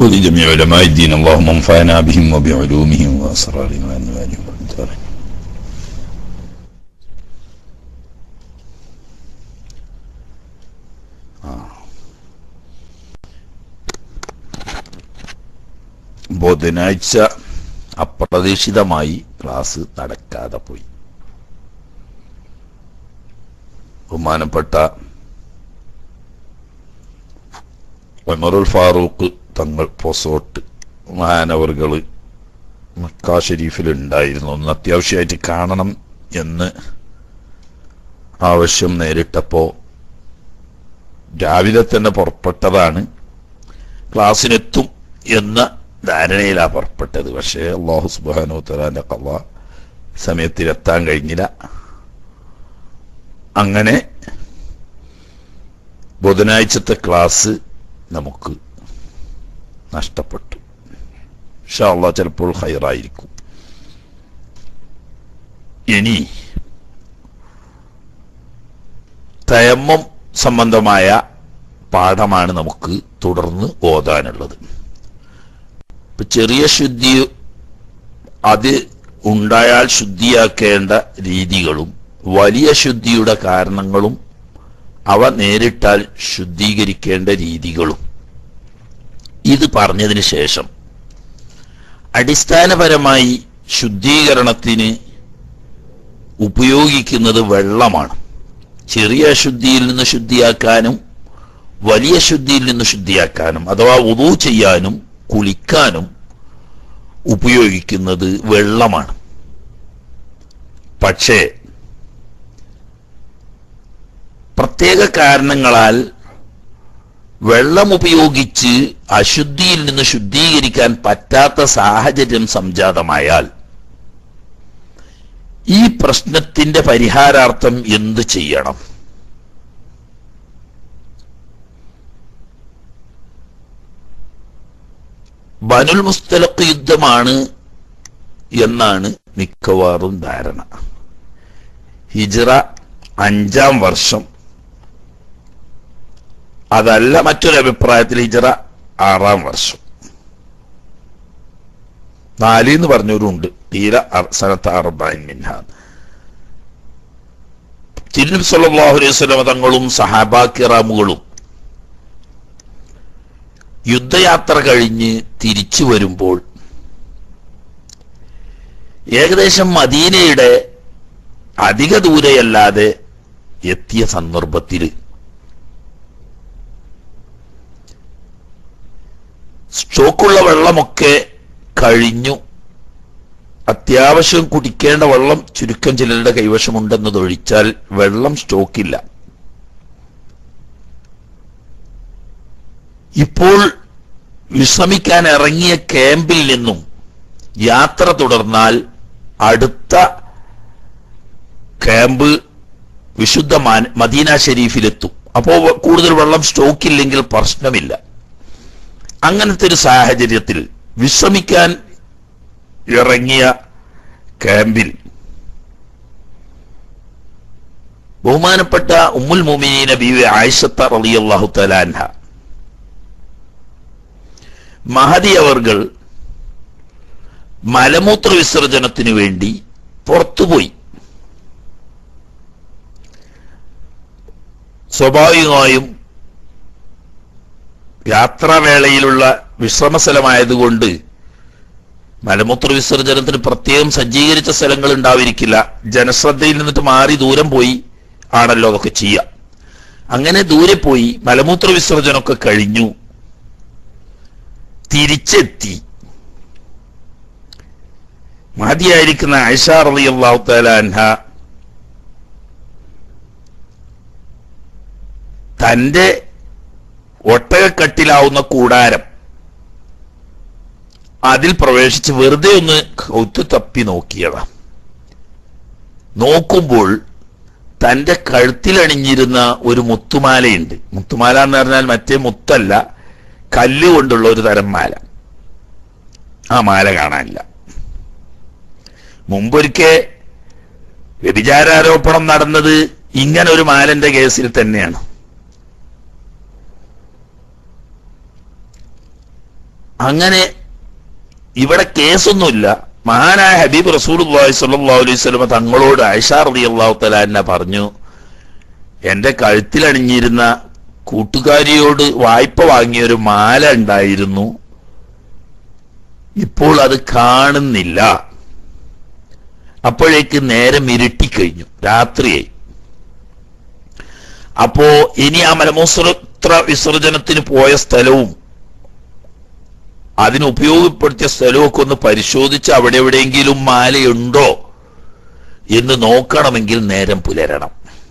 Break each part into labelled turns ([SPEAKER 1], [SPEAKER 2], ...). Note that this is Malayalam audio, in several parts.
[SPEAKER 1] ولجميع علماء الدين اللهم انفعنا بهم وبعلومهم وأسرارهم وأنوارهم وأنوارهم ബുധനാഴ്ച അപ്രതീക്ഷിതമായി ക്ലാസ് നടക്കാതെ പോയി ബഹുമാനപ്പെട്ട ഉമറുൽ ഫാറൂഖ് തങ്ങൾ പൊസോട്ട് മഹാനവറുകള് മക്ക ഷെരീഫിൽ ഉണ്ടായിരുന്നു ഒന്ന് അത്യാവശ്യമായിട്ട് കാണണം എന്ന് ആവശ്യം നേരിട്ടപ്പോ രാവിലെ തന്നെ പുറപ്പെട്ടതാണ് ക്ലാസ്സിനെത്തും എന്ന ധാരണയിലാ പുറപ്പെട്ടത് പക്ഷേ അള്ളാഹു സുബാനോ തലാന്റെ കവ സമയത്തിലെത്താൻ കഴിഞ്ഞില്ല അങ്ങനെ ബുധനാഴ്ചത്തെ ക്ലാസ് നമുക്ക് നഷ്ടപ്പെട്ടു ഷാള്ള ചിലപ്പോൾ ഹൈറായിരിക്കും ഇനി തയമ്മം സംബന്ധമായ പാഠമാണ് നമുക്ക് തുടർന്ന് ഓതാനുള്ളത് ഇപ്പൊ ചെറിയ ശുദ്ധി അത് ഉണ്ടായാൽ ശുദ്ധിയാക്കേണ്ട രീതികളും വലിയ ശുദ്ധിയുടെ കാരണങ്ങളും അവ നേരിട്ടാൽ ശുദ്ധീകരിക്കേണ്ട രീതികളും ഇത് പറഞ്ഞതിന് ശേഷം അടിസ്ഥാനപരമായി ശുദ്ധീകരണത്തിന് ഉപയോഗിക്കുന്നത് വെള്ളമാണ് ചെറിയ അശുദ്ധിയിൽ നിന്ന് ശുദ്ധിയാക്കാനും വലിയ ശുദ്ധിയിൽ നിന്ന് ശുദ്ധിയാക്കാനും അഥവാ ഉദു ചെയ്യാനും കുളിക്കാനും ഉപയോഗിക്കുന്നത് വെള്ളമാണ് പക്ഷേ പ്രത്യേക കാരണങ്ങളാൽ വെള്ളം ഉപയോഗിച്ച് അശുദ്ധിയിൽ നിന്ന് ശുദ്ധീകരിക്കാൻ പറ്റാത്ത സാഹചര്യം സംജാതമായാൽ ഈ പ്രശ്നത്തിന്റെ പരിഹാരാർത്ഥം എന്ത് ചെയ്യണം ബനുൽ മുസ്തലഖ് യുദ്ധമാണ് എന്നാണ് മിക്കവാറും ധാരണ ഹിജ്റ അഞ്ചാം വർഷം അതല്ല മറ്റൊരു അഭിപ്രായത്തിൽ ഹിജ്റ ആറാം വർഷം നാല് എന്ന് പറഞ്ഞവരുണ്ട് തീര സനത്ത് അർബൈൻ മിൻഹാൻ തിരുനബി സല്ലല്ലാഹു അലൈഹി വസല്ലം തങ്ങളും സഹാബാക്കിറാമുകളും യുദ്ധയാത്ര കഴിഞ്ഞ് തിരിച്ചു വരുമ്പോൾ ഏകദേശം മദീനയുടെ അധിക ദൂരെയല്ലാതെ എത്തിയ സന്ദർഭത്തിൽ സ്റ്റോക്കുള്ള വെള്ളമൊക്കെ കഴിഞ്ഞു അത്യാവശ്യം കുടിക്കേണ്ട വെള്ളം ചുരുക്കം ചിലരുടെ കൈവശമുണ്ടെന്നതൊഴിച്ചാൽ വെള്ളം സ്റ്റോക്കില്ല ഇപ്പോൾ വിശ്രമിക്കാൻ ഇറങ്ങിയ ക്യാമ്പിൽ നിന്നും യാത്ര തുടർന്നാൽ അടുത്ത ക്യാമ്പ് വിശുദ്ധ മാൻ- മദീന ഷെരീഫിലെത്തും അപ്പോ കൂടുതൽ വെള്ളം സ്റ്റോക്കില്ലെങ്കിൽ പ്രശ്നമില്ല അങ്ങനത്തെ ഒരു സാഹചര്യത്തിൽ വിശ്രമിക്കാൻ ഇറങ്ങിയ ക്യാമ്പിൽ ബഹുമാനപ്പെട്ട ഉമ്മുൽ മുമിനീന ബീവി ആയിഷത്ത റളിയല്ലാഹു തലാൻഹ മഹദി അവർകൾ മലമൂത്ര വിസർജനത്തിനു വേണ്ടി പുറത്തുപോയി സ്വാഭാവികമായും യാത്രാവേളയിലുള്ള വിശ്രമസ്ഥലമായതുകൊണ്ട് മലമൂത്ര വിസർജനത്തിന് പ്രത്യേകം സജ്ജീകരിച്ച സ്ഥലങ്ങൾ ഉണ്ടാവിരിക്കില്ല ജനശ്രദ്ധയിൽ നിന്നിട്ട് മാറി ദൂരം പോയി ആണല്ലോ അതൊക്കെ ചെയ്യുക അങ്ങനെ ദൂരെ പോയി മലമൂത്ര വിസർജനമൊക്കെ കഴിഞ്ഞു തിരിച്ചെത്തി മഹതിയായിരിക്കുന്ന ആയിഷ റളിയല്ലാഹു തആല അൻഹ തന്റെ ഒട്ടകക്കട്ടിലാവുന്ന കൂടാരം അതിൽ പ്രവേശിച്ച് വെറുതെ ഒന്ന് കൗത്ത് തപ്പി നോക്കിയതാ നോക്കുമ്പോൾ തന്റെ കഴുത്തിലണിഞ്ഞിരുന്ന ഒരു മുത്തുമാലയുണ്ട് മുത്തുമാല എന്ന് പറഞ്ഞാൽ മറ്റേ മുത്തല്ല കല്ല് കൊണ്ടുള്ള ഒരു തരം മാല ആ മാല കാണാനില്ല മുമ്പൊരിക്കെ വ്യഭിചാരാരോപണം നടന്നത് ഇങ്ങനെ ഒരു മാലന്റെ കേസിൽ തന്നെയാണ് അങ്ങനെ ഇവിടെ കേസൊന്നുമില്ല മഹാനായ ഹബീബ് റസൂൽ സല്ലല്ലാഹു അലൈഹി വസല്ലമ തങ്ങളോട് ആയിഷ റളിയല്ലാഹു തആല എന്നെ പറഞ്ഞു എന്റെ കഴുത്തിലണിഞ്ഞിരുന്ന കൂട്ടുകാരിയോട് വായ്പ വാങ്ങിയ ഒരു മാല ഉണ്ടായിരുന്നു ഇപ്പോൾ അത് കാണുന്നില്ല അപ്പോഴേക്ക് നേരം ഇരുട്ടിക്കഴിഞ്ഞു രാത്രിയായി അപ്പോ ഇനി ആ മലമൂത്ര വിസർജനത്തിന് പോയ സ്ഥലവും അതിന് ഉപയോഗപ്പെടുത്തിയ സ്ഥലമൊക്കെ ഒന്ന് പരിശോധിച്ച് അവിടെ എവിടെയെങ്കിലും മാലയുണ്ടോ എന്ന് നോക്കണമെങ്കിൽ നേരം പുലരണം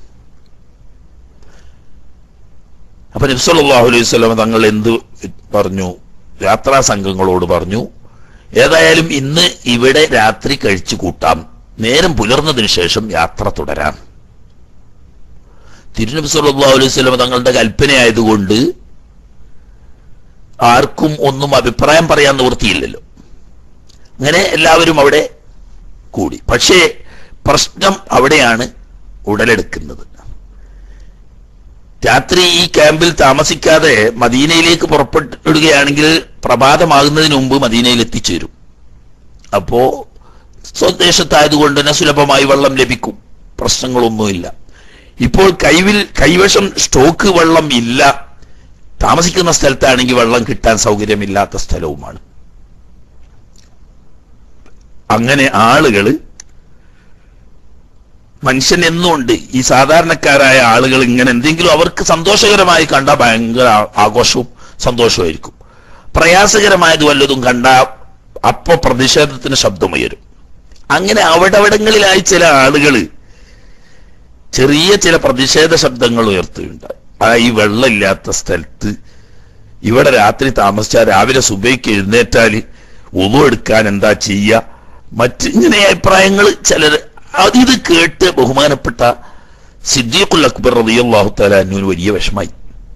[SPEAKER 1] അപ്പൊ നബ്സല്ലാഹു അലൈഹി സ്വലം തങ്ങൾ എന്ത് പറഞ്ഞു യാത്രാ സംഘങ്ങളോട് പറഞ്ഞു ഏതായാലും ഇന്ന് ഇവിടെ രാത്രി കഴിച്ചു കൂട്ടാം നേരം പുലർന്നതിന് ശേഷം യാത്ര തുടരാം തിരുനബി സല്ലല്ലാഹു അലൈഹി വസല്ലം തങ്ങളുടെ കൽപ്പനയായതുകൊണ്ട് ആർക്കും ഒന്നും അഭിപ്രായം പറയാൻ നിവൃത്തിയില്ലല്ലോ അങ്ങനെ എല്ലാവരും അവിടെ കൂടി പക്ഷേ പ്രശ്നം അവിടെയാണ് ഉടലെടുക്കുന്നത് രാത്രി ഈ ക്യാമ്പിൽ താമസിക്കാതെ മദീനയിലേക്ക് പുറപ്പെടുകയാണെങ്കിൽ പ്രഭാതമാകുന്നതിന് മുമ്പ് മദീനയിൽ എത്തിച്ചേരും അപ്പോ സ്വദേശത്തായതുകൊണ്ട് തന്നെ സുലഭമായി വെള്ളം ലഭിക്കും പ്രശ്നങ്ങളൊന്നുമില്ല ഇപ്പോൾ കൈവിൽ കൈവശം സ്റ്റോക്ക് വെള്ളം ഇല്ല താമസിക്കുന്ന സ്ഥലത്താണെങ്കിൽ വെള്ളം കിട്ടാൻ സൗകര്യമില്ലാത്ത സ്ഥലവുമാണ് അങ്ങനെ ആളുകള് മനുഷ്യൻ എന്നുണ്ട് ഈ സാധാരണക്കാരായ ആളുകൾ ഇങ്ങനെ എന്തെങ്കിലും അവർക്ക് സന്തോഷകരമായി കണ്ട ഭയങ്കര ആ- ആഘോഷവും സന്തോഷമായിരിക്കും പ്രയാസകരമായത് വല്ലതും കണ്ട അപ്പോ പ്രതിഷേധത്തിന് ശബ്ദമുയരും അങ്ങനെ അവിടവിടങ്ങളിലായി ചില ആളുകള് ചെറിയ ചില പ്രതിഷേധ ശബ്ദങ്ങൾ ഉയർത്തുകയുണ്ടായി ആ ഈ വെള്ളമില്ലാത്ത സ്ഥലത്ത് ഇവിടെ രാത്രി താമസിച്ചാൽ രാവിലെ സുബൈക്ക് എഴുന്നേറ്റാല് ഉതു എടുക്കാൻ എന്താ ചെയ്യ മറ്റ് ഇങ്ങനെ അഭിപ്രായങ്ങൾ ചിലർ അത് ഇത് കേട്ട് ബഹുമാനപ്പെട്ട സിദ്ദീഖുൽ അക്ബർ റളിയല്ലാഹു തആല അന്നുവിന് വലിയ വിഷമായി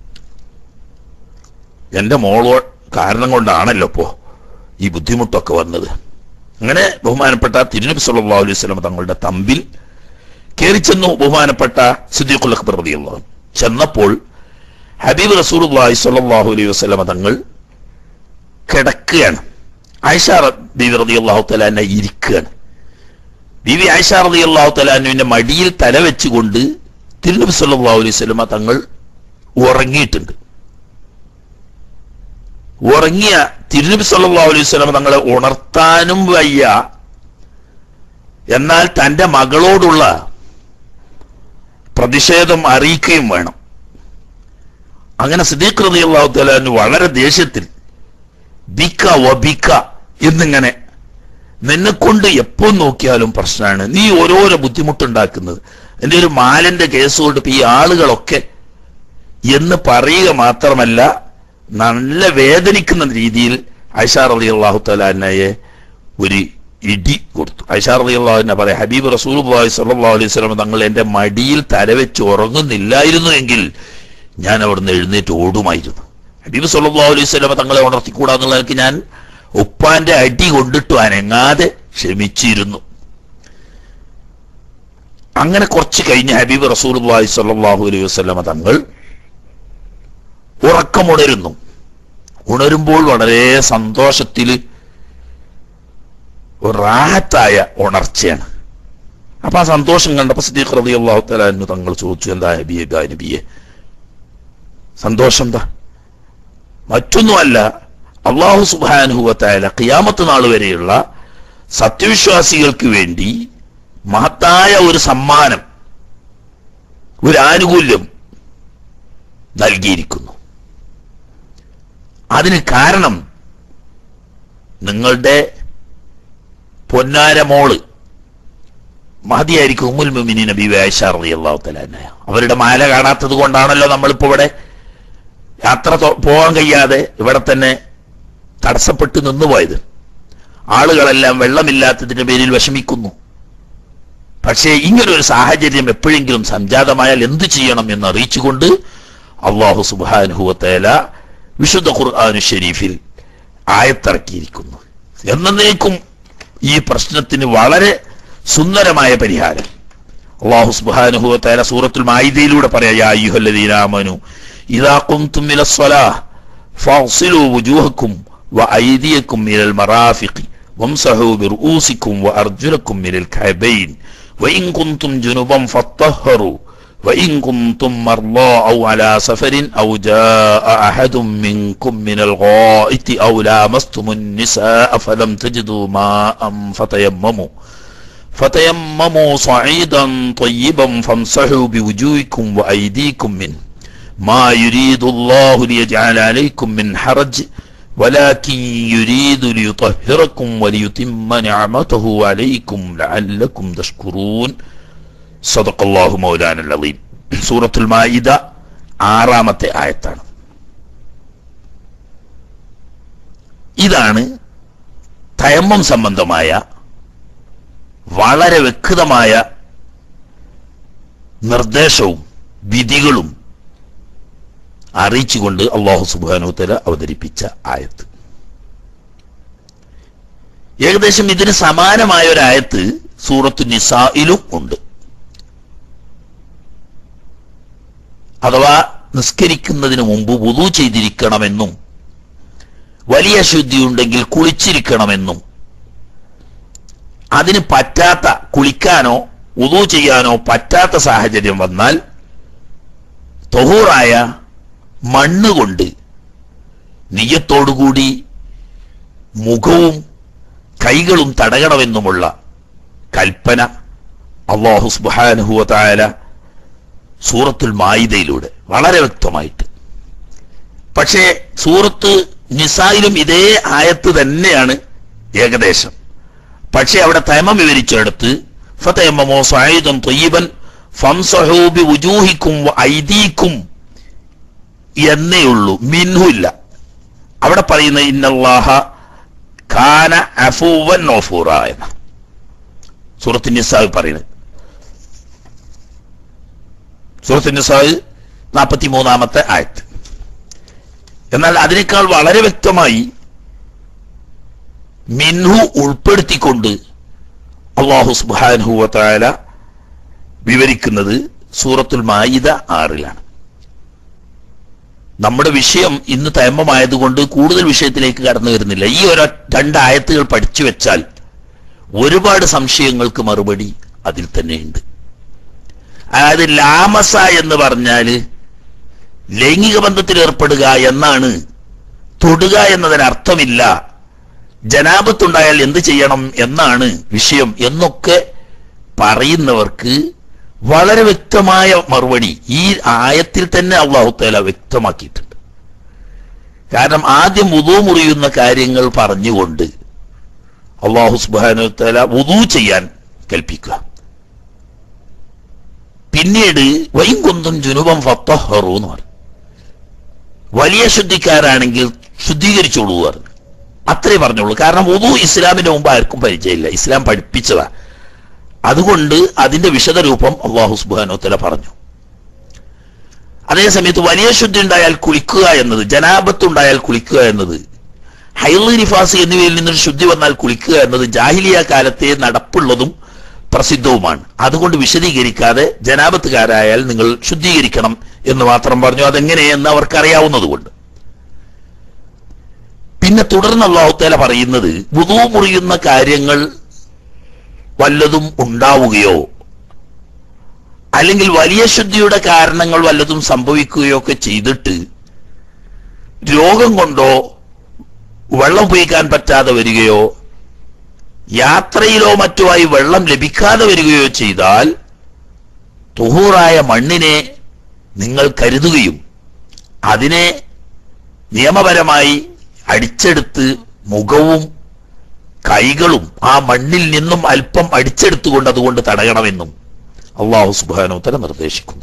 [SPEAKER 1] എന്റെ മോളോ കാരണം കൊണ്ടാണല്ലോ ഇപ്പോ ഈ ബുദ്ധിമുട്ടൊക്കെ വന്നത് അങ്ങനെ ബഹുമാനപ്പെട്ട തിരുനബി സല്ലല്ലാഹു അലൈഹി വസല്ലം തങ്ങളുടെ തമ്പിൽ കയറി ചെന്നു ബഹുമാനപ്പെട്ട സിദ്ദീഖുൽ അക്ബർ റളിയല്ലാഹു അൻഹു. ചെന്നപ്പോൾ ഹബീബ് റസൂലുള്ളാഹി സ്വല്ലല്ലാഹു അലൈഹി വസല്ലം തങ്ങൾ കിടക്കുകയാണ് ആയിഷ ബീവി റളിയല്ലാഹു തആല അൻഹ ഇരിക്കുകയാണ് ബീവി ആയിഷ റളിയല്ലാഹു തആല അൻഹുവിന്റെ മടിയിൽ തല വെച്ചുകൊണ്ട് തിരുനബി സല്ലല്ലാഹു അലൈഹി വസല്ലം തങ്ങൾ ഉറങ്ങിയിട്ടുണ്ട് ഉറങ്ങിയ തിരുനബി സല്ലല്ലാഹു അലൈഹി വസല്ലം തങ്ങളെ ഉണർത്താനും വയ്യ എന്നാൽ തന്റെ മകളോടുള്ള പ്രതിഷേധം അറിയിക്കുകയും വേണം അങ്ങനെ സിദ്ദീഖ് റളിയല്ലാഹു തആല അൻഹു വളരെ ദേഷ്യത്തിൽ ബിക്ക വബിക്ക എന്നിങ്ങനെ നിന്നെ കൊണ്ട് എപ്പോ നോക്കിയാലും പ്രശ്നമാണ് നീ ഓരോരോ ബുദ്ധിമുട്ടുണ്ടാക്കുന്നത് എന്റെ ഒരു മാലന്റെ കേസ് കൊണ്ട് ഇപ്പൊ ഈ ആളുകളൊക്കെ എന്ന് പറയുക മാത്രമല്ല നല്ല വേദനിക്കുന്ന രീതിയിൽ ഐഷാർ അലി അള്ളാഹു തലാനയെ ഒരു ഇടി കൊടുത്തു ഐഷാർ അലി അള്ളാഹുവിനെ പറയാം ഹബീബ് റസൂൽ സല്ലാ അലൈഹി സ്വലം തങ്ങൾ എന്റെ മടിയിൽ തലവെച്ച് ഉറങ്ങുന്നില്ലായിരുന്നു എങ്കിൽ ഞാൻ അവിടുന്ന് എഴുന്നേറ്റ് ഓടുമായിരുന്നു ഹബീബ് സല്ലാ അലൈഹി സ്വലമ തങ്ങളെ ഉണർത്തിക്കൂടാന്നുള്ള എനിക്ക് ഞാൻ ഉപ്പാന്റെ അടി കൊണ്ടിട്ടു അനങ്ങാതെ ക്ഷമിച്ചിരുന്നു അങ്ങനെ കുറച്ച് കഴിഞ്ഞ് ഹബീബ് റസൂൽ സല്ലാഹു അലൈഹി വസ്ലമ തങ്ങൾ ഉറക്കമുണരുന്നു ഉണരുമ്പോൾ വളരെ സന്തോഷത്തിൽ റാഹത്തായ ഉണർച്ചയാണ് അപ്പൊ ആ സന്തോഷം കണ്ടപ്പോ സിദ്ദീഖ് റബി അള്ളാഹു തലാന്നു തങ്ങൾ ചോദിച്ചു എന്താ നബിയെ ഗാ നബിയെ സന്തോഷം എന്താ മറ്റൊന്നുമല്ല അള്ളാഹു സുബാനുഹുവത്തായ ഖിയാമത്ത് നാൾ വരെയുള്ള സത്യവിശ്വാസികൾക്ക് വേണ്ടി മഹത്തായ ഒരു സമ്മാനം ഒരു ആനുകൂല്യം നൽകിയിരിക്കുന്നു അതിന് കാരണം നിങ്ങളുടെ പൊന്നാരമോള് മഹതിയായിരിക്കും ഉമ്മുൽ മുമിനി നബി ആയിഷ റളിയല്ലാഹു തആല അൻഹ. അവരുടെ മാല കാണാത്തത് കൊണ്ടാണല്ലോ നമ്മളിപ്പോ ഇവിടെ യാത്ര തൊ- പോകാൻ കഴിയാതെ ഇവിടെ തന്നെ തടസ്സപ്പെട്ട് നിന്നുപോയത് ആളുകളെല്ലാം വെള്ളമില്ലാത്തതിന്റെ പേരിൽ വിഷമിക്കുന്നു പക്ഷേ ഇങ്ങനൊരു സാഹചര്യം എപ്പോഴെങ്കിലും സംജാതമായാൽ എന്തു ചെയ്യണം എന്ന് അറിയിച്ചുകൊണ്ട് അള്ളാഹു സുബാനുഹുവത്തേല വിശുദ്ധ ഖുർആാനു ഷരീഫിൽ ആയത്തിറക്കിയിരിക്കുന്നു എന്നേക്കും ഈ പ്രശ്നത്തിന് വളരെ സുന്ദരമായ പരിഹാരം അള്ളാഹു സുബാനുഹുവത്തേല സൂറത്തുൽ മായിദയിലൂടെ പറയാ യാ അയ്യുഹല്ലദീന ആമനു ഇദാ ഖുംതും ഇല സ്വലാഹ് ഫഗ്സിലു വുജൂഹക്കും وأيديكم إلى المرافق وامسحوا برؤوسكم وأرجلكم إلى الكعبين وإن كنتم جنبا فاطهروا وإن كنتم مرضى أو على سفر أو جاء أحد منكم من الغائط أو لامستم النساء فلم تجدوا ماء فتيمموا فتيمموا صعيدا طيبا فامسحوا بوجوهكم وأيديكم منه ما يريد الله ليجعل عليكم من حرج ولكن يريد ليطهركم وليتم نعمته عليكم لعلكم تشكرون صدق الله مولانا العظيم سورة المائدة ആറാമത്തെ ആയത്താണ് ഇതാണ് തയമ്മം സംബന്ധമായ വളരെ വ്യക്തമായ നിർദ്ദേശവും വിധികളും അറിയിച്ചുകൊണ്ട് അള്ളാഹു സുബാനുത്തല അവതരിപ്പിച്ച ആയത്ത് ഏകദേശം ഇതിന് സമാനമായ ഒരു ആയത്ത് സൂറത്തു നിസായിലും ഉണ്ട് അഥവാ നിസ്കരിക്കുന്നതിന് മുമ്പ് വുതു ചെയ്തിരിക്കണമെന്നും വലിയ ശുദ്ധിയുണ്ടെങ്കിൽ കുളിച്ചിരിക്കണമെന്നും അതിന് പറ്റാത്ത കുളിക്കാനോ ഉതു ചെയ്യാനോ പറ്റാത്ത സാഹചര്യം വന്നാൽ തൊഹൂറായ മണ്ണ് കൊണ്ട് നെയ്യത്തോടുകൂടി മുഖവും കൈകളും തടയണമെന്നുമുള്ള കൽപ്പന അള്ളാഹു സുബാനുഹുവല സൂറത്തുൽ മായിദയിലൂടെ വളരെ വ്യക്തമായിട്ട് പക്ഷേ സൂറത്ത് നിസായിലും ഇതേ ആയത്ത് തന്നെയാണ് ഏകദേശം പക്ഷേ അവിടെ തയമം വിവരിച്ചെടുത്ത് ഫതയമ്മമോ സായുധം തൊയ്യബൻ ഫംസഹൂബി ഉജൂഹിക്കും ഐദീക്കും എന്നേ ഉള്ളൂ മിൻഹു ഇല്ല അവിടെ പറയുന്ന ഇന്നല്ലാഹ ഖാന അഫൂവൻ നോഫൂറ എന്ന സൂറത്ത് നിസാവ് പറയുന്നത് സൂറത്ത് നിസാവ് നാൽപ്പത്തി മൂന്നാമത്തെ ആയത്ത് എന്നാൽ അതിനേക്കാൾ വളരെ വ്യക്തമായി മിൻഹു ഉൾപ്പെടുത്തിക്കൊണ്ട് അള്ളാഹു സുബാൻഹുവല വിവരിക്കുന്നത് സൂറത്തുൽ മായിദ ആറിലാണ് നമ്മുടെ വിഷയം ഇന്ന് തയമ്മമായതുകൊണ്ട് കൂടുതൽ വിഷയത്തിലേക്ക് കടന്നു വരുന്നില്ല ഈ ഒരു രണ്ട് ആയത്തുകൾ പഠിച്ചു വെച്ചാൽ ഒരുപാട് സംശയങ്ങൾക്ക് മറുപടി അതിൽ തന്നെയുണ്ട് അതായത് ലാമസ എന്ന് പറഞ്ഞാല് ലൈംഗിക ബന്ധത്തിൽ ഏർപ്പെടുക എന്നാണ് തൊടുക എന്നതിന് അർത്ഥമില്ല ജനാപത്തുണ്ടായാൽ എന്ത് ചെയ്യണം എന്നാണ് വിഷയം എന്നൊക്കെ പറയുന്നവർക്ക് വളരെ വ്യക്തമായ മറുപടി ഈ ആയത്തിൽ തന്നെ അള്ളാഹുത്തേല വ്യക്തമാക്കിയിട്ടുണ്ട് കാരണം ആദ്യം ഉദു മുറിയുന്ന കാര്യങ്ങൾ പറഞ്ഞുകൊണ്ട് അള്ളാഹു സുബാനുത്തേല ഉദു ചെയ്യാൻ കൽപ്പിക്കുക പിന്നീട് വൈകുന്തും ജുനുബം ഫത്തഹറു എന്ന് പറയും വലിയ ശുദ്ധിക്കാരാണെങ്കിൽ ശുദ്ധീകരിച്ചോളൂ പറഞ്ഞു അത്രേ പറഞ്ഞോളൂ കാരണം ഉദു ഇസ്ലാമിന്റെ മുമ്പ് ആർക്കും പരിചയമില്ല ഇസ്ലാം പഠിപ്പിച്ചതാ അതുകൊണ്ട് അതിന്റെ വിശദരൂപം അള്ളാഹു സുബാനോത്തല പറഞ്ഞു അതേ സമയത്ത് വലിയ ശുദ്ധി ഉണ്ടായാൽ കുളിക്കുക എന്നത് ജനാപത്ത് ഉണ്ടായാൽ കുളിക്കുക എന്നത് ഹൈലി നിഫാസ് എന്നിവയിൽ നിന്നൊരു ശുദ്ധി വന്നാൽ കുളിക്കുക എന്നത് ജാഹിലിയ കാലത്തെ നടപ്പുള്ളതും പ്രസിദ്ധവുമാണ് അതുകൊണ്ട് വിശദീകരിക്കാതെ ജനാപത്തുകാരായാൽ നിങ്ങൾ ശുദ്ധീകരിക്കണം എന്ന് മാത്രം പറഞ്ഞു അതെങ്ങനെയെന്ന് അവർക്കറിയാവുന്നതുകൊണ്ട് പിന്നെ തുടർന്ന് അള്ളാഹുത്തേല പറയുന്നത് വുതു മുറിയുന്ന കാര്യങ്ങൾ വല്ലതും ഉണ്ടാവുകയോ അല്ലെങ്കിൽ വലിയ ശുദ്ധിയുടെ കാരണങ്ങൾ വല്ലതും സംഭവിക്കുകയോ ഒക്കെ ചെയ്തിട്ട് രോഗം കൊണ്ടോ വെള്ളം ഉപയോഗിക്കാൻ പറ്റാതെ വരികയോ യാത്രയിലോ മറ്റോ ആയി വെള്ളം ലഭിക്കാതെ വരികയോ ചെയ്താൽ തുഹൂറായ മണ്ണിനെ നിങ്ങൾ കരുതുകയും അതിനെ നിയമപരമായി അടിച്ചെടുത്ത് മുഖവും കൈകളും ആ മണ്ണിൽ നിന്നും അല്പം അടിച്ചെടുത്തുകൊണ്ട് അതുകൊണ്ട് തടയണമെന്നും അള്ളാഹു സുബാനോത്തര നിർദ്ദേശിക്കുന്നു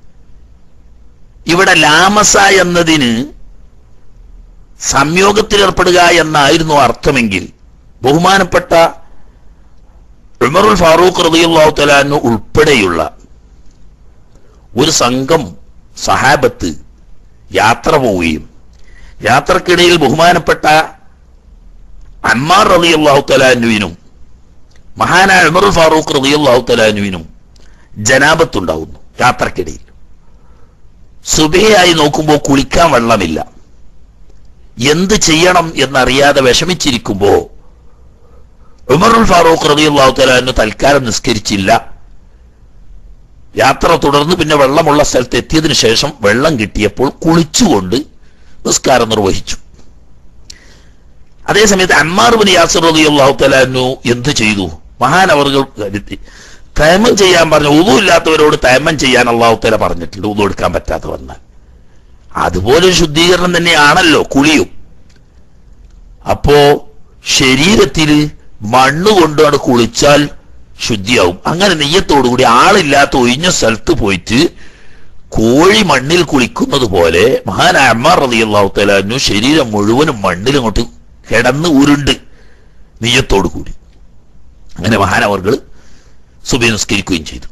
[SPEAKER 1] ഇവിടെ ലാമസ എന്നതിന് സംയോഗത്തിലേർപ്പെടുക എന്നായിരുന്നു അർത്ഥമെങ്കിൽ ബഹുമാനപ്പെട്ട ഉമറുൽ ഫാറൂഖ് റളിയല്ലാഹു തലാനു ഉൾപ്പെടെയുള്ള ഒരു സംഘം സഹാബത്ത് യാത്ര പോവുകയും യാത്രക്കിടയിൽ ബഹുമാനപ്പെട്ട അമ്മാർ റളിയല്ലാഹു തലാനുവിനും മഹാനായ ഉമറുൽ ഫാറൂഖ് റളിയല്ലാഹു തലാനുവിനും ജനാപത്തുണ്ടാവുന്നു യാത്രക്കിടയിൽ സുബഹയായി നോക്കുമ്പോൾ കുളിക്കാൻ വെള്ളമില്ല എന്ത് ചെയ്യണം എന്നറിയാതെ വിഷമിച്ചിരിക്കുമ്പോ ഉമറുൽ ഫാറൂഖ് റളിയല്ലാഹു തആല തൽക്കാലം നിസ്കരിച്ചില്ല യാത്ര തുടർന്ന് പിന്നെ വെള്ളമുള്ള സ്ഥലത്ത് എത്തിയതിനു ശേഷം വെള്ളം കിട്ടിയപ്പോൾ കുളിച്ചുകൊണ്ട് നിസ്കാരം നിർവഹിച്ചു അതേസമയത്ത് അമ്മാർ ബിൻ യാസിർ റളിയല്ലാഹു തആല എന്ത് ചെയ്തു മഹാനവറുകൾ കരുതി തയമം ചെയ്യാൻ പറഞ്ഞു ഉതു ഇല്ലാത്തവരോട് തയമം ചെയ്യാൻ അള്ളാഹു തആല പറഞ്ഞിട്ടുണ്ട് ഉതു എടുക്കാൻ പറ്റാത്ത വന്നാൽ അതുപോലെ ഒരു ശുദ്ധീകരണം തന്നെയാണല്ലോ കുളിയും അപ്പോ ശരീരത്തിൽ മണ്ണ് കൊണ്ടാണ് കുളിച്ചാൽ ശുദ്ധിയാവും അങ്ങനെ നെയ്യത്തോടുകൂടി ആളില്ലാത്ത ഒഴിഞ്ഞ സ്ഥലത്ത് പോയിട്ട് കോഴി മണ്ണിൽ കുളിക്കുന്നത് പോലെ മഹാനായ അമ്മാർ റളിയല്ലാഹു തആല ശരീരം മുഴുവനും മണ്ണിൽ അങ്ങോട്ട് കിടന്ന് ഉരുണ്ട് നെയ്യത്തോടു കൂടി അങ്ങനെ മഹാനവർകൾ സുബൈ നിസ്കരിക്കുകയും ചെയ്തു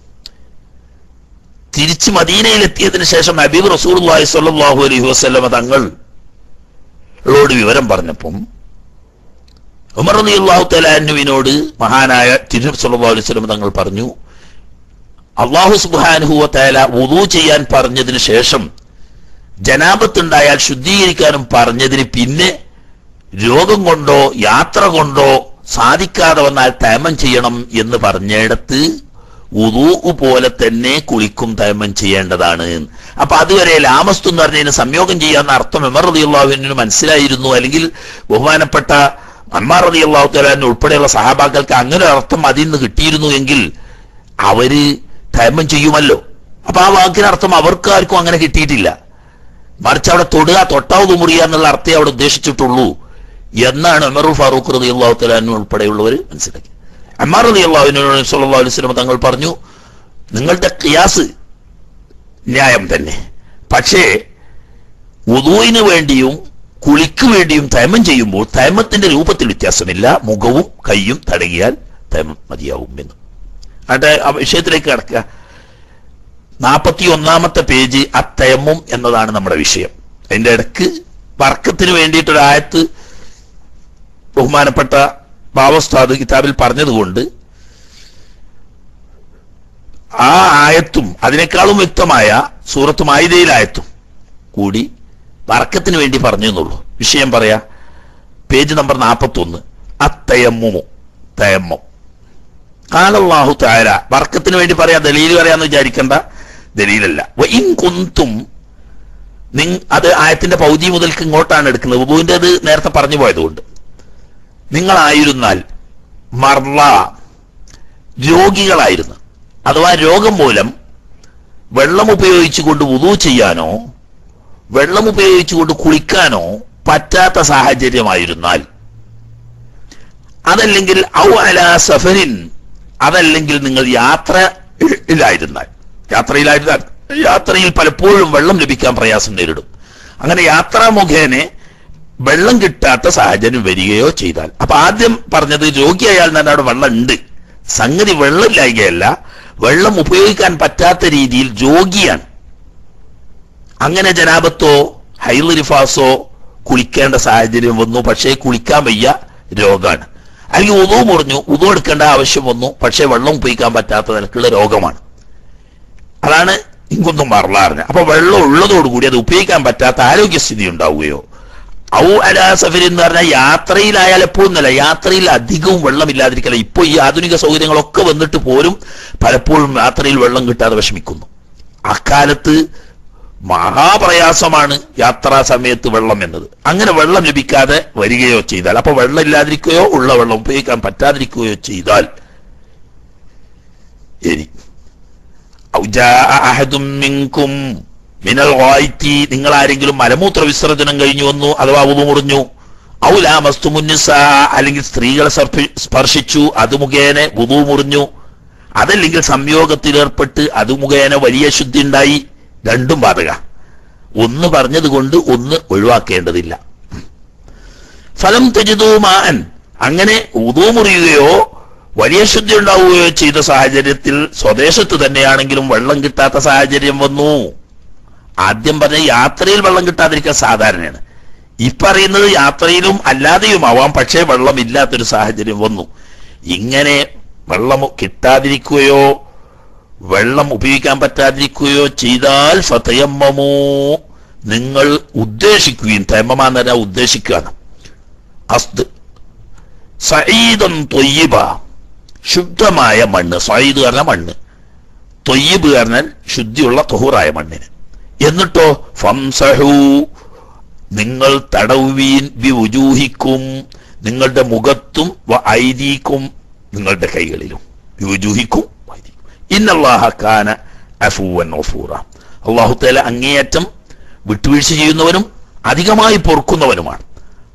[SPEAKER 1] തിരിച്ച് മദീനയിലെത്തിയതിനു ശേഷം ഹബീബ് റസൂലുള്ളാഹി സ്വല്ലല്ലാഹു അലൈഹി വസല്ലമ തങ്ങളോട് വിവരം പറഞ്ഞപ്പം ഉമർ റളിയല്ലാഹു തആല അൻഹുവിനോട് മഹാനായ തിരുനബി സല്ലല്ലാഹു അലൈഹി വസല്ലം തങ്ങൾ പറഞ്ഞു അള്ളാഹു സുബ്ഹാനഹു വ തആല വുദൂ ചെയ്യാൻ പറഞ്ഞതിന് ശേഷം ജനാപത്തുണ്ടായാൽ ശുദ്ധീകരിക്കാനും പറഞ്ഞതിന് പിന്നെ രോഗം കൊണ്ടോ യാത്ര കൊണ്ടോ സാധിക്കാതെ വന്നാൽ തയമം ചെയ്യണം എന്ന് പറഞ്ഞിടത്ത് ഉദൂ പോലെ തന്നെ കുളിക്കും തയമം ചെയ്യേണ്ടതാണ് അപ്പൊ അതുവരെ ലാമസ്തു എന്ന് പറഞ്ഞതിന് സംയോഗം ചെയ്യാന്ന അർത്ഥം എമർ റളിയല്ലാഹുവിന് മനസ്സിലായിരുന്നു അല്ലെങ്കിൽ ബഹുമാനപ്പെട്ട അമ്മാർ റളിയല്ലാഹു തആല ഉൾപ്പെടെയുള്ള സഹാബാക്കൾക്ക് അങ്ങനെ ഒരു അർത്ഥം അതിൽ നിന്ന് കിട്ടിയിരുന്നു എങ്കിൽ അവര് തയമം ചെയ്യുമല്ലോ അപ്പൊ ആ വാക്കിനർത്ഥം അവർക്ക് ആർക്കും അങ്ങനെ കിട്ടിയിട്ടില്ല മറിച്ച് അവിടെ തൊടുക തൊട്ടാവ് മുറിയുക എന്നുള്ള അർത്ഥം അവിടെ ഉദ്ദേശിച്ചിട്ടുള്ളൂ എന്നാണ് അമറു ഫാറൂഖ് റതി അള്ളാഹു തലാനു ഉൾപ്പെടെയുള്ളവർ മനസ്സിലാക്കി അമ്മാർ റതി അള്ളാഹുവിനോട് സല്ലല്ലാഹു അലൈഹി വസല്ലം തങ്ങൾ പറഞ്ഞു നിങ്ങളുടെ ഖിയാസ് ന്യായം തന്നെ പക്ഷേ ഉദൂയിന് വേണ്ടിയും കുളിക്ക് വേണ്ടിയും തയമം ചെയ്യുമ്പോൾ തയമത്തിന്റെ രൂപത്തിൽ വ്യത്യാസമില്ല മുഖവും കൈയും തടകിയാൽ തയമം മതിയാവും എന്ന് എന്നിട്ട് ആ വിഷയത്തിലേക്ക് കടക്കുക നാൽപ്പത്തി ഒന്നാമത്തെ പേജ് അത്തയമ്മും എന്നതാണ് നമ്മുടെ വിഷയം അതിന്റെ ഇടക്ക് വർക്കത്തിന് വേണ്ടിയിട്ടൊരു ആയത്ത് ബഹുമാനപ്പെട്ട ബാവസ്താദ് കിതാബിൽ പറഞ്ഞതുകൊണ്ട് ആ ആയത്തും അതിനേക്കാളും വ്യക്തമായ സൂറത്ത് മായിദയിലായത്തും കൂടി വർക്കത്തിന് വേണ്ടി പറഞ്ഞു എന്നുള്ളൂ വിഷയം പറയാ പേജ് നമ്പർ നാൽപ്പത്തി ഒന്ന് അത്തയമ്മുമു തയമ്മം കാലല്ലാഹു താര വർക്കത്തിന് വേണ്ടി പറയാ ദലീൽ പറയാന്ന് വിചാരിക്കണ്ട ദലീലല്ല വ ഇൻ കുന്തും നിങ് അത് ആയത്തിന്റെ പൗതി മുതൽക്ക് ഇങ്ങോട്ടാണ് എടുക്കുന്നത് ഉബുവിന്റെ അത് നേരത്തെ പറഞ്ഞു പോയതുകൊണ്ട് നിങ്ങളായിരുന്നാൽ മർല രോഗികളായിരുന്നു അഥവാ രോഗം മൂലം വെള്ളം ഉപയോഗിച്ചുകൊണ്ട് ഉദു ചെയ്യാനോ വെള്ളം ഉപയോഗിച്ചുകൊണ്ട് കുളിക്കാനോ പറ്റാത്ത സാഹചര്യമായിരുന്നാൽ അതല്ലെങ്കിൽ ഔ അല സഫരിൻ അതല്ലെങ്കിൽ നിങ്ങൾ യാത്രയിലായിരുന്നാൽ യാത്രയിലായിരുന്നാൽ യാത്രയിൽ പലപ്പോഴും വെള്ളം ലഭിക്കാൻ പ്രയാസം നേരിടും അങ്ങനെ യാത്രാ മുഖേന വെള്ളം കിട്ടാത്ത സാഹചര്യം വരികയോ ചെയ്താൽ അപ്പൊ ആദ്യം പറഞ്ഞത് രോഗിയായാൽ തന്നെ അവിടെ വെള്ളം ഉണ്ട് സംഗതി വെള്ളമില്ലായകയല്ല വെള്ളം ഉപയോഗിക്കാൻ പറ്റാത്ത രീതിയിൽ രോഗിയാണ് അങ്ങനെ ജനാപത്തോ ഹൈലിഫാസോ കുളിക്കേണ്ട സാഹചര്യം വന്നു പക്ഷേ കുളിക്കാൻ വയ്യ രോഗമാണ് അല്ലെങ്കിൽ ഉദു മുറിഞ്ഞു ഉദു എടുക്കേണ്ട ആവശ്യം വന്നു പക്ഷേ വെള്ളം ഉപയോഗിക്കാൻ പറ്റാത്ത നിലക്കുള്ള രോഗമാണ് അതാണ് ഇങ്ങൊന്നും മറലാറിന് അപ്പൊ വെള്ളം ഉള്ളതോടുകൂടി അത് ഉപയോഗിക്കാൻ പറ്റാത്ത ആരോഗ്യസ്ഥിതി ഉണ്ടാവുകയോ ഔ അലാ സഫരി എന്ന് പറഞ്ഞാൽ യാത്രയിലായാൽ എപ്പോഴും എന്നല്ല യാത്രയിൽ അധികവും വെള്ളമില്ലാതിരിക്കല ഇപ്പൊ ഈ ആധുനിക സൗകര്യങ്ങളൊക്കെ വന്നിട്ട് പോലും പലപ്പോഴും യാത്രയിൽ വെള്ളം കിട്ടാതെ വിഷമിക്കുന്നു അക്കാലത്ത് മഹാപ്രയാസമാണ് യാത്രാ സമയത്ത് വെള്ളം എന്നത് അങ്ങനെ വെള്ളം ലഭിക്കാതെ വരികയോ ചെയ്താൽ അപ്പൊ വെള്ളം ഇല്ലാതിരിക്കുകയോ ഉള്ള വെള്ളം ഉപയോഗിക്കാൻ പറ്റാതിരിക്കുകയോ ചെയ്താൽ ഇനി മിങ്കും മിനൽ വായിത്തി നിങ്ങൾ ആരെങ്കിലും മലമൂത്ര വിസർജനം കഴിഞ്ഞു വന്നു അഥവാ ഉതു മുറിഞ്ഞു ഔലാമസ്തു മുന്നിസ അല്ലെങ്കിൽ സ്ത്രീകളെ സർപ്പി- സ്പർശിച്ചു അത് മുഖേന ഉതു മുറിഞ്ഞു അതല്ലെങ്കിൽ സംയോഗത്തിൽ ഏർപ്പെട്ട് അത് മുഖേന വലിയ ശുദ്ധി ഉണ്ടായി രണ്ടും ബാധക ഒന്ന് പറഞ്ഞത് കൊണ്ട് ഒന്ന് ഒഴിവാക്കേണ്ടതില്ല ഫലം തെജിതൂമാൻ അങ്ങനെ ഉതു മുറിയുകയോ വലിയ ശുദ്ധി ഉണ്ടാവുകയോ ചെയ്ത സാഹചര്യത്തിൽ സ്വദേശത്ത് തന്നെയാണെങ്കിലും വെള്ളം കിട്ടാത്ത സാഹചര്യം വന്നു ആദ്യം പറഞ്ഞ യാത്രയിൽ വെള്ളം കിട്ടാതിരിക്കാൻ സാധാരണയാണ് ഈ പറയുന്നത് യാത്രയിലും അല്ലാതെയുമാവാം പക്ഷേ വെള്ളം ഇല്ലാത്തൊരു സാഹചര്യം വന്നു ഇങ്ങനെ വെള്ളം കിട്ടാതിരിക്കുകയോ വെള്ളം ഉപയോഗിക്കാൻ പറ്റാതിരിക്കുകയോ ചെയ്താൽ ഫതയമ്മമോ നിങ്ങൾ ഉദ്ദേശിക്കുകയും തൈമമ എന്ന് പറഞ്ഞാൽ ഉദ്ദേശിക്കുകയാണ് അസ്ത് സഈദൻ തൊയ്യബ ശുദ്ധമായ മണ്ണ് സയ്യിദ് പറഞ്ഞ മണ്ണ് തൊയ്യബ് പറഞ്ഞാൽ ശുദ്ധിയുള്ള തൊഹൂറായ മണ്ണിന് എന്നിട്ടോ ഫംസഹു നിങ്ങൾ തടവുവീൻ ബി ഉജൂഹിക്കും നിങ്ങളുടെ മുഖത്തും വ ഐദീക്കും നിങ്ങളുടെ കൈകളിലും ബി ഉജൂഹിക്കും വൈദീക്കും. ഇന്നല്ലാഹ കാന അഫൂവൻ ഗഫൂറ അള്ളാഹു തആല അങ്ങേയറ്റം വിട്ടുവീഴ്ച ചെയ്യുന്നവനും അധികമായി പൊറുക്കുന്നവനുമാണ്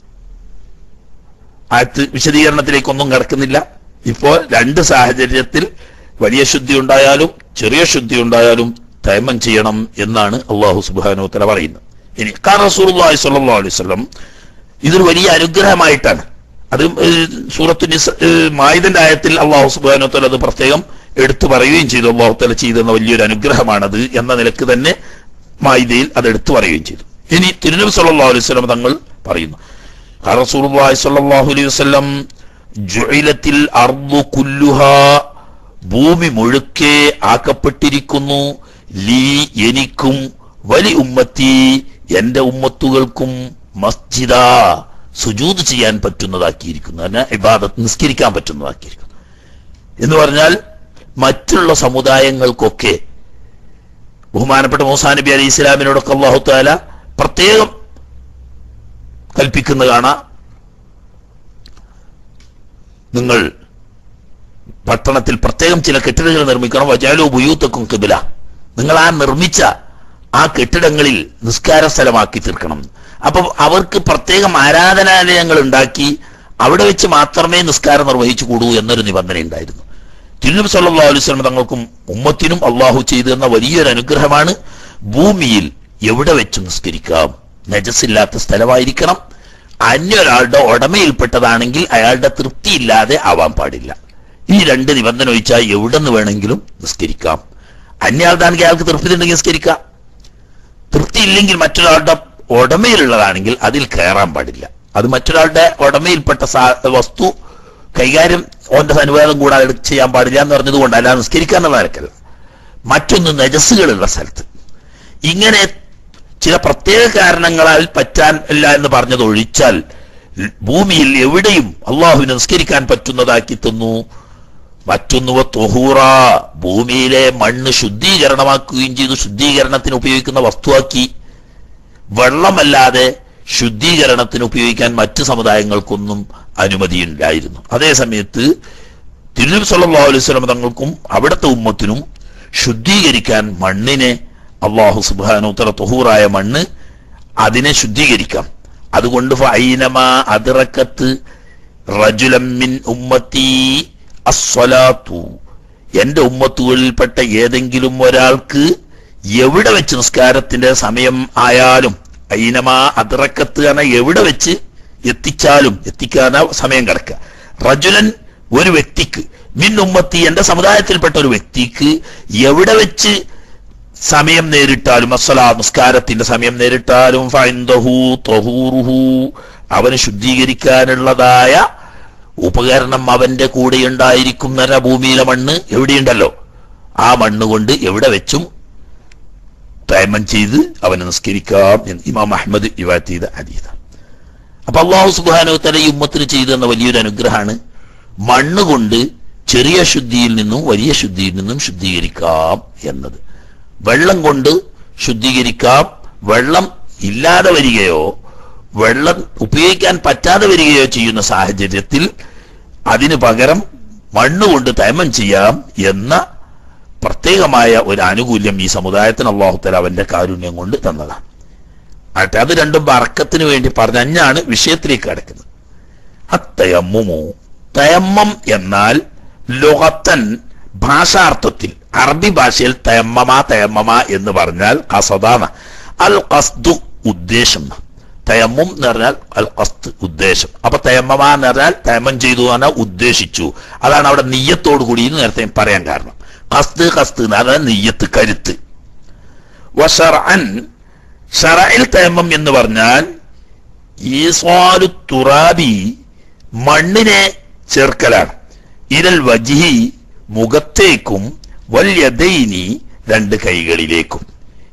[SPEAKER 1] ആയത്ത് വിശദീകരണത്തിലേക്കൊന്നും കിടക്കുന്നില്ല ഇപ്പോൾ രണ്ട് സാഹചര്യത്തിൽ വലിയ ശുദ്ധി ഉണ്ടായാലും ചെറിയ ശുദ്ധി ഉണ്ടായാലും തൈമം ചെയ്യണം എന്നാണ് അള്ളാഹു സുബാനു തല പറയുന്നത് ഇനി ഖാൻ റസൂലുള്ളാഹി സ്വല്ലല്ലാഹു അലൈഹി വസല്ലം ഇതൊരു വലിയ അനുഗ്രഹമായിട്ടാണ് അത് ഏഹ്, സൂറത്തു നിസ ഏഹ്, മായിദന്റെ ആയത്തിൽ അള്ളാഹു സുബാനു തല അത് പ്രത്യേകം എടുത്തു പറയുകയും ചെയ്തു അള്ളാഹു തല ചെയ്തെന്ന വലിയൊരു അനുഗ്രഹമാണത് എന്ന നിലക്ക് തന്നെ മായിദയിൽ അത് എടുത്തു പറയുകയും ചെയ്തു ഇനി തിരുനബി സല്ലല്ലാഹു അലൈഹി വസല്ലം തങ്ങൾ പറയുന്നു ഖാൻ റസൂലുള്ളാഹി സ്വല്ലല്ലാഹു അലൈഹി വസല്ലം ജുഇലത്തിൽ അർദു കുല്ലുഹാ ഭൂമി മുഴുക്കെ ആക്കപ്പെട്ടിരിക്കുന്നു ലീ എനിക്കും വലി ഉമ്മത്തി എന്റെ ഉമ്മത്തുകൾക്കും മസ്ജിദ സുജൂദ് ചെയ്യാൻ പറ്റുന്നതാക്കിയിരിക്കുന്നു അതിനെ ഇബാദത്ത് നിസ്കരിക്കാൻ പറ്റുന്നതാക്കിയിരിക്കുന്നു എന്ന് പറഞ്ഞാൽ മറ്റുള്ള സമുദായങ്ങൾക്കൊക്കെ ബഹുമാനപ്പെട്ട മൂസാ നബി അലി ഇസ്ലാമിനോടൊക്കെ അള്ളാഹു താല പ്രത്യേകം കൽപ്പിക്കുന്ന കാണാം നിങ്ങൾ പട്ടണത്തിൽ പ്രത്യേകം ചില കെട്ടിടങ്ങൾ നിർമ്മിക്കണം വജാലോ ബുയൂത്തക്കും കിബില നിങ്ങൾ ആ നിർമ്മിച്ച ആ കെട്ടിടങ്ങളിൽ നിസ്കാര സ്ഥലമാക്കി തീർക്കണം അപ്പൊ അവർക്ക് പ്രത്യേകം ആരാധനാലയങ്ങൾ ഉണ്ടാക്കി അവിടെ വെച്ച് മാത്രമേ നിസ്കാരം നിർവഹിച്ചു കൂടൂ എന്നൊരു നിബന്ധന ഉണ്ടായിരുന്നു തിരുനബി സല്ലല്ലാഹു അലൈഹി വസല്ലം തങ്ങൾക്കും ഉമ്മത്തിനും അള്ളാഹു ചെയ്തു തന്ന വലിയൊരു അനുഗ്രഹമാണ് ഭൂമിയിൽ എവിടെ വെച്ച് നിസ്കരിക്കാം നജസില്ലാത്ത സ്ഥലമായിരിക്കണം അന്യൊരാളുടെ ഉടമയിൽപ്പെട്ടതാണെങ്കിൽ അയാളുടെ തൃപ്തിയില്ലാതെ ആവാൻ പാടില്ല ഈ രണ്ട് നിബന്ധന ഒഴിച്ചാൽ എവിടെ നിന്ന് വേണമെങ്കിലും നിസ്കരിക്കാം അന്യാളുടെയാണെങ്കിൽ അയാൾക്ക് തൃപ്തി ഉണ്ടെങ്കിൽ നിസ്കരിക്കാം തൃപ്തി ഇല്ലെങ്കിൽ മറ്റൊരാളുടെ ഉടമയിലുള്ളതാണെങ്കിൽ അതിൽ കയറാൻ പാടില്ല അത് മറ്റൊരാളുടെ ഉടമയിൽപ്പെട്ട സാ- വസ്തു കൈകാര്യം ഓന്റെ അനുവാദം കൂടാതെ എടു- ചെയ്യാൻ പാടില്ല എന്ന് പറഞ്ഞതുകൊണ്ട് അല്ല നിസ്കരിക്കാൻ നടക്കല്ല മറ്റൊന്ന് നജസ്സുകളുള്ള സ്ഥലത്ത് ഇങ്ങനെ ചില പ്രത്യേക കാരണങ്ങളാൽ പറ്റാൻ ഇല്ല എന്ന് പറഞ്ഞത് ഒഴിച്ചാൽ ഭൂമിയിൽ എവിടെയും അള്ളാഹുവിനെ നിസ്കരിക്കാൻ പറ്റുന്നതാക്കി തന്നു മറ്റൊന്നുവ തൊഹൂറ ഭൂമിയിലെ മണ്ണ് ശുദ്ധീകരണമാക്കുകയും ചെയ്തു ശുദ്ധീകരണത്തിന് ഉപയോഗിക്കുന്ന വസ്തുവാക്കി വെള്ളമല്ലാതെ ശുദ്ധീകരണത്തിന് ഉപയോഗിക്കാൻ മറ്റ് സമുദായങ്ങൾക്കൊന്നും അനുമതിയില്ലായിരുന്നു അതേ സമയത്ത് തിരുനബി സല്ലല്ലാഹു അലൈഹി വസല്ലം തങ്ങൾക്കും അവിടുത്തെ ഉമ്മത്തിനും ശുദ്ധീകരിക്കാൻ മണ്ണിനെ അള്ളാഹു സുബ്ഹാനഹു തആല തൊഹൂറായ മണ്ണ് അതിനെ ശുദ്ധീകരിക്കാം അതുകൊണ്ട് ഫൈനമാ അതിറക്കത്ത് റജുലം മിൻ ഉമ്മത്തി അസ്വലാത്തു എന്റെ ഉമ്മത്തുകളിൽപ്പെട്ട ഏതെങ്കിലും ഒരാൾക്ക് എവിടെ വെച്ച് നിസ്കാരത്തിന്റെ സമയം ആയാലും ഐനമാ അതിറക്കത്ത് എന്ന എവിടെ വെച്ച് എത്തിച്ചാലും എത്തിക്കാന സമയം കിടക്കുക റജുലൻ ഒരു വ്യക്തിക്ക് മിൻ ഉമ്മത്തി എന്റെ സമുദായത്തിൽപ്പെട്ട ഒരു വ്യക്തിക്ക് എവിടെ വെച്ച് സമയം നേരിട്ടാലും അസ്സലാ നിസ്കാരത്തിന്റെ സമയം നേരിട്ടാലും ഫൈന്ദഹു തൊഹൂറുഹു അവന് ശുദ്ധീകരിക്കാനുള്ളതായ ഉപകരണം അവന്റെ കൂടെ ഉണ്ടായിരിക്കും നര ഭൂമിയിലെ മണ്ണ് എവിടെയുണ്ടല്ലോ ആ മണ്ണ് കൊണ്ട് എവിടെ വെച്ചും തൈമം ചെയ്ത് അവനെ നിസ്കരിക്കാം എന്ന് ഇമാം അഹമ്മദ് ഇവാറ്റ് ചെയ്ത ഹദീത അപ്പൊ അള്ളാഹു സുബാനോ തല ഈ ഉമ്മത്തിന് ചെയ്തു തന്ന വലിയൊരു അനുഗ്രഹമാണ് മണ്ണ് കൊണ്ട് ചെറിയ ശുദ്ധിയിൽ നിന്നും വലിയ ശുദ്ധിയിൽ നിന്നും ശുദ്ധീകരിക്കാം എന്നത് വെള്ളം കൊണ്ട് ശുദ്ധീകരിക്കാം വെള്ളം ഇല്ലാതെ വരികയോ വെള്ളം ഉപയോഗിക്കാൻ പറ്റാതെ വരികയോ ചെയ്യുന്ന സാഹചര്യത്തിൽ അതിന് പകരം മണ്ണുകൊണ്ട് തൈമം ചെയ്യാം എന്ന പ്രത്യേകമായ ഒരു ആനുകൂല്യം ഈ സമുദായത്തിന് അള്ളാഹുത്തല അവന്റെ കാരുണ്യം കൊണ്ട് തന്നതാണ് ആട്ടെ അത് രണ്ടും ബർക്കത്തിന് വേണ്ടി പറഞ്ഞാണ് വിഷയത്തിലേക്ക് കടക്കുന്നത് അത്തയമ്മുമു തയമ്മം എന്നാൽ ലോകത്തൻ ഭാഷാർത്ഥത്തിൽ അറബി ഭാഷയിൽ തയമ്മമ തയമ്മമ എന്ന് പറഞ്ഞാൽ കസദാണ് അൽ കസ്ദു ഉദ്ദേശം തയമ്മും എന്ന് പറഞ്ഞാൽ അൽ കസ്ത് ഉദ്ദേശം അപ്പൊ തയമ്മമ എന്ന് പറഞ്ഞാൽ തയമ്മം ചെയ്തു എന്ന് പറഞ്ഞാൽ ഉദ്ദേശിച്ചു അതാണ് അവിടെ നെയ്യത്തോടു കൂടി എന്ന് നേരത്തെ ഞാൻ പറയാൻ കാരണം കസ്ത് കസ്ത് എന്ന് പറഞ്ഞാൽ നെയ്യത്ത് കരുത്ത് വഷറഅൻ ഷറയിൽ തയമ്മം എന്ന് പറഞ്ഞാൽ ഈസ്വാലു തുറാബി മണ്ണിനെ ചേർക്കലാണ് ഇരൽ വജിഹി മുഖത്തേക്കും വല്യദൈനി രണ്ട് കൈകളിലേക്കും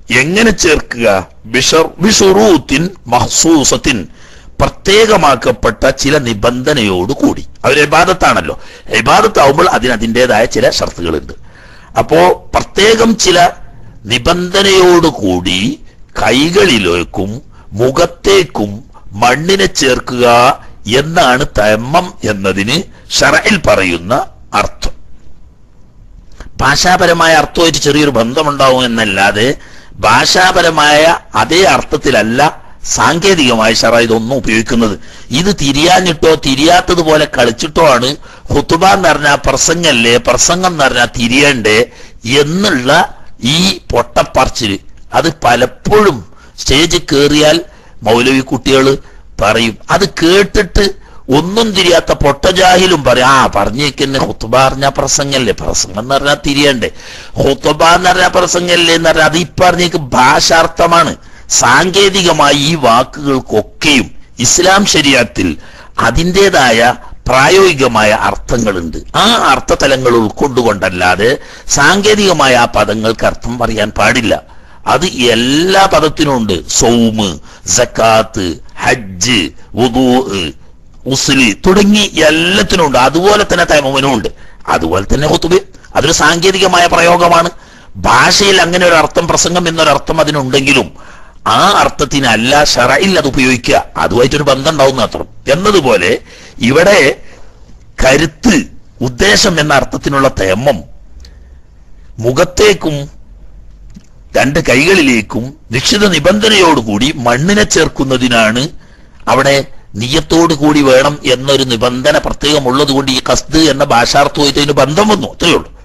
[SPEAKER 1] എങ്ങനെ ചേർക്കുക ബിഷർ ബിഷുറൂത്തിൻ മഹ്സൂസത്തിൻ പ്രത്യേകമാക്കപ്പെട്ട ചില നിബന്ധനയോട് കൂടി അവർ ഇബാദത്താണല്ലോ ഇബാദത്താവുമ്പോൾ അതിന് അതിൻ്റെതായ ചില ഷർത്തുകളുണ്ട് അപ്പോ പ്രത്യേകം ചില നിബന്ധനയോട് കൂടി കൈകളിലേക്കും മുഖത്തേക്കും മണ്ണിനെ ചേർക്കുക എന്നാണ് തമ്മം എന്നതിന് ഷറയിൽ പറയുന്ന അർത്ഥം ഭാഷാപരമായ അർത്ഥമായിട്ട് ചെറിയൊരു ബന്ധമുണ്ടാവും എന്നല്ലാതെ ഭാഷാപരമായ അതേ അർത്ഥത്തിലല്ല സാങ്കേതികമായ ഷറ ഇതൊന്നും ഉപയോഗിക്കുന്നത് ഇത് തിരിയാഞ്ഞിട്ടോ തിരിയാത്തതുപോലെ കളിച്ചിട്ടോ ആണ് ഹുത്തുബ എന്ന് പറഞ്ഞാൽ പ്രസംഗല്ലേ പ്രസംഗം എന്ന് പറഞ്ഞാൽ തിരിയണ്ടേ എന്നുള്ള ഈ പൊട്ടപ്പറച്ചില് അത് പലപ്പോഴും സ്റ്റേജിൽ കയറിയാൽ മൗലവി കുട്ടികൾ പറയും അത് കേട്ടിട്ട് ഒന്നും തിരിയാത്ത പൊട്ടജാഹിലും പറയും ആ പറഞ്ഞേക്കുന്ന ഹുത്തുബ പറഞ്ഞ പ്രസംഗല്ലേ പ്രസംഗം എന്ന് പറഞ്ഞാൽ തിരിയണ്ടേ ഹുത്തുബ എന്ന് പറഞ്ഞ പ്രസംഗല്ലേ എന്ന് പറഞ്ഞാൽ അത് ഈ പറഞ്ഞേക്ക് ഭാഷാർത്ഥമാണ് സാങ്കേതികമായി ഈ വാക്കുകൾക്കൊക്കെയും ഇസ്ലാം ശരീരത്തിൽ അതിൻ്റെതായ പ്രായോഗികമായ അർത്ഥങ്ങളുണ്ട് ആ അർത്ഥതലങ്ങൾ ഉൾക്കൊണ്ടുകൊണ്ടല്ലാതെ സാങ്കേതികമായ ആ പദങ്ങൾക്ക് അർത്ഥം പറയാൻ പാടില്ല അത് എല്ലാ പദത്തിനും ഉണ്ട് സൗമ് സക്കാത്ത് ഹജ്ജ് വുദൂ ഉസ്ലി തുടങ്ങി എല്ലാത്തിനും ഉണ്ട് അതുപോലെ തന്നെ തൈമൂമിനും ഉണ്ട് അതുപോലെ തന്നെ ഹുത്തുബ് അതൊരു സാങ്കേതികമായ പ്രയോഗമാണ് ഭാഷയിൽ അങ്ങനെ ഒരു അർത്ഥം പ്രസംഗം എന്നൊരർത്ഥം അതിനുണ്ടെങ്കിലും ആ അർത്ഥത്തിനല്ല ഷറയിൽ അത് ഉപയോഗിക്കുക അതുമായിട്ടൊരു ബന്ധം ഉണ്ടാവുന്ന അർത്ഥം എന്നതുപോലെ ഇവിടെ കരുത്ത് ഉദ്ദേശം എന്ന അർത്ഥത്തിനുള്ള തേമം മുഖത്തേക്കും രണ്ട് കൈകളിലേക്കും നിശ്ചിത നിബന്ധനയോടുകൂടി മണ്ണിനെ ചേർക്കുന്നതിനാണ് അവിടെ നീയത്തോടു കൂടി വേണം എന്നൊരു നിബന്ധന പ്രത്യേകമുള്ളത് കൊണ്ട് ഈ കസ്ത് എന്ന ഭാഷാർത്ഥമായിട്ട് അതിന് ബന്ധം വന്നു അത്രയേ ഉള്ളൂ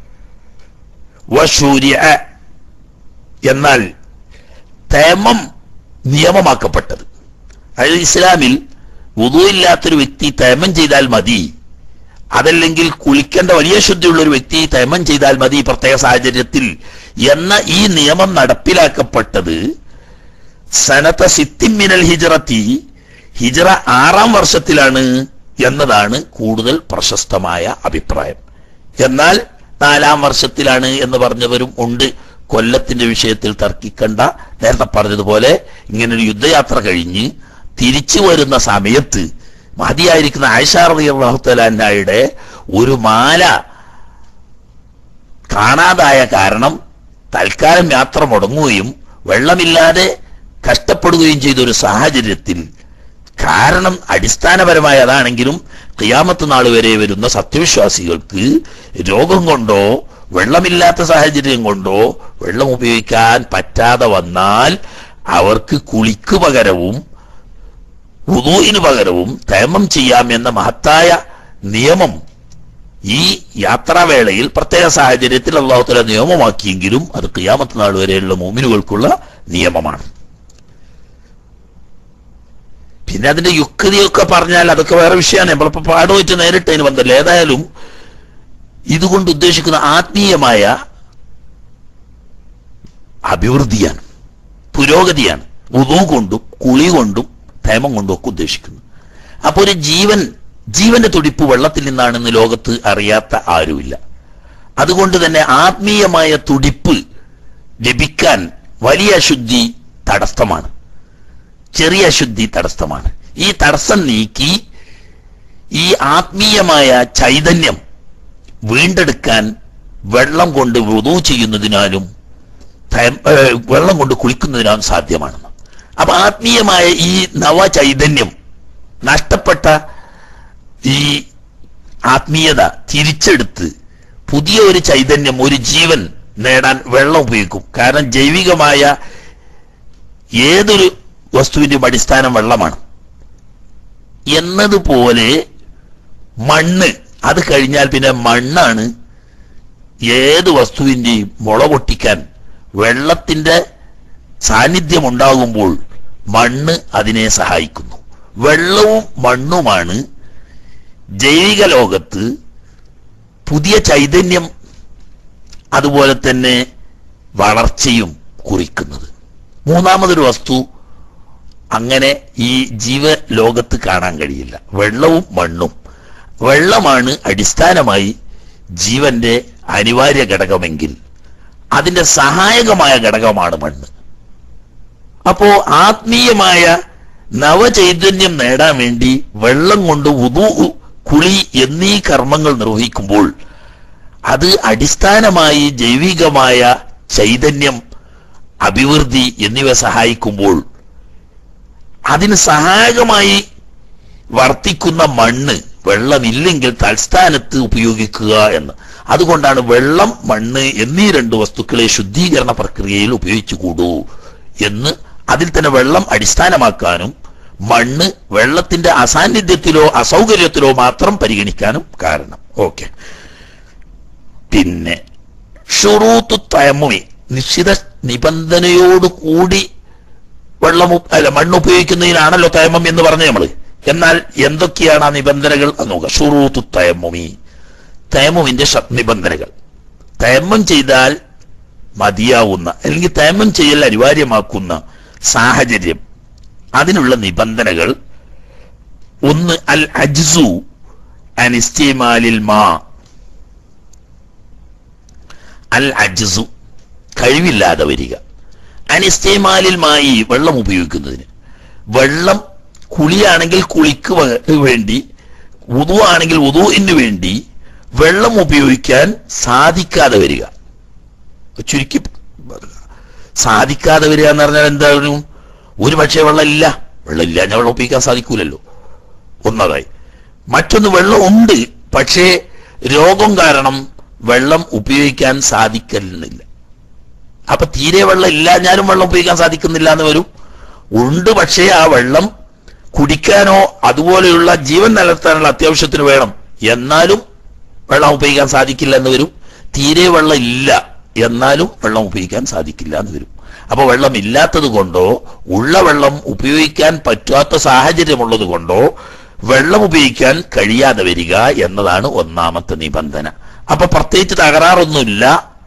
[SPEAKER 1] വശൂര്യ എന്നാൽ തേമം നിയമമാക്കപ്പെട്ടത് അതായത് ഇസ്ലാമിൽ വുദു ഇല്ലാത്തൊരു വ്യക്തി തേമം ചെയ്താൽ മതി അതല്ലെങ്കിൽ കുളിക്കേണ്ട വലിയ ശുദ്ധിയുള്ള ഒരു വ്യക്തി തേമം ചെയ്താൽ മതി ഈ പ്രത്യേക സാഹചര്യത്തിൽ എന്ന ഈ നിയമം നടപ്പിലാക്കപ്പെട്ടത് സനത സിത്തിമിനൽ ഹിജറത്തി ഹിജറ ആറാം വർഷത്തിലാണ് എന്നതാണ് കൂടുതൽ പ്രശസ്തമായ അഭിപ്രായം എന്നാൽ നാലാം വർഷത്തിലാണ് എന്ന് പറഞ്ഞവരും ഉണ്ട് കൊല്ലത്തിന്റെ വിഷയത്തിൽ തർക്കിക്കണ്ട നേരത്തെ പറഞ്ഞതുപോലെ ഇങ്ങനെ ഒരു യുദ്ധയാത്ര കഴിഞ്ഞ് തിരിച്ചു വരുന്ന സമയത്ത് മതിയായിരിക്കുന്ന ആയിഷാറതി അള്ളാഹുത്തലാൻഡായുടെ ഒരു മാല കാണാതായ കാരണം തൽക്കാലം യാത്ര മുടങ്ങുകയും വെള്ളമില്ലാതെ കഷ്ടപ്പെടുകയും ചെയ്ത ഒരു സാഹചര്യത്തിൽ കാരണം അടിസ്ഥാനപരമായ അതാണെങ്കിലും ഖിയാമത്ത് നാൾ വരെ വരുന്ന സത്യവിശ്വാസികൾക്ക് രോഗം കൊണ്ടോ വെള്ളമില്ലാത്ത സാഹചര്യം കൊണ്ടോ വെള്ളം ഉപയോഗിക്കാൻ പറ്റാതെ വന്നാൽ അവർക്ക് കുളിക്ക് പകരവും വുദൂയിന് പകരവും തേമം ചെയ്യാം എന്ന മഹത്തായ നിയമം ഈ യാത്രാവേളയിൽ പ്രത്യേക സാഹചര്യത്തിൽ അള്ളാഹുത്തല നിയമമാക്കിയെങ്കിലും അത് ഖിയാമത്ത് നാൾ വരെയുള്ള മോമിനുകൾക്കുള്ള നിയമമാണ് പിന്നെ അതിന്റെ യുക്തിയൊക്കെ പറഞ്ഞാൽ അതൊക്കെ വേറെ വിഷയമാണ് നമ്മളിപ്പോ പാടുമായിട്ട് നേരിട്ട് അതിന് ബന്ധമില്ല ഏതായാലും ഇതുകൊണ്ട് ഉദ്ദേശിക്കുന്ന ആത്മീയമായ അഭിവൃദ്ധിയാണ് പുരോഗതിയാണ് ഉദു കൊണ്ടും കുളി കൊണ്ടും തേമം കൊണ്ടും ഒക്കെ ഉദ്ദേശിക്കുന്നു അപ്പൊ ഒരു ജീവൻ ജീവന്റെ തുടിപ്പ് വെള്ളത്തിൽ നിന്നാണെന്ന് ലോകത്ത് അറിയാത്ത ആരുമില്ല അതുകൊണ്ട് തന്നെ ആത്മീയമായ തുടിപ്പ് ലഭിക്കാൻ വലിയ അശുദ്ധി തടസ്സമാണ് ചെറിയ അശുദ്ധി തടസ്സമാണ് ഈ തടസ്സം നീക്കി ഈ ആത്മീയമായ ചൈതന്യം വീണ്ടെടുക്കാൻ വെള്ളം കൊണ്ട് വൃതു ചെയ്യുന്നതിനാലും തയം- ഏ, വെള്ളം കൊണ്ട് കുളിക്കുന്നതിനാലും സാധ്യമാണെന്ന് അപ്പൊ ആത്മീയമായ ഈ നവചൈതന്യം നഷ്ടപ്പെട്ട ഈ ആത്മീയത തിരിച്ചെടുത്ത് പുതിയ ഒരു ചൈതന്യം ഒരു ജീവൻ നേടാൻ വെള്ളം ഉപയോഗിക്കും കാരണം ജൈവികമായ ഏതൊരു വസ്തുവിന്റെയും അടിസ്ഥാനം വെള്ളമാണ് എന്നതുപോലെ മണ്ണ് അത് കഴിഞ്ഞാൽ പിന്നെ മണ്ണാണ് ഏത് വസ്തുവിന്റെയും മുള പൊട്ടിക്കാൻ വെള്ളത്തിന്റെ സാന്നിധ്യം ഉണ്ടാകുമ്പോൾ മണ്ണ് അതിനെ സഹായിക്കുന്നു വെള്ളവും മണ്ണുമാണ് ജൈവിക ലോകത്ത് പുതിയ ചൈതന്യം അതുപോലെ തന്നെ വളർച്ചയും കുറിക്കുന്നത് മൂന്നാമതൊരു വസ്തു അങ്ങനെ ഈ ജീവലോകത്ത് കാണാൻ കഴിയില്ല വെള്ളവും മണ്ണും വെള്ളമാണ് അടിസ്ഥാനമായി ജീവന്റെ അനിവാര്യ ഘടകമെങ്കിൽ അതിന്റെ സഹായകമായ ഘടകമാണ് മണ്ണ് അപ്പോ ആത്മീയമായ നവചൈതന്യം നേടാൻ വേണ്ടി വെള്ളം കൊണ്ട് ഉദു കുളി എന്നീ കർമ്മങ്ങൾ നിർവഹിക്കുമ്പോൾ അത് അടിസ്ഥാനമായി ജൈവികമായ ചൈതന്യം അഭിവൃദ്ധി എന്നിവ സഹായിക്കുമ്പോൾ അതിന് സഹായകമായി വർത്തിക്കുന്ന മണ്ണ് വെള്ളമില്ലെങ്കിൽ തൽസ്ഥാനത്ത് ഉപയോഗിക്കുക എന്ന് അതുകൊണ്ടാണ് വെള്ളം മണ്ണ് എന്നീ രണ്ട് വസ്തുക്കളെ ശുദ്ധീകരണ പ്രക്രിയയിൽ ഉപയോഗിച്ചുകൂടൂ എന്ന് അതിൽ തന്നെ വെള്ളം അടിസ്ഥാനമാക്കാനും മണ്ണ് വെള്ളത്തിന്റെ അസാന്നിധ്യത്തിലോ അസൗകര്യത്തിലോ മാത്രം പരിഗണിക്കാനും കാരണം ഓക്കെ പിന്നെ ഷുറൂത്തു തയമ്മുമി നിശ്ചിത നിബന്ധനയോട് കൂടി വെള്ളം ഉപ- അല്ല മണ്ണ് ഉപയോഗിക്കുന്നതിനാണല്ലോ തയമ്മം എന്ന് പറഞ്ഞ നമ്മള് എന്നാൽ എന്തൊക്കെയാണ് ആ നിബന്ധനകൾ എന്ന് നോക്കുക ഷുറൂത്തു തയമ്മുമി തയമ്മുമിന്റെ ശ- നിബന്ധനകൾ തയമ്മം ചെയ്താൽ മതിയാവുന്ന അല്ലെങ്കിൽ തയമ്മം ചെയ്യൽ അനിവാര്യമാക്കുന്ന സാഹചര്യം അതിനുള്ള നിബന്ധനകൾ ഒന്ന് അൽ അജ്സു അനിസ്റ്റിമാലിൽ മാ അൽ അജ്സു കഴിവില്ലാതെ വരിക അനിസ്റ്റിമാലിൽ മായി വെള്ളം ഉപയോഗിക്കുന്നതിന് വെള്ളം കുളിയാണെങ്കിൽ കുളിക്ക് വ- വേണ്ടി ഉതു ആണെങ്കിൽ ഉതുവിന് വേണ്ടി വെള്ളം ഉപയോഗിക്കാൻ സാധിക്കാതെ വരിക ചുരുക്കി പറയുക. സാധിക്കാതെ വരിക എന്ന് പറഞ്ഞാൽ എന്താണ് ഒരു പക്ഷേ വെള്ളം ഇല്ല വെള്ളം ഇല്ല ഞാൻ വെള്ളം ഉപയോഗിക്കാൻ സാധിക്കൂലല്ലോ ഒന്നതായി മറ്റൊന്ന് വെള്ളം ഉണ്ട് പക്ഷേ രോഗം കാരണം വെള്ളം ഉപയോഗിക്കാൻ സാധിക്കുന്നില്ല അപ്പൊ തീരെ വെള്ളം ഇല്ല ഞാനും വെള്ളം ഉപയോഗിക്കാൻ സാധിക്കുന്നില്ല എന്ന് വരും ഉണ്ട് പക്ഷേ ആ വെള്ളം കുടിക്കാനോ അതുപോലെയുള്ള ജീവൻ നിലനിർത്താനുള്ള അത്യാവശ്യത്തിന് വേണം എന്നാലും വെള്ളം ഉപയോഗിക്കാൻ സാധിക്കില്ല എന്ന് വരും തീരെ വെള്ളം ഇല്ല എന്നാലും വെള്ളം ഉപയോഗിക്കാൻ സാധിക്കില്ല എന്ന് വരും അപ്പൊ വെള്ളം ഇല്ലാത്തത് കൊണ്ടോ ഉള്ള വെള്ളം ഉപയോഗിക്കാൻ പറ്റാത്ത സാഹചര്യമുള്ളത് കൊണ്ടോ വെള്ളം ഉപയോഗിക്കാൻ കഴിയാതെ വരിക എന്നതാണ് ഒന്നാമത്തെ നിബന്ധന അപ്പൊ പ്രത്യേകിച്ച് തകരാറൊന്നുമില്ല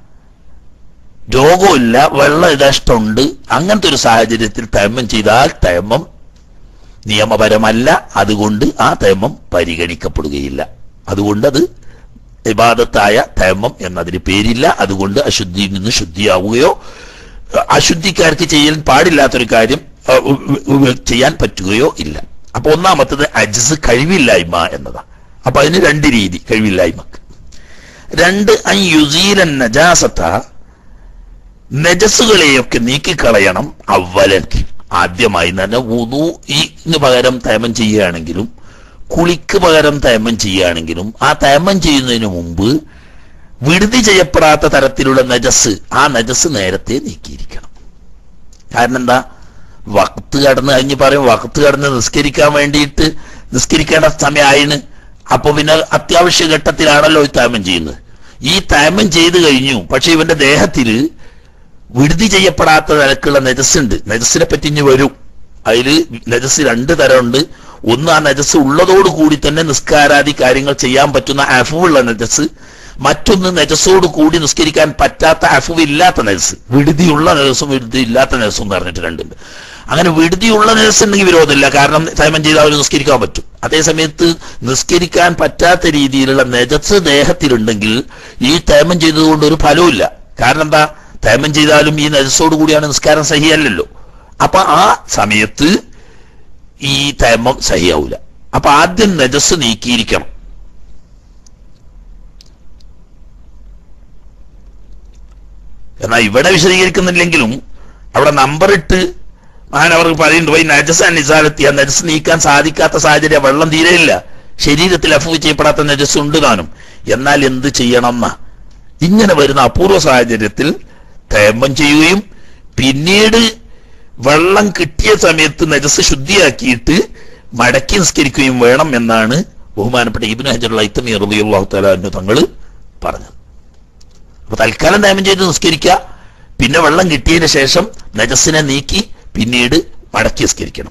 [SPEAKER 1] രോഗമില്ല വെള്ളം ഇഷ്ടമുണ്ട് അങ്ങനത്തെ ഒരു സാഹചര്യത്തിൽ തയമ്മം ചെയ്താൽ തയമ്മം നിയമപരമല്ല അതുകൊണ്ട് ആ തയമ്മം പരിഗണിക്കപ്പെടുകയില്ല അതുകൊണ്ട് അത് ഇബാദത്തായ തയമ്മം എന്നതിന് പേരില്ല അതുകൊണ്ട് അശുദ്ധിയിൽ നിന്ന് ശുദ്ധിയാവുകയോ അശുദ്ധിക്കാർക്ക് ചെയ്യാൻ പാടില്ലാത്തൊരു കാര്യം അഹ്, ഉ- ഉ- ചെയ്യാൻ പറ്റുകയോ ഇല്ല അപ്പൊ ഒന്നാമത്തത് അജ്സ് കഴിവില്ലായ്മ എന്നതാ അപ്പൊ അതിന് രണ്ട് രീതി കഴിവില്ലായ്മക്ക് രണ്ട് അൻ യുസീലൻ നജാസത്ത നജസ്സുകളെയൊക്കെ നീക്കിക്കളയണം അവലൻ ആദ്യമായി തന്നെ വുദൂഇന് പകരം തയമം ചെയ്യുകയാണെങ്കിലും കുളിക്ക് പകരം തയമം ചെയ്യുകയാണെങ്കിലും ആ തയമം ചെയ്യുന്നതിന് മുമ്പ് വിടുതി ചെയ്യപ്പെടാത്ത തരത്തിലുള്ള നജസ് ആ നജസ് നേരത്തെ നീക്കിയിരിക്കണം കാരണം എന്താ വക്ത് കടന്ന് കഴിഞ്ഞ് പറയും വക്ത് കടന്ന് നിസ്കരിക്കാൻ വേണ്ടിയിട്ട് നിസ്കരിക്കേണ്ട സമയമായിന് അപ്പൊ പിന്നെ അത്യാവശ്യ ഘട്ടത്തിലാണല്ലോ ഈ തയമം ചെയ്യുന്നത് ഈ തയമം ചെയ്തു കഴിഞ്ഞു പക്ഷെ ഇവന്റെ ദേഹത്തില് വിടുതി ചെയ്യപ്പെടാത്ത നിലക്കുള്ള നജസ്സുണ്ട് നജസ്സിനെ പറ്റി ഇനി വരും അതില് നജസ് രണ്ട് തരമുണ്ട് ഒന്ന് ആ നജസ് ഉള്ളതോട് കൂടി തന്നെ നിസ്കാരാദി കാര്യങ്ങൾ ചെയ്യാൻ പറ്റുന്ന അഫുള്ള നജസ് മറ്റൊന്ന് നജസ്സോട് കൂടി നിസ്കരിക്കാൻ പറ്റാത്ത അഫുവ് ഇല്ലാത്ത നജസ് വിടുതിയുള്ള നജസും വിടുതി ഇല്ലാത്ത നജസും എന്ന് പറഞ്ഞിട്ട് രണ്ടുണ്ട് അങ്ങനെ വിടുതിയുള്ള നജസ് ഉണ്ടെങ്കിൽ വിരോധമില്ല കാരണം തൈമം ചെയ്താൽ അവർ നിസ്കരിക്കാൻ പറ്റും അതേ സമയത്ത് നിസ്കരിക്കാൻ പറ്റാത്ത രീതിയിലുള്ള നജസ് ദേഹത്തിലുണ്ടെങ്കിൽ ഈ തൈമം ചെയ്തതുകൊണ്ട് ഒരു ഫലവുമില്ല കാരണം എന്താ തൈമം ചെയ്താലും ഈ നജസ്സോട് കൂടിയാണ് നിസ്കാരം സഹിയല്ലല്ലോ അപ്പൊ ആ സമയത്ത് ഈ തൈമം സഹിയാവൂല അപ്പൊ ആദ്യം നജസ് നീക്കിയിരിക്കണം എന്നാൽ ഇവിടെ വിശദീകരിക്കുന്നില്ലെങ്കിലും അവിടെ നമ്പർ ഇട്ട് ഞാൻ അവർക്ക് പറയുന്നുണ്ട് വൈ നജസ് നിസാലത്തി ആ നജസ് നീക്കാൻ സാധിക്കാത്ത സാഹചര്യം വെള്ളം തീരെയില്ല ശരീരത്തിൽ അഫു ചെയ്യപ്പെടാത്ത നജസ് ഉണ്ട് താനും എന്നാൽ എന്ത് ചെയ്യണം എന്നാ ഇങ്ങനെ വരുന്ന അപൂർവ സാഹചര്യത്തിൽ തേമ്പം ചെയ്യുകയും പിന്നീട് വെള്ളം കിട്ടിയ സമയത്ത് നജസ് ശുദ്ധിയാക്കിയിട്ട് മടക്കി നിസ്കരിക്കുകയും വേണം എന്നാണ് ബഹുമാനപ്പെട്ട ഇബിൻ ഹജറുൽ ഐത്തമി റളിയല്ലാഹു തആല അൻഹു തങ്ങൾ പറഞ്ഞത് അപ്പൊ തൽക്കാലം നിയമം ചെയ്ത് നിസ്കരിക്കുക പിന്നെ വെള്ളം കിട്ടിയതിന് ശേഷം നജസ്സിനെ നീക്കി പിന്നീട് മടക്കി നിസ്കരിക്കണം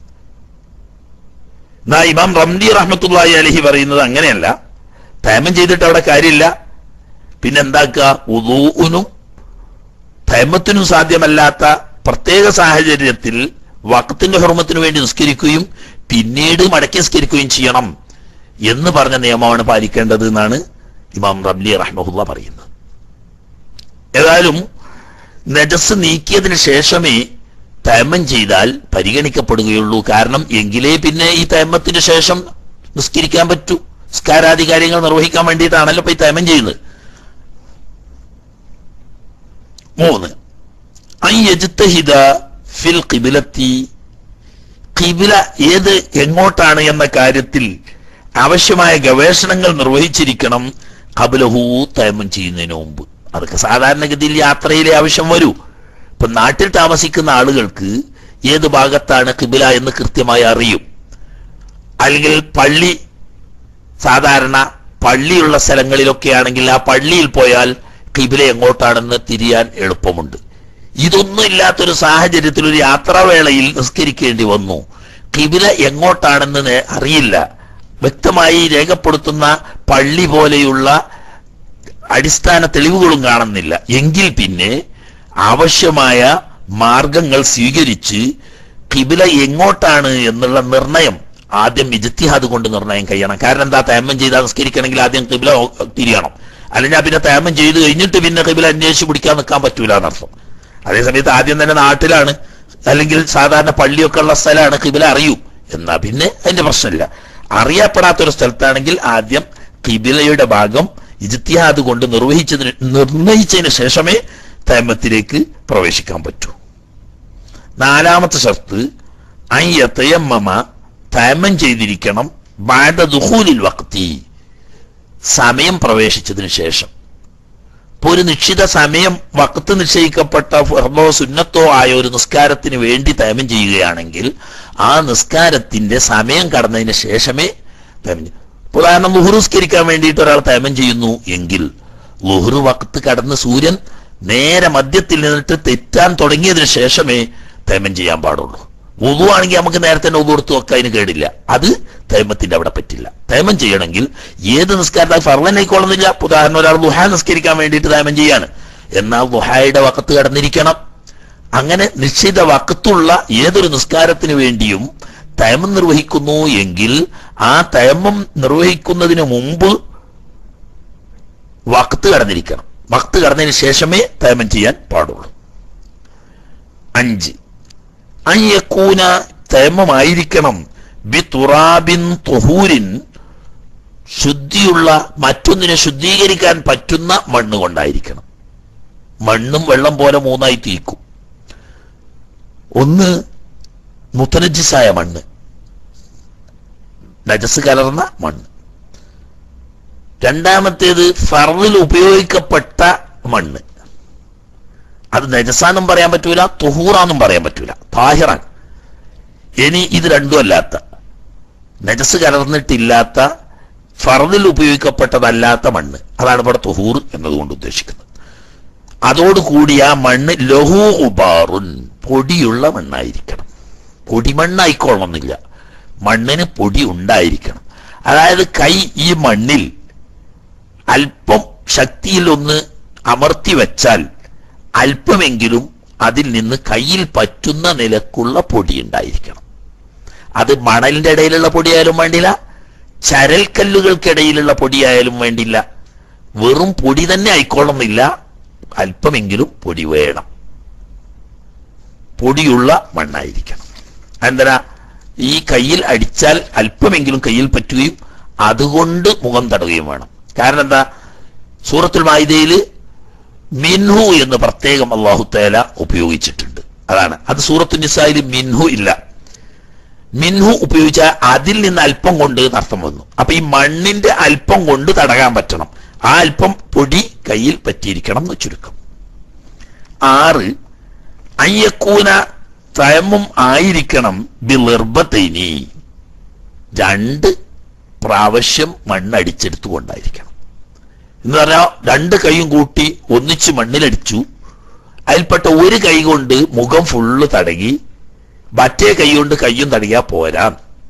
[SPEAKER 1] എന്നാ ഇമാം റംദി റഹ്മത്തുള്ളാഹി അലഹി പറയുന്നത് അങ്ങനെയല്ല തയമം ചെയ്തിട്ട് അവിടെ കാര്യമില്ല പിന്നെ എന്താക്കുക ഉദൂനും തയമത്തിനും സാധ്യമല്ലാത്ത പ്രത്യേക സാഹചര്യത്തിൽ വക്കത്തിന്റെ ഹർമ്മത്തിനു വേണ്ടി നിസ്കരിക്കുകയും പിന്നീട് മടക്കി നിസ്കരിക്കുകയും ചെയ്യണം എന്ന് പറഞ്ഞ നിയമമാണ് പാലിക്കേണ്ടത് എന്നാണ് ഇമാം റംലി റഹ്മഹുല്ല പറയുന്നത് ഏതായാലും നജസ് നീക്കിയതിന് ശേഷമേ തയമ്മം ചെയ്താൽ പരിഗണിക്കപ്പെടുകയുള്ളൂ കാരണം എങ്കിലേ പിന്നെ ഈ തയമ്മത്തിന് ശേഷം നിസ്കരിക്കാൻ പറ്റൂ നിസ്കാരാദി കാര്യങ്ങൾ നിർവഹിക്കാൻ വേണ്ടിയിട്ടാണല്ലോ ഇപ്പൊ ഈ തയമ്മം ചെയ്യുന്നത് മൂന്ന് അൻ യജ്തഹിദ ഫിൽ ഖിബിലത്തി ഖിബില ഏത് എങ്ങോട്ടാണ് എന്ന കാര്യത്തിൽ ആവശ്യമായ ഗവേഷണങ്ങൾ നിർവഹിച്ചിരിക്കണം കബലഹൂ തയമം ചെയ്യുന്നതിന് മുമ്പ് അതൊക്കെ സാധാരണഗതിയിൽ യാത്രയിലെ ആവശ്യം വരൂ ഇപ്പൊ നാട്ടിൽ താമസിക്കുന്ന ആളുകൾക്ക് ഏത് ഭാഗത്താണ് കിബില എന്ന് കൃത്യമായി അറിയും അല്ലെങ്കിൽ പള്ളി സാധാരണ പള്ളിയുള്ള സ്ഥലങ്ങളിലൊക്കെ ആണെങ്കിൽ ആ പള്ളിയിൽ പോയാൽ കിബില എങ്ങോട്ടാണെന്ന് തിരിയാൻ എളുപ്പമുണ്ട് ഇതൊന്നും ഇല്ലാത്തൊരു സാഹചര്യത്തിൽ ഒരു യാത്രാവേളയിൽ നിസ്കരിക്കേണ്ടി വന്നു കിബില എങ്ങോട്ടാണെന്ന് നേ- അറിയില്ല വ്യക്തമായി രേഖപ്പെടുത്തുന്ന പള്ളി പോലെയുള്ള അടിസ്ഥാന തെളിവുകളും കാണുന്നില്ല എങ്കിൽ പിന്നെ ആവശ്യമായ മാർഗങ്ങൾ സ്വീകരിച്ച് കിബില എങ്ങോട്ടാണ് എന്നുള്ള നിർണയം ആദ്യം ഇജ്തിഹാദ് കൊണ്ട് നിർണയം കഴിയണം കാരണം എന്താ തേമം ചെയ്താൽ നിസ്കരിക്കണമെങ്കിൽ ആദ്യം കിബില തിരിയണം അല്ലെങ്കിൽ പിന്നെ തേമം ചെയ്ത് കഴിഞ്ഞിട്ട് പിന്നെ കിബില അന്വേഷിച്ച് പിടിക്കാൻ നിൽക്കാൻ പറ്റൂല എന്നർത്ഥം അതേസമയത്ത് ആദ്യം തന്നെ നാട്ടിലാണ് അല്ലെങ്കിൽ സാധാരണ പള്ളിയൊക്കെ ഉള്ള സ്ഥലമാണ് കിബില അറിയൂ എന്നാ പിന്നെ അതിന്റെ പ്രശ്നമില്ല അറിയപ്പെടാത്തൊരു സ്ഥലത്താണെങ്കിൽ ആദ്യം കിബിലയുടെ ഭാഗം ഇജ്തിഹാദ് കൊണ്ട് നിർവഹിച്ചതിന് നിർണയിച്ചതിന് ശേഷമേ തേമത്തിലേക്ക് പ്രവേശിക്കാൻ പറ്റൂ നാലാമത്തെ ഷർത്ത് അയ്യത്തയമ്മ തയമം ചെയ്തിരിക്കണം ബാദ ദുഹൂലിൽ വക്തി സമയം പ്രവേശിച്ചതിന് ശേഷം ഇപ്പൊ ഒരു നിശ്ചിത സമയം വക്കത്ത് നിശ്ചയിക്കപ്പെട്ട ഫർദോ സുന്നത്തോ ആയ ഒരു നിസ്കാരത്തിന് വേണ്ടി തയമം ചെയ്യുകയാണെങ്കിൽ ആ നിസ്കാരത്തിന്റെ സമയം കടന്നതിന് ശേഷമേ തയമം ചെയ്യൂ. ഇപ്പൊ ഉദാഹരണം ലുഹുറുസ്കരിക്കാൻ വേണ്ടിയിട്ട് ഒരാൾ തയമം ചെയ്യുന്നു എങ്കിൽ ലുഹുറു വക്കത്ത് കടന്ന് സൂര്യൻ നേരെ മധ്യത്തിൽ നിന്നിട്ട് തെറ്റാൻ തുടങ്ങിയതിന് ശേഷമേ തയമം ചെയ്യാൻ പാടുള്ളൂ ഉതു ആണെങ്കിൽ നമുക്ക് നേരത്തെ തന്നെ ഉതു എടുത്ത് വെക്കാൻ അതിന് കേടില്ല അത് തേമത്തിന്റെ അവിടെ പറ്റില്ല തേമം ചെയ്യണമെങ്കിൽ ഏത് നിസ്കാരത്തിൽ ഫർവനായിക്കോളുന്നില്ല ഉദാഹരണം ഒരാൾ ദുഹ നിസ്കരിക്കാൻ വേണ്ടിയിട്ട് തേമം ചെയ്യാണ് എന്നാൽ ദുഹായുടെ വക്കത്ത് കടന്നിരിക്കണം അങ്ങനെ നിശ്ചിത വക്കത്തുള്ള ഏതൊരു നിസ്കാരത്തിന് വേണ്ടിയും തയമം നിർവഹിക്കുന്നു എങ്കിൽ ആ തയമം നിർവഹിക്കുന്നതിന് മുമ്പ് വക്ത് കടന്നിരിക്കണം വക്ത് കടന്നതിന് ശേഷമേ തയമം ചെയ്യാൻ പാടുള്ളൂ അഞ്ച് അയ്യക്കൂന തേമമായിരിക്കണം ബി തുറാബിൻ തുഹൂരിൻ ശുദ്ധിയുള്ള മറ്റൊന്നിനെ ശുദ്ധീകരിക്കാൻ പറ്റുന്ന മണ്ണ് കൊണ്ടായിരിക്കണം മണ്ണും വെള്ളം പോലെ മൂന്നായി തീക്കും ഒന്ന് മുത്തനജിസായ മണ്ണ് നജസ് കലർന്ന മണ്ണ് രണ്ടാമത്തേത് ഫർദിൽ ഉപയോഗിക്കപ്പെട്ട മണ്ണ് അത് നജസാന്നും പറയാൻ പറ്റൂല തുഹൂറാന്നും പറയാൻ പറ്റൂല താഹിറാൻ ഇനി ഇത് രണ്ടും അല്ലാത്ത നജസ് കലർന്നിട്ടില്ലാത്ത ഫർദിൽ ഉപയോഗിക്കപ്പെട്ടതല്ലാത്ത മണ്ണ് അതാണ് ഇവിടെ തുഹൂർ എന്നതുകൊണ്ട് ഉദ്ദേശിക്കുന്നത് അതോടുകൂടി ആ മണ്ണ് ലഹു ഉബാറുൻ പൊടിയുള്ള മണ്ണായിരിക്കണം പൊടിമണ്ണായിക്കോളണമെന്നില്ല മണ്ണിന് പൊടി ഉണ്ടായിരിക്കണം അതായത് കൈ ഈ മണ്ണിൽ അല്പം ശക്തിയിൽ ഒന്ന് അമർത്തി വെച്ചാൽ അല്പമെങ്കിലും അതിൽ നിന്ന് കയ്യിൽ പറ്റുന്ന നിലക്കുള്ള പൊടി ഉണ്ടായിരിക്കണം അത് മണലിന്റെ ഇടയിലുള്ള പൊടിയായാലും വേണ്ടില്ല ചരൽക്കല്ലുകൾക്കിടയിലുള്ള പൊടിയായാലും വേണ്ടില്ല വെറും പൊടി തന്നെ ആയിക്കോളുന്നില്ല അല്പമെങ്കിലും പൊടി വേണം പൊടിയുള്ള മണ്ണായിരിക്കണം എന്തിനാ ഈ കയ്യിൽ അടിച്ചാൽ അല്പമെങ്കിലും കയ്യിൽ പറ്റുകയും അതുകൊണ്ട് മുഖം തടവുകയും വേണം കാരണം എന്താ സൂറത്തുൽ മായിദയിൽ മിൻഹു എന്ന് പ്രത്യേകം അള്ളാഹു തേല ഉപയോഗിച്ചിട്ടുണ്ട് അതാണ് അത് സൂറത്തു നിസായിൽ മിൻഹു ഇല്ല മിൻഹു ഉപയോഗിച്ചാൽ അതിൽ നിന്ന് അല്പം കൊണ്ട് അർത്ഥം വന്നു അപ്പൊ ഈ മണ്ണിന്റെ അല്പം കൊണ്ട് തടകാൻ പറ്റണം ആ അല്പം പൊടി കയ്യിൽ പറ്റിയിരിക്കണം എന്ന് ചുരുക്കം ആറ് അയ്യക്കൂന തയമ്മും ആയിരിക്കണം ബിളിർബത്തൈനി രണ്ട് പ്രാവശ്യം മണ്ണടിച്ചെടുത്തുകൊണ്ടായിരിക്കണം എന്ന് പറഞ്ഞാൽ രണ്ട് കൈയും കൂട്ടി ഒന്നിച്ച് മണ്ണിലടിച്ചു അതിൽപ്പെട്ട ഒരു കൈ കൊണ്ട് മുഖം ഫുള്ള് തടകി മറ്റേ കൈ കൊണ്ട് കയ്യും തടകിയാ പോരാ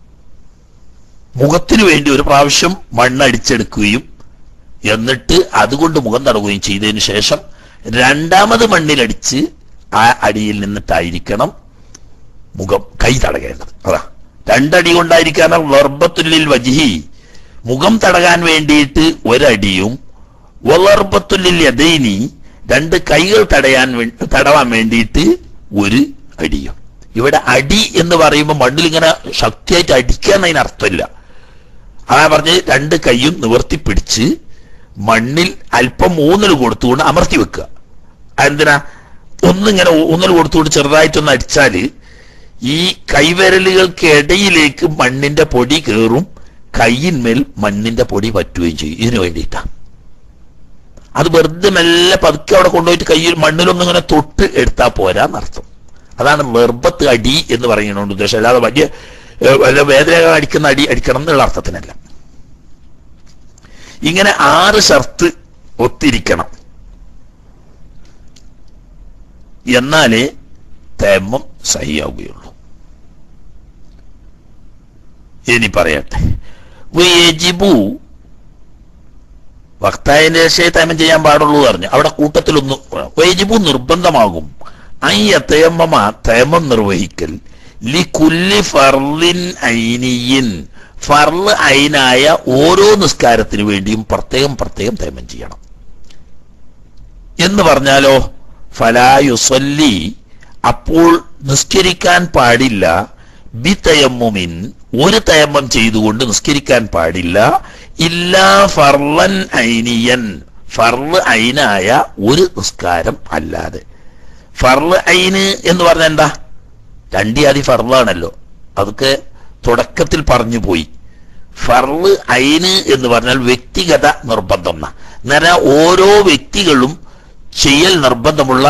[SPEAKER 1] മുഖത്തിനു വേണ്ടി ഒരു പ്രാവശ്യം മണ്ണടിച്ചെടുക്കുകയും എന്നിട്ട് അതുകൊണ്ട് മുഖം തടവുകയും ചെയ്തതിന് ശേഷം രണ്ടാമത് മണ്ണിലടിച്ച് ആ അടിയിൽ നിന്നിട്ടായിരിക്കണം മുഖം കൈ തടകേണ്ടത് അതാ രണ്ടടി കൊണ്ടായിരിക്കാണ് വർബത്തുല്ലിൽ വജിഹി മുഖം തടകാൻ വേണ്ടിയിട്ട് ഒരടിയും വളർബത്തുല്ലിൽ യദൈനി രണ്ട് കൈകൾ തടയാൻ വേണ്ടി തടവാൻ വേണ്ടിയിട്ട് ഒരു അടിയും ഇവിടെ അടി എന്ന് പറയുമ്പോൾ മണ്ണിൽ ഇങ്ങനെ ശക്തിയായിട്ട് അടിക്കാൻ അതിന് അർത്ഥമില്ല അതാ പറഞ്ഞ് രണ്ട് കൈയും നിവർത്തി പിടിച്ച് മണ്ണിൽ അല്പം ഊന്നൽ കൊടുത്തുകൊണ്ട് അമർത്തി വെക്കുക എന്തിനാ ഒന്നിങ്ങനെ ഊന്നൽ കൊടുത്തുകൊണ്ട് ചെറുതായിട്ടൊന്ന് അടിച്ചാല് ഈ കൈവിരലുകൾക്ക് ഇടയിലേക്ക് മണ്ണിന്റെ പൊടി കയറും കയ്യിന്മേൽ മണ്ണിന്റെ പൊടി പറ്റുകയും ചെയ്യും ഇതിനു വേണ്ടിയിട്ടാ അത് വെറുതെ മെല്ലെ പതുക്കെ അവിടെ കൊണ്ടുപോയിട്ട് കയ്യിൽ മണ്ണിലൊന്നും ഇങ്ങനെ തൊട്ട് എടുത്താൽ പോരാന്നർത്ഥം അതാണ് വെർബത്ത് അടി എന്ന് പറയുന്നതുകൊണ്ട് ഉദ്ദേശം അല്ലാതെ വലിയ ഏഹ്, വല്ല വേദന അടിക്കുന്ന അടി അടിക്കണം എന്നുള്ള അർത്ഥത്തിനല്ല ഇങ്ങനെ ആറ് ഷർത്ത് ഒത്തിരിക്കണം എന്നാലേ തേമ്മം സഹിയാവുകയുള്ളൂ ഇനി പറയട്ടെ വയജിബു വക്തായന്റെ രക്ഷയെ തേമം ചെയ്യാൻ പാടുള്ളൂ പറഞ്ഞു അവിടെ കൂട്ടത്തിലൊന്നും വയജിബു നിർബന്ധമാകും അയ്യ തേമമ തേമം നിർവഹിക്കൽ ലി കുല്ലി ഫർലിൻ ഐനിയിൻ ഫർല് ഐനായ ഓരോ നിസ്കാരത്തിന് വേണ്ടിയും പ്രത്യേകം പ്രത്യേകം തേമം ചെയ്യണം എന്ന് പറഞ്ഞാലോ ഫലായുസല്ലി അപ്പോൾ നിസ്കരിക്കാൻ പാടില്ല ബി തയമ്മുമിൻ ഒരു തയമ്മം ചെയ്തുകൊണ്ട് നിസ്കരിക്കാൻ പാടില്ല ഇല്ലാ ഫർലൻ ഐനിയൻ ഫർള് ഐനായ ഒരു നിസ്കാരം അല്ലാതെ ഫർള് ഐന് എന്ന് പറഞ്ഞാൽ എന്താ രണ്ടിയാതി ഫർളാണല്ലോ അതൊക്കെ തുടക്കത്തിൽ പറഞ്ഞു പോയി ഫർള് ഐന് എന്ന് പറഞ്ഞാൽ വ്യക്തിഗത നിർബന്ധം എന്നാ എന്നാൽ ഓരോ വ്യക്തികളും ചെയ്യൽ നിർബന്ധമുള്ള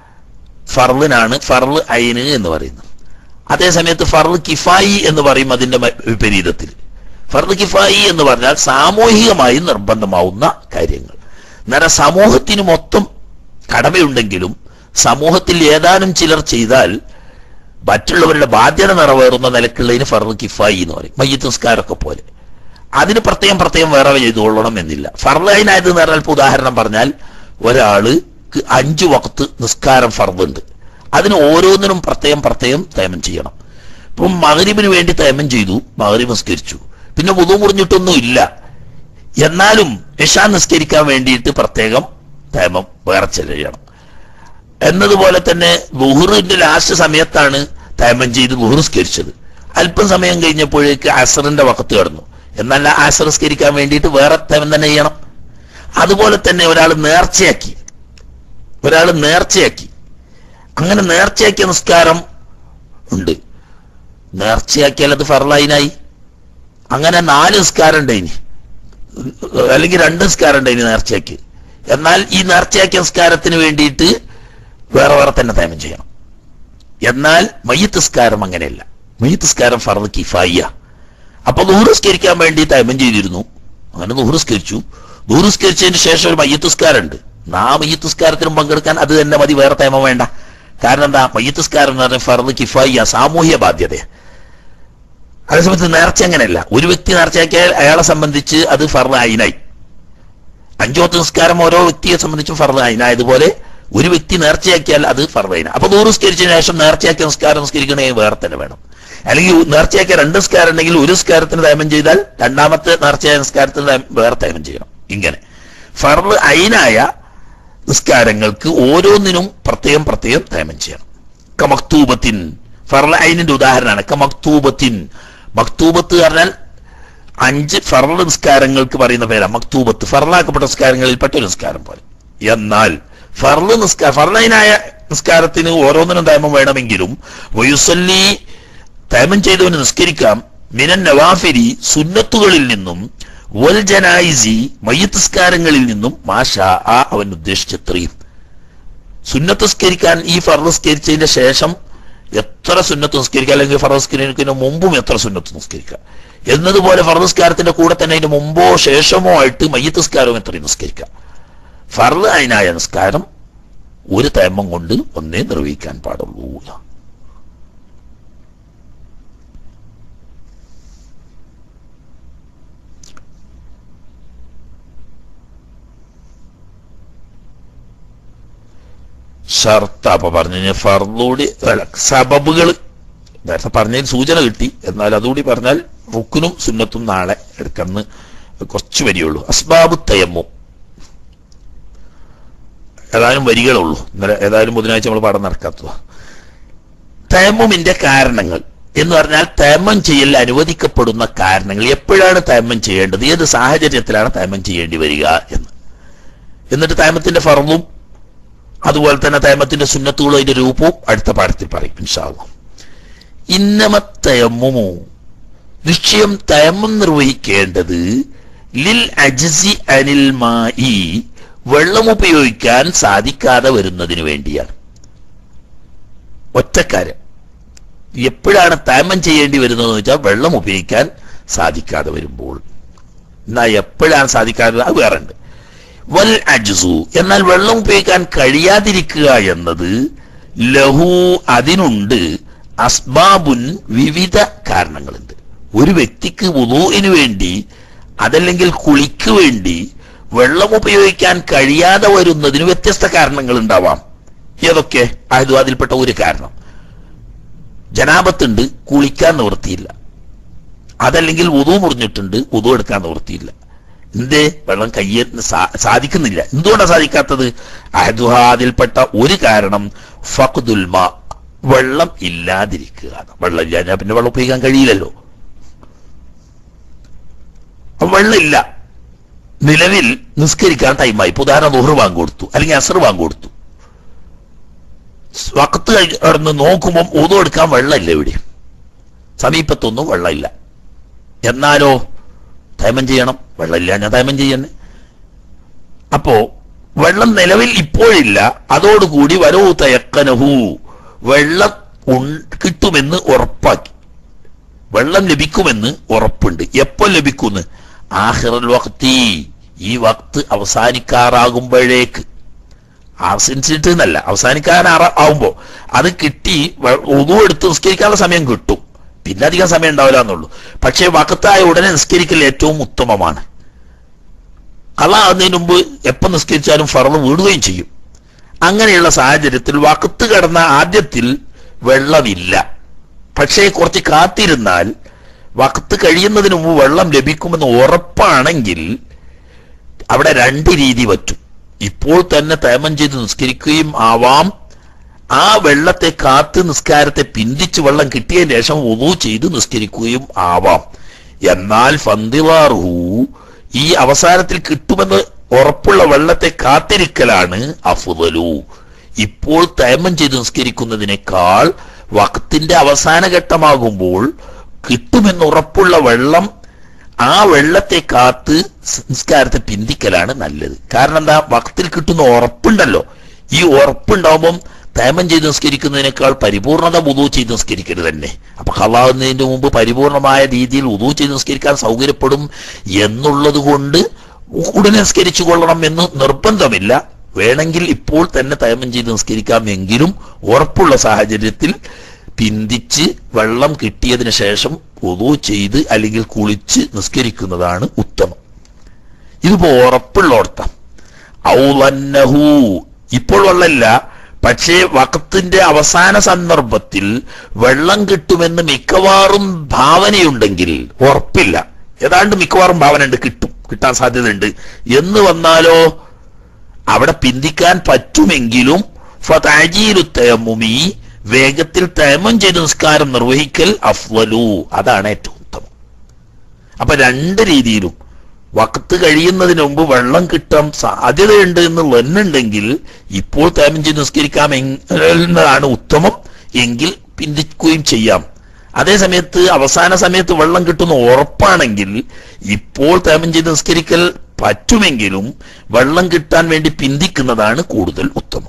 [SPEAKER 1] ഫർളിനാണ് ഫർള് ഐന് എന്ന് പറയുന്നത് അതേ സമയത്ത് ഫർള് കിഫായി എന്ന് പറയും അതിന്റെ മ- വിപരീതത്തിൽ ഫർള് കിഫായി എന്ന് പറഞ്ഞാൽ സാമൂഹികമായി നിർബന്ധമാവുന്ന കാര്യങ്ങൾ നേരെ സമൂഹത്തിന് മൊത്തം കടമയുണ്ടെങ്കിലും സമൂഹത്തിൽ ഏതാനും ചിലർ ചെയ്താൽ മറ്റുള്ളവരുടെ ബാധ്യത നിറവേറുന്ന നിലക്കുള്ളതിന് ഫർള് കിഫായി എന്ന് പറയും മയ്യത്ത് നിസ്കാരമൊക്കെ പോലെ അതിന് പ്രത്യേകം പ്രത്യേകം വേറെ ചെയ്തുകൊള്ളണം എന്നില്ല ഫർലൈനായത് എന്ന് പറഞ്ഞാൽ ഇപ്പൊ ഉദാഹരണം പറഞ്ഞാൽ ഒരാള് അഞ്ചു വക്ത് നിസ്കാരം ഫർദുണ്ട് അതിന് ഓരോന്നിനും പ്രത്യേകം പ്രത്യേകം തേമം ചെയ്യണം ഇപ്പം മകരിബിന് വേണ്ടി തേമം ചെയ്തു മകരിബ് നിസ്കരിച്ചു പിന്നെ മുതു മുറിഞ്ഞിട്ടൊന്നും ഇല്ല എന്നാലും ഇഷാ നിസ്കരിക്കാൻ വേണ്ടിയിട്ട് പ്രത്യേകം തേമം വേറെ ചെയ്യണം എന്നതുപോലെ തന്നെ ലുഹറിന്റെ ലാസ്റ്റ് സമയത്താണ് തേമം ചെയ്ത് ലുഹർ നിസ്കരിച്ചത് അല്പം സമയം കഴിഞ്ഞപ്പോഴേക്ക് അസറിന്റെ വക്കത്ത് കിടന്നു എന്നാൽ ആ അസർ നിസ്കരിക്കാൻ വേണ്ടിയിട്ട് വേറെ തേമം തന്നെ ചെയ്യണം അതുപോലെ തന്നെ ഒരാൾ നേർച്ചയാക്കി ഒരാൾ നേർച്ചയാക്കി അങ്ങനെ നേർച്ചയാക്കിയ നിസ്കാരം ഉണ്ട് നേർച്ചയാക്കിയാൽ അത് ഫർലൈനായി അങ്ങനെ നാല് നിസ്കാരം ഉണ്ടായിനി അല്ലെങ്കിൽ രണ്ട് നിസ്കാരം ഉണ്ടായിനി നേർച്ചയാക്കി എന്നാൽ ഈ നേർച്ചയാക്കിയ നിസ്കാരത്തിന് വേണ്ടിയിട്ട് വേറെ വേറെ തന്നെ തേമം ചെയ്യണം എന്നാൽ മയ്യത്ത് നിസ്കാരം അങ്ങനെയല്ല മയ്യത്ത് നിസ്കാരം ഫർദ് കിഫായിയ അപ്പൊ നൂറുസ്കരിക്കാൻ വേണ്ടി തേമം ചെയ്തിരുന്നു അങ്ങനെ നൂറുസ്കരിച്ചു നൂറുസ്കരിച്ചതിന് ശേഷം ഒരു മയ്യത്ത് നിസ്കാരമുണ്ട് ആ മയ്യത്ത് നിസ്കാരത്തിനും പങ്കെടുക്കാൻ അത് തന്നെ മതി വേറെ തേമം വേണ്ട കാരണം എന്താ മയ്യത്ത് നിസ്കാരം എന്ന് പറഞ്ഞാൽ ഫർദ് കിഫായിയ സാമൂഹ്യ ബാധ്യതയാണ് അതേസമയത്ത് നേർച്ച അങ്ങനെയല്ല ഒരു വ്യക്തി നേർച്ചയാക്കിയാൽ അയാളെ സംബന്ധിച്ച് അത് ഫർദ് അയിനായി അഞ്ചു പത്ത് നിസ്കാരം ഓരോ വ്യക്തിയെ സംബന്ധിച്ചും ഫർദ് അയിനായതുപോലെ ഒരു വ്യക്തി നേർച്ചയാക്കിയാൽ അത് ഫർദ് അയിന അപ്പൊ നൂറ് നിസ്കരിച്ചതിന് ശേഷം നേർച്ചയാക്കിയ നിസ്കാരം നിസ്കരിക്കണമെങ്കിൽ വേറെ തന്നെ വേണം അല്ലെങ്കിൽ നേർച്ചയാക്കിയ രണ്ട് നിസ്കാരം ഉണ്ടെങ്കിൽ ഒരു നിസ്കാരത്തിന് തേമം ചെയ്താൽ രണ്ടാമത്തെ നേർച്ചയായ നിസ്കാരത്തിന് തേമം- വേറെ തേമം ചെയ്യണം ഇങ്ങനെ ഫർദ് അയിനായ നിസ്കാരങ്ങൾക്ക് ഓരോന്നിനും പ്രത്യേകം പ്രത്യേകം തേമം ചെയ്യണം കമക്തൂബത്തിൻ ഫർള ഐനിന്റെ ഉദാഹരണമാണ് കമക്തൂബത്തിൻ മക്തൂബത്ത് പറഞ്ഞാൽ അഞ്ച് ഫർള നിസ്കാരങ്ങൾക്ക് പറയുന്ന പേരാ മക്തൂബത്ത് ഫർളാക്കപ്പെട്ട നിസ്കാരങ്ങളിൽ പെട്ട ഒരു നിസ്കാരം പോലെ എന്നാൽ ഫർള് നിസ്കാര ഫർളൈനായ നിസ്കാരത്തിന് ഓരോന്നിനും തേമം വേണമെങ്കിലും വയുസല്ലി തേമം ചെയ്തവന് നിസ്കരിക്കാം മിനൻ നവാഫിരി സുന്നത്തുകളിൽ നിന്നും വൽ ജനായിസി മയ്യത്ത് നിസ്കാരങ്ങളിൽ നിന്നും മാഷാ ആ അവൻ ഉദ്ദേശിച്ചത്രയും സുന്നത്ത് നിസ്കരിക്കാൻ ഈ ഫർദ് നിസ്കരിച്ചതിന്റെ ശേഷം എത്ര സുന്നത്ത് നിസ്കരിക്കാം അല്ലെങ്കിൽ ഫർദ് നിസ്കരിക്കുന്നതിന് മുമ്പും എത്ര സുന്നത്ത് നിസ്കരിക്കാം എന്നതുപോലെ ഫർദ് നിസ്കാരത്തിന്റെ കൂടെ തന്നെ അതിന് മുമ്പോ ശേഷമോ ആയിട്ട് മയ്യത്ത് നിസ്കാരവും എത്രയും നിസ്കരിക്കാം ഫർദ് അതിനായ നിസ്കാരം ഒരു തേമം കൊണ്ട് ഒന്നേ നിർവഹിക്കാൻ പാടുള്ളൂ ഷർത്ത് അപ്പൊ പറഞ്ഞു ഫർദൂടി സബബുകൾ നേരത്തെ പറഞ്ഞതിന് സൂചന കിട്ടി എന്നാൽ അതുകൂടി പറഞ്ഞാൽ റുക്കിനും സുന്നത്തും നാളെ എടുക്കന്ന് കുറച്ച് വരികയുള്ളൂ അസ്ബാബു തയമ്മു ഏതായാലും വരികളുള്ളൂ ഇന്നലെ ഏതായാലും ബുധനാഴ്ച നമ്മൾ പാഠം നടക്കാത്തത് തയമ്മുമിന്റെ കാരണങ്ങൾ എന്ന് പറഞ്ഞാൽ തയമ്മം ചെയ്യൽ അനുവദിക്കപ്പെടുന്ന കാരണങ്ങൾ എപ്പോഴാണ് തയമ്മം ചെയ്യേണ്ടത് ഏത് സാഹചര്യത്തിലാണ് തയമ്മം ചെയ്യേണ്ടി വരിക എന്ന് എന്നിട്ട് തയമ്മത്തിന്റെ ഫറവും അതുപോലെ തന്നെ തയമ്മത്തിന്റെ സുന്നത്തുകളും അതിന്റെ രൂപവും അടുത്ത പാഠത്തിൽ പറയും ഇൻഷാല്ല ഇന്നമത്തയമ്മുമോ നിശ്ചയം തയമ്മം നിർവഹിക്കേണ്ടത് ലിൽ അജ്സി അനിൽ മായി വെള്ളം ഉപയോഗിക്കാൻ സാധിക്കാതെ വരുന്നതിന് വേണ്ടിയാണ് ഒറ്റക്കാരം എപ്പോഴാണ് തയമ്മം ചെയ്യേണ്ടി വരുന്നതെന്ന് വെച്ചാൽ വെള്ളം ഉപയോഗിക്കാൻ സാധിക്കാതെ വരുമ്പോൾ എന്നാ എപ്പോഴാണ് സാധിക്കാതെ അത് വേറെ ഉണ്ട് വൽ അജ്സു എന്നാൽ വെള്ളം ഉപയോഗിക്കാൻ കഴിയാതിരിക്കുക എന്നത് ലഹു അതിനുണ്ട് അസ്ബാബുൻ വിവിധ കാരണങ്ങളുണ്ട് ഒരു വ്യക്തിക്ക് വുദൂഇന് വേണ്ടി അതല്ലെങ്കിൽ കുളിക്ക് വേണ്ടി വെള്ളം ഉപയോഗിക്കാൻ കഴിയാതെ വരുന്നതിന് വ്യത്യസ്ത കാരണങ്ങൾ ഉണ്ടാവാം ഏതൊക്കെ അത് അതിൽപ്പെട്ട ഒരു കാരണം ജനാപത്തുണ്ട് കുളിക്കാൻ നിവൃത്തിയില്ല അതല്ലെങ്കിൽ ഉതു മുറിഞ്ഞിട്ടുണ്ട് ഉതു എടുക്കാൻ നിവൃത്തിയില്ല എന്തേ വെള്ളം കയ്യിൽ സാ- സാധിക്കുന്നില്ല എന്തുകൊണ്ടാണ് സാധിക്കാത്തത് അഹദുഹ അതിൽപ്പെട്ട ഒരു കാരണം ഫഖ്ദുൽമ വെള്ളം ഇല്ലാതിരിക്കുക വെള്ളം ഇല്ലാഞ്ഞാൽ പിന്നെ വെള്ളം ഉപയോഗിക്കാൻ കഴിയില്ലല്ലോ അപ്പൊ വെള്ളമില്ല നിലവിൽ നിസ്കരിക്കാൻ ടൈമായി ഇപ്പൊ ഉദാഹരണം നുഹർ വാങ്ങി കൊടുത്തു അല്ലെങ്കിൽ അസർ വാങ്ങി കൊടുത്തു വക്കത്ത് കിടന്ന് നോക്കുമ്പോൾ ഊതം എടുക്കാൻ വെള്ളമില്ല ഇവിടെ സമീപത്തൊന്നും വെള്ളമില്ല എന്നാലോ തൈമം ചെയ്യണം വെള്ളമില്ല ഞാൻ തൈമം ചെയ്യണേ അപ്പോ വെള്ളം നിലവിൽ ഇപ്പോഴില്ല അതോടുകൂടി വരൂ തയക്കനഹു വെള്ളം ഉൺ- കിട്ടുമെന്ന് ഉറപ്പാക്കി വെള്ളം ലഭിക്കുമെന്ന് ഉറപ്പുണ്ട് എപ്പോ ലഭിക്കുമെന്ന് ആഹിറൽ വക്തി ഈ വക്ത് അവസാനിക്കാറാകുമ്പോഴേക്ക് അവസാനിച്ചിട്ട് എന്നല്ല അവസാനിക്കാൻ ആവുമ്പോ അത് കിട്ടി ഒതു എടുത്ത് നിസ്കരിക്കാനുള്ള സമയം കിട്ടും പിന്നെ അധികം സമയം ഉണ്ടാവില്ല എന്നുള്ളൂ പക്ഷേ വക്കത്തായ ഉടനെ നിസ്കരിക്കൽ ഏറ്റവും ഉത്തമമാണ് കള്ള ആകുന്നതിന് മുമ്പ് എപ്പം നിസ്കരിച്ചാലും ഫറന്ന് വീടുകയും ചെയ്യും അങ്ങനെയുള്ള സാഹചര്യത്തിൽ വക്കത്ത് കടന്ന ആദ്യത്തിൽ വെള്ളമില്ല പക്ഷേ കുറച്ച് കാത്തിരുന്നാൽ വക്കത്ത് കഴിയുന്നതിന് മുമ്പ് വെള്ളം ലഭിക്കുമെന്ന് ഉറപ്പാണെങ്കിൽ അവിടെ രണ്ട് രീതി പറ്റും ഇപ്പോൾ തന്നെ തേമം ചെയ്ത് നിസ്കരിക്കുകയും ആവാം ആ വെള്ളത്തെ കാത്ത് നിസ്കാരത്തെ പിന്തിച്ച് വെള്ളം കിട്ടിയതിന് ശേഷം ഉദു ചെയ്ത് നിസ്കരിക്കുകയും ആവാം എന്നാൽ ഫന്തിവാർഹു ഈ അവസാനത്തിൽ കിട്ടുമെന്ന് ഉറപ്പുള്ള വെള്ളത്തെ കാത്തിരിക്കലാണ് അഫുദലു ഇപ്പോൾ തേമം ചെയ്ത് നിസ്കരിക്കുന്നതിനേക്കാൾ വക്തിന്റെ അവസാന ഘട്ടമാകുമ്പോൾ കിട്ടുമെന്ന് ഉറപ്പുള്ള വെള്ളം ആ വെള്ളത്തെ കാത്ത് സംസ്കാരത്തെ പിന്തിക്കലാണ് നല്ലത് കാരണം എന്താ വക്തിൽ കിട്ടുന്ന ഉറപ്പുണ്ടല്ലോ ഈ ഉറപ്പുണ്ടാവുമ്പം തേമം ചെയ്ത് നിസ്കരിക്കുന്നതിനേക്കാൾ പരിപൂർണത ഉദു ചെയ്ത് നിസ്കരിക്കരുത് തന്നെ അപ്പൊ കളാവുന്നതിന് മുമ്പ് പരിപൂർണമായ രീതിയിൽ ഉദു ചെയ്ത് നിസ്കരിക്കാൻ സൗകര്യപ്പെടും എന്നുള്ളത് കൊണ്ട് ഉടനെ നിസ്കരിച്ചു കൊള്ളണം എന്ന് നിർബന്ധമില്ല വേണമെങ്കിൽ ഇപ്പോൾ തന്നെ തേമം ചെയ്ത് നിസ്കരിക്കാം എങ്കിലും ഉറപ്പുള്ള സാഹചര്യത്തിൽ പിന്തിച്ച് വെള്ളം കിട്ടിയതിന് ശേഷം ഉദു ചെയ്ത് അല്ലെങ്കിൽ കുളിച്ച് നിസ്കരിക്കുന്നതാണ് ഉത്തമം ഇതിപ്പോ ഉറപ്പുള്ളോർത്ത ഔലന്നഹു ഇപ്പോൾ വെള്ളമില്ല പക്ഷേ വക്കത്തിന്റെ അവസാന സന്ദർഭത്തിൽ വെള്ളം കിട്ടുമെന്ന് മിക്കവാറും ഭാവനയുണ്ടെങ്കിൽ ഉറപ്പില്ല ഏതാണ്ട് മിക്കവാറും ഭാവന ഉണ്ട് കിട്ടും കിട്ടാൻ സാധ്യതയുണ്ട് എന്ന് വന്നാലോ അവിടെ പിന്തിക്കാൻ പറ്റുമെങ്കിലും ഫതാജീലു തയമ്മുമി വേഗത്തിൽ തയമം ചെയ്ത് നിസ്കാരം നിർവഹിക്കൽ അഫ്വലു അതാണ് ഏറ്റവും ഉത്തമം അപ്പൊ രണ്ട് രീതിയിലും വക്കത്ത് കഴിയുന്നതിന് മുമ്പ് വെള്ളം കിട്ടാൻ സാധ്യതയുണ്ട് എന്ന് വന്നുണ്ടെങ്കിൽ ഇപ്പോൾ തേമം ചെയ്ത് നിസ്കരിക്കാം എന്നതാണ് ഉത്തമം എങ്കിൽ പിന്തിക്കുകയും ചെയ്യാം അതേ സമയത്ത് അവസാന സമയത്ത് വെള്ളം കിട്ടുന്ന ഉറപ്പാണെങ്കിൽ ഇപ്പോൾ തേമം ചെയ്ത് നിസ്കരിക്കൽ പറ്റുമെങ്കിലും വെള്ളം കിട്ടാൻ വേണ്ടി പിന്തിക്കുന്നതാണ് കൂടുതൽ ഉത്തമം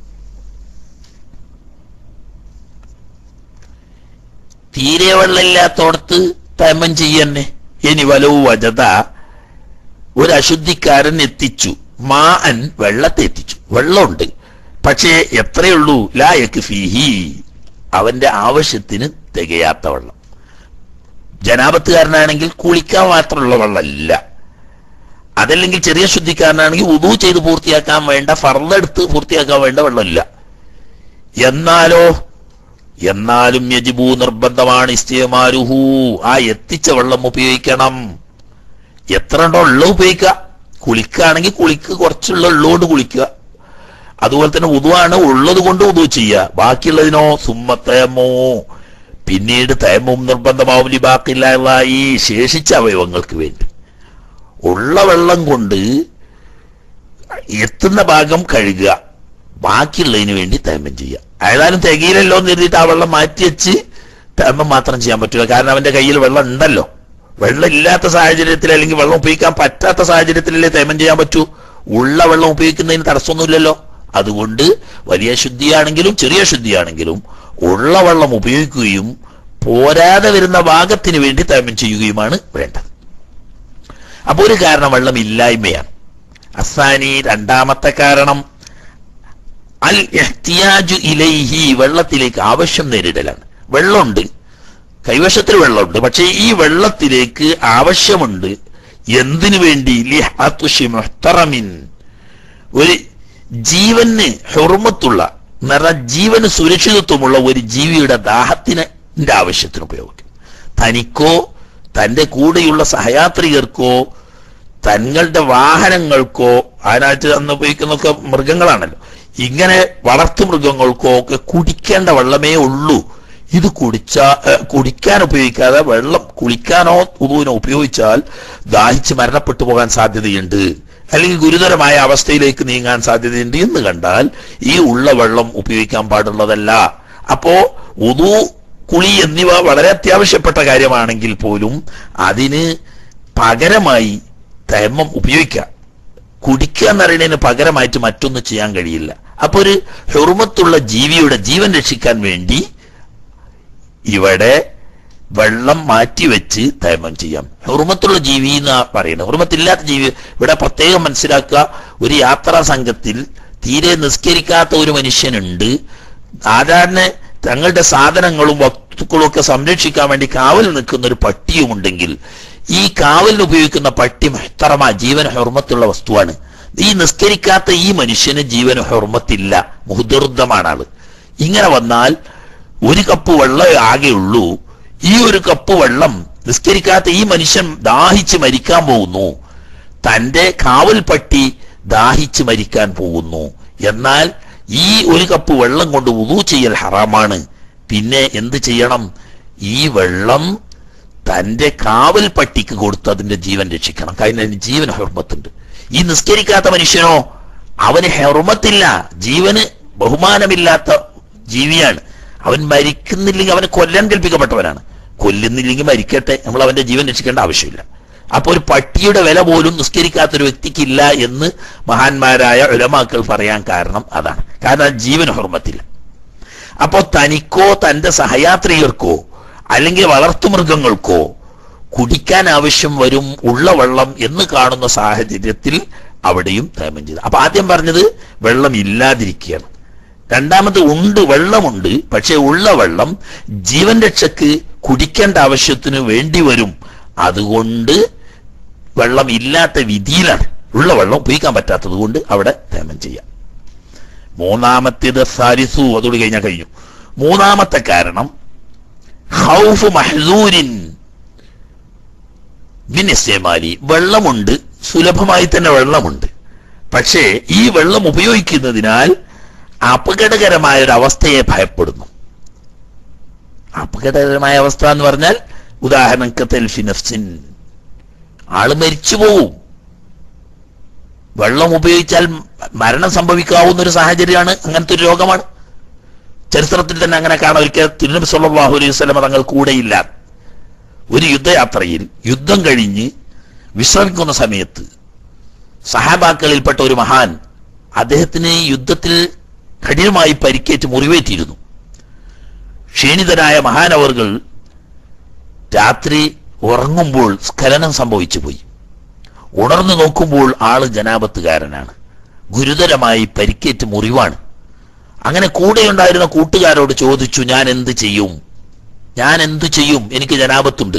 [SPEAKER 1] തീരെ വെള്ളമില്ലാത്തോടത്ത് തേമം ചെയ്യന്നെ ഇനി വലവ് വജത ഒരു അശുദ്ധിക്കാരൻ എത്തിച്ചു മാ അൻ വെള്ളത്തെ എത്തിച്ചു വെള്ളമുണ്ട് പക്ഷേ എത്രയുള്ളൂ ലായക്ക് ഫീഹി അവന്റെ ആവശ്യത്തിന് തികയാത്ത വെള്ളം ജനാപത്തുകാരനാണെങ്കിൽ കുളിക്കാൻ മാത്രമുള്ള വെള്ളമില്ല അതല്ലെങ്കിൽ ചെറിയ ശുദ്ധിക്കാരനാണെങ്കിൽ ഉദു ചെയ്ത് പൂർത്തിയാക്കാൻ വേണ്ട ഫർദെടുത്ത് പൂർത്തിയാക്കാൻ വേണ്ട വെള്ളമില്ല എന്നാലോ എന്നാലും യജിബു നിർബന്ധമാണ് ഇസ്തിയമാരുഹു ആ എത്തിച്ച വെള്ളം ഉപയോഗിക്കണം എത്ര ഉണ്ടോ ഉള്ള ഉപയോഗിക്കുക കുളിക്കുകയാണെങ്കിൽ കുളിക്ക് കുറച്ചുള്ള ഉള്ളോണ്ട് കുളിക്കുക അതുപോലെ തന്നെ ഉതുവാണ് ഉള്ളത് കൊണ്ട് ഉതു ചെയ്യുക ബാക്കിയുള്ളതിനോ സുമ്മത്തേമോ പിന്നീട് തേമവും നിർബന്ധമാവും ലിബാക്കില്ല ഈ ശേഷിച്ച അവയവങ്ങൾക്ക് വേണ്ടി ഉള്ള വെള്ളം കൊണ്ട് എത്തുന്ന ഭാഗം കഴുകുക ബാക്കിയുള്ളതിന് വേണ്ടി തേമം ചെയ്യുക ഏതായാലും തികയിലല്ലോ എന്ന് കരുതിയിട്ട് ആ വെള്ളം മാറ്റി വെച്ച് തേമം മാത്രം ചെയ്യാൻ പറ്റില്ല കാരണം അവന്റെ കയ്യിൽ വെള്ളം ഉണ്ടല്ലോ വെള്ളം ഇല്ലാത്ത സാഹചര്യത്തിൽ അല്ലെങ്കിൽ വെള്ളം ഉപയോഗിക്കാൻ പറ്റാത്ത സാഹചര്യത്തിലല്ലേ തേമം ചെയ്യാൻ പറ്റൂ ഉള്ള വെള്ളം ഉപയോഗിക്കുന്നതിന് തടസ്സമൊന്നുമില്ലല്ലോ അതുകൊണ്ട് വലിയ ശുദ്ധിയാണെങ്കിലും ചെറിയ ശുദ്ധിയാണെങ്കിലും ഉള്ള വെള്ളം ഉപയോഗിക്കുകയും പോരാതെ വരുന്ന ഭാഗത്തിന് വേണ്ടി തേമം ചെയ്യുകയുമാണ് വേണ്ടത് അപ്പൊ ഒരു കാരണം വെള്ളം ഇല്ലായ്മയാണ് അസാനി രണ്ടാമത്തെ കാരണം അൽ എഹ്തിയാജു ഇലൈഹി വെള്ളത്തിലേക്ക് ആവശ്യം നേരിടലാണ് വെള്ളമുണ്ട് കൈവശത്തിൽ വെള്ളമുണ്ട് പക്ഷേ ഈ വെള്ളത്തിലേക്ക് ആവശ്യമുണ്ട് എന്തിനു വേണ്ടി ലിഹാത്തുഷി മുഹ്തറമിൻ ഒരു ജീവന് ഹുർമത്തുള്ള നിറ ജീവന് സുരക്ഷിതത്വമുള്ള ഒരു ജീവിയുടെ ദാഹത്തിന് ആവശ്യത്തിന് ഉപയോഗിക്കും തനിക്കോ തന്റെ കൂടെയുള്ള സഹയാത്രികർക്കോ തങ്ങളുടെ വാഹനങ്ങൾക്കോ അതിനകത്ത് അന്ന് ഉപയോഗിക്കുന്നൊക്കെ മൃഗങ്ങളാണല്ലോ ഇങ്ങനെ വളർത്തു മൃഗങ്ങൾക്കോ ഒക്കെ കുടിക്കേണ്ട വെള്ളമേ ഉള്ളൂ ഇത് കുടിച്ച ഏഹ്, കുടിക്കാൻ ഉപയോഗിക്കാതെ വെള്ളം കുളിക്കാനോ ഉതുവിനോ ഉപയോഗിച്ചാൽ ദാഹിച്ച് മരണപ്പെട്ടു പോകാൻ സാധ്യതയുണ്ട് അല്ലെങ്കിൽ ഗുരുതരമായ അവസ്ഥയിലേക്ക് നീങ്ങാൻ സാധ്യതയുണ്ട് എന്ന് കണ്ടാൽ ഈ ഉള്ള വെള്ളം ഉപയോഗിക്കാൻ പാടുള്ളതല്ല അപ്പോ ഉതു കുളി എന്നിവ വളരെ അത്യാവശ്യപ്പെട്ട കാര്യമാണെങ്കിൽ പോലും അതിന് പകരമായി തേമം ഉപയോഗിക്കാം കുടിക്കുക എന്നറിയണതിന് പകരമായിട്ട് മറ്റൊന്നും ചെയ്യാൻ കഴിയില്ല അപ്പൊ ഒരു ഹെറുമത്തുള്ള ജീവിയുടെ ജീവൻ രക്ഷിക്കാൻ വേണ്ടി ഇവിടെ വെള്ളം മാറ്റിവെച്ച് തേമം ചെയ്യാം ഹുർമത്തുള്ള ജീവി എന്നാ പറയുന്നത് ഹുർമത്തില്ലാത്ത ജീവി ഇവിടെ പ്രത്യേകം മനസ്സിലാക്കുക ഒരു യാത്രാ സംഘത്തിൽ തീരെ നിസ്കരിക്കാത്ത ഒരു മനുഷ്യനുണ്ട് സാധാരണ തങ്ങളുടെ സാധനങ്ങളും വസ്തുക്കളും ഒക്കെ സംരക്ഷിക്കാൻ വേണ്ടി കാവൽ നിൽക്കുന്ന ഒരു പട്ടിയുമുണ്ടെങ്കിൽ ഈ കാവലിന് ഉപയോഗിക്കുന്ന പട്ടി മെഹ്തറമ ജീവൻ ഹുർമത്തുള്ള വസ്തുവാണ് ഈ നിസ്കരിക്കാത്ത ഈ മനുഷ്യന് ജീവന് ഹുർമത്തില്ല മുഹുദുർദ്ധമാണ് ആള് ഇങ്ങനെ വന്നാൽ ഒരു കപ്പ് വെള്ളം ആകെയുള്ളൂ ഈ ഒരു കപ്പ് വെള്ളം നിസ്കരിക്കാത്ത ഈ മനുഷ്യൻ ദാഹിച്ച് മരിക്കാൻ പോകുന്നു തന്റെ കാവൽ പട്ടി ദാഹിച്ച് മരിക്കാൻ പോകുന്നു എന്നാൽ ഈ ഒരു കപ്പ് വെള്ളം കൊണ്ട് ഉദു ചെയ്യൽ ഹറാമാണ് പിന്നെ എന്ത് ചെയ്യണം ഈ വെള്ളം തന്റെ കാവൽ പട്ടിക്ക് കൊടുത്ത് അതിന്റെ ജീവൻ രക്ഷിക്കണം കാരണം അതിന് ജീവൻ ഹെർമത്തുണ്ട് ഈ നിസ്കരിക്കാത്ത മനുഷ്യനോ അവന് ഹെർമത്തില്ല ജീവന് ബഹുമാനമില്ലാത്ത ജീവിയാണ് അവൻ മരിക്കുന്നില്ലെങ്കിൽ അവന് കൊല്ലാൻ കൽപ്പിക്കപ്പെട്ടവനാണ് കൊല്ലുന്നില്ലെങ്കിൽ മരിക്കട്ടെ നമ്മൾ അവന്റെ ജീവൻ രക്ഷിക്കേണ്ട ആവശ്യമില്ല അപ്പൊ ഒരു പട്ടിയുടെ വില പോലും നിസ്കരിക്കാത്ത ഒരു വ്യക്തിക്കില്ല എന്ന് മഹാന്മാരായ ഉലമാക്കൾ പറയാൻ കാരണം അതാണ് കാരണം ജീവൻ ഹുർമത്തില്ല അപ്പോ തനിക്കോ തന്റെ സഹയാത്രികർക്കോ അല്ലെങ്കിൽ വളർത്തുമൃഗങ്ങൾക്കോ കുടിക്കാൻ ആവശ്യം വരും ഉള്ള വെള്ളം എന്ന് കാണുന്ന സാഹചര്യത്തിൽ അവിടെയും തേമം ചെയ്തു അപ്പൊ ആദ്യം പറഞ്ഞത് വെള്ളം ഇല്ലാതിരിക്കുകയാണ് രണ്ടാമത് ഉണ്ട് വെള്ളമുണ്ട് പക്ഷെ ഉള്ള വെള്ളം ജീവൻ രക്ഷക്ക് കുടിക്കേണ്ട ആവശ്യത്തിന് വേണ്ടി വരും അതുകൊണ്ട് വെള്ളം ഇല്ലാത്ത വിധിയിലാണ് ഉള്ള വെള്ളം ഉപയോഗിക്കാൻ പറ്റാത്തത് കൊണ്ട് അവിടെ തേമം ചെയ്യാം മൂന്നാമത്തേത് സാരിസു അതോട് കഴിഞ്ഞാൽ കഴിഞ്ഞു മൂന്നാമത്തെ കാരണം ഹൗഫ് മഹ്സൂരിൻ മിനിസ്യമാലി വെള്ളമുണ്ട് സുലഭമായി തന്നെ വെള്ളമുണ്ട് പക്ഷേ ഈ വെള്ളം ഉപയോഗിക്കുന്നതിനാൽ അപകടകരമായ ഒരു അവസ്ഥയെ ഭയപ്പെടുന്നു അപകടകരമായ അവസ്ഥ എന്ന് പറഞ്ഞാൽ ഉദാഹരണം കത്തൽ ഫിനഫ്സിൻ ആള് മരിച്ചു പോവും വെള്ളം ഉപയോഗിച്ചാൽ മരണം സംഭവിക്കാവുന്ന ഒരു സാഹചര്യമാണ് അങ്ങനത്തെ ഒരു രോഗമാണ് ചരിത്രത്തിൽ തന്നെ അങ്ങനെ കാണാം ഒരിക്കൽ തിരുനബി സല്ലല്ലാഹു അലൈഹി വസല്ലം തങ്ങൾ കൂടെയില്ല ഒരു യുദ്ധയാത്രയിൽ യുദ്ധം കഴിഞ്ഞ് വിശ്രമിക്കുന്ന സമയത്ത് സഹാബാക്കളിൽപ്പെട്ട ഒരു മഹാൻ അദ്ദേഹത്തിന് യുദ്ധത്തിൽ കഠിനമായി പരിക്കേറ്റ് മുറിവേറ്റിയിരുന്നു ക്ഷീണിതനായ മഹാനവർകൾ രാത്രി ഉറങ്ങുമ്പോൾ സ്ഖലനം സംഭവിച്ചു പോയി ഉണർന്നു നോക്കുമ്പോൾ ആള് ജനാപത്തുകാരനാണ് ഗുരുതരമായി പരിക്കേറ്റ് മുറിവാണ് അങ്ങനെ കൂടെയുണ്ടായിരുന്ന കൂട്ടുകാരോട് ചോദിച്ചു ഞാൻ എന്ത് ചെയ്യും ഞാൻ എന്തു ചെയ്യും എനിക്ക് ജനാപത്തുണ്ട്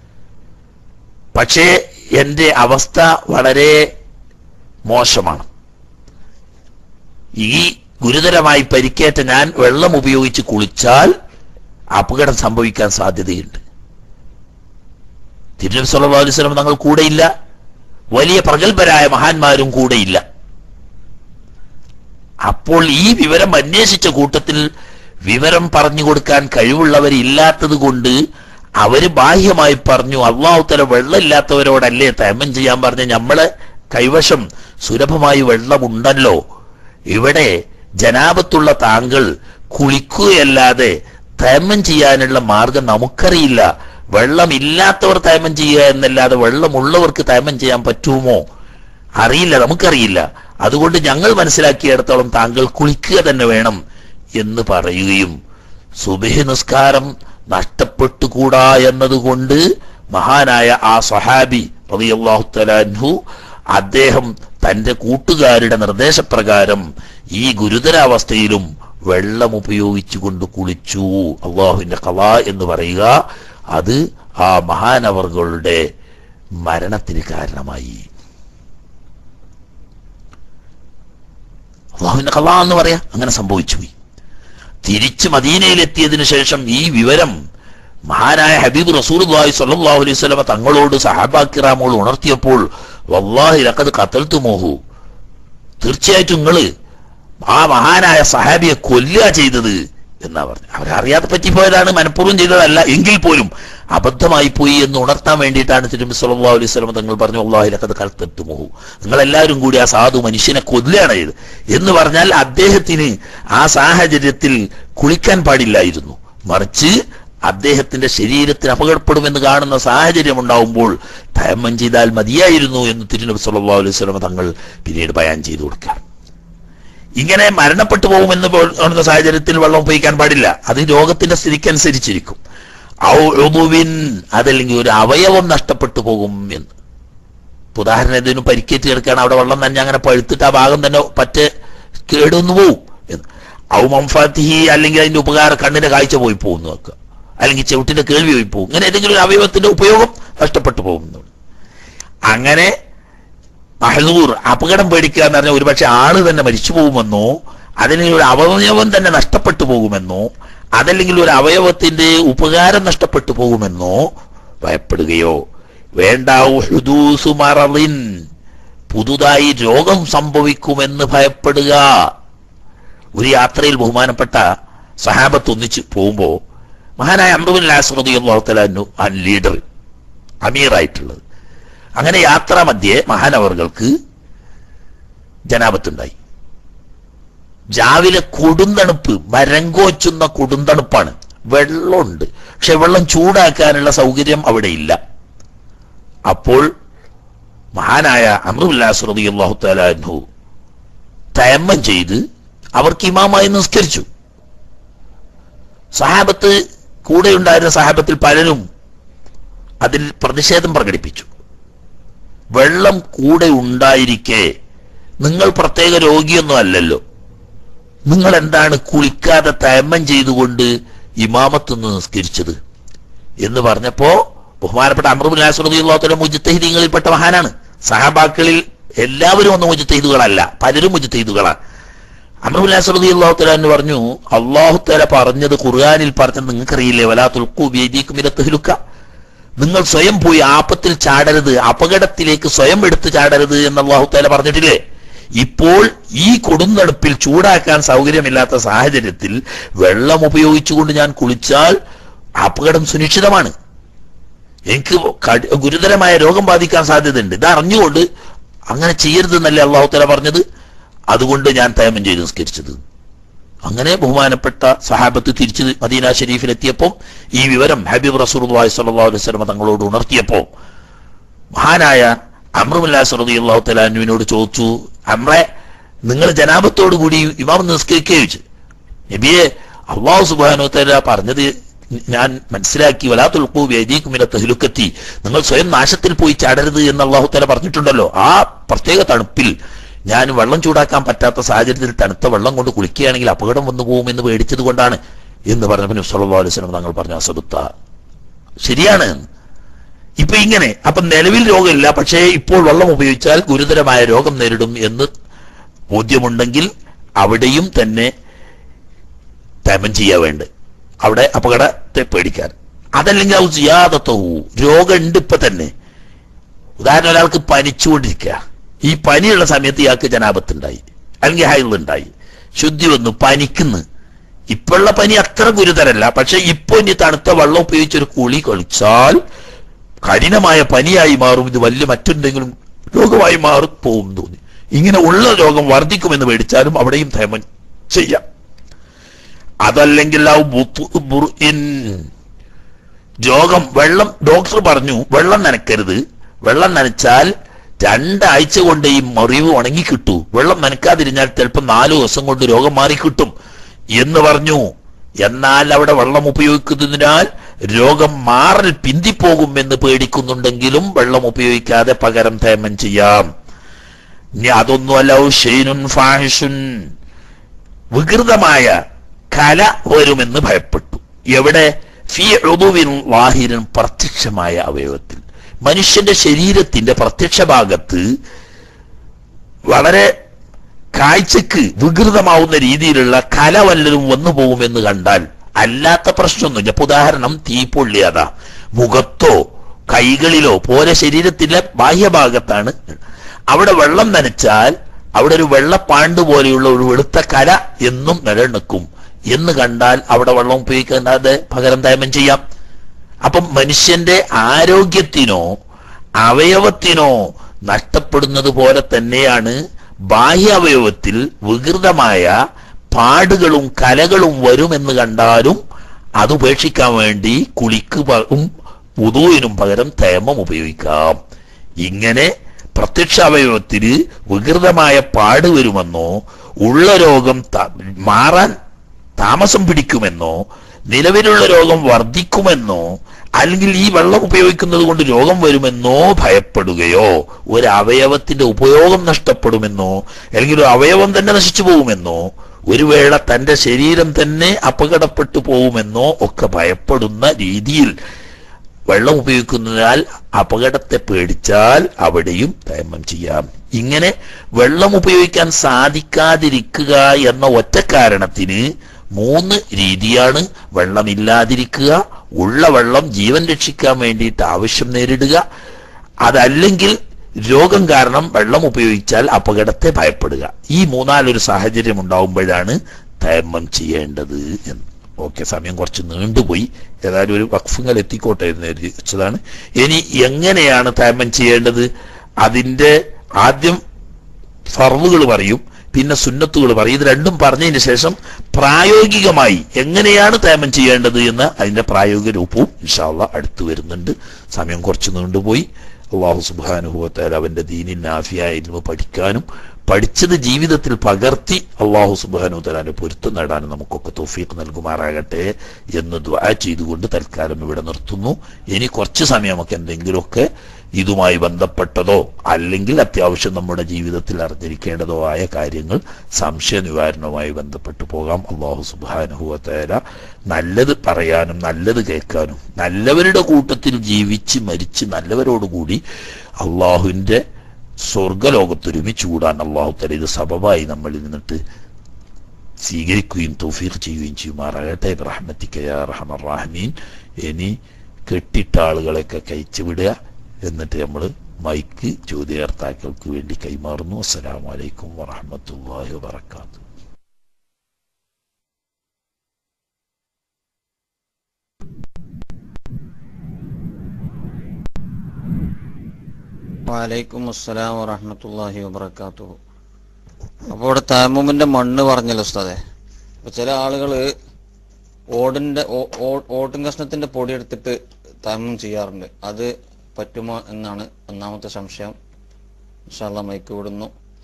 [SPEAKER 1] പക്ഷേ എന്റെ അവസ്ഥ വളരെ മോശമാണ് ഈ ഗുരുതരമായി പരിക്കേറ്റ ഞാൻ വെള്ളം ഉപയോഗിച്ച് കുളിച്ചാൽ അപകടം സംഭവിക്കാൻ സാധ്യതയുണ്ട് തിരുനബി സല്ലല്ലാഹു അലൈഹി വസല്ലം തങ്ങൾ കൂടെയില്ല വലിയ പ്രഗത്ഭരായ മഹാന്മാരും കൂടെയില്ല അപ്പോൾ ഈ വിവരം അന്വേഷിച്ച കൂട്ടത്തിൽ വിവരം പറഞ്ഞു കൊടുക്കാൻ കഴിവുള്ളവരില്ലാത്തത് കൊണ്ട് അവര് ബാഹ്യമായി പറഞ്ഞു അള്ളാഹു തല വെള്ളമില്ലാത്തവരോടല്ലേ തേമം ചെയ്യാൻ പറഞ്ഞ നമ്മളെ കൈവശം സുലഭമായി വെള്ളമുണ്ടല്ലോ ഇവിടെ ജനാപത്തുള്ള താങ്കൾ കുളിക്കുകയല്ലാതെ തേമം ചെയ്യാനുള്ള മാർഗം നമുക്കറിയില്ല വെള്ളമില്ലാത്തവർ തേമം ചെയ്യുക എന്നല്ലാതെ വെള്ളമുള്ളവർക്ക് തേമം ചെയ്യാൻ പറ്റുമോ അറിയില്ല നമുക്കറിയില്ല അതുകൊണ്ട് ഞങ്ങൾ മനസ്സിലാക്കിയിടത്തോളം താങ്കൾ കുളിക്കുക തന്നെ വേണം എന്ന് പറയുകയും സുബഹി നിസ്കാരം നഷ്ടപ്പെട്ടുകൂടാ എന്നതുകൊണ്ട് മഹാനായ ആ സഹാബി റളിയല്ലാഹു തലാൻഹു അദ്ദേഹം തന്റെ കൂട്ടുകാരുടെ നിർദ്ദേശപ്രകാരം ഈ ഗുരുതരാവസ്ഥയിലും വെള്ളം ഉപയോഗിച്ചുകൊണ്ട് കുളിച്ചു അള്ളാഹുവിന്റെ കല എന്ന് പറയുക അത് ആ മഹാനവർകളുടെ മരണത്തിന് കാരണമായി അള്ളാഹുവിന്റെ കല എന്ന് പറയാ അങ്ങനെ സംഭവിച്ചു പോയി തിരിച്ച് മദീനയിലെത്തിയതിനു ശേഷം ഈ വിവരം മഹാനായ ഹബീബ് റസൂൽ സല്ലല്ലാഹു അലൈഹി വസല്ലമ തങ്ങളോട് സഹാബാക്കിറാമോൾ ഉണർത്തിയപ്പോൾ വല്ലാഹി ലഖദ് ഖതൽതുമോഹു തീർച്ചയായിട്ടും നിങ്ങള് ആ മഹാനായ സഹാബിയെ കൊല്ലുക ചെയ്തത് എന്നാ പറഞ്ഞു അവരറിയാതെ പറ്റിപ്പോയതാണ് മനഃപൂർവ്വം ചെയ്തതല്ല എങ്കിൽ പോലും അബദ്ധമായി പോയി എന്ന് ഉണർത്താൻ വേണ്ടിയിട്ടാണ് തിരുമ്പി സല്ലല്ലാഹു അലൈഹി വസല്ലം തങ്ങൾ പറഞ്ഞു അള്ളാഹി ലഖദ് ഖതൽതുമോഹു നിങ്ങൾ എല്ലാവരും കൂടി ആ സാധു മനുഷ്യനെ കൊല്ലുകയാണ് ചെയ്ത് എന്ന് പറഞ്ഞാൽ അദ്ദേഹത്തിന് ആ സാഹചര്യത്തിൽ കുളിക്കാൻ പാടില്ലായിരുന്നു മറിച്ച് അദ്ദേഹത്തിന്റെ ശരീരത്തിന് അപകടപ്പെടുമെന്ന് കാണുന്ന സാഹചര്യം ഉണ്ടാവുമ്പോൾ തയമ്മം ചെയ്താൽ മതിയായിരുന്നു എന്ന് തിരുനബി സല്ലല്ലാഹു അലൈഹി വസല്ലം തങ്ങൾ പിന്നീട് ബയാൻ ചെയ്തു കൊടുക്കുക ഇങ്ങനെ മരണപ്പെട്ടു പോകുമെന്ന് പറയുന്ന സാഹചര്യത്തിൽ വെള്ളം ഉപയോഗിക്കാൻ പാടില്ല അത് രോഗത്തിന്റെ സ്ഥിതിക്കനുസരിച്ചിരിക്കും ഔ ഉദുവിൻ അതല്ലെങ്കിൽ ഒരു അവയവം നഷ്ടപ്പെട്ടു പോകും എന്ന് ഇപ്പൊ ഉദാഹരണം എന്തിനും പരിക്കേറ്റ് കിടക്കുകയാണ് അവിടെ വെള്ളം തന്നെ അങ്ങനെ പഴുത്തിട്ട് ആ ഭാഗം തന്നെ പറ്റ കേടുന്നു പോവും എന്ന് ഔ മംഫാത്തിഹി അല്ലെങ്കിൽ അതിന്റെ ഉപകാരം കണ്ണിന്റെ കാഴ്ച പോയി പോകുന്നു വെക്കുക അല്ലെങ്കിൽ ചെവിട്ടിന്റെ കേൾവി പോയി പോകും ഇങ്ങനെ ഏതെങ്കിലും ഒരു അവയവത്തിന്റെ ഉപയോഗം നഷ്ടപ്പെട്ടു പോകുന്നു അങ്ങനെ മഹദൂർ അപകടം പേടിക്കുക എന്ന് പറഞ്ഞാൽ ഒരുപക്ഷെ ആള് തന്നെ മരിച്ചു പോകുമെന്നോ അല്ലെങ്കിൽ ഒരു അവയവം തന്നെ നഷ്ടപ്പെട്ടു പോകുമെന്നോ അതല്ലെങ്കിൽ ഒരു അവയവത്തിന്റെ ഉപകാരം നഷ്ടപ്പെട്ടു പോകുമെന്നോ ഭയപ്പെടുകയോ വേണ്ട ഹുദൂസു മറലിൻ പുതുതായി രോഗം സംഭവിക്കുമെന്ന് ഭയപ്പെടുക ഒരു യാത്രയിൽ ബഹുമാനപ്പെട്ട സഹാബത്ത് ഒന്നിച്ച് പോകുമ്പോ മഹാനായ അമ്രുബിൻ ലാസ്രദിയു ആ ലീഡർ അമീറായിട്ടുള്ളത് അങ്ങനെ യാത്രാ മധ്യേ മഹാനവറുകൾക്ക് ജനാപത്തുണ്ടായി രാവിലെ കൊടുന്തണുപ്പ് മരങ്കോച്ചുന്ന കൊടുന്തണുപ്പാണ് വെള്ളമുണ്ട് പക്ഷെ വെള്ളം ചൂടാക്കാനുള്ള സൗകര്യം അവിടെ ഇല്ല അപ്പോൾ മഹാനായ അമറുല്ലാസ്രതി അള്ളാഹു താലാൻഹു തയമ്മം ചെയ്ത് അവർക്ക് ഇമാമായി നിസ്കരിച്ചു സഹാബത്ത് കൂടെയുണ്ടായിരുന്ന സഹാബത്തിൽ പലരും അതിൽ പ്രതിഷേധം പ്രകടിപ്പിച്ചു വെള്ളം കൂടെ ഉണ്ടായിരിക്കെ നിങ്ങൾ പ്രത്യേക രോഗിയൊന്നും അല്ലല്ലോ നിങ്ങൾ എന്താണ് കുളിക്കാതെ തയമ്മം ചെയ്തുകൊണ്ട് ഇമാമത്തുനിന്ന് നിസ്കരിച്ചത് എന്ന് പറഞ്ഞപ്പോ ബഹുമാനപ്പെട്ട അമറുബുലാസ്വദിയുള്ള മുജിത്തഹിദീങ്ങളിൽപ്പെട്ട മഹാനാണ് സഹാബാക്കളിൽ എല്ലാവരും ഒന്നും മുജിത്തഹിദുകളല്ല പലരും മുജിത്തഹിദുകളാണ് അമറുബുലാസ്വദിയുള്ള എന്ന് പറഞ്ഞു അള്ളാഹു തല പറഞ്ഞത് ഖുർആാനിൽ പറഞ്ഞത് നിങ്ങൾക്കറിയില്ലേ വലാ തുൽക്കു ബേദീക്കുമിരത്തുഹിലുക്ക നിങ്ങൾ സ്വയം പോയി ആപത്തിൽ ചാടരുത് അപകടത്തിലേക്ക് സ്വയം എടുത്ത് ചാടരുത് എന്ന് അള്ളാഹു താല പറഞ്ഞിട്ടില്ലേ ഇപ്പോൾ ഈ കൊടുന്തണുപ്പിൽ ചൂടാക്കാൻ സൗകര്യമില്ലാത്ത സാഹചര്യത്തിൽ വെള്ളം ഉപയോഗിച്ചുകൊണ്ട് ഞാൻ കുളിച്ചാൽ അപകടം സുനിശ്ചിതമാണ് എനിക്ക് കടി- ഗുരുതരമായ രോഗം ബാധിക്കാൻ സാധ്യതയുണ്ട് ഇത് അറിഞ്ഞുകൊണ്ട് അങ്ങനെ ചെയ്യരുതെന്നല്ലേ അള്ളാഹു താല പറഞ്ഞത് അതുകൊണ്ട് ഞാൻ തയമം ചെയ്ത് നിസ്കരിച്ചത് അങ്ങനെ ബഹുമാനപ്പെട്ട സഹാബത്ത് തിരിച്ച് മദീന ഷരീഫിലെത്തിയപ്പോൾ ഈ വിവരം ഹബീബ് റസൂൽ സല്ലല്ലാഹു അലൈഹി വസല്ലം തങ്ങളോട് ഉണർത്തിയപ്പോൾ മഹാനായ അമ്രുല്ലാസ് റളിയല്ലാഹു തലാനുവിനോട് ചോദിച്ചു അമ്രെ നിങ്ങൾ ജനാബത്തോടു കൂടി ഇമാം നിസ്കരിക്കുകയോ ചോദിച്ചു നബിയെ അള്ളാഹു സുബാനോ തല പറഞ്ഞത് ഞാൻ മനസ്സിലാക്കി വലാത്തുൽക്കൂ വേദീക്കുമില്ല തെഹ്ലുക്കത്തി നിങ്ങൾ സ്വയം നാശത്തിൽ പോയി ചാടരുത് എന്ന് അള്ളാഹു തല പറഞ്ഞിട്ടുണ്ടല്ലോ ആ പ്രത്യേക തണുപ്പിൽ ഞാൻ വെള്ളം ചൂടാക്കാൻ പറ്റാത്ത സാഹചര്യത്തിൽ തണുത്ത വെള്ളം കൊണ്ട് കുളിക്കുകയാണെങ്കിൽ അപകടം വന്നു പോകുമെന്ന് പേടിച്ചത് കൊണ്ടാണ് എന്ന് പറഞ്ഞപ്പോൾ സല്ലല്ലാഹു അലൈഹി വസല്ലം തങ്ങൾ പറഞ്ഞു അസദുത്ത ശരിയാണ് ഇപ്പൊ ഇങ്ങനെ അപ്പൊ നിലവിൽ രോഗമില്ല പക്ഷേ ഇപ്പോൾ വെള്ളം ഉപയോഗിച്ചാൽ ഗുരുതരമായ രോഗം നേരിടും എന്ന് ബോധ്യമുണ്ടെങ്കിൽ അവിടെയും തന്നെ തമം ചെയ്യാ വേണ്ട അവിടെ അപകടത്തെ പേടിക്കാൻ അതല്ലെങ്കിൽ അത് ചെയ്യാതത്തവൂ രോഗമുണ്ട് ഇപ്പൊ തന്നെ ഉദാഹരണം ഒരാൾക്ക് പനിച്ചുകൊണ്ടിരിക്കുക ഈ പനിയുള്ള സമയത്ത് ഇയാൾക്ക് ജനാപത്തുണ്ടായി അല്ലെങ്കിൽ ഹൈലുണ്ടായി ശുദ്ധി വന്നു പനിക്കുന്നു ഇപ്പോഴുള്ള പനി അത്ര ഗുരുതരല്ല പക്ഷെ ഇപ്പൊ ഇനി തണുത്ത വെള്ളം ഉപയോഗിച്ച് ഒരു കുളി കളിച്ചാൽ കഠിനമായ പനിയായി മാറും ഇത് വലിയ മറ്റെന്തെങ്കിലും രോഗമായി മാറും പോവും തോന്നി ഇങ്ങനെ ഉള്ള രോഗം വർദ്ധിക്കുമെന്ന് പേടിച്ചാലും അവിടെയും തേമം ചെയ്യാം അതല്ലെങ്കിൽ ആ ബുത്തു- ബുർഇൻ. രോഗം വെള്ളം ഡോക്ടർ പറഞ്ഞു വെള്ളം നനക്കരുത് വെള്ളം നനച്ചാൽ രണ്ടാഴ്ച കൊണ്ട് ഈ മുറിവ് ഉണങ്ങി കിട്ടൂ വെള്ളം നനക്കാതിരുന്നാൽ ചിലപ്പോൾ നാലു ദിവസം കൊണ്ട് രോഗം മാറിക്കിട്ടും എന്ന് പറഞ്ഞു എന്നാൽ അവിടെ വെള്ളം ഉപയോഗിക്കുന്നതിനാൽ രോഗം മാറൽ പിന്തിപ്പോകും എന്ന് പേടിക്കുന്നുണ്ടെങ്കിലും വെള്ളം ഉപയോഗിക്കാതെ പകരം തേമം ചെയ്യാം ഇനി അതൊന്നുമല്ല ഷെയ്നുൻ ഫാഹിഷുൻ വികൃതമായ കല വരുമെന്ന് ഭയപ്പെട്ടു എവിടെ ഫി ഉദുവിൻ വാഹിരൻ പ്രത്യക്ഷമായ അവയവത്തിൽ മനുഷ്യന്റെ ശരീരത്തിന്റെ പ്രത്യക്ഷ ഭാഗത്ത് വളരെ കാഴ്ചക്ക് വികൃതമാവുന്ന രീതിയിലുള്ള കല വല്ലതും വന്നു പോകുമെന്ന് കണ്ടാൽ അല്ലാത്ത പ്രശ്നമൊന്നുമില്ല ഇപ്പൊ ഉദാഹരണം തീപ്പൊള്ളി അതാ മുഖത്തോ കൈകളിലോ പോലെ ശരീരത്തിലെ ബാഹ്യഭാഗത്താണ് അവിടെ വെള്ളം നനച്ചാൽ അവിടെ ഒരു വെള്ളപ്പാണ്ട് പോലെയുള്ള ഒരു വെളുത്ത കല എന്നും നിലനിൽക്കും എന്ന് കണ്ടാൽ അവിടെ വെള്ളം ഉപയോഗിക്കാതെ പകരം തേമം ചെയ്യാം അപ്പം മനുഷ്യന്റെ ആരോഗ്യത്തിനോ അവയവത്തിനോ നഷ്ടപ്പെടുന്നത് പോലെ തന്നെയാണ് ബാഹ്യ അവയവത്തിൽ വികൃതമായ പാടുകളും കലകളും വരുമെന്ന് കണ്ടാലും അത് ഉപേക്ഷിക്കാൻ വേണ്ടി കുളിക്ക് പകും ഉദുവിനും പകരം തേമം ഉപയോഗിക്കാം ഇങ്ങനെ പ്രത്യക്ഷ അവയവത്തിന് വികൃതമായ പാട് വരുമെന്നോ ഉള്ള രോഗം ത- മാറാൻ താമസം പിടിക്കുമെന്നോ നിലവിലുള്ള രോഗം വർദ്ധിക്കുമെന്നോ അല്ലെങ്കിൽ ഈ വെള്ളം ഉപയോഗിക്കുന്നത് കൊണ്ട് രോഗം വരുമെന്നോ ഭയപ്പെടുകയോ ഒരു അവയവത്തിന്റെ ഉപയോഗം നഷ്ടപ്പെടുമെന്നോ അല്ലെങ്കിൽ ഒരു അവയവം തന്നെ നശിച്ചു പോകുമെന്നോ ഒരു വേള തന്റെ ശരീരം തന്നെ അപകടപ്പെട്ടു പോകുമെന്നോ ഒക്കെ ഭയപ്പെടുന്ന രീതിയിൽ വെള്ളം ഉപയോഗിക്കുന്നതിനാൽ അപകടത്തെ പേടിച്ചാൽ അവിടെയും തേമം ചെയ്യാം ഇങ്ങനെ വെള്ളം ഉപയോഗിക്കാൻ സാധിക്കാതിരിക്കുക എന്ന ഒറ്റ കാരണത്തിന് മൂന്ന് രീതിയാണ് വെള്ളമില്ലാതിരിക്കുക ഉള്ള വെള്ളം ജീവൻ രക്ഷിക്കാൻ വേണ്ടിയിട്ട് ആവശ്യം നേരിടുക അതല്ലെങ്കിൽ രോഗം കാരണം വെള്ളം ഉപയോഗിച്ചാൽ അപകടത്തെ ഭയപ്പെടുക ഈ മൂന്നാലൊരു സാഹചര്യം ഉണ്ടാവുമ്പോഴാണ് തേമം ചെയ്യേണ്ടത് എന്ന് ഓക്കെ സമയം കുറച്ച് നീണ്ടുപോയി ഏതായാലും ഒരു വഖഫുങ്ങൾ എത്തിക്കോട്ടെ എന്ന് കരുതി വെച്ചതാണ് ഇനി എങ്ങനെയാണ് തേമം ചെയ്യേണ്ടത് അതിന്റെ ആദ്യം ഫർവുകൾ പറയും പിന്നെ സുന്നത്തുകൾ പറയും ഇത് രണ്ടും പറഞ്ഞതിന് ശേഷം പ്രായോഗികമായി എങ്ങനെയാണ് തേമം ചെയ്യേണ്ടത് എന്ന് അതിന്റെ പ്രായോഗിക രൂപവും ഇൻഷാല്ല അടുത്തു വരുന്നുണ്ട് സമയം കുറച്ച് നീണ്ടുപോയി അള്ളാഹു സുബാനുഭവത്താൽ അവന്റെ ദീനിൻ നാഫിയായ ഇൽമ പഠിക്കാനും പഠിച്ചത് ജീവിതത്തിൽ പകർത്തി അള്ളാഹു സുബാനുത്തലാന്റെ പൊരുത്തം നേടാനും നമുക്കൊക്കെ തോഫീക്ക് നൽകുമാറാകട്ടെ എന്ന് ദ്വാ ചെയ്തുകൊണ്ട് തൽക്കാലം ഇവിടെ നിർത്തുന്നു ഇനി കുറച്ച് സമയം നമുക്ക് എന്തെങ്കിലുമൊക്കെ ഇതുമായി ബന്ധപ്പെട്ടതോ അല്ലെങ്കിൽ അത്യാവശ്യം നമ്മുടെ ജീവിതത്തിൽ അറിഞ്ഞിരിക്കേണ്ടതോ ആയ കാര്യങ്ങൾ സംശയ നിവാരണവുമായി ബന്ധപ്പെട്ടു പോകാം അള്ളാഹു സുബാനുഹുവത്തേല നല്ലത് പറയാനും നല്ലത് കേൾക്കാനും നല്ലവരുടെ കൂട്ടത്തിൽ ജീവിച്ച് മരിച്ച് നല്ലവരോടുകൂടി അള്ളാഹുവിന്റെ സ്വർഗലോകത്ത് ഒരുമിച്ച് കൂടാൻ അള്ളാഹു തല ഇത് സബബായി നമ്മൾ നിന്നിട്ട് സ്വീകരിക്കുകയും തൗഫീഖ് ചെയ്യുകയും ചെയ്യുമാറാകട്ടെ റഹ്മത്തിക്കയ റഹമർ റഹമീൻ ഇനി കെട്ടിട്ട ആളുകളെയൊക്കെ കഴിച്ചു വിടുക എന്നിട്ട് നമ്മൾ മൈക്ക് ചോദ്യകർത്താക്കൾക്ക് വേണ്ടി കൈമാറുന്നു അസ്സലാമു അലൈക്കും വറഹമത്തല്ലാഹി വബർക്കാത്തു
[SPEAKER 2] വലൈക്കും അസ്സലാം വറഹമത്തല്ലാഹി വബർക്കാത്തു അപ്പോൾ ഇവിടെ താമൂമിന്റെ മണ്ണ് പറഞ്ഞല്ലോ ഉസ്താദെ അപ്പൊ ചില ആളുകള് ഓടിന്റെ ഓ- ഓ- ഓട്ടും കഷ്ണത്തിന്റെ പൊടി എടുത്തിട്ട് താമം ചെയ്യാറുണ്ട് അത് പറ്റുമോ എന്നാണ് ഒന്നാമത്തെ സംശയം ഇൻഷാല്ല മൈക്ക് വിടുന്നു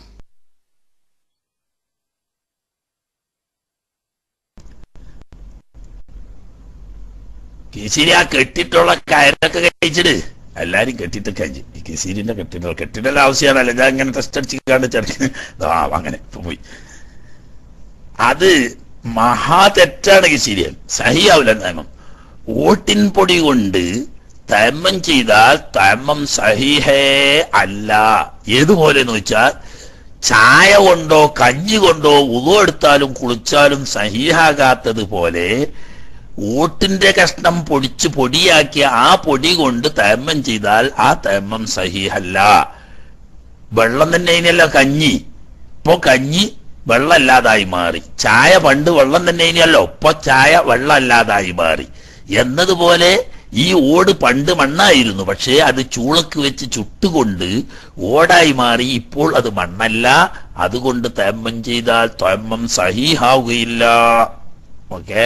[SPEAKER 1] കിസിരി ആ കെട്ടിട്ടുള്ള കയറൊക്കെ കഴിച്ചിട്ട് എല്ലാരും കെട്ടിട്ട് കഴിച്ചു ഈ കിസീരിന്റെ കെട്ടിട്ടുള്ള കെട്ടിട്ടുള്ള ആവശ്യമാണല്ലോ ഞാൻ ഇങ്ങനെ ടെസ്റ്റ് അടിച്ചിക്കാണ്ട് ചെറുക്ക് ആ അങ്ങനെ ഇപ്പൊ പോയി അത് മഹാ തെറ്റാണ് കിസീരിയൻ സഹിയാവില്ല നിയമം ഓട്ടിൻ പൊടി കൊണ്ട് തയമ്മം ചെയ്താൽ തയമ്മം സഹിഹേ അല്ല ഏതുപോലെ എന്ന് വെച്ചാൽ ചായ കൊണ്ടോ കഞ്ഞി കൊണ്ടോ ഉതു എടുത്താലും കുളിച്ചാലും സഹിഹാകാത്തത് പോലെ ഓട്ടിന്റെ കഷ്ണം പൊടിച്ച് പൊടിയാക്കിയ ആ പൊടി കൊണ്ട് തയമ്മം ചെയ്താൽ ആ തയമ്മം സഹിഹല്ല വെള്ളം തന്നെ അതിനല്ല കഞ്ഞി ഇപ്പോ കഞ്ഞി വെള്ളമല്ലാതായി മാറി ചായ പണ്ട് വെള്ളം തന്നെ ഇനിയല്ലോ ഇപ്പൊ ചായ വെള്ളമല്ലാതായി മാറി എന്നതുപോലെ ഈ ഓട് പണ്ട് മണ്ണായിരുന്നു പക്ഷേ അത് ചൂളക്ക് വെച്ച് ചുട്ടുകൊണ്ട് ഓടായി മാറി ഇപ്പോൾ അത് മണ്ണല്ല അതുകൊണ്ട് തയമ്മം ചെയ്താൽ തയമ്മം സഹീഹാവുകയില്ല ഓക്കെ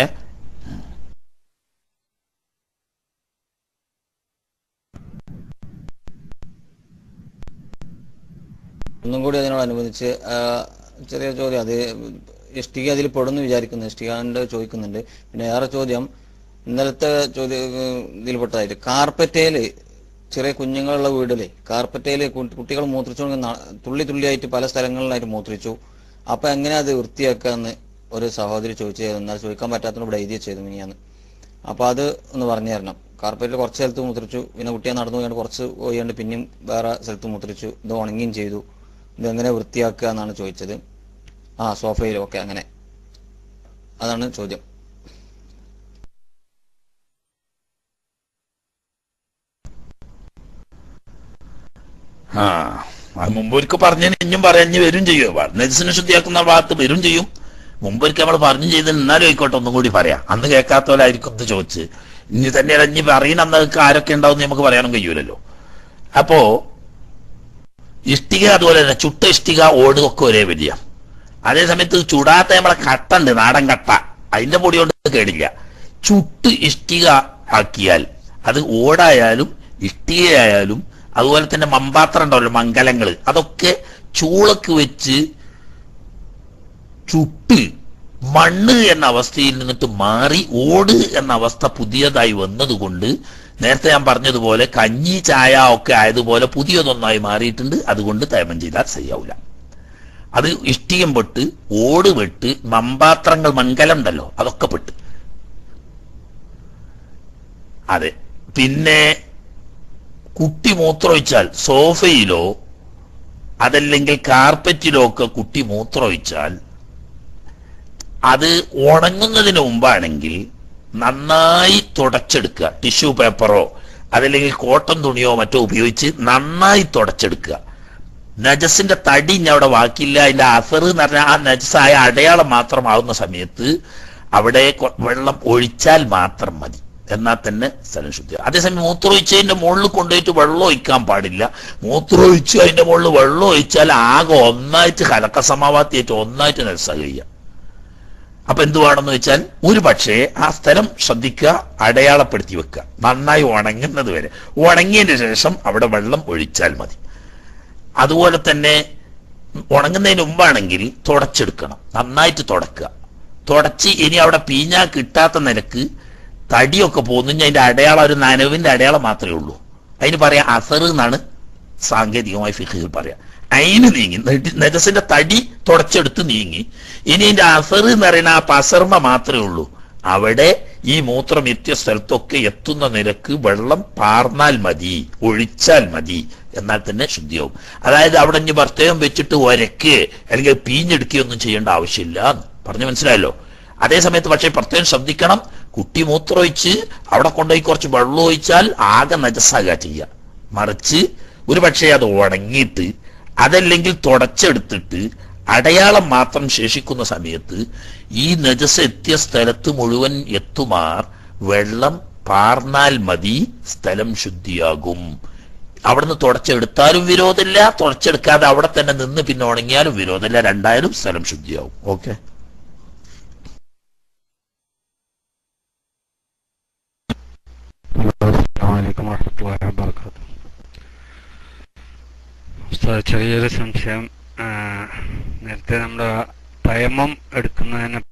[SPEAKER 2] ഒന്നും കൂടി അതിനോടനുബന്ധിച്ച് ആ, ചെറിയ ചോദ്യം അത് ഇഷ്ടിക അതിൽ പെടുന്നു വിചാരിക്കുന്നു ഇഷ്ടികാണ്ട് ചോദിക്കുന്നുണ്ട് പിന്നെ വേറെ ചോദ്യം ഇന്നലത്തെ ചോദ്യ ഇതിൽപ്പെട്ടതായിട്ട് കാർപ്പറ്റയില് ചെറിയ കുഞ്ഞുങ്ങളുള്ള വീടിലെ കാർപ്പറ്റയില് കു- കുട്ടികൾ മൂത്രിച്ചുകൊണ്ട് ന- തുള്ളി തുള്ളിയായിട്ട് പല സ്ഥലങ്ങളിലായിട്ട് മൂത്രിച്ചു അപ്പൊ എങ്ങനെ അത് വൃത്തിയാക്കാന്ന് ഒരു സഹോദരി ചോദിച്ചു എന്നാൽ ചോദിക്കാൻ പറ്റാത്തത് ഇവിടെ എഴുതി ചെയ്തു മിനിയാന്ന് അപ്പൊ അത് ഒന്ന് പറഞ്ഞു തരണം കാർപ്പറ്റിൽ കുറച്ച് സ്ഥലത്ത് മുദ്രിച്ചു പിന്നെ കുട്ടിയെ നടന്നു പോയാണ്ട് കുറച്ച് പോയാണ്ട് പിന്നെയും വേറെ സ്ഥലത്ത് മുദ്രിച്ചു ഇത് ഉണങ്ങുകയും ചെയ്തു ഇത് എങ്ങനെ വൃത്തിയാക്കുക എന്നാണ് ചോദിച്ചത് ആ സോഫയിൽ ഓക്കെ അങ്ങനെ അതാണ് ചോദ്യം
[SPEAKER 1] ആ അത് മുമ്പൊരിക്കൽ പറഞ്ഞതിന് ഇഞ്ഞും പറഞ്ഞു വരും ചെയ്യും നജസിനെ ശുദ്ധിയാക്കുന്ന ഭാഗത്ത് വരും ചെയ്യും മുമ്പൊരിക്കൽ നമ്മൾ പറഞ്ഞു ചെയ്ത് എന്നാലും ആയിക്കോട്ടെ ഒന്നും കൂടി പറയാം അന്ന് കേൾക്കാത്ത പോലെ ആയിരിക്കും ഇത് ചോദിച്ച് ഇനി തന്നെ ഇറങ്ങി പറയുന്ന അന്നൊക്കെ ആരൊക്കെ ഉണ്ടാവും നമുക്ക് പറയാനും കഴിയൂലല്ലോ അപ്പോ ഇഷ്ടിക അതുപോലെ തന്നെ ചുട്ട ഇഷ്ടിക ഓട് ഒക്കെ ഒരേ വലിയ അതേ സമയത്ത് ചുടാത്ത നമ്മളെ കട്ട ഉണ്ട് നാടൻ കട്ട അതിന്റെ പൊടി കൊണ്ട് കേടില്ല ചുട്ട് ഇഷ്ടിക ആക്കിയാൽ അത് ഓടായാലും ഇഷ്ടികയായാലും അതുപോലെ തന്നെ മമ്പാത്രം ഉണ്ടാവല്ലോ മംഗലങ്ങള് അതൊക്കെ ചൂളക്ക് വെച്ച് ചുട്ട് മണ്ണ് എന്ന അവസ്ഥയിൽ നിന്നിട്ട് മാറി ഓട് എന്ന അവസ്ഥ പുതിയതായി വന്നതുകൊണ്ട് നേരത്തെ ഞാൻ പറഞ്ഞതുപോലെ കഞ്ഞി ചായ ഒക്കെ ആയതുപോലെ പുതിയതൊന്നായി മാറിയിട്ടുണ്ട് അതുകൊണ്ട് തേമം ചെയ്താൽ ശരിയാവില്ല അത് ഇഷ്ടികം പെട്ട് ഓട് പെട്ട് മമ്പാത്രങ്ങൾ മൺകലം ഉണ്ടല്ലോ അതൊക്കെ പെട്ട് അതെ പിന്നെ കുട്ടി മൂത്രമൊഴിച്ചാൽ സോഫയിലോ അതല്ലെങ്കിൽ കാർപ്പറ്റിലോ ഒക്കെ കുട്ടി മൂത്രമൊഴിച്ചാൽ അത് ഉണങ്ങുന്നതിന് മുമ്പാണെങ്കിൽ നന്നായി തുടച്ചെടുക്കുക ടിഷ്യൂ പേപ്പറോ അതല്ലെങ്കിൽ കോട്ടൺ തുണിയോ മറ്റോ ഉപയോഗിച്ച് നന്നായി തുടച്ചെടുക്കുക നജസിന്റെ തടി ഇനി അവിടെ വാക്കില്ല അതിന്റെ അസർ എന്ന് പറഞ്ഞാൽ ആ നജസായ അടയാളം മാത്രമാവുന്ന സമയത്ത് അവിടെ കൊ- വെള്ളം ഒഴിച്ചാൽ മാത്രം മതി എന്നാൽ തന്നെ സ്ഥലം ശുദ്ധി അതേസമയം മൂത്രമൊഴിച്ചതിന്റെ മുകളിൽ കൊണ്ടുപോയിട്ട് വെള്ളം ഒഴിക്കാൻ പാടില്ല മൂത്രമൊഴിച്ച് അതിന്റെ മുകളിൽ വെള്ളം ഒഴിച്ചാൽ ആകെ ഒന്നായിട്ട് കലക്ക സമാവാത്തിയായിട്ട് ഒന്നായിട്ട് നജസ കഴിയുക അപ്പൊ എന്ത് വേണമെന്ന് വെച്ചാൽ ഒരു പക്ഷേ ആ സ്ഥലം ശ്രദ്ധിക്കുക അടയാളപ്പെടുത്തി വെക്കുക നന്നായി ഉണങ്ങുന്നത് വരെ ഉണങ്ങിയതിന് ശേഷം അവിടെ വെള്ളം ഒഴിച്ചാൽ മതി അതുപോലെ തന്നെ ഉണങ്ങുന്നതിന് മുമ്പാണെങ്കിൽ തുടച്ചെടുക്കണം നന്നായിട്ട് തുടക്കുക തുടച്ച് ഇനി അവിടെ പീഞ്ഞാ കിട്ടാത്ത നിലക്ക് തടിയൊക്കെ പോന്നു ഇനി അതിന്റെ അടയാളം ഒരു നനവിന്റെ അടയാളം മാത്രമേ ഉള്ളൂ അതിന് പറയാം അസർ എന്നാണ് സാങ്കേതികമായി ഫിഖിൽ പറയാം അയിന് നീങ്ങി നെടി- നെജസിന്റെ തടി തുടച്ചെടുത്ത് നീങ്ങി ഇനി അതിന്റെ അസർ എന്ന് പറയുന്ന ആ പസർമ മാത്രമേ ഉള്ളൂ അവിടെ ഈ മൂത്രം എത്തിയ സ്ഥലത്തൊക്കെ എത്തുന്ന നിരക്ക് വെള്ളം പാർന്നാൽ മതി ഒഴിച്ചാൽ മതി എന്നാൽ തന്നെ ശുദ്ധിയാവും അതായത് അവിടെ ഇനി പ്രത്യേകം വെച്ചിട്ട് ഒരക്ക് അല്ലെങ്കിൽ പീഞ്ഞെടുക്കുകയൊന്നും ചെയ്യേണ്ട ആവശ്യമില്ല എന്ന് പറഞ്ഞു മനസ്സിലായല്ലോ അതേ സമയത്ത് പക്ഷേ പ്രത്യേകം ശ്രദ്ധിക്കണം കുട്ടി മൂത്രമൊഴിച്ച് അവിടെ കൊണ്ടുപോയി കുറച്ച് വെള്ളം ഒഴിച്ചാൽ ആകെ നജസാകുക ചെയ്യുക മറിച്ച് ഒരു പക്ഷേ അത് ഉണങ്ങിയിട്ട് അതല്ലെങ്കിൽ തുടച്ചെടുത്തിട്ട് അടയാളം മാത്രം ശേഷിക്കുന്ന സമയത്ത് ഈ നജസ് എത്തിയ സ്ഥലത്ത് മുഴുവൻ എത്തുമാർ വെള്ളം പാർന്നാൽ മതി സ്ഥലം ശുദ്ധിയാകും അവിടുന്ന് തുടച്ചെടുത്താലും വിരോധമില്ല തുടച്ചെടുക്കാതെ അവിടെ തന്നെ നിന്ന് പിന്നെ ഉണങ്ങിയാലും വിരോധമില്ല രണ്ടായാലും സ്ഥലം ശുദ്ധിയാവും ഓക്കെ
[SPEAKER 3] അസ്സാം വലൈക്കും വാഹമത്തല്ലാഹി വാബർക്കാത്തു ഉസ്താദ് ചെറിയൊരു സംശയം ആ, നേരത്തെ നമ്മുടെ തയമം എടുക്കുന്നതിനെ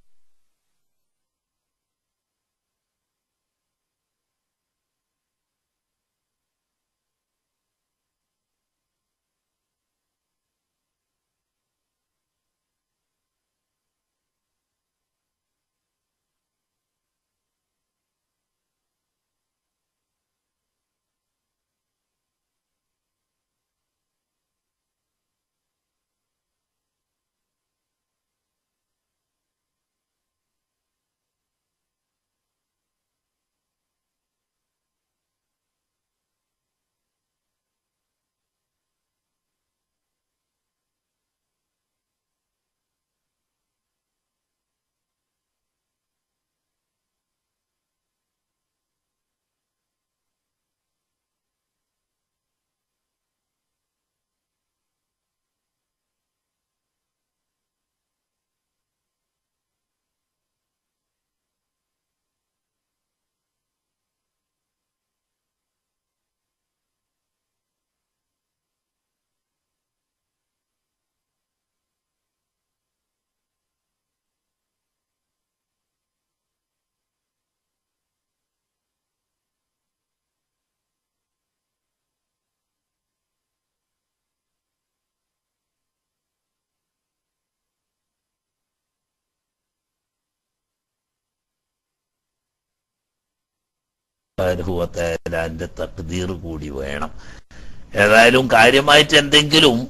[SPEAKER 1] സുബാനുഭവത്താലാന്റെ തക്തീർ കൂടി വേണം ഏതായാലും കാര്യമായിട്ട് എന്തെങ്കിലും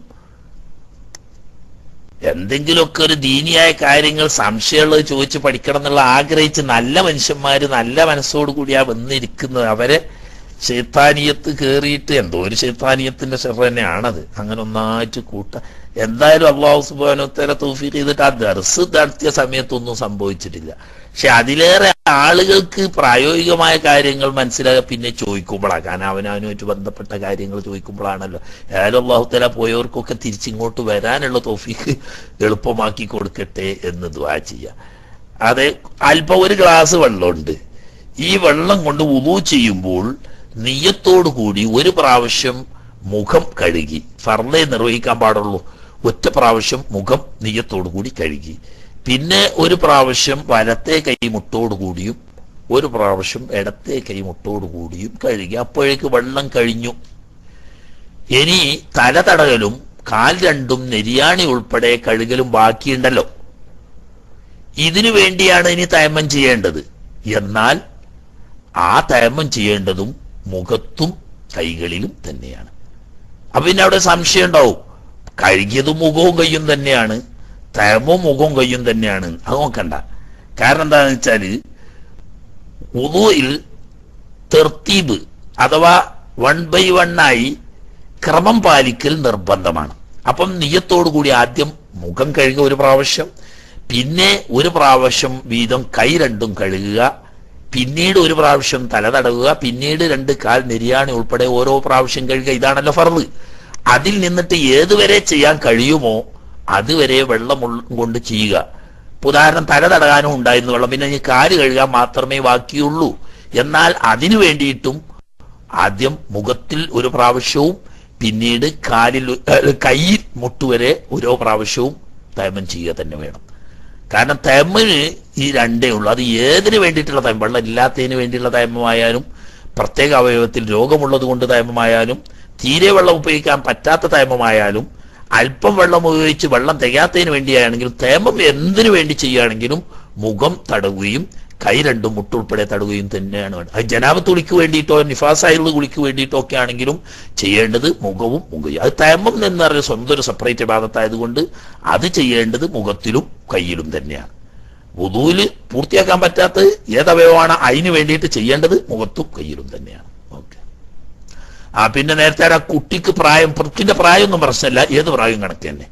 [SPEAKER 1] എന്തെങ്കിലുമൊക്കെ ഒരു ദീനിയായ കാര്യങ്ങൾ സംശയമുള്ളത് ചോദിച്ച് പഠിക്കണം എന്നുള്ള ആഗ്രഹിച്ച് നല്ല മനുഷ്യന്മാര് നല്ല മനസ്സോടു കൂടിയാ വന്നിരിക്കുന്നത് അവരെ ശൈത്താനീയത്ത് കേറിയിട്ട് എന്തോ ഒരു ശൈത്താനീയത്തിന്റെ ഷെറ തന്നെയാണത് അങ്ങനെ ഒന്നായിട്ട് കൂട്ട എന്തായാലും അള്ളാഹു സുബാനോത്തര തൗഫീഖ് ചെയ്തിട്ട് ആ ദർസ് നടത്തിയ സമയത്തൊന്നും സംഭവിച്ചിട്ടില്ല പക്ഷെ അതിലേറെ ആളുകൾക്ക് പ്രായോഗികമായ കാര്യങ്ങൾ മനസ്സിലാകാൻ പിന്നെ ചോദിക്കുമ്പോഴാണ് കാരണം അവനവനുമായിട്ട് ബന്ധപ്പെട്ട കാര്യങ്ങൾ ചോദിക്കുമ്പോഴാണല്ലോ ഏതായാലും അള്ളാഹു തല പോയവർക്കൊക്കെ തിരിച്ചിങ്ങോട്ട് വരാനുള്ള തോഫീക്ക് എളുപ്പമാക്കി കൊടുക്കട്ടെ എന്ന് ദ്വാ ചെയ്യാം അതെ അല്പം ഒരു ഗ്ലാസ് വെള്ളമുണ്ട് ഈ വെള്ളം കൊണ്ട് ഉദു ചെയ്യുമ്പോൾ നെയ്യത്തോടു കൂടി ഒരു പ്രാവശ്യം മുഖം കഴുകി ഫർലേ നിർവഹിക്കാൻ പാടുള്ളൂ ഒറ്റ പ്രാവശ്യം മുഖം നെയ്യത്തോടു കൂടി കഴുകി പിന്നെ ഒരു പ്രാവശ്യം വലത്തെ കൈമുട്ടോടു കൂടിയും ഒരു പ്രാവശ്യം ഇടത്തെ കൈമുട്ടോടു കൂടിയും കഴുകി അപ്പോഴേക്ക് വെള്ളം കഴിഞ്ഞു ഇനി തല തടകലും കാൽ രണ്ടും നെരിയാണി ഉൾപ്പെടെ കഴുകലും ബാക്കിയുണ്ടല്ലോ ഇതിനു വേണ്ടിയാണ് ഇനി തയമ്മം ചെയ്യേണ്ടത് എന്നാൽ ആ തയമ്മം ചെയ്യേണ്ടതും മുഖത്തും കൈകളിലും തന്നെയാണ് അപ്പൊ പിന്നെ അവിടെ സംശയം ഉണ്ടാവും കഴുകിയതും മുഖവും കയ്യും തന്നെയാണ് തയമും മുഖവും കയ്യും തന്നെയാണ് അത് നോക്കണ്ട കാരണം എന്താണെന്ന് വെച്ചാല് ഉദുയിൽ തെർത്തീബ് അഥവാ വൺ ബൈ വൺ ആയി ക്രമം പാലിക്കൽ നിർബന്ധമാണ് അപ്പം നിയത്തോടു കൂടി ആദ്യം മുഖം കഴുകുക ഒരു പ്രാവശ്യം പിന്നെ ഒരു പ്രാവശ്യം വീതം കൈ രണ്ടും കഴുകുക പിന്നീട് ഒരു പ്രാവശ്യം തല തടവുക പിന്നീട് രണ്ട് കാൽ നെരിയാണി ഉൾപ്പെടെ ഓരോ പ്രാവശ്യം കഴുകുക ഇതാണല്ലോ ഫർദ് അതിൽ നിന്നിട്ട് ഏതുവരെ ചെയ്യാൻ കഴിയുമോ അതുവരെ വെള്ളം ഉൾ- കൊണ്ട് ചെയ്യുക ഇപ്പൊ ഉദാഹരണം തല തടകാനും ഉണ്ടായിരുന്നു വെള്ളം പിന്നെ ഇനി കാല് കഴുകാൻ മാത്രമേ ബാക്കിയുള്ളൂ എന്നാൽ അതിനു വേണ്ടിയിട്ടും ആദ്യം മുഖത്തിൽ ഒരു പ്രാവശ്യവും പിന്നീട് കാലിൽ ഏഹ്, കൈ മുട്ടുവരെ ഓരോ പ്രാവശ്യവും തയമം ചെയ്യുക തന്നെ വേണം കാരണം തയമ്മിന് ഈ രണ്ടേ ഉള്ളൂ അത് ഏതിന് വേണ്ടിയിട്ടുള്ള തയം വെള്ളം ഇല്ലാത്തതിന് വേണ്ടിയുള്ള തയമ്മമായാലും പ്രത്യേക അവയവത്തിൽ രോഗമുള്ളത് കൊണ്ട് തയമ്മമായാലും തീരെ വെള്ളം ഉപയോഗിക്കാൻ പറ്റാത്ത തയമ്മമായാലും അല്പം വെള്ളം ഉപയോഗിച്ച് വെള്ളം തികയാത്തതിന് വേണ്ടിയാണെങ്കിലും തേമം എന്തിനു വേണ്ടി ചെയ്യുകയാണെങ്കിലും മുഖം തടവുകയും കൈ രണ്ടും മുട്ടുൾപ്പെടെ തടവുകയും തന്നെയാണ് വേണ്ടത് അത് ജനാപത്ത് കുളിക്ക് വേണ്ടിയിട്ടോ നിഫാസായുള്ള കുളിക്ക് വേണ്ടിയിട്ടോ ഒക്കെ ആണെങ്കിലും ചെയ്യേണ്ടത് മുഖവും മുഖയും അത് തേമം എന്ന് പറയുന്ന സ്വന്തം ഒരു സെപ്പറേറ്റ് ഭാഗത്തായതുകൊണ്ട് അത് ചെയ്യേണ്ടത് മുഖത്തിലും കയ്യിലും തന്നെയാണ് വുദൂല് പൂർത്തിയാക്കാൻ പറ്റാത്തത് ഏതവയവമാണ് അതിന് വേണ്ടിയിട്ട് ചെയ്യേണ്ടത് മുഖത്തും കയ്യിലും തന്നെയാണ് ഓക്കെ ആ പിന്നെ നേരത്തെ ആ കുട്ടിക്ക് പ്രായം കുട്ടിന്റെ പ്രായമൊന്നും പ്രശ്നമില്ല ഏത് പ്രായം കണക്ക് തന്നെ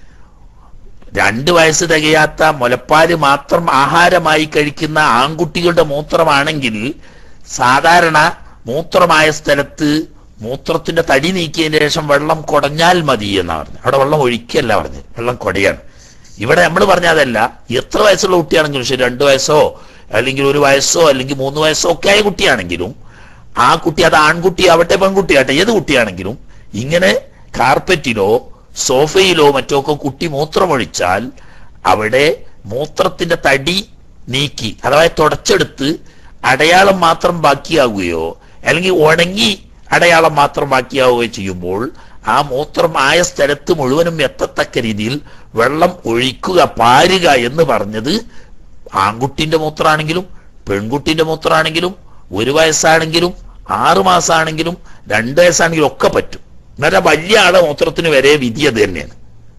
[SPEAKER 1] രണ്ട് വയസ്സ് തികയാത്ത മുലപ്പാല് മാത്രം ആഹാരമായി കഴിക്കുന്ന ആൺകുട്ടികളുടെ മൂത്രമാണെങ്കിൽ സാധാരണ മൂത്രമായ സ്ഥലത്ത് മൂത്രത്തിന്റെ തടി നീക്കിയതിന് ശേഷം വെള്ളം കുടഞ്ഞാൽ മതി എന്നാ പറഞ്ഞത് അവിടെ വെള്ളം ഒഴിക്കല്ല പറഞ്ഞത് വെള്ളം കുടയാണ് ഇവിടെ നമ്മൾ പറഞ്ഞതല്ല എത്ര വയസ്സുള്ള കുട്ടിയാണെങ്കിലും ശരി രണ്ട് വയസ്സോ അല്ലെങ്കിൽ ഒരു വയസ്സോ അല്ലെങ്കിൽ മൂന്ന് വയസ്സോ ഒക്കെ ആയ കുട്ടിയാണെങ്കിലും ആ കുട്ടി അത് ആൺകുട്ടി ആവട്ടെ പെൺകുട്ടിയാവട്ടെ ഏത് കുട്ടിയാണെങ്കിലും ഇങ്ങനെ കാർപ്പറ്റിലോ സോഫയിലോ മറ്റോ ഒക്കെ കുട്ടി മൂത്രമൊഴിച്ചാൽ അവിടെ മൂത്രത്തിന്റെ തടി നീക്കി അഥവാ തുടച്ചെടുത്ത് അടയാളം മാത്രം ബാക്കിയാവുകയോ അല്ലെങ്കിൽ ഉണങ്ങി അടയാളം മാത്രം ബാക്കിയാവുകയോ ചെയ്യുമ്പോൾ ആ മൂത്രം ആയ സ്ഥലത്ത് മുഴുവനും എത്തത്തക്ക രീതിയിൽ വെള്ളം ഒഴിക്കുക പാരുക എന്ന് പറഞ്ഞത് ആൺകുട്ടിന്റെ മൂത്രമാണെങ്കിലും പെൺകുട്ടിന്റെ മൂത്രമാണെങ്കിലും ഒരു വയസ്സാണെങ്കിലും ആറു മാസമാണെങ്കിലും രണ്ട് വയസ്സാണെങ്കിലും ഒക്കെ പറ്റും എന്നാൽ വലിയ ആളെ മൂത്രത്തിന് വരെ വിധി അത് തന്നെയാണ്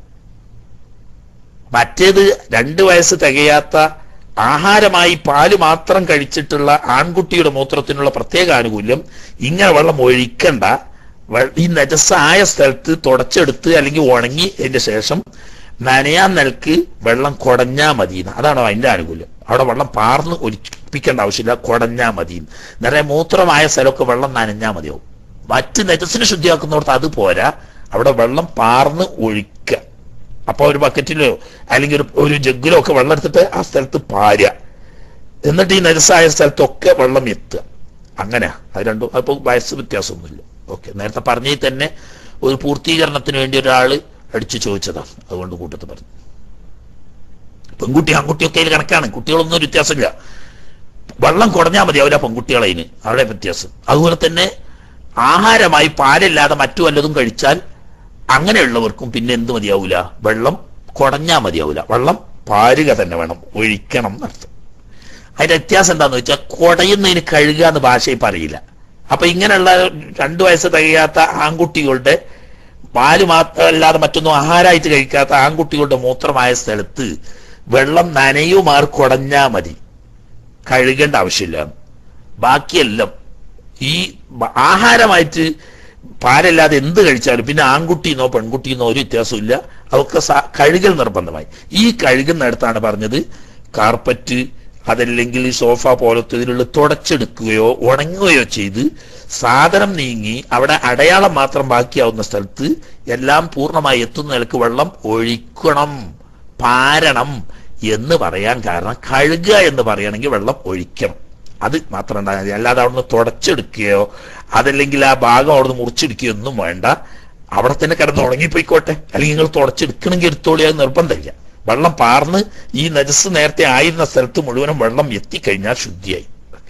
[SPEAKER 1] മറ്റേത് രണ്ട് വയസ്സ് തികയാത്ത ആഹാരമായി പാല് മാത്രം കഴിച്ചിട്ടുള്ള ആൺകുട്ടിയുടെ മൂത്രത്തിനുള്ള പ്രത്യേക ആനുകൂല്യം ഇങ്ങനെ വെള്ളം ഒഴിക്കണ്ട വെ- ഈ നജസ്സായ സ്ഥലത്ത് തുടച്ചെടുത്ത് അല്ലെങ്കിൽ ഉണങ്ങി അതിന്റെ ശേഷം നനയാൻ നിലക്ക് വെള്ളം കുടഞ്ഞാ മതി എന്ന്. അതാണ് അതിന്റെ ആനുകൂല്യം അവിടെ വെള്ളം പാർന്ന് ഒലിപ്പിക്കേണ്ട ആവശ്യമില്ല കുടഞ്ഞാ മതി നിറയെ മൂത്രമായ സ്ഥലമൊക്കെ വെള്ളം നനഞ്ഞാ മതിയാവും മറ്റ് നജസ്സിനെ ശുദ്ധിയാക്കുന്നിടത്ത് അത് പോരാ അവിടെ വെള്ളം പാർന്ന് ഒഴിക്കുക അപ്പൊ ഒരു ബക്കറ്റിലോ അല്ലെങ്കിൽ ഒരു ഒരു ജഗ്ഗിലോ ഒക്കെ വെള്ളം എടുത്തിട്ട് ആ സ്ഥലത്ത് പാരുക എന്നിട്ട് ഈ നജസായ സ്ഥലത്തൊക്കെ വെള്ളം എത്തുക അങ്ങനെ അത് രണ്ടും അപ്പൊ വയസ്സ് വ്യത്യാസമൊന്നുമില്ല ഓക്കെ നേരത്തെ പറഞ്ഞതിൽ തന്നെ ഒരു പൂർത്തീകരണത്തിന് വേണ്ടി ഒരാള് അടിച്ചു ചോദിച്ചതാണ് അതുകൊണ്ട് കൂട്ടത്ത് പറഞ്ഞു പെൺകുട്ടി ആൺകുട്ടിയൊക്കെ അതിൽ കണക്കാണ് കുട്ടികളൊന്നും ഒരു വ്യത്യാസമില്ല വെള്ളം കുറഞ്ഞാൽ മതി അവരാ പെൺകുട്ടികളതിന് അവിടെ വ്യത്യാസം അതുപോലെ തന്നെ ആഹാരമായി പാലില്ലാതെ മറ്റു വല്ലതും കഴിച്ചാൽ അങ്ങനെയുള്ളവർക്കും പിന്നെ എന്ത് മതിയാവൂല വെള്ളം കുടഞ്ഞാൽ മതിയാവൂല വെള്ളം പാരുക തന്നെ വേണം ഒഴിക്കണം എന്നർത്ഥം അതിന്റെ വ്യത്യാസം എന്താന്ന് വെച്ചാൽ കുടയുന്നതിന് കഴുകുക എന്ന് ഭാഷയിൽ പറയില്ല അപ്പൊ ഇങ്ങനെയുള്ള രണ്ടു വയസ്സ് തികയാത്ത ആൺകുട്ടികളുടെ പാല് മാത്രമല്ലാതെ മറ്റൊന്നും ആഹാരമായിട്ട് കഴിക്കാത്ത ആൺകുട്ടികളുടെ മൂത്രമായ സ്ഥലത്ത് വെള്ളം നനയുമാർ കുടഞ്ഞാ മതി കഴുകേണ്ട ആവശ്യമില്ല ബാക്കിയെല്ലാം ഈ ബ- ആഹാരമായിട്ട് പാലല്ലാതെ എന്ത് കഴിച്ചാലും പിന്നെ ആൺകുട്ടിന്നോ പെൺകുട്ടിന്നോ ഒരു വ്യത്യാസമില്ല അതൊക്കെ സ- കഴുകൽ നിർബന്ധമായി ഈ കഴുകുന്നിടത്താണ് പറഞ്ഞത് കാർപ്പറ്റ് അതല്ലെങ്കിൽ സോഫ പോലത്തെ ഇതിലുള്ള തുടച്ചെടുക്കുകയോ ഉണങ്ങുകയോ ചെയ്ത് സാധനം നീങ്ങി അവിടെ അടയാളം മാത്രം ബാക്കിയാവുന്ന സ്ഥലത്ത് എല്ലാം പൂർണ്ണമായി എത്തുന്ന നിലക്ക് വെള്ളം ഒഴിക്കണം പാരണം എന്ന് പറയാൻ കാരണം കഴുകുക എന്ന് പറയുകയാണെങ്കിൽ വെള്ളം ഒഴിക്കണം അത് മാത്രം ഉണ്ടായാൽ മതി അല്ലാതെ അവിടുന്ന് തുടച്ചെടുക്കുകയോ അതല്ലെങ്കിൽ ആ ഭാഗം അവിടുന്ന് മുറിച്ചെടുക്കുകയോ ഒന്നും വേണ്ട അവിടെ തന്നെ കിടന്ന് ഉണങ്ങിപ്പോയിക്കോട്ടെ അല്ലെങ്കിൽ നിങ്ങൾ തുടച്ചെടുക്കണമെങ്കിൽ എടുത്തോളി അത് നിർബന്ധമില്ല വെള്ളം പാർന്ന് ഈ നജസ് നേരത്തെ ആയിരുന്ന സ്ഥലത്ത് മുഴുവനും വെള്ളം എത്തിക്കഴിഞ്ഞാൽ ശുദ്ധിയായി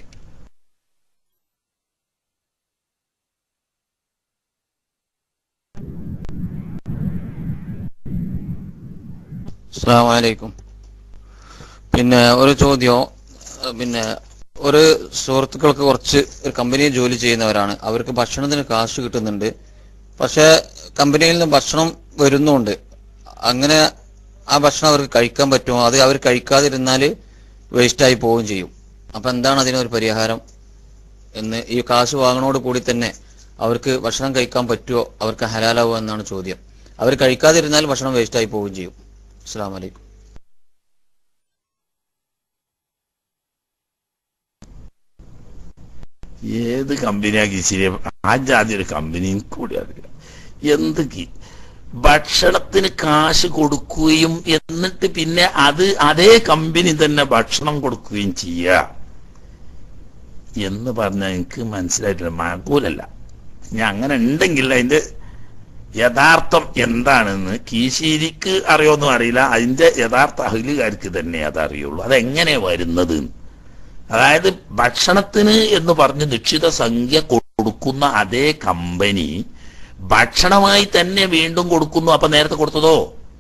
[SPEAKER 2] അസ്സാം വലൈക്കും പിന്നെ ഒരു ചോദ്യം അഹ് പിന്നെ ഒരു സുഹൃത്തുക്കൾക്ക് കുറച്ച് ഒരു കമ്പനിയിൽ ജോലി ചെയ്യുന്നവരാണ് അവർക്ക് ഭക്ഷണത്തിന് കാശ് കിട്ടുന്നുണ്ട് പക്ഷെ കമ്പനിയിൽ നിന്ന് ഭക്ഷണം വരുന്നുണ്ട് അങ്ങനെ ആ ഭക്ഷണം അവർക്ക് കഴിക്കാൻ പറ്റുമോ അത് അവർ കഴിക്കാതിരുന്നാൽ വേസ്റ്റായി പോവുകയും ചെയ്യും അപ്പൊ എന്താണ് അതിനൊരു പരിഹാരം എന്ന് ഈ കാശ് വാങ്ങണോട് കൂടി തന്നെ അവർക്ക് ഭക്ഷണം കഴിക്കാൻ പറ്റുമോ അവർക്ക് ഹലാലാവോ എന്നാണ് ചോദ്യം അവർ കഴിക്കാതിരുന്നാൽ ഭക്ഷണം വേസ്റ്റായി പോവുകയും ചെയ്യും അസ്സാം വലൈക്കും
[SPEAKER 1] ഏത് കമ്പനിയാക്കി ശരി ആ ജാതി ഒരു കമ്പനിയും കൂടി അറിയില്ല എന്ത് കി ഭക്ഷണത്തിന് കാശ് കൊടുക്കുകയും എന്നിട്ട് പിന്നെ അത് അതേ കമ്പനി തന്നെ ഭക്ഷണം കൊടുക്കുകയും ചെയ്യുക എന്ന് പറഞ്ഞാൽ എനിക്ക് മനസ്സിലായിട്ടില്ല മാക്കൂലല്ല ഞാൻ അങ്ങനെ ഉണ്ടെങ്കിൽ അതിന്റെ യഥാർത്ഥം എന്താണെന്ന് കീശേരിക്ക് അറിയോന്നും അറിയില്ല അതിന്റെ യഥാർത്ഥ അഹിലുകാർക്ക് തന്നെ അതറിയുള്ളൂ അതെങ്ങനെ വരുന്നത് എന്ന്. അതായത് ഭക്ഷണത്തിന് എന്ന് പറഞ്ഞ് നിശ്ചിത സംഖ്യ കൊടുക്കുന്ന അതേ കമ്പനി ഭക്ഷണമായി തന്നെ വീണ്ടും കൊടുക്കുന്നു അപ്പൊ നേരത്തെ കൊടുത്തതോ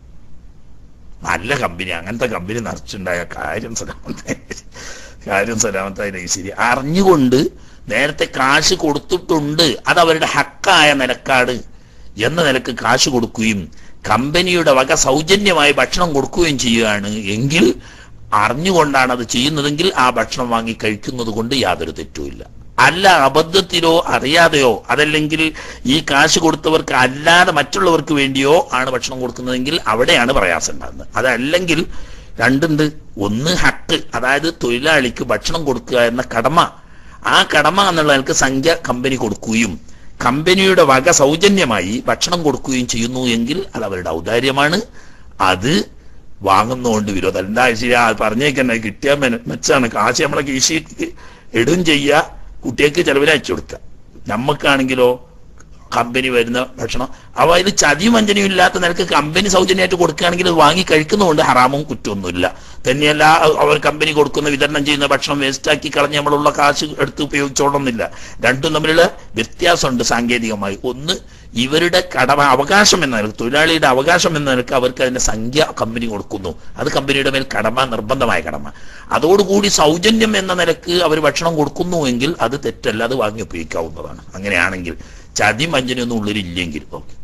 [SPEAKER 1] നല്ല കമ്പനി അങ്ങനത്തെ കമ്പനി നിറച്ചുണ്ടായ കാര്യം സലാമത്തായി കാര്യം സലാമത്തായി ശരി അറിഞ്ഞുകൊണ്ട് നേരത്തെ കാശ് കൊടുത്തിട്ടുണ്ട് അത് അവരുടെ ഹക്കായ നിലക്കാട് എന്ന നിലക്ക് കാശ് കൊടുക്കുകയും കമ്പനിയുടെ വക സൗജന്യമായി ഭക്ഷണം കൊടുക്കുകയും ചെയ്യുകയാണ് എങ്കിൽ അറിഞ്ഞുകൊണ്ടാണ് അത് ചെയ്യുന്നതെങ്കിൽ ആ ഭക്ഷണം വാങ്ങി കഴിക്കുന്നത് കൊണ്ട് യാതൊരു തെറ്റുമില്ല അല്ല അബദ്ധത്തിലോ അറിയാതെയോ അതല്ലെങ്കിൽ ഈ കാശ് കൊടുത്തവർക്ക് അല്ലാതെ മറ്റുള്ളവർക്ക് വേണ്ടിയോ ആണ് ഭക്ഷണം കൊടുക്കുന്നതെങ്കിൽ അവിടെയാണ് പ്രയാസം ഉണ്ടാകുന്നത് അതല്ലെങ്കിൽ രണ്ടുണ്ട് ഒന്ന് ഹക്ക് അതായത് തൊഴിലാളിക്ക് ഭക്ഷണം കൊടുക്കുക എന്ന കടമ ആ കടമ എന്നുള്ളവർക്ക് സംഖ്യ കമ്പനി കൊടുക്കുകയും കമ്പനിയുടെ വക സൗജന്യമായി ഭക്ഷണം കൊടുക്കുകയും ചെയ്യുന്നു എങ്കിൽ അത് അവരുടെ ഔദാര്യമാണ് അത് വാങ്ങുന്നതുകൊണ്ട് വിരോധം എന്താ ശരി ആ പറഞ്ഞേക്കന്നെ കിട്ടിയാൽ മെന- മെച്ചാണ് കാശ് നമ്മളെ കീശി ഇടും ചെയ്യുക കുട്ടികൾക്ക് ചെലവിൽ അയച്ചു കൊടുക്കുക നമുക്കാണെങ്കിലോ കമ്പനി വരുന്ന ഭക്ഷണം അവ ഇത് ചതിയും വഞ്ചനയും ഇല്ലാത്ത നിലക്ക് കമ്പനി സൗജന്യമായിട്ട് കൊടുക്കുകയാണെങ്കിൽ അത് വാങ്ങി കഴിക്കുന്നതുകൊണ്ട് ഹറാമും കുറ്റമൊന്നുമില്ല തന്നെയല്ല അ- അവർ കമ്പനി കൊടുക്കുന്ന വിതരണം ചെയ്യുന്ന ഭക്ഷണം വേസ്റ്റാക്കി കളഞ്ഞ് നമ്മളുള്ള കാശ് എടുത്ത് ഉപയോഗിച്ചോളണമെന്നില്ല രണ്ടും തമ്മിലുള്ള വ്യത്യാസമുണ്ട് സാങ്കേതികമായി ഒന്ന് ഇവരുടെ കടമ അവകാശം എന്ന നിലക്ക് തൊഴിലാളിയുടെ അവകാശം എന്ന നിലക്ക് അവർക്ക് അതിന്റെ സംഖ്യ കമ്പനി കൊടുക്കുന്നു അത് കമ്പനിയുടെ മേൽ കടമ നിർബന്ധമായ കടമ അതോടുകൂടി സൗജന്യം എന്ന നിലക്ക് അവർ ഭക്ഷണം കൊടുക്കുന്നു എങ്കിൽ അത് തെറ്റല്ല അത് വാങ്ങി ഉപയോഗിക്കാവുന്നതാണ് അങ്ങനെയാണെങ്കിൽ ചതി വഞ്ചനയൊന്നും ഉള്ളിലില്ലെങ്കിൽ ഓക്കെ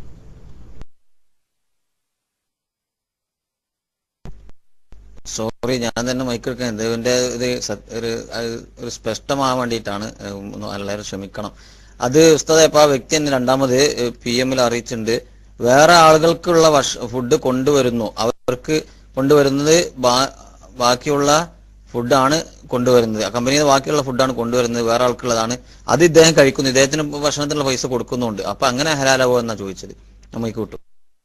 [SPEAKER 2] സോറി ഞാൻ തന്നെ മൈക്കെടുക്കാൻ ഇതിന്റെ ഇത് സ- ഒരു അത് ഒരു സ്പഷ്ടമാവാൻ വേണ്ടിയിട്ടാണ് ഏഹ് ഒന്ന് എല്ലാവരും ക്ഷമിക്കണം അത് ഉസ്താദ് ഇപ്പൊ ആ വ്യക്തി തന്നെ രണ്ടാമത് പി എമ്മിൽ അറിയിച്ചിട്ടുണ്ട് വേറെ ആളുകൾക്കുള്ള ഭക്ഷ ഫുഡ് കൊണ്ടുവരുന്നു അവർക്ക് കൊണ്ടുവരുന്നത് ബാ- ബാക്കിയുള്ള ഫുഡാണ് കൊണ്ടുവരുന്നത് ആ കമ്പനിയിൽ നിന്ന് ബാക്കിയുള്ള ഫുഡാണ് കൊണ്ടുവരുന്നത് വേറെ ആൾക്കുള്ളതാണ് അത് ഇദ്ദേഹം കഴിക്കുന്നു ഇദ്ദേഹത്തിന് ഭക്ഷണത്തിനുള്ള പൈസ കൊടുക്കുന്നുണ്ട് അപ്പൊ അങ്ങനെ ഹലാലാവോ എന്നാ ചോദിച്ചത് നമ്മൾക്ക് കിട്ടും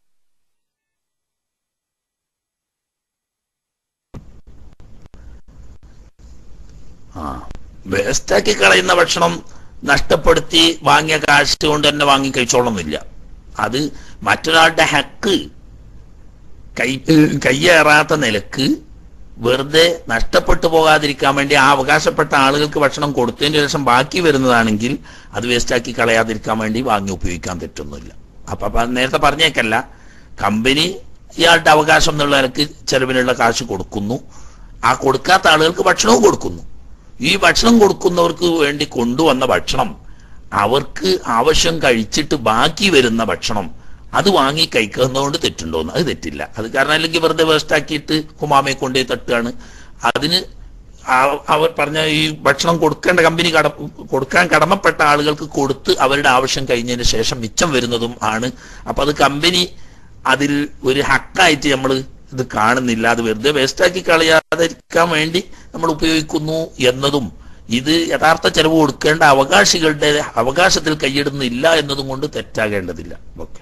[SPEAKER 1] ആ വേസ്റ്റാക്കി കളയുന്ന ഭക്ഷണം നഷ്ടപ്പെടുത്തി വാങ്ങിയ കാശ് കൊണ്ട് തന്നെ വാങ്ങി കഴിച്ചോളന്നില്ല അത് മറ്റൊരാളുടെ ഹക്ക് കൈ കയ്യേറാത്ത നിലക്ക് വെറുതെ നഷ്ടപ്പെട്ടു പോകാതിരിക്കാൻ വേണ്ടി ആ അവകാശപ്പെട്ട ആളുകൾക്ക് ഭക്ഷണം കൊടുത്തതിന് ശേഷം ബാക്കി വരുന്നതാണെങ്കിൽ അത് വേസ്റ്റാക്കി കളയാതിരിക്കാൻ വേണ്ടി വാങ്ങി ഉപയോഗിക്കാൻ തെറ്റൊന്നുമില്ല അപ്പൊ അപ്പൊ നേരത്തെ പറഞ്ഞേക്കല്ല കമ്പനി ഇയാളുടെ അവകാശം എന്നുള്ള നിലക്ക് ചെലവിനുള്ള കാശ് കൊടുക്കുന്നു ആ കൊടുക്കാത്ത ആളുകൾക്ക് ഭക്ഷണവും കൊടുക്കുന്നു ഈ ഭക്ഷണം കൊടുക്കുന്നവർക്ക് വേണ്ടി കൊണ്ടുവന്ന ഭക്ഷണം അവർക്ക് ആവശ്യം കഴിച്ചിട്ട് ബാക്കി വരുന്ന ഭക്ഷണം അത് വാങ്ങി കഴിക്കുന്നതുകൊണ്ട് തെറ്റുണ്ടോന്ന് അത് തെറ്റില്ല അത് കാരണം അല്ലെങ്കിൽ വെറുതെ വേസ്റ്റ് ആക്കിയിട്ട് ഹുമാമയെ കൊണ്ടുപോയി തട്ടുകയാണ് അതിന് ആ- അവർ പറഞ്ഞ ഈ ഭക്ഷണം കൊടുക്കേണ്ട കമ്പനി കട കൊടുക്കാൻ കടമപ്പെട്ട ആളുകൾക്ക് കൊടുത്ത് അവരുടെ ആവശ്യം കഴിഞ്ഞതിന് ശേഷം മിച്ചം വരുന്നതും ആണ് അപ്പൊ അത് കമ്പനി അതിൽ ഒരു ഹക്കായിട്ട് നമ്മൾ ഇത് കാണുന്നില്ല അത് വെറുതെ വേസ്റ്റാക്കി കളയാതിരിക്കാൻ വേണ്ടി നമ്മൾ ഉപയോഗിക്കുന്നു എന്നതും ഇത് യഥാർത്ഥ ചെലവ് കൊടുക്കേണ്ട അവകാശികളുടെ അവകാശത്തിൽ കൈയിടുന്നില്ല എന്നതും കൊണ്ട് തെറ്റാകേണ്ടതില്ല ഓക്കെ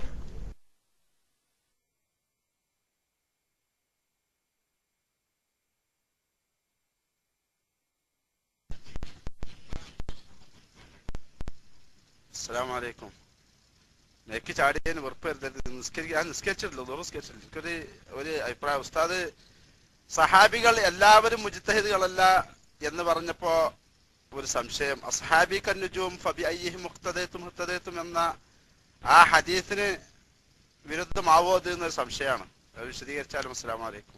[SPEAKER 4] അസ്സലാമലൈക്കും നെക്ക് ചാടിയതിന് വെറുപ്പ് വരുത്തരുത് നിസ്കരിക്കാൻ ഞാൻ നിസ്കരിച്ചിട്ടില്ല ദൂരം നിസ്കരിച്ചിട്ടില്ല എനിക്കൊരു ഒരു അഭിപ്രായം ഉസ്താദ് സഹാബികൾ എല്ലാവരും മുജിത്തഹിദുകളല്ല എന്ന് പറഞ്ഞപ്പോ ഒരു സംശയം അസ്ഹാബി കന്നുജുവും ഫബി അയ്യഹി മുക്തദേത്തും മുക്തദേത്തും എന്ന ആ ഹദീസിന് വിരുദ്ധമാവോ അത് എന്നൊരു സംശയമാണ് അത് വിശദീകരിച്ചാലും അസ്സലാമു അലൈക്കും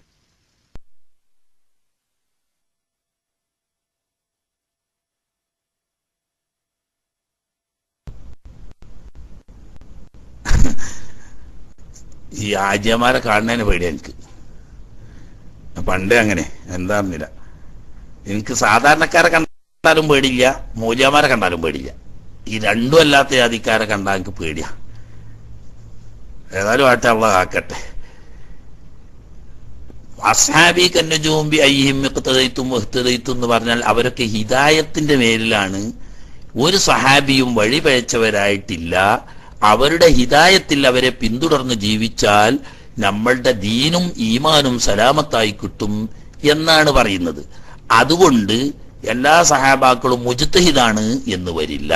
[SPEAKER 1] ഈ ആജ്യമാരെ കാണുന്നതിന് പേടിയാ എനിക്ക് പണ്ടേ അങ്ങനെ എന്താണെന്നില്ല എനിക്ക് സാധാരണക്കാരെ കണ്ടാലും പേടിയില്ല മൂല്യമാരെ കണ്ടാലും പേടിയില്ല ഈ രണ്ടും അല്ലാത്ത ജാതിക്കാരെ കണ്ടാൽ എനിക്ക് പേടിയാ ഏതായാലും ആട്ടെ അള്ള ആക്കട്ടെ അസാബി കന്നജൂമ്പി അയ്യം ഇഖ്തദൈത്തും ഇഖ്തദൈത്തും എന്ന് പറഞ്ഞാൽ അവരൊക്കെ ഹിദായത്തിന്റെ മേലിലാണ് ഒരു സഹാബിയും വഴിപഴച്ചവരായിട്ടില്ല അവരുടെ ഹിദായത്തിൽ അവരെ പിന്തുടർന്ന് ജീവിച്ചാൽ നമ്മളുടെ ദീനും ഈമാനും സലാമത്തായി കിട്ടും എന്നാണ് പറയുന്നത് അതുകൊണ്ട് എല്ലാ സഹാബാക്കളും മുജിത്തഹിദാണ് എന്ന് വരില്ല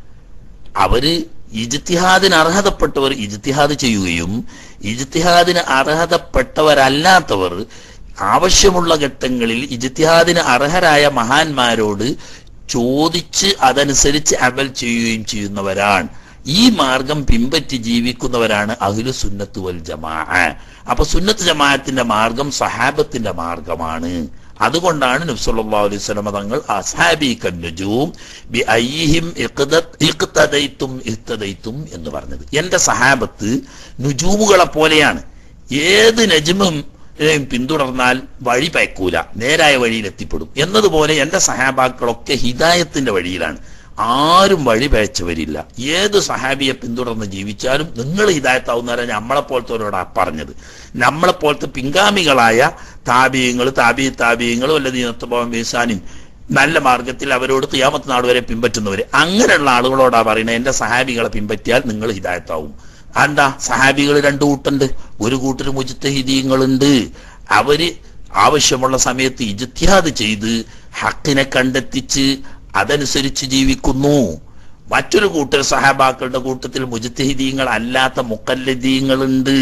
[SPEAKER 1] അവര് ഇജ്തിഹാദിന് അർഹതപ്പെട്ടവർ ഇജ്തിഹാദ് ചെയ്യുകയും ഇജ്തിഹാദിന് അർഹതപ്പെട്ടവരല്ലാത്തവർ ആവശ്യമുള്ള ഘട്ടങ്ങളിൽ ഇജ്തിഹാദിന് അർഹരായ മഹാന്മാരോട് ചോദിച്ച് അതനുസരിച്ച് അമൽ ചെയ്യുകയും ചെയ്യുന്നവരാണ് ഈ മാർഗം പിൻപറ്റി ജീവിക്കുന്നവരാണ് അഹ്ലു സുന്നത്ത് വൽ ജമാ അപ്പൊ സുന്നത്ത് ജമാഅത്തിന്റെ മാർഗം സഹാബത്തിന്റെ മാർഗമാണ് അതുകൊണ്ടാണ് നബ്സല്ലാ അലൈഹി സ്വലമ തങ്ങൾ അസാബി കന്നുജൂം ബി അയ്യിഹിം ഇഖ്തദ- ഇഖ്തദൈത്തും ഇഖ്തദൈത്തും എന്ന് പറഞ്ഞത് എന്റെ സഹാബത്ത് നുജൂമുകളെ പോലെയാണ് ഏത് നജ്മും ഏം പിന്തുടർന്നാൽ വഴി പയക്കൂല നേരായ വഴിയിൽ എത്തിപ്പെടും എന്നതുപോലെ എന്റെ സഹാബാക്കളൊക്കെ ഹിദായത്തിന്റെ വഴിയിലാണ് ആരും വഴി പയച്ചവരില്ല ഏത് സഹാബിയെ പിന്തുടർന്ന് ജീവിച്ചാലും നിങ്ങൾ ഹിദായത്താവുന്നവരെ നമ്മളെ പോലത്തെ പറഞ്ഞത് നമ്മളെ പോലത്തെ പിൻഗാമികളായ താപീയങ്ങൾ താപി താപീയങ്ങളും അല്ലെങ്കിൽ നത്തഭാവം വീസാനും നല്ല മാർഗത്തിൽ അവരോട് തിയാമത്ത് നാട് വരെ പിൻപറ്റുന്നവര് അങ്ങനെയുള്ള ആളുകളോടാ പറയുന്നത് എന്റെ സഹാബികളെ പിൻപറ്റിയാൽ നിങ്ങൾ ഹിദായത്താവും എന്താ സഹാബികൾ രണ്ടു കൂട്ടുണ്ട് ഒരു കൂട്ടർ മുജിത്തഹിദീങ്ങളുണ്ട് അവര് ആവശ്യമുള്ള സമയത്ത് ഇജ്തിഹാദ് ചെയ്ത് ഹക്കിനെ കണ്ടെത്തിച്ച് അതനുസരിച്ച് ജീവിക്കുന്നു മറ്റൊരു കൂട്ടർ സഹാബാക്കളുടെ കൂട്ടത്തിൽ മുജിത്തഹിദീങ്ങൾ അല്ലാത്ത മുക്കല്ലദീങ്ങളുണ്ട്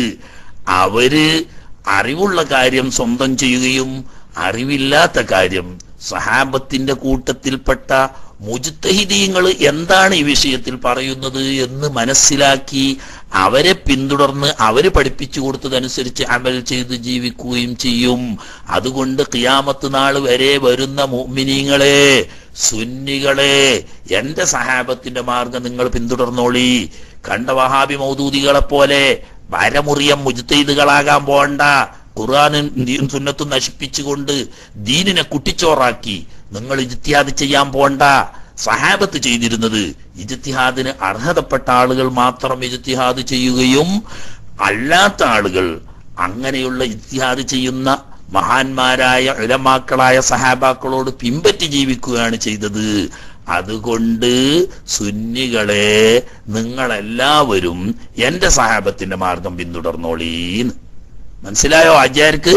[SPEAKER 1] അവര് അറിവുള്ള കാര്യം സ്വന്തം ചെയ്യുകയും അറിവില്ലാത്ത കാര്യം സഹാബത്തിന്റെ കൂട്ടത്തിൽപ്പെട്ട മുജിത്തഹിദീങ്ങൾ എന്താണ് ഈ വിഷയത്തിൽ പറയുന്നത് എന്ന് മനസ്സിലാക്കി അവരെ പിന്തുടർന്ന് അവര് പഠിപ്പിച്ചു കൊടുത്തതനുസരിച്ച് അമൽ ചെയ്ത് ജീവിക്കുകയും ചെയ്യും അതുകൊണ്ട് ഖിയാമത്ത് നാൾ വരെ വരുന്ന മുഅ്മിനീങ്ങളെ സുന്നികളെ എന്റെ സഹാബത്തിന്റെ മാർഗം നിങ്ങൾ പിന്തുടർന്നോളി കണ്ട വഹാബി മൗദൂദികളെ പോലെ വരമുറിയം മുജ്തൈദുകളാകാൻ പോണ്ട ഖുർആാനും ദീൻ സുന്നത്തും നശിപ്പിച്ചുകൊണ്ട് ദീനിനെ കുട്ടിച്ചോറാക്കി നിങ്ങൾ ഇജ്തിഹാദ് ചെയ്യാൻ പോണ്ട സഹാബത്ത് ചെയ്തിരുന്നത് ഇജ്തിഹാദിന് അർഹതപ്പെട്ട ആളുകൾ മാത്രം ഇജ്തിഹാദ് ചെയ്യുകയും അല്ലാത്ത ആളുകൾ അങ്ങനെയുള്ള ഇജ്തിഹാദ് ചെയ്യുന്ന മഹാന്മാരായ ഇളമാക്കളായ സഹാബാക്കളോട് പിൻപറ്റി ജീവിക്കുകയാണ് ചെയ്തത് അതുകൊണ്ട് സുന്നികളെ നിങ്ങളെല്ലാവരും എന്റെ സഹാബത്തിന്റെ മാർഗം പിന്തുടർന്നോളീന്ന് മനസ്സിലായോ ആചാര്യക്ക്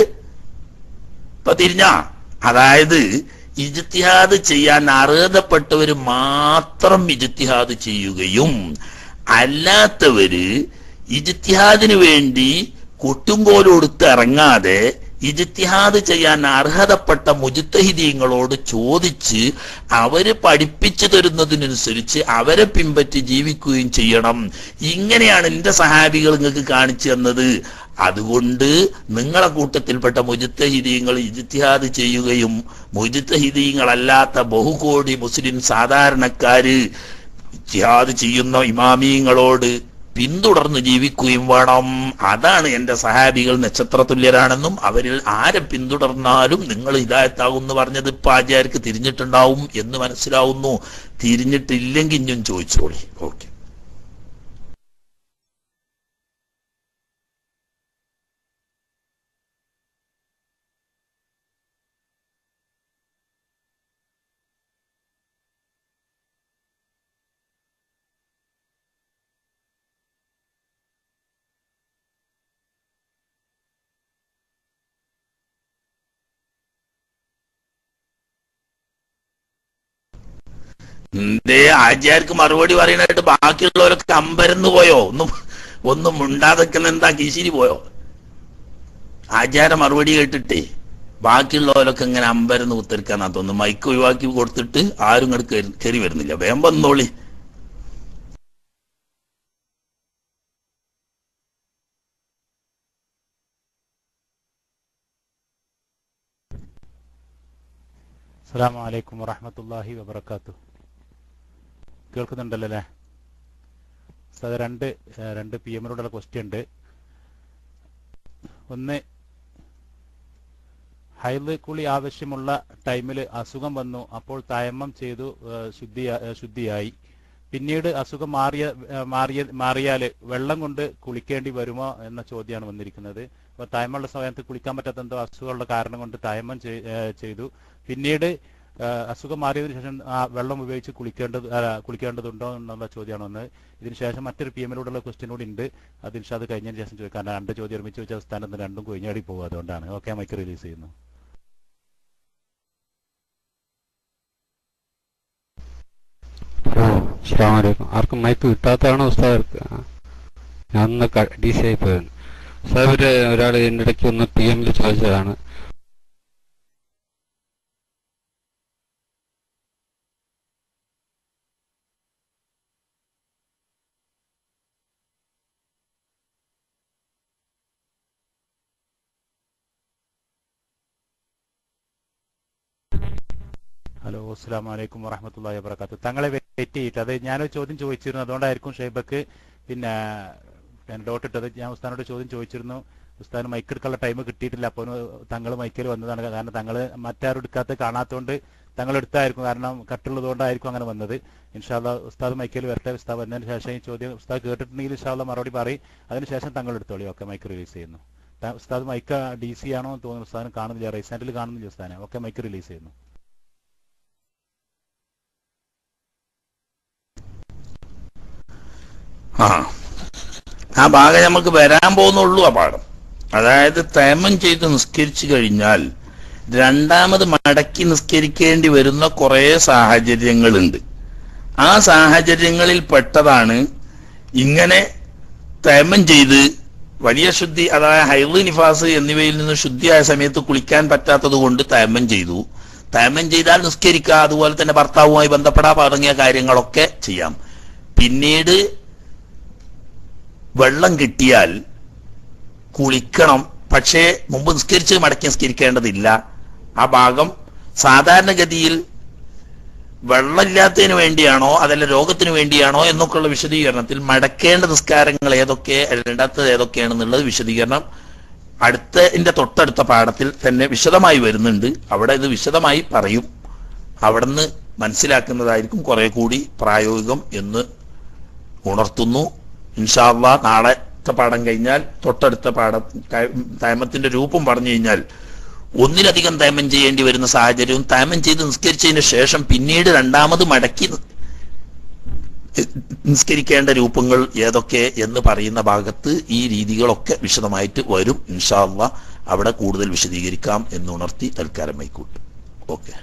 [SPEAKER 1] ഇപ്പൊ തിരിഞ്ഞ അതായത് ഇജ്തിഹാദ് ചെയ്യാൻ അർഹതപ്പെട്ടവര് മാത്രം ഇജ്തിഹാദ് ചെയ്യുകയും അല്ലാത്തവര് ഇജ്തിഹാദിന് വേണ്ടി കൊട്ടുംകോലൊടുത്ത് ഇറങ്ങാതെ ഇജ്തിഹാദ് ചെയ്യാൻ അർഹതപ്പെട്ട മുജിത്തഹിദീങ്ങളോട് ചോദിച്ച് അവര് പഠിപ്പിച്ചു തരുന്നതിനനുസരിച്ച് അവരെ പിൻപറ്റി ജീവിക്കുകയും ചെയ്യണം ഇങ്ങനെയാണ് എന്റെ സഹാബികൾ നിങ്ങൾക്ക് കാണിച്ചു തന്നത് അതുകൊണ്ട് നിങ്ങളെ കൂട്ടത്തിൽപ്പെട്ട മുജിത്തഹിദീങ്ങൾ ഇജിത്തിഹാദ് ചെയ്യുകയും മുജിത്തഹിദീങ്ങളല്ലാത്ത ബഹുകോടി മുസ്ലിം സാധാരണക്കാര് ജിഹാദ് ചെയ്യുന്ന ഇമാമീങ്ങളോട് പിന്തുടർന്ന് ജീവിക്കുകയും വേണം അതാണ് എന്റെ സഹാബികൾ നക്ഷത്രതുല്യരാണെന്നും അവരിൽ ആരെ പിന്തുടർന്നാലും നിങ്ങൾ ഹിദായത്താകും എന്ന് പറഞ്ഞത് ഇപ്പൊ ആചാര്യക്ക് തിരിഞ്ഞിട്ടുണ്ടാവും എന്ന് മനസ്സിലാവുന്നു തിരിഞ്ഞിട്ടില്ലെങ്കിൽ ഇഞ്ഞും ചോദിച്ചോളി ഓക്കെ എന്തേ ആചാര്യക്ക് മറുപടി പറയാനായിട്ട് ബാക്കിയുള്ളവരൊക്കെ അമ്പരന്ന് പോയോ ഒന്നും ഒന്നും മുണ്ടാതെക്കുന്ന എന്താ കിശിരി പോയോ ആചാര മറുപടി കേട്ടിട്ടേ ബാക്കിയുള്ളവരൊക്കെ ഇങ്ങനെ അമ്പരന്ന് കുത്തിരിക്കാന്നാ തോന്നുന്നു മൈക്ക് ഒഴിവാക്കി കൊടുത്തിട്ട് ആരും ഇങ്ങോട്ട് കയറി വരുന്നില്ല വേഗം വന്നോളി
[SPEAKER 5] അസ്സാം വലൈക്കും വറഹമത്തല്ലാഹി വബർക്കാത്തു കേൾക്കുന്നുണ്ടല്ലോ അല്ലേ അത് രണ്ട് ഏഹ്, രണ്ട് പി എമ്മിനോടുള്ള ക്വസ്റ്റ്യൻ ഉണ്ട് ഒന്ന് ഹൈദ് കുളി ആവശ്യമുള്ള ടൈമിൽ അസുഖം വന്നു അപ്പോൾ തയമ്മം ചെയ്തു ഏഹ്, ശുദ്ധി ശുദ്ധിയായി പിന്നീട് അസുഖം മാറിയ ഏഹ്, മാറിയ മാറിയാൽ വെള്ളം കൊണ്ട് കുളിക്കേണ്ടി വരുമോ എന്ന ചോദ്യമാണ് വന്നിരിക്കുന്നത് അപ്പോൾ തയമ്മുള്ള സമയത്ത് കുളിക്കാൻ പറ്റാത്ത എന്തോ അസുഖമുള്ള കാരണം കൊണ്ട് തയമ്മം ചെയ്- ഏഹ്, ചെയ്തു പിന്നീട് ഏഹ്, അസുഖം മാറിയതിനു ശേഷം ആ വെള്ളം ഉപയോഗിച്ച് കുളിക്കേണ്ടത് അല്ല, കുളിക്കേണ്ടതുണ്ടോ എന്നുള്ള ചോദ്യമാണ് വന്നത് ഇതിന് ശേഷം മറ്റൊരു പി എമ്മിലൂടെയുള്ള ക്വസ്റ്റ്യൻ കൂടി ഉണ്ട് അത് ഇൻഷാ അത് കഴിഞ്ഞതിന് ശേഷം ചോദിക്കാൻ രണ്ട് ചോദ്യം ഒരുമിച്ച് ചോദിച്ച സ്ഥാനത്ത് രണ്ടും കൊഴിഞ്ഞാടി പോകും അതുകൊണ്ടാണ് ഓക്കെ മൈക്ക് റിലീസ് ചെയ്യുന്നു
[SPEAKER 3] ഹലോ അസ്സാം വലൈക്കും ആർക്കും മൈക്ക് കിട്ടാത്തതാണോ ഉസ്താദ് ഞാൻ ഒന്ന് ഡി സി ആയി പോയത് ഉസ്താദ് ഒരാൾ എൻ്റെ ഇടയ്ക്ക് ഒന്ന് പി എമ്മിൽ ചോദിച്ചതാണ്
[SPEAKER 5] ഹലോ അസ്സാം വലൈക്കും വറഹമത്തല്ലാ വാബർക്കാത്തു തങ്ങളെ വെയിറ്റ് ചെയ്തിട്ട് അത് ഞാനൊരു ചോദ്യം ചോദിച്ചിരുന്നു അതുകൊണ്ടായിരിക്കും ഷെയ്ബക്ക് പിന്നെ ഞാൻ ഡോട്ട് ഇട്ടത് ഞാൻ ഉസ്താനോട് ചോദ്യം ചോദിച്ചിരുന്നു ഉസ്താന് മൈക്ക് എടുക്കാനുള്ള ടൈം കിട്ടിയിട്ടില്ല അപ്പോൾ തങ്ങൾ മൈക്കിൽ വന്നതാണ് കാരണം തങ്ങൾ മറ്റാരും എടുക്കാത്ത കാണാത്തതുകൊണ്ട് തങ്ങൾ എടുത്തായിരിക്കും കാരണം കട്ടുള്ളത് കൊണ്ടായിരിക്കും അങ്ങനെ വന്നത് ഇൻഷാല്ല ഉസ്താദ് മൈക്കിൽ വരട്ടെ ഉസ്താദ് വന്നതിന് ശേഷം ഈ ചോദ്യം ഉസ്താദ് കേട്ടിട്ടുണ്ടെങ്കിൽ ഇൻഷാല്ല മറുപടി പറയും അതിനുശേഷം തങ്ങൾ എടുത്തോളി ഓക്കെ മൈക്ക് റിലീസ് ചെയ്യുന്നു ത- ഉസ്താദ് മൈക്ക് ഡി സി ആണോ എന്ന് തോന്നുന്നു ഉസ്താദിന് കാണുന്നില്ല റൈസ് ഹാൻഡിൽ കാണുന്നില്ല ഉസ്താനെ ഓക്കെ മൈക്ക് റിലീസ് ചെയ്യുന്നു
[SPEAKER 1] ആ ആ ഭാഗം നമുക്ക് വരാൻ പോകുന്നുള്ളൂ ആ പാഠം അതായത് തേമം ചെയ്ത് നിസ്കരിച്ചു കഴിഞ്ഞാൽ രണ്ടാമത് മടക്കി നിസ്കരിക്കേണ്ടി വരുന്ന കുറേ സാഹചര്യങ്ങളുണ്ട് ആ സാഹചര്യങ്ങളിൽ പെട്ടതാണ് ഇങ്ങനെ തേമം ചെയ്ത് വലിയ ശുദ്ധി അതായത് ഹൈദ് നിഫാസ് എന്നിവയിൽ നിന്ന് ശുദ്ധിയായ സമയത്ത് കുളിക്കാൻ പറ്റാത്തത് കൊണ്ട് തേമം ചെയ്തു തേമം ചെയ്താൽ നിസ്കരിക്കുക അതുപോലെ തന്നെ ഭർത്താവുമായി ബന്ധപ്പെടാൻ തുടങ്ങിയ കാര്യങ്ങളൊക്കെ ചെയ്യാം പിന്നീട് വെള്ളം കിട്ടിയാൽ കുളിക്കണം പക്ഷേ മുമ്പ് നിസ്കരിച്ച് മടക്കി നിസ്കരിക്കേണ്ടതില്ല ആ ഭാഗം സാധാരണഗതിയിൽ വെള്ളമില്ലാത്തതിന് വേണ്ടിയാണോ അതല്ല രോഗത്തിന് വേണ്ടിയാണോ എന്നൊക്കെയുള്ള വിശദീകരണത്തിൽ മടക്കേണ്ട നിസ്കാരങ്ങൾ ഏതൊക്കെ രണ്ടാത്തത് ഏതൊക്കെയാണെന്നുള്ളത് വിശദീകരണം അടുത്ത ഇതിന്റെ തൊട്ടടുത്ത പാഠത്തിൽ തന്നെ വിശദമായി വരുന്നുണ്ട് അവിടെ ഇത് വിശദമായി പറയും അവിടുന്ന് മനസ്സിലാക്കുന്നതായിരിക്കും കുറെ കൂടി പ്രായോഗികം എന്ന് ഉണർത്തുന്നു ഇൻഷാല്ല നാളത്തെ പാഠം കഴിഞ്ഞാൽ തൊട്ടടുത്ത പാഠം തയമത്തിന്റെ രൂപം പറഞ്ഞു കഴിഞ്ഞാൽ ഒന്നിലധികം തയമം ചെയ്യേണ്ടി വരുന്ന സാഹചര്യവും തയമം ചെയ്ത് നിസ്കരിച്ചതിന് ശേഷം പിന്നീട് രണ്ടാമത് മടക്കി നി- നിസ്കരിക്കേണ്ട രൂപങ്ങൾ ഏതൊക്കെ എന്ന് പറയുന്ന ഭാഗത്ത് ഈ രീതികളൊക്കെ വിശദമായിട്ട് വരും ഇൻഷാല്ല അവിടെ കൂടുതൽ വിശദീകരിക്കാം എന്ന് ഉണർത്തി തൽക്കാലം മൈക്കൂട്ട് ഓക്കെ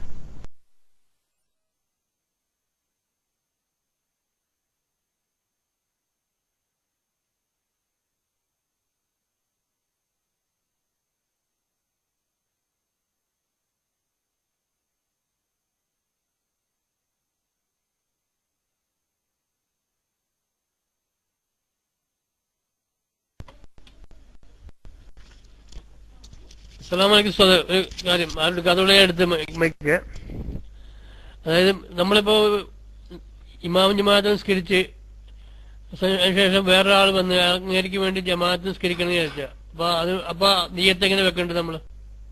[SPEAKER 6] സലാമലൈക്കും സ്വത ഒരു കാര്യം ആരുടെ കഥകളെ എടുത്ത് മൈക്ക് അതായത് നമ്മളിപ്പോ ഇമാം ജമാഅത്ത് നിസ്കരിച്ച് അതിനുശേഷം വേറൊരാൾ വന്ന് അങ്ങേക്ക് വേണ്ടി ജമാഅത്ത് നിസ്കരിക്കണം എന്ന് വിചാരിച്ച അപ്പൊ അത് അപ്പൊ നീയത്ത് എങ്ങനെ വെക്കേണ്ടത് നമ്മള്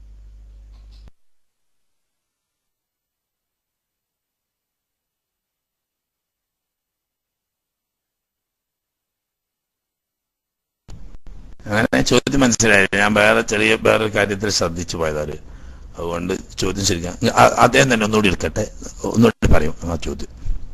[SPEAKER 1] അങ്ങനെ ചോദ്യം മനസ്സിലായില്ല ഞാൻ വേറെ ചെറിയ വേറെ കാര്യത്തിൽ ശ്രദ്ധിച്ചു പോയതാണ് അതുകൊണ്ട് ചോദ്യം ശരിക്കും ആ- അദ്ദേഹം തന്നെ ഒന്നുകൂടി എടുക്കട്ടെ ഒന്നുകൂടി പറയും ആ ചോദ്യം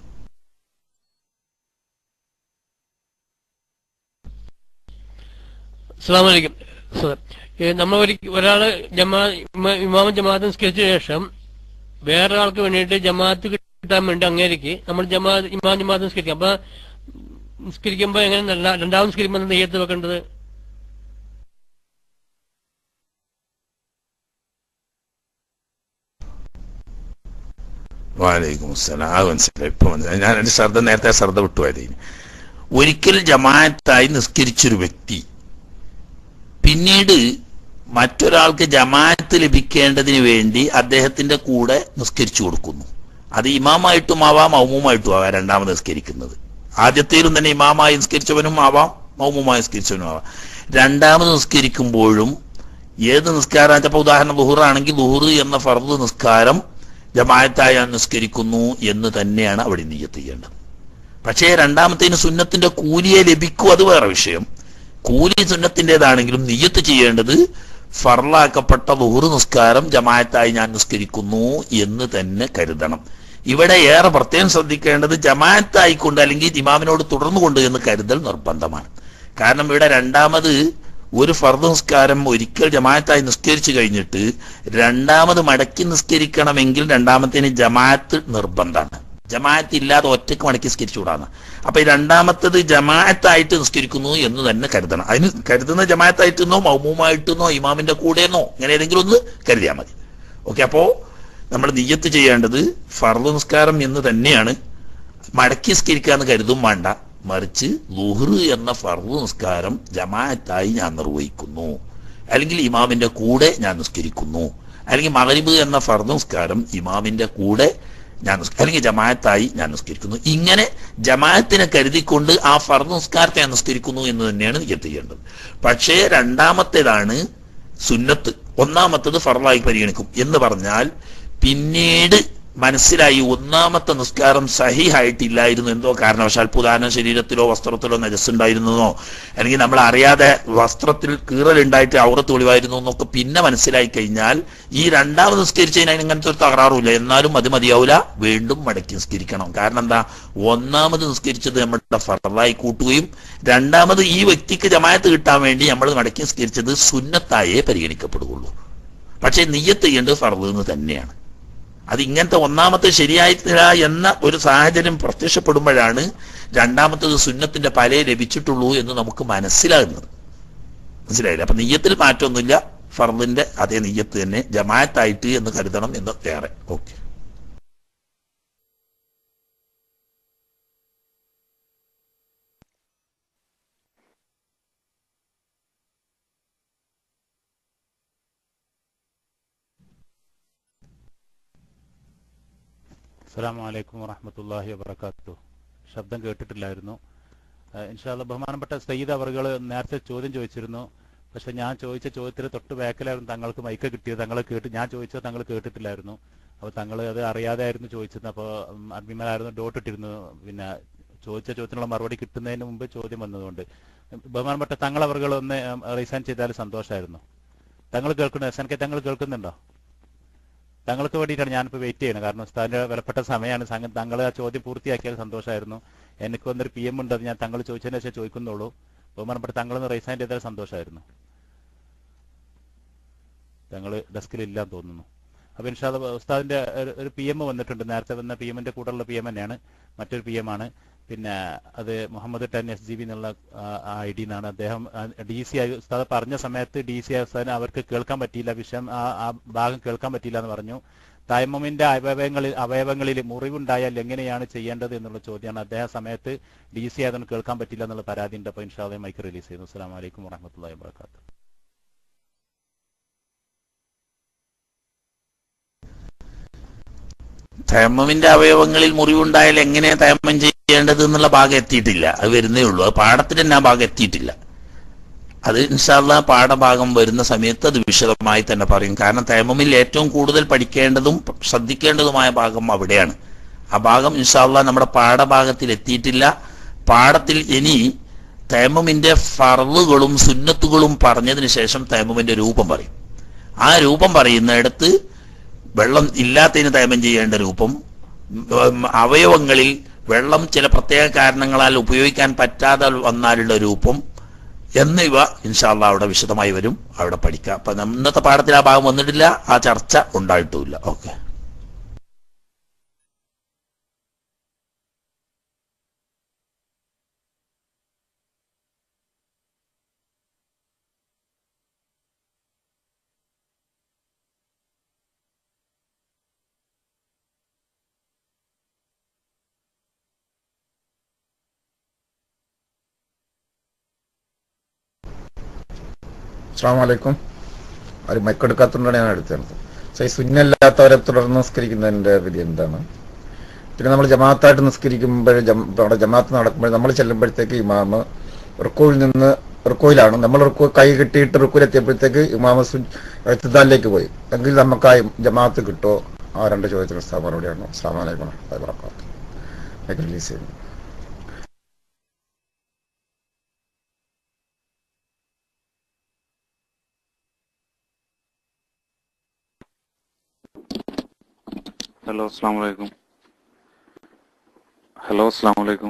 [SPEAKER 6] അസ്സലാമലൈക്കും സർ നമ്മൾ ഒരു ഒരാള് ജമാ ഇമ- ഇമാം ജമാഅത്ത് നിസ്കരിച്ച ശേഷം വേറൊരാൾക്ക് വേണ്ടിയിട്ട് ജമാഅത്ത് കിട്ടാൻ വേണ്ടി അങ്ങേക്ക് നമ്മൾ ജമാഅത്ത് ഇമാം ജമാഅത്ത് നിസ്കരിക്കാം അപ്പൊ നിസ്കരിക്കുമ്പോ എങ്ങനെ നല്ല രണ്ടാമത് നിസ്കരിക്കുമ്പോൾ നെയ്യത്ത് വെക്കേണ്ടത്
[SPEAKER 1] വാലൈക്കും അസ്സലാം അത് മനസ്സിലായി ഇപ്പൊ മനസ്സിലായി ഞാൻ എന്റെ ശ്രദ്ധ നേരത്തെ ശ്രദ്ധ വിട്ടുപോയതേന് ഒരിക്കൽ ജമാഅത്തായി നിസ്കരിച്ചൊരു വ്യക്തി പിന്നീട് മറ്റൊരാൾക്ക് ജമാഅത്ത് ലഭിക്കേണ്ടതിന് വേണ്ടി അദ്ദേഹത്തിന്റെ കൂടെ നിസ്കരിച്ചു കൊടുക്കുന്നു അത് ഇമാമായിട്ടും ആവാം മൗമുമായിട്ടും ആവാം രണ്ടാമത് നിസ്കരിക്കുന്നത് ആദ്യത്തേലും തന്നെ ഇമാമായി നിസ്കരിച്ചവനും ആവാം മൗമുമായി നിസ്കരിച്ചവനും ആവാം രണ്ടാമത് നിസ്കരിക്കുമ്പോഴും ഏത് നിസ്കാരം ചിലപ്പോൾ ഉദാഹരണം ലുഹുറാണെങ്കിൽ ലുഹുർ എന്ന ഫർദ് നിസ്കാരം ജമാഅത്തായി ഞാൻ നിസ്കരിക്കുന്നു എന്ന് തന്നെയാണ് അവിടെ നീയത്ത് ചെയ്യേണ്ടത് പക്ഷേ രണ്ടാമത്തേന് സുന്നത്തിന്റെ കൂലിയെ ലഭിക്കൂ അത് വേറെ വിഷയം കൂലി സുന്നത്തിൻ്റെതാണെങ്കിലും നിയ്യത്ത് ചെയ്യേണ്ടത് ഫർലാക്കപ്പെട്ട ലുഹുർ നിസ്കാരം ജമാഅത്തായി ഞാൻ നിസ്കരിക്കുന്നു എന്ന് തന്നെ കരുതണം ഇവിടെ ഏറെ പ്രത്യേകം ശ്രദ്ധിക്കേണ്ടത് ജമാഅത്തായിക്കൊണ്ട് അല്ലെങ്കിൽ ഇമാമിനോട് തുടർന്നുകൊണ്ട് എന്ന് കരുതൽ നിർബന്ധമാണ് കാരണം ഇവിടെ രണ്ടാമത് ഒരു ഫർദ് നിസ്കാരം ഒരിക്കൽ ജമാഅത്തായി നിസ്കരിച്ചു കഴിഞ്ഞിട്ട് രണ്ടാമത് മടക്കി നിസ്കരിക്കണമെങ്കിൽ രണ്ടാമത്തേന് ജമാഅത്ത് നിർബന്ധമാണ് ജമാഅത്ത് ഇല്ലാതെ ഒറ്റക്ക് മടക്കി നിസ്കരിച്ചുകൂടാന്ന് അപ്പൊ ഈ രണ്ടാമത്തത് ജമാഅത്തായിട്ട് നിസ്കരിക്കുന്നു എന്ന് തന്നെ കരുതണം അതിന് കരുതുന്ന ജമാഅത്തായിട്ടെന്നോ മൗമുമായിട്ടെന്നോ ഇമാമിന്റെ കൂടെയെന്നോ ഇങ്ങനെ ഏതെങ്കിലും ഒന്ന് കരുതിയാൽ മതി ഓക്കെ അപ്പോ നമ്മൾ നിയ്യത്ത് ചെയ്യേണ്ടത് ഫർദ് നിസ്കാരം എന്ന് തന്നെയാണ് മടക്കി നിസ്കരിക്കാന്ന് കരുതും വേണ്ട മറിച്ച് ലുഹർ എന്ന ഫർദ് നിസ്കാരം ജമാഅത്തായി ഞാൻ നിർവഹിക്കുന്നു അല്ലെങ്കിൽ ഇമാമിന്റെ കൂടെ ഞാൻ നിസ്കരിക്കുന്നു അല്ലെങ്കിൽ മഗ്രിബ് എന്ന ഫർദ് നിസ്കാരം ഇമാമിന്റെ കൂടെ ഞാൻ നിസ്- അല്ലെങ്കിൽ ജമാഅത്തായി ഞാൻ നിസ്കരിക്കുന്നു ഇങ്ങനെ ജമാഅത്തിനെ കരുതിക്കൊണ്ട് ആ ഫർദ് നിസ്കാരത്തെ ഞാൻ നിസ്കരിക്കുന്നു എന്ന് തന്നെയാണ് നിയ്യത്ത് ചെയ്യേണ്ടത് പക്ഷേ രണ്ടാമത്തേതാണ് സുന്നത്ത് ഒന്നാമത്തത് ഫർലായി പരിഗണിക്കും എന്ന് പറഞ്ഞാൽ പിന്നീട് മനസ്സിലായി ഒന്നാമത്തെ നിസ്കാരം സഹിഹായിട്ടില്ലായിരുന്നു എന്തോ കാരണവശാൽ പുതാന ശരീരത്തിലോ വസ്ത്രത്തിലോ നജസ്സുണ്ടായിരുന്നോ അല്ലെങ്കിൽ നമ്മൾ അറിയാതെ വസ്ത്രത്തിൽ കീറലുണ്ടായിട്ട് ഔറത്ത് ഒളിവായിരുന്നു എന്നൊക്കെ പിന്നെ മനസ്സിലായി കഴിഞ്ഞാൽ ഈ രണ്ടാമത് നിസ്കരിച്ചതിന് അതിന് ഇങ്ങനത്തെ ഒരു തകരാറുമില്ല എന്നാലും അത് മതിയാവില്ല വീണ്ടും മടക്കി നിസ്കരിക്കണം കാരണം എന്താ ഒന്നാമത് നിസ്കരിച്ചത് നമ്മുടെ ഫറലായി കൂട്ടുകയും രണ്ടാമത് ഈ വ്യക്തിക്ക് ജമായത്ത് കിട്ടാൻ വേണ്ടി നമ്മൾ മടക്കി നിസ്കരിച്ചത് സുന്നത്തായേ പരിഗണിക്കപ്പെടുകയുള്ളൂ പക്ഷേ നിയ്യത്ത് ചെയ്യേണ്ടത് ഫർദ് എന്ന് തന്നെയാണ് അത് ഇങ്ങനത്തെ ഒന്നാമത്തെ ശരിയായിട്ടില്ല എന്ന ഒരു സാഹചര്യം പ്രത്യക്ഷപ്പെടുമ്പോഴാണ് രണ്ടാമത്തത് സുന്നത്തിന്റെ പലേ ലഭിച്ചിട്ടുള്ളൂ എന്ന് നമുക്ക് മനസ്സിലാകുന്നത് മനസ്സിലായില്ല അപ്പൊ നെയ്യത്തിൽ മാറ്റമൊന്നുമില്ല ഫർദിന്റെ അതേ നെയ്യത്ത് തന്നെ ജമാഅത്തായിട്ട് എന്ന് കരുതണം എന്ന് വേറെ ഓക്കെ
[SPEAKER 5] അസ്സാം വലൈക്കും വറഹമത്തല്ലാഹി വബർക്കാത്തു ശബ്ദം കേട്ടിട്ടില്ലായിരുന്നു ഏഹ് ഇൻഷാല്ല ബഹുമാനപ്പെട്ട സയ്യിദ് അവറുകൾ നേരത്തെ ചോദ്യം ചോദിച്ചിരുന്നു പക്ഷെ ഞാൻ ചോദിച്ച ചോദ്യത്തിന് തൊട്ട് ബാക്കിലായിരുന്നു തങ്ങൾക്ക് മൈക്ക് കിട്ടിയത് തങ്ങൾ കേട്ട് ഞാൻ ചോദിച്ചത് തങ്ങൾ കേട്ടിട്ടില്ലായിരുന്നു അപ്പോൾ തങ്ങൾ അത് അറിയാതെ ആയിരുന്നു ചോദിച്ചത് അപ്പോൾ അഡ്മിമാരായിരുന്നു ഡോട്ട് ഇട്ടിരുന്നു പിന്നെ ചോദിച്ച ചോദ്യത്തിനുള്ള മറുപടി കിട്ടുന്നതിന് മുമ്പ് ചോദ്യം വന്നതുകൊണ്ട് ബഹുമാനപ്പെട്ട തങ്ങൾ അവറുകൾ ഒന്ന് റീസൈൻ ചെയ്താൽ സന്തോഷമായിരുന്നു തങ്ങൾ കേൾക്കുന്നു എസ് എൻ കെ തങ്ങൾ കേൾക്കുന്നുണ്ടോ തങ്ങൾക്ക് വേണ്ടിയിട്ടാണ് ഞാനിപ്പോൾ വെയിറ്റ് ചെയ്യുന്നത് കാരണം ഉസ്താദിന്റെ വിലപ്പെട്ട സമയമാണ് സംഘം തങ്ങൾ ആ ചോദ്യം പൂർത്തിയാക്കിയാൽ സന്തോഷമായിരുന്നു എനിക്ക് വന്നൊരു പി എം ഉണ്ട് അത് ഞാൻ തങ്ങൾ ചോദിച്ചതിന് ശേഷം ചോദിക്കുന്നുള്ളൂ ബഹുമാനപ്പെട്ട തങ്ങളൊന്ന് റൈസാൻ ചെയ്താൽ സന്തോഷമായിരുന്നു തങ്ങൾ ഡെസ്കിൽ ഇല്ലാന്ന് തോന്നുന്നു അപ്പൊ ഇൻഷാദ് ഉസ്താദിന്റെ ഒരു- ഒരു പി എം വന്നിട്ടുണ്ട് നേരത്തെ വന്ന പി എമ്മിന്റെ കൂടെയുള്ള പി എം തന്നെയാണ് മറ്റൊരു പി എം ആണ് പിന്നെ അത് Muhammad ten S G B എന്നുള്ള ഐ ഡി എന്നാണ് അദ്ദേഹം ഡി സി ആയി ഉസ്താദ് പറഞ്ഞ സമയത്ത് ഡി സി ആയി ഉസ്താദിന് അവർക്ക് കേൾക്കാൻ പറ്റിയില്ല വിഷയം ആ ആ ഭാഗം കേൾക്കാൻ പറ്റിയില്ല എന്ന് പറഞ്ഞു തൈമമിന്റെ അവയവങ്ങളിൽ അവയവങ്ങളിൽ മുറിവുണ്ടായാൽ എങ്ങനെയാണ് ചെയ്യേണ്ടത് എന്നുള്ള ചോദ്യമാണ് അദ്ദേഹം സമയത്ത് ഡി സി ആയതുകൊണ്ട് കേൾക്കാൻ പറ്റില്ല എന്നുള്ള പരാതി ഉണ്ട് അപ്പോൾ ഇൻഷാദ് മൈക്ക് റിലീസ് ചെയ്യുന്നു അസ്സാം വലൈക്കും വാഹമത്തല്ലാ വാത്തു
[SPEAKER 1] തയമ്മമിന്റെ അവയവങ്ങളിൽ മുറിവുണ്ടായാൽ എങ്ങനെ തയമ്മം ചെയ്യേണ്ടത് എന്നുള്ള ഭാഗം എത്തിയിട്ടില്ല അത് വരുന്നേ ഉള്ളൂ അത് പാഠത്തിൽ തന്നെ ആ ഭാഗം എത്തിയിട്ടില്ല അത് ഇൻഷാല്ല പാഠഭാഗം വരുന്ന സമയത്ത് അത് വിശദമായി തന്നെ പറയും കാരണം തയമ്മമിൽ ഏറ്റവും കൂടുതൽ പഠിക്കേണ്ടതും ശ്രദ്ധിക്കേണ്ടതുമായ ഭാഗം അവിടെയാണ് ആ ഭാഗം ഇൻഷാല്ല നമ്മുടെ പാഠഭാഗത്തിൽ എത്തിയിട്ടില്ല പാഠത്തിൽ ഇനി തയമ്മമിന്റെ ഫറവുകളും സുന്നത്തുകളും പറഞ്ഞതിന് ശേഷം തയമ്മമിന്റെ രൂപം പറയും ആ രൂപം പറയുന്നിടത്ത് വെള്ളം ഇല്ലാത്തതിന് തയമം ചെയ്യേണ്ട രൂപം ഉം, അവയവങ്ങളിൽ വെള്ളം ചില പ്രത്യേക കാരണങ്ങളാൽ ഉപയോഗിക്കാൻ പറ്റാതെ വന്നാലുള്ള രൂപം എന്നിവ ഇൻഷാല്ല അവിടെ വിശദമായി വരും അവിടെ പഠിക്കാം അപ്പൊ നമ്മ- ഇന്നത്തെ പാഠത്തിൽ ആ ഭാഗം വന്നിട്ടില്ല ആ ചർച്ച ഉണ്ടായിട്ടുമില്ല ഓക്കെ
[SPEAKER 7] അസ്സാം വലൈക്കും ഒരു മൈക്കെടുക്കാത്തതുകൊണ്ടാണ് ഞാൻ എടുത്തത് സോ ഈ സുന്നല്ലാത്തവരെ തുടർന്ന് നിസ്കരിക്കുന്നതിന്റെ വിധി എന്താണ് പിന്നെ നമ്മൾ ജമാഅത്തായിട്ട് നിസ്കരിക്കുമ്പോൾ ജം- അവിടെ ജമാഅത്ത് നടക്കുമ്പോൾ നമ്മൾ ചെല്ലുമ്പോഴത്തേക്ക് ഇമാമ് റുക്കോയിൽ നിന്ന് റുക്കോയിലാണ് നമ്മൾ റുക്കോ കൈ കെട്ടിയിട്ട് റുക്കോയിൽ എത്തിയപ്പോഴത്തേക്ക് ഇമാമ എത്തിദാലിലേക്ക് പോയി എങ്കിൽ നമുക്ക് ആ ജമാഅത്ത് കിട്ടുമോ ആ രണ്ട് ചോദ്യത്തിന് സ്ഥാപനം മറുപടിയാണ് അസ്സാം വലൈക്കും വാഹമത്തുള്ളാഹി മൈക്ക് റിലീസ് ചെയ്യുന്നു
[SPEAKER 8] ഹലോ അസ്സാം വലൈക്കും ഹലോ അസ്സാം വലൈക്കും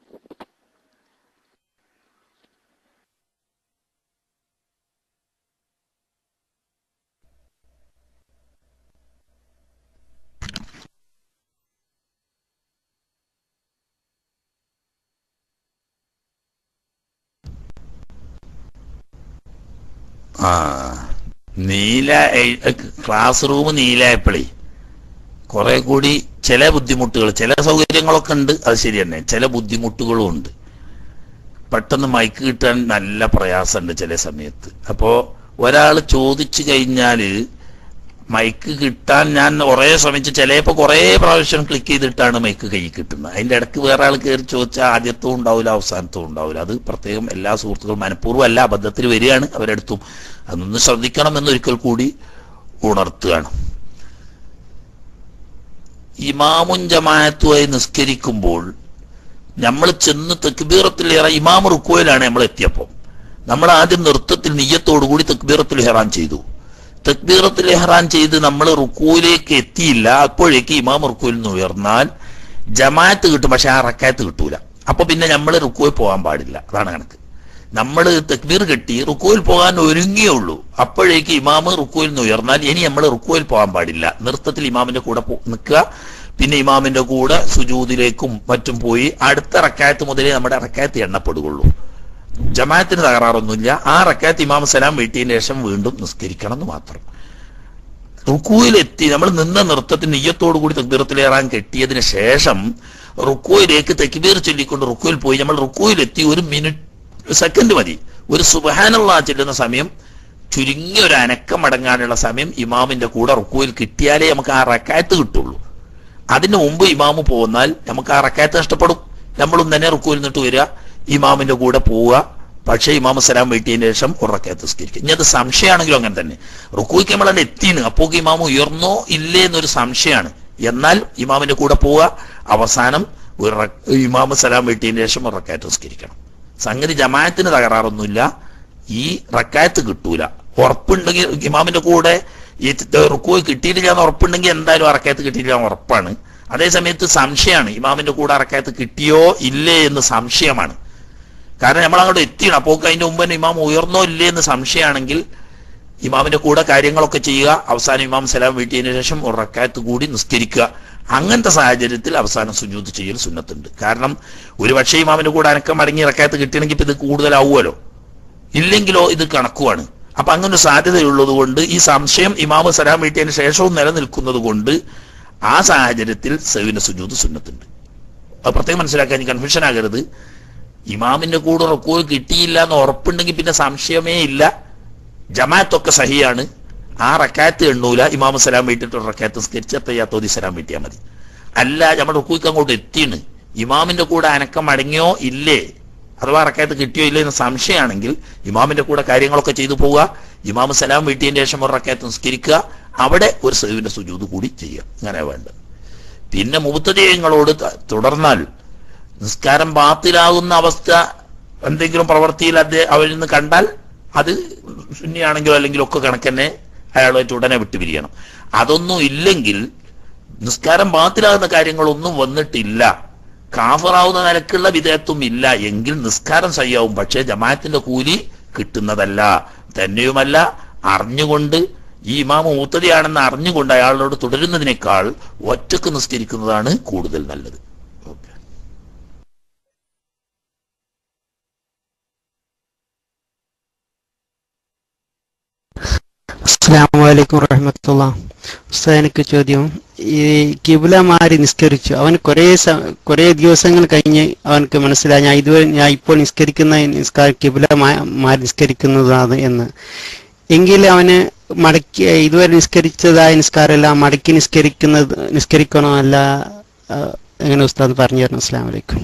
[SPEAKER 1] ആ നീല എ- ക്ലാസ് റൂം നീലായപ്പോഴേ കുറെ കൂടി ചില ബുദ്ധിമുട്ടുകൾ ചില സൗകര്യങ്ങളൊക്കെ ഉണ്ട് അത് ശരി തന്നെ ചില ബുദ്ധിമുട്ടുകളും ഉണ്ട് പെട്ടെന്ന് മൈക്ക് കിട്ടാൻ നല്ല പ്രയാസമുണ്ട് ചില സമയത്ത് അപ്പോ ഒരാൾ ചോദിച്ചു കഴിഞ്ഞാല് മൈക്ക് കിട്ടാൻ ഞാൻ കുറേ ശ്രമിച്ച് ചിലപ്പോ കുറേ പ്രാവശ്യം ക്ലിക്ക് ചെയ്തിട്ടാണ് മൈക്ക് കൈ കിട്ടുന്നത് അതിന്റെ ഇടയ്ക്ക് വേറെ ആൾ കയറി ചോദിച്ചാൽ ആദ്യത്തും ഉണ്ടാവില്ല അവസാനത്തും ഉണ്ടാവില്ല അത് പ്രത്യേകം എല്ലാ സുഹൃത്തുക്കളും മനഃപൂർവ്വം അല്ല അബദ്ധത്തിൽ വരികയാണ് അവരെടുത്തും അതൊന്ന് ശ്രദ്ധിക്കണം എന്നൊരിക്കൽ കൂടി ഉണർത്തുകയാണ് ഇമാമുൻ ജമാഅത്തുമായി നിസ്കരിക്കുമ്പോൾ നമ്മൾ ചെന്ന് തെക്ബീറത്തിൽ ഇറ ഇമാം റുക്കോയിലാണ് നമ്മൾ എത്തിയപ്പോൾ നമ്മൾ ആദ്യം നൃത്തത്തിൽ നെയ്യത്തോടുകൂടി തെക്ബീറത്തിൽ ഹെറാൻ ചെയ്തു തെക്ബീറത്തിൽ ഹെറാൻ ചെയ്ത് നമ്മൾ റുക്കോയിലേക്ക് എത്തിയില്ല അപ്പോഴേക്ക് ഇമാം റുക്കോയിൽ നിന്ന് ഉയർന്നാൽ ജമാഅത്ത് കിട്ടും പക്ഷെ ആ റക്കായത്ത് കിട്ടൂല അപ്പൊ പിന്നെ നമ്മൾ റുക്കോയിൽ പോകാൻ പാടില്ല അതാണ് കണക്ക് നമ്മൾ തക്ബീർ കെട്ടി റുക്കോയിൽ പോകാൻ ഒരുങ്ങിയേ ഉള്ളൂ അപ്പോഴേക്ക് ഇമാമ് റുക്കോയിൽ നിന്ന് ഉയർന്നാൽ ഇനി നമ്മൾ റുക്കോയിൽ പോകാൻ പാടില്ല നൃത്തത്തിൽ ഇമാമിന്റെ കൂടെ പോ- നിൽക്കുക പിന്നെ ഇമാമിന്റെ കൂടെ സുജൂദിലേക്കും മറ്റും പോയി അടുത്ത റക്കായത്ത് മുതലേ നമ്മുടെ റക്കായത്ത് എണ്ണപ്പെടുകയുള്ളൂ ജമാഅത്തിന് തകരാറൊന്നുമില്ല ആ റക്കായത്ത് ഇമാം സലാം വീട്ടിയതിന് ശേഷം വീണ്ടും നിസ്കരിക്കണം എന്ന് മാത്രം റുക്കുവിലെത്തി നമ്മൾ നിന്ന നൃത്തത്തിന് നെയ്യത്തോടു കൂടി തക്ബീറത്തിലേറാൻ കെട്ടിയതിന് ശേഷം റുക്കുവിലേക്ക് തെക്ബീർ ചൊല്ലിക്കൊണ്ട് റുക്കുവിൽ പോയി നമ്മൾ റുക്കുവിലെത്തി ഒരു മിനിറ്റ് സെക്കൻഡ് മതി ഒരു സുബഹാനുള്ള ചെല്ലുന്ന സമയം ചുരുങ്ങിയ ഒരു അനക്കം അടങ്ങാനുള്ള സമയം ഇമാമിന്റെ കൂടെ റുക്കുവിൽ കിട്ടിയാലേ നമുക്ക് ആ റക്കായത്ത് കിട്ടുള്ളൂ അതിന് മുമ്പ് ഇമാമ് പോന്നാൽ നമുക്ക് ആ റക്കായത്ത് നഷ്ടപ്പെടും നമ്മളും തന്നെ റുക്കുവിൽ നിന്നിട്ട് വരിക ഇമാമിന്റെ കൂടെ പോവുക പക്ഷേ ഇമാമ സലാം വീട്ടിയതിന് ശേഷം ഒരു റക്കായത്ത് നിസ്കരിക്കുക ഇനി അത് സംശയമാണെങ്കിലും അങ്ങനെ തന്നെ റുക്കുവിക്ക് നമ്മളവിടെ എത്തിയാണ് അപ്പോൾ ഇമാമ് ഉയർന്നോ ഇല്ലേ എന്നൊരു സംശയമാണ് എന്നാൽ ഇമാമിന്റെ കൂടെ പോവുക അവസാനം ഒരു റ- ഇമാമ സലാം വീട്ടിയതിന് ശേഷം ഒരു റക്കായത്ത് നിസ്കരിക്കണം സംഗതി ജമാഅത്തിന് തകരാറൊന്നുമില്ല ഈ റക്കായത്ത് കിട്ടൂല ഉറപ്പുണ്ടെങ്കിൽ ഇമാമിന്റെ കൂടെ ഈ റുക്കോയി കിട്ടിയിട്ടില്ല എന്ന് ഉറപ്പുണ്ടെങ്കിൽ എന്തായാലും അറക്കായത്ത് കിട്ടിയില്ല എന്ന് ഉറപ്പാണ് അതേ സമയത്ത് സംശയമാണ് ഇമാമിന്റെ കൂടെ അറക്കായത്ത് കിട്ടിയോ ഇല്ലേ എന്ന് സംശയമാണ് കാരണം നമ്മൾ അങ്ങോട്ട് എത്തിയാണ് അപ്പോൾ അതിന്റെ മുമ്പ് തന്നെ ഇമാം ഉയർന്നോ ഇല്ലേ എന്ന് സംശയമാണെങ്കിൽ ഇമാമിന്റെ കൂടെ കാര്യങ്ങളൊക്കെ ചെയ്യുക അവസാനം ഇമാം സലാം വീട്ടിയതിനു ശേഷം ഒരു റക്കായത്ത് കൂടി നിസ്കരിക്കുക അങ്ങനത്തെ സാഹചര്യത്തിൽ അവസാനം സുജൂത്ത് ചെയ്യൽ സുന്നത്തുണ്ട് കാരണം ഒരു പക്ഷേ ഇമാമിന്റെ കൂടെ അനക്കം അടങ്ങി റക്കായത്ത് കിട്ടണമെങ്കിൽ ഇപ്പൊ ഇത് കൂടുതലാവുമല്ലോ ഇല്ലെങ്കിലോ ഇത് കണക്കുവാണ് അപ്പൊ അങ്ങനെ ഒരു സാധ്യതയുള്ളത് കൊണ്ട് ഈ സംശയം ഇമാമ് സലാം വീട്ടിയതിന് ശേഷവും നിലനിൽക്കുന്നത് കൊണ്ട് ആ സാഹചര്യത്തിൽ സൈവിന്റെ സുജൂത്ത് സുന്നത്തുണ്ട് അത് പ്രത്യേകം മനസ്സിലാക്കാൻ കൺഫ്യൂഷൻ ആകരുത് ഇമാമിന്റെ കൂടെ റൊക്കോ കിട്ടിയില്ല എന്ന് ഉറപ്പുണ്ടെങ്കിൽ പിന്നെ സംശയമേ ഇല്ല ജമാഅത്തൊക്കെ സഹിയാണ് ആ റക്കാത്ത് എണ്ണൂല ഇമാമ സലാം വീട്ടിട്ട് ഒരു റക്കാത്ത് സ്കരിച്ച് തയ്യാത്തോതി സലാം വീട്ടിയാൽ മതി അല്ല നമ്മൾ റുക്കൂക്ക് അങ്ങോട്ട് എത്തിയാണ് ഇമാമിന്റെ കൂടെ അനക്കം അടങ്ങിയോ ഇല്ലേ അഥവാ റക്കായത്ത് കിട്ടിയോ ഇല്ലേ എന്ന് സംശയമാണെങ്കിൽ ഇമാമിന്റെ കൂടെ കാര്യങ്ങളൊക്കെ ചെയ്തു പോവുക ഇമാം സലാം വീട്ടിയതിന്റെ ശേഷം ഒരു റക്കായത്ത് നിസ്കരിക്കുക അവിടെ ഒരു സേവിന്റെ സുജൂത് കൂടി ചെയ്യുക അങ്ങനെ വേണ്ടത് പിന്നെ മുബത്തദേയങ്ങളോട് തുടർന്നാൽ നിസ്കാരം ബാത്തിലാകുന്ന അവസ്ഥ എന്തെങ്കിലും പ്രവൃത്തിയിൽ അദ്ദേഹം അവരിൽ നിന്ന് കണ്ടാൽ അത് ശൂന്യാണെങ്കിലോ അല്ലെങ്കിലോ ഒക്കെ കണക്കന്നെ അയാളുമായിട്ട് ഉടനെ വിട്ടുപിരിയണം അതൊന്നും ഇല്ലെങ്കിൽ നിസ്കാരം ബാത്തിലാകുന്ന കാര്യങ്ങളൊന്നും വന്നിട്ടില്ല കാഫറാവുന്ന നിലക്കുള്ള വിധേയത്വം ഇല്ല എങ്കിൽ നിസ്കാരം സയ്യാവും പക്ഷേ ജമാഅത്തിന്റെ കൂലി കിട്ടുന്നതല്ല തന്നെയുമല്ല അറിഞ്ഞുകൊണ്ട് ഈ ഇമാമ മൂത്തതയാണെന്ന് അറിഞ്ഞുകൊണ്ട് അയാളോട് തുടരുന്നതിനേക്കാൾ ഒറ്റക്ക് നിസ്കരിക്കുന്നതാണ് കൂടുതൽ നല്ലത് ഓക്കെ
[SPEAKER 9] അസ്സാം വലൈക്കും വറഹമത്തുള്ള ഉസ്താദ് എനിക്ക് ചോദ്യം ഈ കിബില മാറി നിസ്കരിച്ചു അവൻ കുറേ സ- കുറേ ദിവസങ്ങൾ കഴിഞ്ഞ് അവനക്ക് മനസ്സിലായി ഞാൻ ഇതുവരെ ഞാൻ ഇപ്പോൾ നിസ്കരിക്കുന്ന നിസ്കാരം കിബില മാ- മാറി നിസ്കരിക്കുന്നതാണ് എന്ന് എങ്കിൽ അവന് മടക്കി ഇതുവരെ നിസ്കരിച്ചതായ നിസ്കാരമെല്ലാം മടക്കി നിസ്കരിക്കുന്നത് നിസ്കരിക്കണോ അല്ല ആ, എങ്ങനെ ഉസ്താദ് പറഞ്ഞു തരണം അസ്സാം വലൈക്കും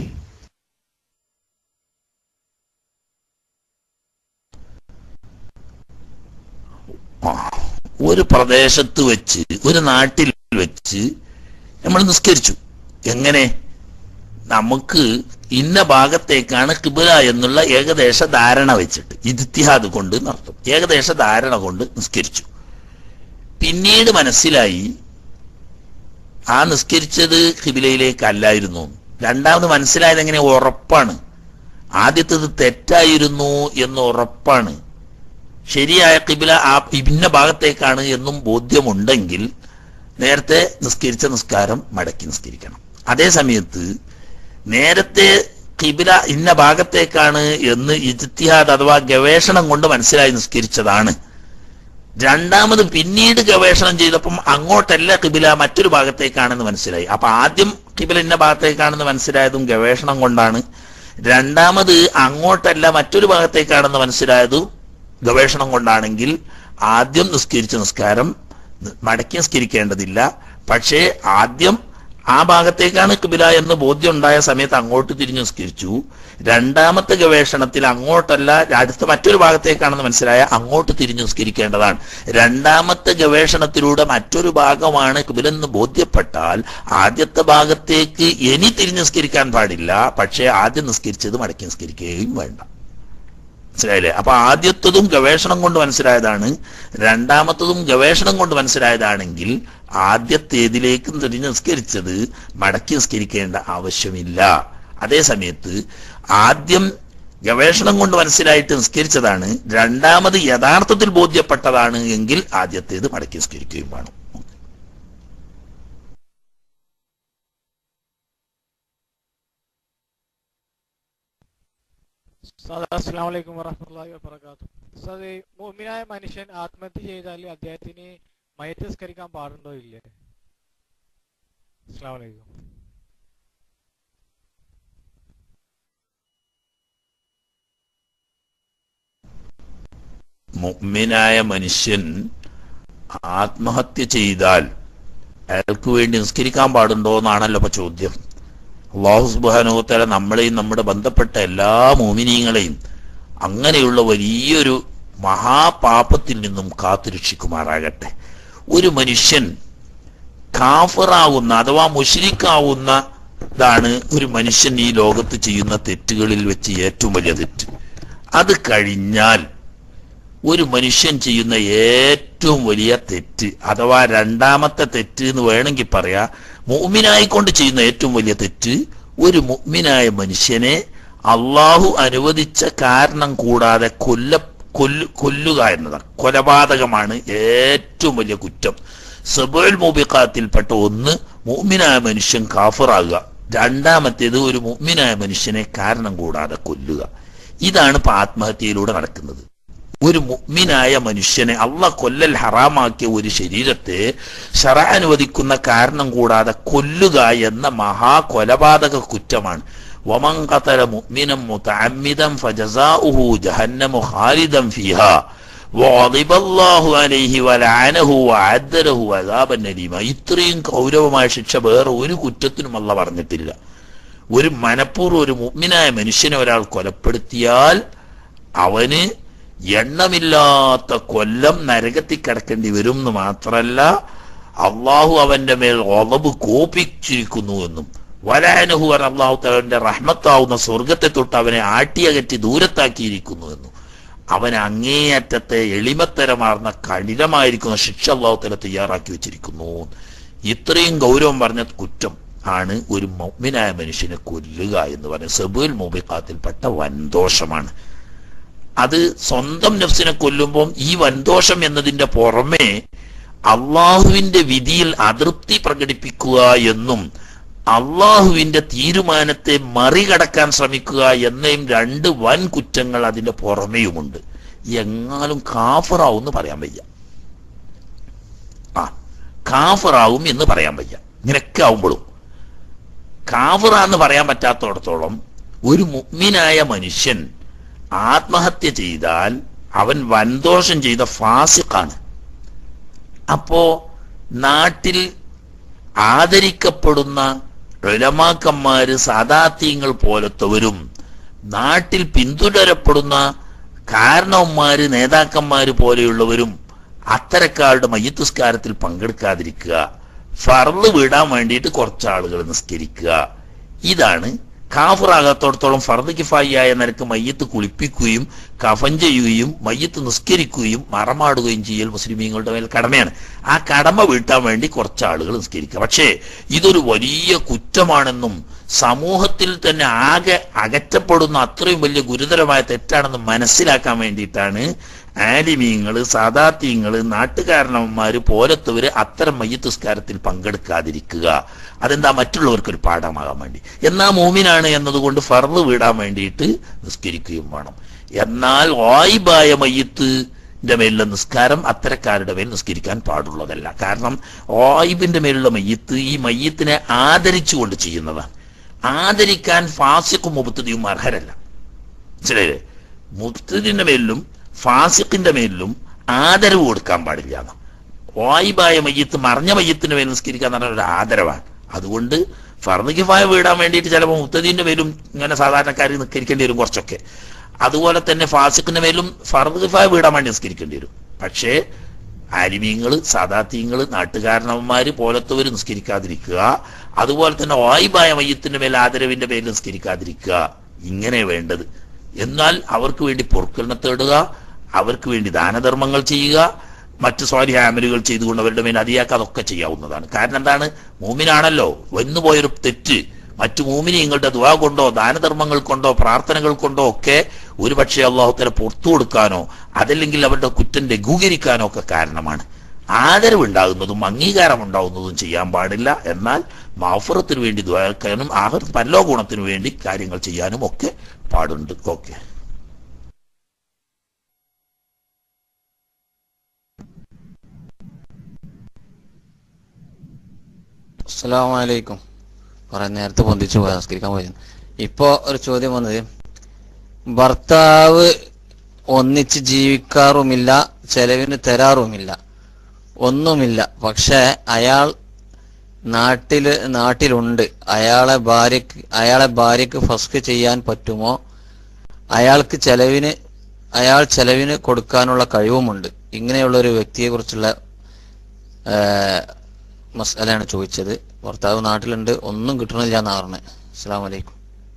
[SPEAKER 1] ആ, ഒരു പ്രദേശത്ത് വെച്ച് ഒരു നാട്ടിൽ വെച്ച് നമ്മൾ നിസ്കരിച്ചു എങ്ങനെ നമുക്ക് ഇന്ന ഭാഗത്തേക്കാണ് കിബില എന്നുള്ള ഏകദേശ ധാരണ വെച്ചിട്ട് ഇത്തിഹാദ് കൊണ്ട് നടത്തും ഏകദേശ ധാരണ കൊണ്ട് നിസ്കരിച്ചു പിന്നീട് മനസ്സിലായി ആ നിസ്കരിച്ചത് കിബിലയിലേക്കല്ലായിരുന്നു രണ്ടാമത് മനസ്സിലായത് എങ്ങനെ ഉറപ്പാണ് ആദ്യത്തേത് തെറ്റായിരുന്നു എന്ന് ഉറപ്പാണ് ശരിയായ കിബില ആ ഇന്ന ഭാഗത്തേക്കാണ് എന്നും ബോധ്യമുണ്ടെങ്കിൽ നേരത്തെ നിസ്കരിച്ച നിസ്കാരം മടക്കി നിസ്കരിക്കണം അതേ സമയത്ത് നേരത്തെ കിബില ഇന്ന ഭാഗത്തേക്കാണ് എന്ന് ഇജ്തിഹാദ് അഥവാ ഗവേഷണം കൊണ്ട് മനസ്സിലായി നിസ്കരിച്ചതാണ് രണ്ടാമത് പിന്നീട് ഗവേഷണം ചെയ്തപ്പം അങ്ങോട്ടല്ല കിബില മറ്റൊരു ഭാഗത്തേക്കാണെന്ന് മനസ്സിലായി അപ്പൊ ആദ്യം കിബില ഇന്ന ഭാഗത്തേക്കാണെന്ന് മനസ്സിലായതും ഗവേഷണം കൊണ്ടാണ് രണ്ടാമത് അങ്ങോട്ടല്ല മറ്റൊരു ഭാഗത്തേക്കാണെന്ന് മനസ്സിലായതും ഗവേഷണം കൊണ്ടാണെങ്കിൽ ആദ്യം നിസ്കരിച്ച നിസ്കാരം മടക്കി നിസ്കരിക്കേണ്ടതില്ല പക്ഷേ ആദ്യം ആ ഭാഗത്തേക്കാണ് കിബില എന്ന് ബോധ്യം ഉണ്ടായ സമയത്ത് അങ്ങോട്ട് തിരിഞ്ഞു നിസ്കരിച്ചു രണ്ടാമത്തെ ഗവേഷണത്തിൽ അങ്ങോട്ടല്ല അടുത്ത മറ്റൊരു ഭാഗത്തേക്കാണെന്ന് മനസ്സിലായ അങ്ങോട്ട് തിരിഞ്ഞു നിസ്കരിക്കേണ്ടതാണ് രണ്ടാമത്തെ ഗവേഷണത്തിലൂടെ മറ്റൊരു ഭാഗമാണ് കിബിലെന്ന് ബോധ്യപ്പെട്ടാൽ ആദ്യത്തെ ഭാഗത്തേക്ക് ഇനി തിരിഞ്ഞു നിസ്കരിക്കാൻ പാടില്ല പക്ഷേ ആദ്യം നിസ്കരിച്ചത് മടക്കി നിസ്കരിക്കുകയും വേണ്ട മനസ്സിലായില്ലേ അപ്പൊ ആദ്യത്തതും ഗവേഷണം കൊണ്ട് മനസ്സിലായതാണ് രണ്ടാമത്തതും ഗവേഷണം കൊണ്ട് മനസ്സിലായതാണെങ്കിൽ ആദ്യത്തേതിലേക്ക് തിരിഞ്ഞ് നിസ്കരിച്ചത് മടക്കി നിസ്കരിക്കേണ്ട ആവശ്യമില്ല അതേ സമയത്ത് ആദ്യം ഗവേഷണം കൊണ്ട് മനസ്സിലായിട്ട് നിസ്കരിച്ചതാണ് രണ്ടാമത് യഥാർത്ഥത്തിൽ ബോധ്യപ്പെട്ടതാണ് എങ്കിൽ ആദ്യത്തേത് മടക്കി നിസ്കരിക്കുകയും വേണം
[SPEAKER 10] സാദാ അസ്സാം വലൈക്കും വറഹമുല്ലാ വാബർക്കാത്തു സാദേ മോമിനായ മനുഷ്യൻ ആത്മഹത്യ ചെയ്താൽ അദ്ദേഹത്തിന് മയത്ത് നിസ്കരിക്കാൻ പാടുണ്ടോ ഇല്ലേ അസ്സാം വലൈക്കും
[SPEAKER 1] മുഅ്മിനായ മനുഷ്യൻ ആത്മഹത്യ ചെയ്താൽ അയാൾക്ക് വേണ്ടി നിസ്കരിക്കാൻ പാടുണ്ടോ എന്നാണല്ലോ ഇപ്പൊ ചോദ്യം അള്ളാഹു സുബാനുഹത്തല നമ്മളെയും നമ്മുടെ ബന്ധപ്പെട്ട എല്ലാ മോമിനീങ്ങളെയും അങ്ങനെയുള്ള വലിയൊരു മഹാപാപത്തിൽ നിന്നും കാത്തുരക്ഷിക്കുമാറാകട്ടെ ഒരു മനുഷ്യൻ കാഫറാവുന്ന അഥവാ മുഷിരിക്കാവുന്ന താണ് ഒരു മനുഷ്യൻ ഈ ലോകത്ത് ചെയ്യുന്ന തെറ്റുകളിൽ വെച്ച് ഏറ്റവും വലിയ തെറ്റ് അത് കഴിഞ്ഞാൽ ഒരു മനുഷ്യൻ ചെയ്യുന്ന ഏറ്റവും വലിയ തെറ്റ് അഥവാ രണ്ടാമത്തെ തെറ്റ് എന്ന് വേണമെങ്കിൽ പറയാ മുഅ്മിനായിക്കൊണ്ട് ചെയ്യുന്ന ഏറ്റവും വലിയ തെറ്റ് ഒരു മുഅ്മിനായ മനുഷ്യനെ അള്ളാഹു അനുവദിച്ച കാരണം കൂടാതെ കൊല്ല കൊല്ലു കൊല്ലുക എന്നതാണ് കൊലപാതകമാണ് ഏറ്റവും വലിയ കുറ്റം സബുൽ മുബിഖാത്തിൽപ്പെട്ട ഒന്ന് മുഅ്മിനായ മനുഷ്യൻ കാഫറാകുക രണ്ടാമത്തേത് ഒരു മുഅ്മിനായ മനുഷ്യനെ കാരണം കൂടാതെ കൊല്ലുക ഇതാണ് ഇപ്പൊ ആത്മഹത്യയിലൂടെ നടക്കുന്നത് ഒരു മുഅ്മിനായ മനുഷ്യനെ അള്ള കൊല്ലൽ ഹറാമാക്കിയ ഒരു ശരീരത്തെ ഷറ അനുവദിക്കുന്ന കാരണം കൂടാതെ കൊല്ലുക എന്ന മഹാ കൊലപാതക കുറ്റമാണ് വമൻ ഖതല മുഅ്മിനം മുതഅമ്മിദൻ ഫജസാഉഹു ജഹന്നമു ഖാലിദൻ ഫീഹാ വദിബല്ലാഹു അലൈഹി വലഅനഹു വഅദ്ദലഹു അദാബൻ അലീമ ഇത്രയും ഗൗരവമായ ശിക്ഷ വേറെ ഒരു കുറ്റത്തിനും അല്ല പറഞ്ഞിട്ടില്ല ഒരു മനഃപൂർവ്വം ഒരു മുഗ്മിനായ മനുഷ്യനെ ഒരാൾ കൊലപ്പെടുത്തിയാൽ അവന് എണ്ണമില്ലാത്ത കൊല്ലം നരകത്തിൽ കിടക്കേണ്ടി വരും എന്ന് മാത്രല്ല അള്ളാഹു അവന്റെ മേൽ ഒളവ് കോപിച്ചിരിക്കുന്നു എന്നും വലാനഹു വൻ അള്ളാഹു തന്റെ റഹ്മത്താവുന്ന സ്വർഗത്തെ തൊട്ട് അവനെ ആട്ടിയകറ്റി ദൂരത്താക്കിയിരിക്കുന്നു എന്നും അവൻ അങ്ങേയറ്റത്തെ എളിമത്തരമാർന്ന കഠിനമായിരിക്കുന്ന ശിക്ഷ അള്ളാഹു തല തയ്യാറാക്കി വെച്ചിരിക്കുന്നു ഇത്രയും ഗൗരവം പറഞ്ഞ കുറ്റം ആണ് ഒരു മൗമിനായ മനുഷ്യനെ കൊല്ലുക എന്ന് പറയുന്നത് സെബുൽ മുബിഖാത്തിൽപ്പെട്ട വൻദോഷമാണ് അത് സ്വന്തം നഫ്സിനെ കൊല്ലുമ്പോൾ ഈ വൻദോഷം എന്നതിന്റെ പുറമെ അള്ളാഹുവിന്റെ വിധിയിൽ അതൃപ്തി പ്രകടിപ്പിക്കുക എന്നും അള്ളാഹുവിന്റെ തീരുമാനത്തെ മറികടക്കാൻ ശ്രമിക്കുക എന്നയും രണ്ട് വൻ കുറ്റങ്ങൾ അതിന്റെ പുറമെയുമുണ്ട് എങ്ങാലും കാഫറാവും എന്ന് പറയാൻ വയ്യ ആ കാഫറാവും എന്ന് പറയാൻ വയ്യ ഇങ്ങനെയൊക്കെ ആവുമ്പോഴും കാഫറ എന്ന് പറയാൻ പറ്റാത്തടത്തോളം ഒരു മുഗ്മിനായ മനുഷ്യൻ ആത്മഹത്യ ചെയ്താൽ അവൻ വൻദോഷം ചെയ്ത ഫാസിഖാണ് അപ്പോ നാട്ടിൽ ആദരിക്കപ്പെടുന്ന ഉലമാക്കന്മാര് സാദാത്യങ്ങൾ പോലത്തവരും നാട്ടിൽ പിന്തുടരപ്പെടുന്ന കാരണവന്മാര് നേതാക്കന്മാര് പോലെയുള്ളവരും അത്തരക്കാരുടെ മയ്യത്തുസ്കാരത്തിൽ പങ്കെടുക്കാതിരിക്കുക ഫർള് വിടാൻ വേണ്ടിയിട്ട് കുറച്ച് ആളുകൾ നിസ്കരിക്കുക ഇതാണ് കാഫറാകാത്തോടത്തോളം ഫർദ് കിഫായിയായ നിലക്ക് മയ്യത്ത് കുളിപ്പിക്കുകയും കഫൻ ചെയ്യുകയും മയ്യത്ത് നിസ്കരിക്കുകയും മറമാടുകയും ചെയ്യൽ മുസ്ലിമീങ്ങളുടെ മേൽ കടമയാണ് ആ കടമ വീട്ടാൻ വേണ്ടി കുറച്ച് ആളുകൾ നിസ്കരിക്കുക പക്ഷേ ഇതൊരു വലിയ കുറ്റമാണെന്നും സമൂഹത്തിൽ തന്നെ ആകെ അകറ്റപ്പെടുന്ന അത്രയും വലിയ ഗുരുതരമായ തെറ്റാണെന്ന് മനസ്സിലാക്കാൻ വേണ്ടിയിട്ടാണ് ആലിമീങ്ങള് സാദാത്യങ്ങള് നാട്ടുകാരണവന്മാര് പോലത്തവര് അത്തരം മയ്യത്തുസ്കാരത്തിൽ പങ്കെടുക്കാതിരിക്കുക അതെന്താ മറ്റുള്ളവർക്ക് ഒരു പാഠമാകാൻ വേണ്ടി എന്നാ മൂമിനാണ് എന്നതുകൊണ്ട് ഫർള് വീടാൻ വേണ്ടിയിട്ട് നിസ്കരിക്കുകയും വേണം എന്നാൽ വായിബായ മയ്യത്തിന്റെ മേലുള്ള നിസ്കാരം അത്തരക്കാരുടെ മേൽ നിസ്കരിക്കാൻ പാടുള്ളതല്ല കാരണം വായിബിന്റെ മേലുള്ള മയ്യത്ത് ഈ മയ്യത്തിനെ ആദരിച്ചുകൊണ്ട് ചെയ്യുന്നതാണ് ആദരിക്കാൻ ഫാസിക്കും മുബത്തതിയും അർഹരല്ല മനസ്സിലായില്ലേ മുബത്തതിന്റെ മേലിലും ഫാസിഖിന്റെ മേലിലും ആദരവ് കൊടുക്കാൻ പാടില്ല എന്ന് വായിബായ മയ്യത്ത് മറിഞ്ഞ മയ്യത്തിന് മേൽ നിസ്കരിക്കുക എന്ന് പറഞ്ഞ ഒരു ആദരവാണ് അതുകൊണ്ട് ഫർദിഫായ വീടാൻ വേണ്ടിയിട്ട് ചിലപ്പോൾ മുത്തദീന്റെ മേലും ഇങ്ങനെ സാധാരണക്കാർ നിസ്കരിക്കേണ്ടി വരും കുറച്ചൊക്കെ അതുപോലെ തന്നെ ഫാസിഖിന്റെ മേലും ഫർദിഫായ വീടാൻ വേണ്ടി നിസ്കരിക്കേണ്ടി വരും പക്ഷേ ആലിമീങ്ങള് സാദാത്യങ്ങള് നാട്ടുകാരണവന്മാര് പോലത്തവര് നിസ്കരിക്കാതിരിക്കുക അതുപോലെ തന്നെ വായിബായ മയ്യത്തിന്റെ മേൽ ആദരവിന്റെ പേരിൽ നിസ്കരിക്കാതിരിക്കുക ഇങ്ങനെ വേണ്ടത് എന്നാൽ അവർക്ക് വേണ്ടി പൊറുക്കലിനെ തേടുക അവർക്ക് വേണ്ടി ദാനധർമ്മങ്ങൾ ചെയ്യുക മറ്റ് സ്വാരി ആമലുകൾ ചെയ്തുകൊണ്ട് അവരുടെ മേൽ അതിയാക്കുക അതൊക്കെ ചെയ്യാവുന്നതാണ് കാരണം എന്താണ് മൂമിനാണല്ലോ വന്നുപോയൊരു തെറ്റ് മറ്റു മൂമിനിങ്ങളുടെ ദുവാ കൊണ്ടോ ദാനധർമ്മങ്ങൾ കൊണ്ടോ പ്രാർത്ഥനകൾ കൊണ്ടോ ഒക്കെ ഒരുപക്ഷെ അള്ളാഹുത്തല പുറത്തു കൊടുക്കാനോ അതല്ലെങ്കിൽ അവരുടെ കുറ്റം ലഘൂകരിക്കാനോ ഒക്കെ കാരണമാണ് ആദരവുണ്ടാകുന്നതും അംഗീകാരം ഉണ്ടാകുന്നതും ചെയ്യാൻ പാടില്ല എന്നാൽ മാഫുറത്തിന് വേണ്ടി ദ്വാരക്കാനും ആഹർ പല്ലോ ഗുണത്തിനു വേണ്ടി കാര്യങ്ങൾ ചെയ്യാനും ഒക്കെ പാടുണ്ട് ഓക്കെ
[SPEAKER 2] അസ്സലാമലൈക്കും കുറെ നേരത്തെ പൊന്തിച്ചു പോയി നമസ്കരിക്കാൻ പോയത് ഇപ്പോ ഒരു ചോദ്യം വന്നത് ഭർത്താവ് ഒന്നിച്ച് ജീവിക്കാറുമില്ല ചെലവിന് തരാറുമില്ല ഒന്നുമില്ല പക്ഷെ അയാൾ നാട്ടില് നാട്ടിലുണ്ട് അയാളെ ഭാര്യക്ക് അയാളെ ഭാര്യക്ക് ഫസ്ക് ചെയ്യാൻ പറ്റുമോ അയാൾക്ക് ചെലവിന് അയാൾ ചെലവിന് കൊടുക്കാനുള്ള കഴിവുമുണ്ട് ഇങ്ങനെയുള്ള ഒരു വ്യക്തിയെ കുറിച്ചുള്ള മസാലയാണ് ചോദിച്ചത് ഭർത്താവ് നാട്ടിലുണ്ട് ഒന്നും കിട്ടണില്ല എന്നാ പറഞ്ഞത് അസ്സാം വലൈക്കും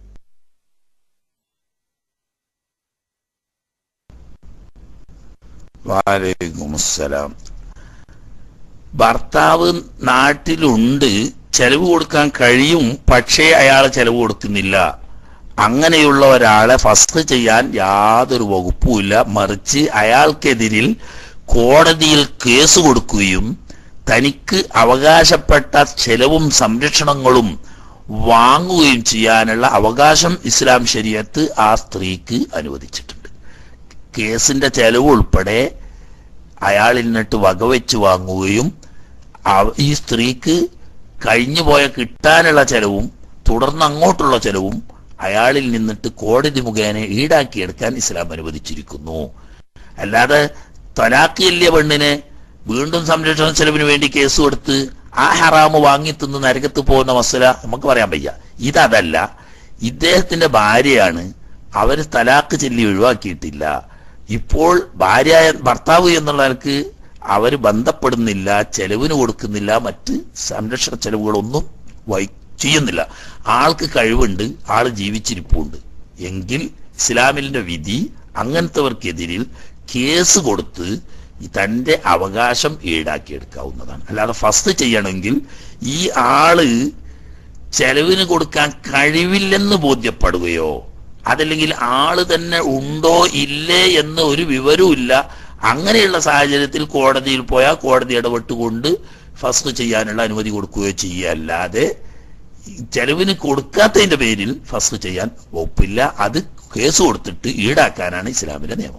[SPEAKER 1] വാലേക്കും അസ്സലാം ഭർത്താവ് നാട്ടിലുണ്ട് ചെലവ് കൊടുക്കാൻ കഴിയും പക്ഷേ അയാൾ ചെലവ് കൊടുക്കുന്നില്ല അങ്ങനെയുള്ള ഒരാളെ ഫസ്റ്റ് ചെയ്യാൻ യാതൊരു വകുപ്പുമില്ല മറിച്ച് അയാൾക്കെതിരിൽ കോടതിയിൽ കേസ് കൊടുക്കുകയും തനിക്ക് അവകാശപ്പെട്ട ചെലവും സംരക്ഷണങ്ങളും വാങ്ങുകയും ചെയ്യാനുള്ള അവകാശം ഇസ്ലാം ശരീരത്ത് ആ സ്ത്രീക്ക് അനുവദിച്ചിട്ടുണ്ട് കേസിന്റെ ചെലവ് ഉൾപ്പെടെ അയാളിൽ നിന്നിട്ട് വകവെച്ച് വാങ്ങുകയും അവ- ഈ സ്ത്രീക്ക് കഴിഞ്ഞുപോയ കിട്ടാനുള്ള ചെലവും തുടർന്ന് അങ്ങോട്ടുള്ള ചെലവും അയാളിൽ നിന്നിട്ട് കോടതി മുഖേന ഈടാക്കിയെടുക്കാൻ ഇസ്ലാം അനുവദിച്ചിരിക്കുന്നു അല്ലാതെ തലാക്ക് ചെല്ലിയ പെണ്ണിനെ വീണ്ടും സംരക്ഷണ ചെലവിന് വേണ്ടി കേസ് കൊടുത്ത് ആ ഹറാമ് വാങ്ങി തിന്ന് നരകത്ത് പോകുന്ന മസല നമുക്ക് പറയാൻ വയ്യ ഇതല്ല ഇദ്ദേഹത്തിന്റെ ഭാര്യയാണ് അവർ തലാക്ക് ചൊല്ലി ഒഴിവാക്കിയിട്ടില്ല ഇപ്പോൾ ഭാര്യ ഭർത്താവ് എന്നുള്ള നിലക്ക് അവർ ബന്ധപ്പെടുന്നില്ല ചെലവിന് കൊടുക്കുന്നില്ല മറ്റ് സംരക്ഷണ ചെലവുകളൊന്നും വൈ ചെയ്യുന്നില്ല ആൾക്ക് കഴിവുണ്ട് ആള് ജീവിച്ചിരിപ്പുണ്ട് എങ്കിൽ ഇസ്ലാമിന്റെ വിധി അങ്ങനത്തെവർക്കെതിരിൽ കേസ് കൊടുത്ത് ഈ തന്റെ അവകാശം ഈടാക്കിയെടുക്കാവുന്നതാണ് അല്ലാതെ ഫസ്റ്റ് ചെയ്യണമെങ്കിൽ ഈ ആള് ചെലവിന് കൊടുക്കാൻ കഴിവില്ലെന്ന് ബോധ്യപ്പെടുകയോ അതല്ലെങ്കിൽ ആള് തന്നെ ഉണ്ടോ ഇല്ലേ എന്ന് ഒരു വിവരവും ഇല്ല അങ്ങനെയുള്ള സാഹചര്യത്തിൽ കോടതിയിൽ പോയാൽ കോടതി ഇടപെട്ടുകൊണ്ട് ഫസ്റ്റ് ചെയ്യാനുള്ള അനുമതി കൊടുക്കുകയോ ചെയ്യല്ലാതെ ചെലവിന് കൊടുക്കാത്തതിന്റെ പേരിൽ ഫസ്റ്റ് ചെയ്യാൻ വകുപ്പില്ല അത് കേസ് കൊടുത്തിട്ട് ഈടാക്കാനാണ് ഇസ്ലാമിന്റെ നിയമം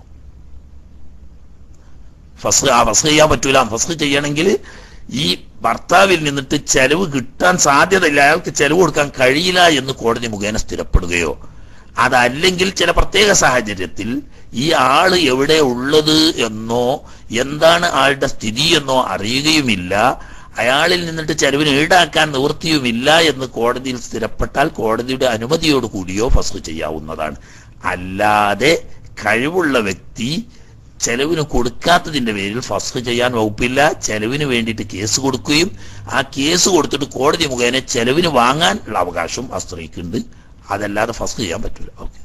[SPEAKER 1] ഫസ്റ്റ് ആ ഫസ്റ്റ് ചെയ്യാൻ പറ്റൂല ഫസ്റ്റ് ചെയ്യണമെങ്കിൽ ഈ ഭർത്താവിൽ നിന്നിട്ട് ചെലവ് കിട്ടാൻ സാധ്യതയില്ല അയാൾക്ക് ചെലവ് കൊടുക്കാൻ കഴിയില്ല എന്ന് കോടതി മുഖേന സ്ഥിരപ്പെടുകയോ അതല്ലെങ്കിൽ ചില പ്രത്യേക സാഹചര്യത്തിൽ ഈ ആള് എവിടെ ഉള്ളത് എന്നോ എന്താണ് ആളുടെ സ്ഥിതി എന്നോ അറിയുകയുമില്ല അയാളിൽ നിന്നിട്ട് ചെലവിന് ഈടാക്കാൻ നിവൃത്തിയുമില്ല എന്ന് കോടതിയിൽ സ്ഥിരപ്പെട്ടാൽ കോടതിയുടെ അനുമതിയോട് കൂടിയോ ഫസ്റ്റ് ചെയ്യാവുന്നതാണ് അല്ലാതെ കഴിവുള്ള വ്യക്തി ചെലവിന് കൊടുക്കാത്തതിന്റെ പേരിൽ ഫസ്റ്റ് ചെയ്യാൻ വകുപ്പില്ല ചെലവിന് വേണ്ടിയിട്ട് കേസ് കൊടുക്കുകയും ആ കേസ് കൊടുത്തിട്ട് കോടതി മുഖേന ചെലവിന് വാങ്ങാൻ ഉള്ള അവകാശവും ആ സ്ത്രീക്കുണ്ട് അതല്ലാതെ ഫസ്റ്റ് ചെയ്യാൻ പറ്റില്ല ഓക്കെ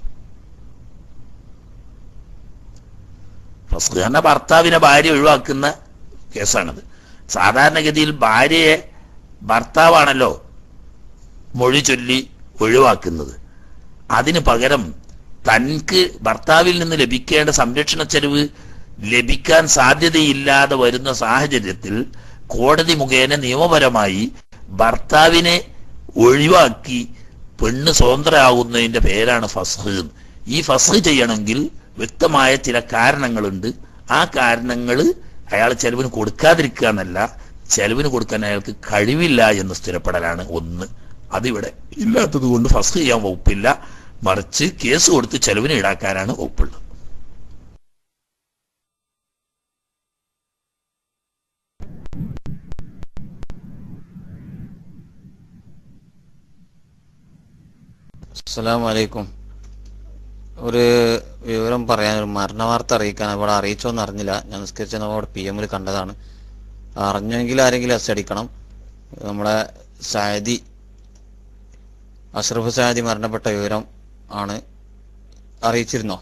[SPEAKER 1] ഫസ്റ്റ് തന്നെ ഭർത്താവിനെ ഭാര്യ ഒഴിവാക്കുന്ന കേസാണിത് സാധാരണഗതിയിൽ ഭാര്യയെ ഭർത്താവാണല്ലോ മൊഴി ചൊല്ലി ഒഴിവാക്കുന്നത് അതിന് പകരം തനിക്ക് ഭർത്താവിൽ നിന്ന് ലഭിക്കേണ്ട സംരക്ഷണ ചെലവ് ലഭിക്കാൻ സാധ്യതയില്ലാതെ വരുന്ന സാഹചര്യത്തിൽ കോടതി മുഖേന നിയമപരമായി ഭർത്താവിനെ ഒഴിവാക്കി പെണ്ണ് സ്വതന്ത്രയാകുന്നതിന്റെ പേരാണ് ഫസ്ഹ് ഈ ഫസ്ഹ് ചെയ്യണമെങ്കിൽ വ്യക്തമായ ചില കാരണങ്ങളുണ്ട് ആ കാരണങ്ങൾ അയാൾ ചെലവിന് കൊടുക്കാതിരിക്കുക എന്നല്ല ചെലവിന് കൊടുക്കാൻ അയാൾക്ക് കഴിവില്ല എന്ന് സ്ഥിരപ്പെടലാണ് ഒന്ന് അതിവിടെ ഇല്ലാത്തത് കൊണ്ട് ഫസ്റ്റ് ചെയ്യാൻ വകുപ്പില്ല മറിച്ച് കേസ് കൊടുത്ത് ചെലവിന് ഈടാക്കാനാണ് വകുപ്പുള്ളത്
[SPEAKER 2] അസ്സലാമു അലൈക്കും ഒരു വിവരം പറയാൻ ഒരു മരണ വാർത്ത അറിയിക്കാൻ ഇവിടെ അറിയിച്ചോന്ന് അറിഞ്ഞില്ല ഞാൻ നിസ്കരിച്ച അവിടെ പി എമ്മിൽ കണ്ടതാണ് അറിഞ്ഞെങ്കിൽ ആരെങ്കിലും എസ് അടിക്കണം നമ്മുടെ സായദി അഷ്റഫ് സായദി മരണപ്പെട്ട വിവരം ആണ് അറിയിച്ചിരുന്നോ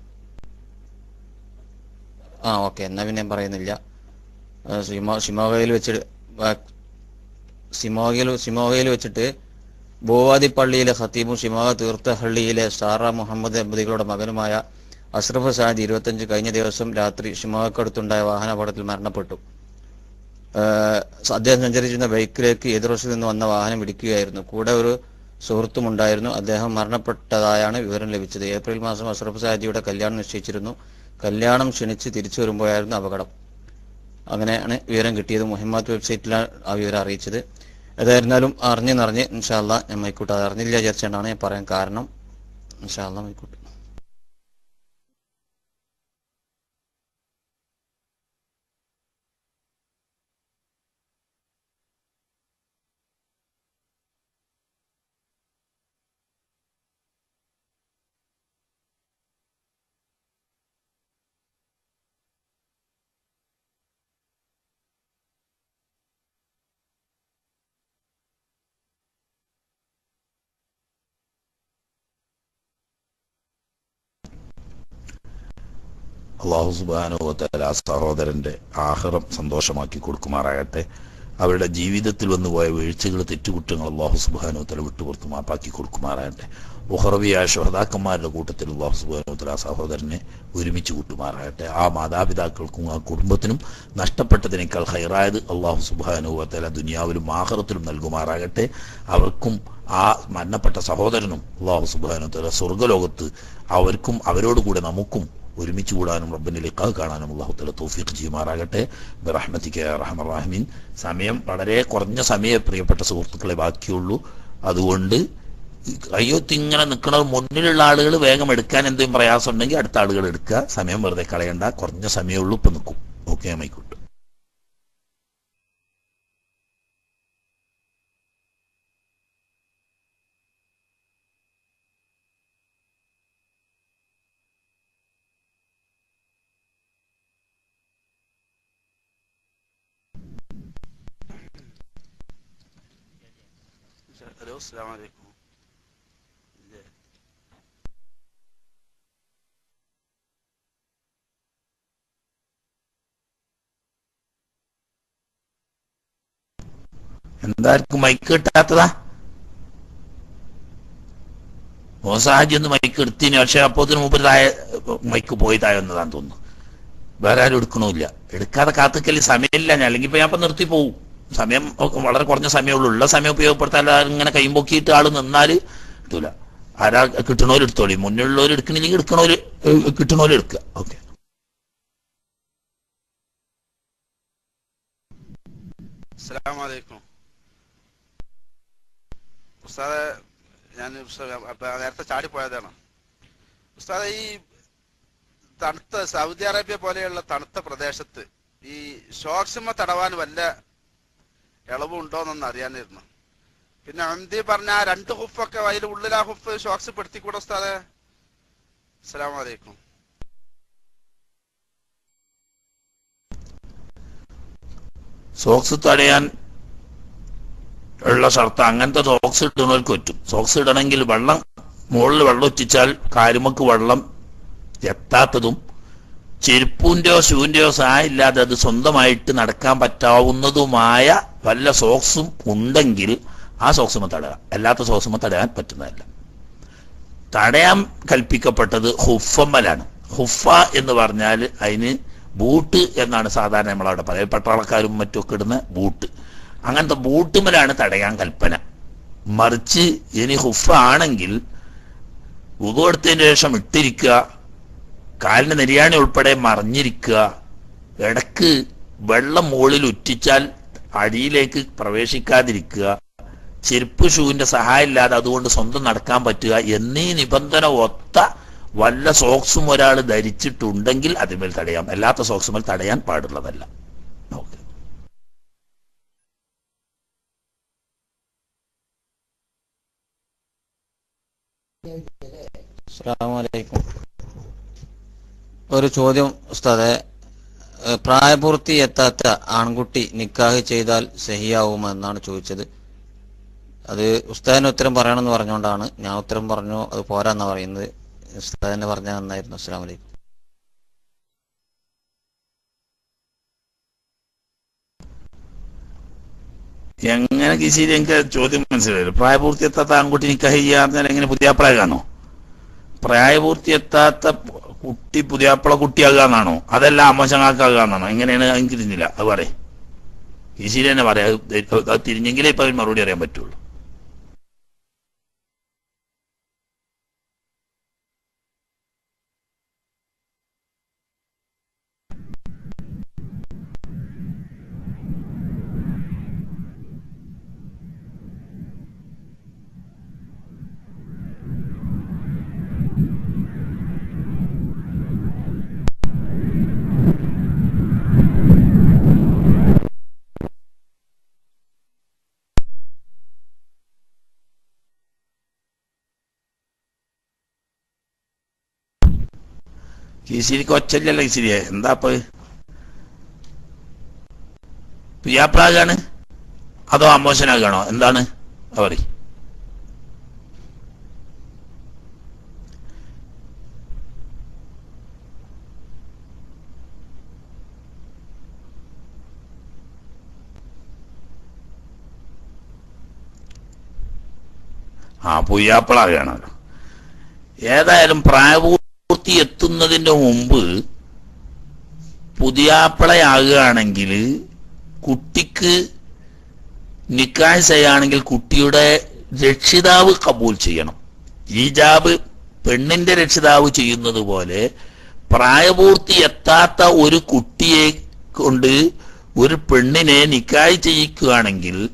[SPEAKER 2] ആ ഓക്കെ എന്നാ പിന്നെ ഞാൻ പറയുന്നില്ല ആ, ഷിമോ ഷിമോഗയിൽ വെച്ചിട്ട് വാ- സിമോഗയിൽ സിമോഗയിൽ വെച്ചിട്ട് ഭൂവാദി പള്ളിയിലെ ഖത്തീബും ഷിമോഗ തീർത്ഥഹള്ളിയിലെ സാറ മുഹമ്മദ് ദമ്പതികളുടെ മകനുമായ അഷ്റഫ് സാദി ഇരുപത്തഞ്ച് കഴിഞ്ഞ ദിവസം രാത്രി ഷിമോഗക്കടുത്തുണ്ടായ വാഹനാപകടത്തിൽ മരണപ്പെട്ടു ഏഹ് അദ്ദേഹം സഞ്ചരിച്ചിരുന്ന ബൈക്കിലേക്ക് എതിർവശത്ത് നിന്ന് വന്ന വാഹനം ഇടിക്കുകയായിരുന്നു കൂടെ ഒരു സുഹൃത്തും ഉണ്ടായിരുന്നു അദ്ദേഹം മരണപ്പെട്ടതായാണ് വിവരം ലഭിച്ചത് ഏപ്രിൽ മാസം അഷ്റഫ് സാദിയുടെ കല്യാണം നിശ്ചയിച്ചിരുന്നു കല്യാണം ക്ഷണിച്ച് തിരിച്ചു വരുമ്പോഴായിരുന്നു അപകടം അങ്ങനെയാണ് വിവരം കിട്ടിയത് മുഹമ്മദ് വെബ്സൈറ്റിലാണ് ആ വിവരം അറിയിച്ചത് ഏതായിരുന്നാലും അറിഞ്ഞ് നിറഞ്ഞ് ഇൻഷാല്ല ഞാൻ മൈക്കൂട്ട് അത് അറിഞ്ഞില്ല വിചാരിച്ചാണ് ഞാൻ പറയാൻ കാരണം ഇൻഷാല്ല മൈക്കൂട്ട്
[SPEAKER 1] അള്ളാഹു സുബാനുഭവത്താൽ ആ സഹോദരന്റെ ആഹ്റം സന്തോഷമാക്കി കൊടുക്കുമാറാകട്ടെ അവരുടെ ജീവിതത്തിൽ വന്നു പോയ വീഴ്ചകൾ തെറ്റുകുറ്റങ്ങൾ അള്ളാഹു സുബാനുത്തല വിട്ടുപുറത്ത് മാപ്പാക്കി കൊടുക്കുമാറാകട്ടെ ഉഹറവിയായ ഷഹദാക്കന്മാരുടെ കൂട്ടത്തിൽ അള്ളാഹു സുബാനുത്തല ആ സഹോദരനെ ഒരുമിച്ച് കൂട്ടുമാറാകട്ടെ ആ മാതാപിതാക്കൾക്കും ആ കുടുംബത്തിനും നഷ്ടപ്പെട്ടതിനേക്കാൾ ഹൈറായത് അള്ളാഹു സുബാനുഭവത്തല ദുനിയാവിലും ആഹ്റത്തിലും നൽകുമാറാകട്ടെ അവർക്കും ആ മരണപ്പെട്ട സഹോദരനും അള്ളാഹു സുബാനുത്തല സ്വർഗലോകത്ത് അവർക്കും അവരോട് കൂടെ നമുക്കും ഒരുമിച്ച് കൂടാനും റബ്ബിന്റെ ലിഖാ കാണാനും അള്ളാഹു തല തൗഫീഖ് ചെയ്യുമാറാകട്ടെ ബിറഹ്മത്തിക്ക് റഹ്മറാഹിമീൻ സമയം വളരെ കുറഞ്ഞ സമയമേ പ്രിയപ്പെട്ട സുഹൃത്തുക്കളെ ബാക്കിയുള്ളൂ അതുകൊണ്ട് കയ്യൊത്തി ഇങ്ങനെ നിൽക്കണ മുന്നിലുള്ള ആളുകൾ വേഗം എടുക്കാൻ എന്തെങ്കിലും പ്രയാസം ഉണ്ടെങ്കിൽ അടുത്ത ആളുകൾ എടുക്കുക സമയം വെറുതെ കളയണ്ട കുറഞ്ഞ സമയമുള്ളൂ ഇപ്പൊ നിൽക്കും ഓക്കെ മൈക്കോട്ടെ
[SPEAKER 4] ഹലോ അസ്സാം വലൈക്കും ഇല്ലേ?
[SPEAKER 1] എന്താർക്കും മൈക്ക് കിട്ടാത്തതാ മോസാജി ഒന്ന് മൈക്ക് എടുത്തിന് പക്ഷെ അപ്പോത്തിന് മുമ്പ് താഴെ മൈക്ക് പോയി താഴെ വന്നതാന്ന് തോന്നുന്നു വേറെ ആരും എടുക്കണമില്ല എടുക്കാതെ കാത്തുക്കല് സമയമില്ല ഞാൻ അല്ലെങ്കിൽ ഇപ്പൊ ഞാൻ ഇപ്പൊ നിർത്തി പോകും സമയം ഒക്കെ വളരെ കുറഞ്ഞ സമയമുള്ളൂ ഉള്ള സമയം ഉപയോഗപ്പെടുത്താൻ ഇങ്ങനെ കൈമ്പൊക്കിയിട്ട് ആള് നിന്നാല് കിട്ടൂല ആരാ കിട്ടണോര് എടുത്തോളി മുന്നിലുള്ളവർ എടുക്കണില്ലെങ്കിൽ എടുക്കണോര് ഏഹ്, കിട്ടണോര് എടുക്കുക ഓക്കെ
[SPEAKER 4] അസ്സലാമു അലൈക്കും ഉസ്താദെ ഞാൻ ഉസ്താദ് അപ്പൊ നേരത്തെ ചാടിപ്പോയതാണ് ഉസ്താദെ ഈ തണുത്ത സൗദി അറേബ്യ പോലെയുള്ള തണുത്ത പ്രദേശത്ത് ഈ ഷോക്സിമ തടവാൻ വല്ല ഇളവുണ്ടോന്നൊന്ന് അറിയാനായിരുന്നു പിന്നെ അന്തി പറഞ്ഞ ആ രണ്ട് ഹുഫൊക്കെ അതിൽ ഉള്ളിൽ ആ ഹുഫ് ഷോക്സ് പെടുത്തിക്കൂടെ ഉസ്താദെ അസ്സലാമു അലൈക്കും
[SPEAKER 1] സോക്സ് തടയാൻ ഉള്ള ഷർത്ത് അങ്ങനത്തെ സോക്സ് ഇടുന്നവർക്ക് പറ്റും സോക്സ് ഇടണമെങ്കിൽ വെള്ളം മുകളിൽ വെള്ളം ഒറ്റിച്ചാൽ കാലുമക്ക് വെള്ളം എത്താത്തതും ചെരുപ്പിന്റെയോ ഷൂവിന്റെയോ സഹായം ഇല്ലാതെ അത് സ്വന്തമായിട്ട് നടക്കാൻ പറ്റാവുന്നതുമായ വല്ല സോക്സും ഉണ്ടെങ്കിൽ ആ സോക്സുമ തടയുക അല്ലാത്ത സോക്സുമ തടയാൻ പറ്റുന്നതല്ല തടയാൻ കൽപ്പിക്കപ്പെട്ടത് ഹുഫമ്മലാണ് ഹുഫ എന്ന് പറഞ്ഞാൽ അതിന് ബൂട്ട് എന്നാണ് സാധാരണ നമ്മളവിടെ പറയുക പട്ടാളക്കാരും മറ്റുമൊക്കെ ഇടുന്ന ബൂട്ട് അങ്ങനത്തെ ബൂട്ടുമലാണ് തടയാൻ കൽപ്പന മറിച്ച് ഇനി ഹുഫ ആണെങ്കിൽ ഉതു എടുത്തതിന് ശേഷം ഇട്ടിരിക്കുക കാലിന് നെരിയാണി ഉൾപ്പെടെ മറിഞ്ഞിരിക്കുക ഇടക്ക് വെള്ളം മുകളിൽ ഉറ്റിച്ചാൽ അടിയിലേക്ക് പ്രവേശിക്കാതിരിക്കുക ചെരുപ്പ് ഷൂവിന്റെ സഹായം ഇല്ലാതെ അതുകൊണ്ട് സ്വന്തം നടക്കാൻ പറ്റുക എന്നീ നിബന്ധന ഒത്ത വല്ല സോക്സും ഒരാൾ ധരിച്ചിട്ടുണ്ടെങ്കിൽ അതിന്മേൽ തടയാം അല്ലാത്ത സോക്സുമേൽ തടയാൻ പാടുള്ളതല്ല ഓക്കെ
[SPEAKER 2] അസ്സലാമലൈക്കും ഒരു ചോദ്യം ഉസ്താദെ ഏഹ് പ്രായപൂർത്തി എത്താത്ത ആൺകുട്ടി നിക്കാഹ് ചെയ്താൽ സഹിയാവുമോ എന്നാണ് ചോദിച്ചത് അത് ഉസ്താദിന് ഉത്തരം പറയണമെന്ന് പറഞ്ഞുകൊണ്ടാണ് ഞാൻ ഉത്തരം പറഞ്ഞു അത് പോരാന്നാ പറയുന്നത് ഉസ്താദിനെ പറഞ്ഞാൽ നന്നായിരുന്നു അസ്സലാമു അലൈക്കും
[SPEAKER 1] എങ്ങനെ കിശീരി എനിക്ക് ചോദ്യം മനസ്സിലായില്ല പ്രായപൂർത്തി എത്താത്ത ആൺകുട്ടി നിക്കാഹ് ചെയ്യാന്ന് എങ്ങനെ പുതിയാപ്പിള കാണോ പ്രായപൂർത്തി എത്താത്ത കുട്ടി പുതിയാപ്പിള കുട്ടിയാകുക എന്നാണോ അതല്ല അമ്മശങ്ങാക്കാകുക എന്നാണോ എങ്ങനെയാണ് എനിക്ക് തിരിഞ്ഞില്ല അത് പറയും കിശീരി തന്നെ പറയാം അത് അത് തിരിഞ്ഞെങ്കിലേ ഇപ്പൊ അതിന് മറുപടി അറിയാൻ പറ്റുള്ളൂ കിശിരിക്ക് ഒച്ചല്ലല്ലോ കിശിരിയെ എന്താ ഇപ്പൊ പിയാപ്രാകാണ് അതോ അമോശനാകാണോ എന്താണ് അവർ ആ പുയ്യാപ്പിളാകാണല്ലോ ഏതായാലും പ്രായപൂർത്തി എത്തുന്നതിന്റെ മുമ്പ് പുതിയാപ്പിളയാകുകയാണെങ്കിൽ കുട്ടിക്ക് നിക്കാഹ് ചെയ്യുകയാണെങ്കിൽ കുട്ടിയുടെ രക്ഷിതാവ് കബൂൽ ചെയ്യണം ഈജാബ് പെണ്ണിന്റെ രക്ഷിതാവ് ചെയ്യുന്നത് പോലെ പ്രായപൂർത്തി എത്താത്ത ഒരു കുട്ടിയെ കൊണ്ട് ഒരു പെണ്ണിനെ നിക്കാഹ് ചെയ്യിക്കുകയാണെങ്കിൽ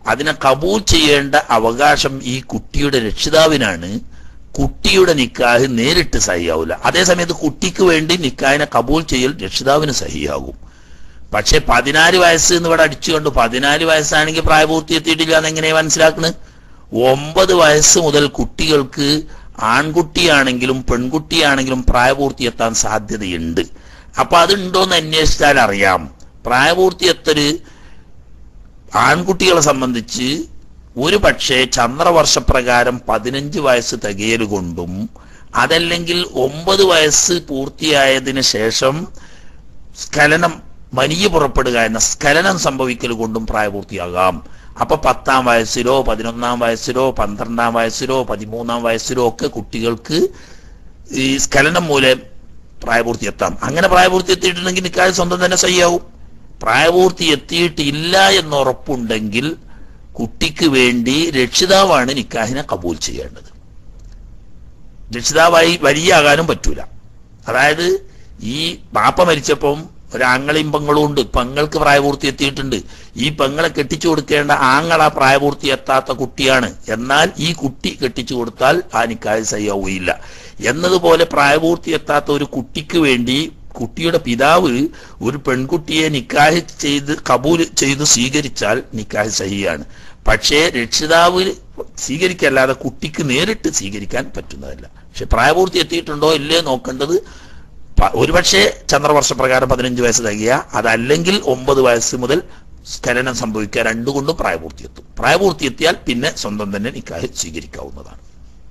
[SPEAKER 1] അതിനെ കബൂൽ ചെയ്യേണ്ട അവകാശം ഈ കുട്ടിയുടെ രക്ഷിതാവിനാണ് കുട്ടിയുടെ നിക്കാഹ് നേരിട്ട് സഹിയാവില്ല അതേസമയത്ത് കുട്ടിക്ക് വേണ്ടി നിക്കാഹിനെ കബൂൽ ചെയ്യൽ രക്ഷിതാവിന് സഹിയാകും പക്ഷെ പതിനാല് വയസ്സ് എന്ന് ഇവിടെ അടിച്ചു കണ്ടു പതിനാല് വയസ്സാണെങ്കിൽ പ്രായപൂർത്തി എത്തിയിട്ടില്ല എന്നെങ്ങനെ മനസ്സിലാക്കണ് ഒമ്പത് വയസ്സ് മുതൽ കുട്ടികൾക്ക് ആൺകുട്ടിയാണെങ്കിലും പെൺകുട്ടിയാണെങ്കിലും പ്രായപൂർത്തി എത്താൻ സാധ്യതയുണ്ട് അപ്പൊ അതുണ്ടോന്ന് അന്വേഷിച്ചാൽ അറിയാം പ്രായപൂർത്തി എത്തല് ആൺകുട്ടികളെ സംബന്ധിച്ച് ഒരു പക്ഷേ ചന്ദ്രവർഷപ്രകാരം പതിനഞ്ച് വയസ്സ് തികയൽ കൊണ്ടും അതല്ലെങ്കിൽ ഒമ്പത് വയസ്സ് പൂർത്തിയായതിനു ശേഷം സ്ഖലനം വലിയ പുറപ്പെടുക എന്ന സ്ഖലനം സംഭവിക്കൽ കൊണ്ടും പ്രായപൂർത്തിയാകാം അപ്പൊ പത്താം വയസ്സിലോ പതിനൊന്നാം വയസ്സിലോ പന്ത്രണ്ടാം വയസ്സിലോ പതിമൂന്നാം വയസ്സിലോ ഒക്കെ കുട്ടികൾക്ക് ഈ സ്ഖലനം മൂലം പ്രായപൂർത്തി എത്താം അങ്ങനെ പ്രായപൂർത്തി എത്തിയിട്ടുണ്ടെങ്കിൽ നിക്കായ സ്വന്തം തന്നെ സഹിയാവും പ്രായപൂർത്തി എത്തിയിട്ടില്ല എന്ന് ഉറപ്പുണ്ടെങ്കിൽ കുട്ടിക്ക് വേണ്ടി രക്ഷിതാവാണ് നിക്കാഹിനെ കബൂൽ ചെയ്യേണ്ടത് രക്ഷിതാവായി വരിയാകാനും പറ്റൂല അതായത് ഈ ബാപ്പ മരിച്ചപ്പം ഒരാങ്ങളെയും പെങ്ങളും ഉണ്ട് പെങ്ങൾക്ക് പ്രായപൂർത്തി എത്തിയിട്ടുണ്ട് ഈ പെങ്ങളെ കെട്ടിച്ചു കൊടുക്കേണ്ട ആങ്ങള പ്രായപൂർത്തി എത്താത്ത കുട്ടിയാണ് എന്നാൽ ഈ കുട്ടി കെട്ടിച്ചു കൊടുത്താൽ ആ നിക്കാഹ് സയ്യാവുകയില്ല എന്നതുപോലെ പ്രായപൂർത്തി എത്താത്ത ഒരു കുട്ടിക്ക് വേണ്ടി കുട്ടിയുടെ പിതാവ് ഒരു പെൺകുട്ടിയെ നിക്കാഹ് ചെയ്ത് കബൂൽ ചെയ്ത് സ്വീകരിച്ചാൽ നിക്കാഹ് സഹിയാണ് പക്ഷേ രക്ഷിതാവ് സ്വീകരിക്കല്ലാതെ കുട്ടിക്ക് നേരിട്ട് സ്വീകരിക്കാൻ പറ്റുന്നതല്ല പക്ഷെ പ്രായപൂർത്തി എത്തിയിട്ടുണ്ടോ ഇല്ലേ നോക്കേണ്ടത് പ- ഒരുപക്ഷെ ചന്ദ്രവർഷപ്രകാരം പതിനഞ്ച് വയസ്സ് തികയ അതല്ലെങ്കിൽ ഒമ്പത് വയസ്സ് മുതൽ സ്ഖലനം സംഭവിക്കുക രണ്ടുകൊണ്ടും പ്രായപൂർത്തി എത്തും പ്രായപൂർത്തി എത്തിയാൽ പിന്നെ സ്വന്തം തന്നെ നിക്കാഹ് സ്വീകരിക്കാവുന്നതാണ്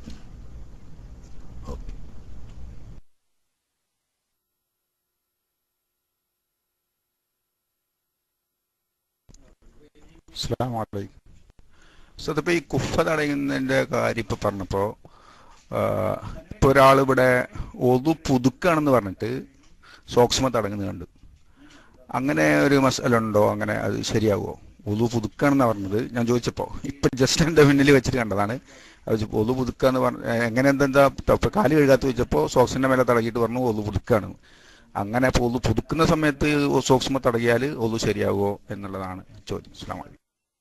[SPEAKER 11] അസ്സാം വലൈക്കും സത്യപ്പോൾ ഈ കുഫ തടയുന്നതിൻ്റെ കാര്യം ഇപ്പോൾ പറഞ്ഞപ്പോൾ ഇപ്പോൾ ഒരാൾ ഇവിടെ ഒതു പുതുക്കാണെന്ന് പറഞ്ഞിട്ട് സോക്സ്മ തടങ്ങുന്നത് കണ്ടു അങ്ങനെ ഒരു മസാല ഉണ്ടോ അങ്ങനെ അത് ശരിയാകുമോ ഒതു പുതുക്കാണെന്ന് പറഞ്ഞത് ഞാൻ ചോദിച്ചപ്പോൾ ഇപ്പം ജസ്റ്റ് എൻ്റെ മുന്നിൽ വെച്ചിട്ട് കണ്ടതാണ് അത് ചോദിച്ചപ്പോൾ ഒതു പുതുക്കാന്ന് പറഞ്ഞ എങ്ങനെ എന്തെന്താ ഇപ്പം കാല് കഴുകാത്ത ചോദിച്ചപ്പോൾ സോക്സിൻ്റെ മേലെ തടകിയിട്ട് പറഞ്ഞു ഒതു പുതുക്കാണ് അങ്ങനെ അപ്പോൾ ഒതു പുതുക്കുന്ന സമയത്ത് സോക്സ്മ തടകിയാൽ ഒതു ശരിയാകുമോ എന്നുള്ളതാണ് ചോദ്യം അസ്സാം വലൈക്കും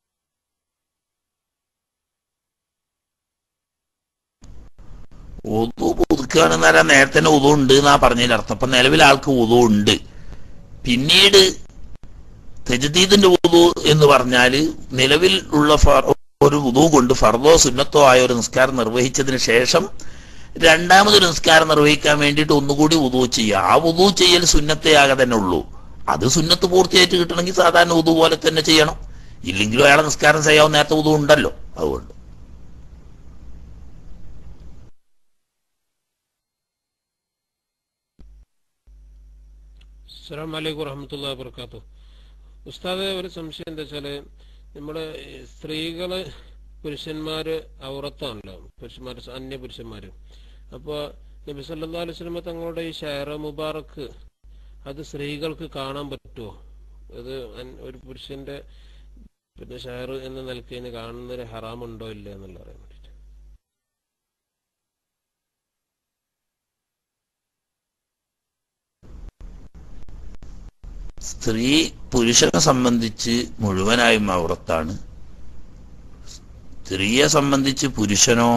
[SPEAKER 1] ഉതു പുതുക്കുകയാണെന്നല്ല നേരത്തെ തന്നെ ഉതു ഉണ്ട് എന്നാ പറഞ്ഞതിൽ അർത്ഥം അപ്പൊ നിലവിൽ ആൾക്ക് ഉതു ഉണ്ട് പിന്നീട് തെജദീദിന്റെ ഉതു എന്ന് പറഞ്ഞാല് നിലവിൽ ഉള്ള ഫർ- ഒരു ഉതു കൊണ്ട് ഫർദോ സുന്നത്തോ ആയ ഒരു നിസ്കാരം നിർവഹിച്ചതിന് ശേഷം രണ്ടാമതൊരു നിസ്കാരം നിർവഹിക്കാൻ വേണ്ടിയിട്ട് ഒന്നുകൂടി ഉതു ചെയ്യുക ആ ഉതു ചെയ്യൽ സുന്നത്തെയാകെ തന്നെ ഉള്ളൂ അത് സുന്നത്ത് പൂർത്തിയായിട്ട് കിട്ടണമെങ്കിൽ സാധാരണ ഉതു പോലെ തന്നെ ചെയ്യണം ഇല്ലെങ്കിലും അയാളെ നിസ്കാരം ചെയ്യാവുന്ന നേരത്തെ ഉതു ഉണ്ടല്ലോ അതുകൊണ്ട്
[SPEAKER 6] അസ്സാം വലൈക്കും വറഹമത്തുള്ള വർക്കാത്തു ഉസ്താദ് ഒരു സംശയം എന്താ വെച്ചാല് നമ്മുടെ ഈ സ്ത്രീകള് പുരുഷന്മാര് ഔറത്താണല്ലോ പുരുഷന്മാര് സ- അന്യ പുരുഷന്മാര് അപ്പൊ നബി സല്ലല്ലാഹു അലൈഹി വസല്ലമ തങ്ങളുടെ ഈ ഷെയർ മുബാറക്ക് അത് സ്ത്രീകൾക്ക് കാണാൻ പറ്റുമോ അത് അൻ- ഒരു പുരുഷന്റെ പിന്നെ ഷെയർ എന്ന നിലയ്ക്ക് ഇതിന് കാണുന്നൊരു ഹറാമുണ്ടോ ഇല്ല എന്നുള്ള അറിയാൻ വേണ്ടിയിട്ട്
[SPEAKER 1] സ്ത്രീ പുരുഷനെ സംബന്ധിച്ച് മുഴുവനായും ഔറത്താണ് സ്ത്രീയെ സംബന്ധിച്ച് പുരുഷനോ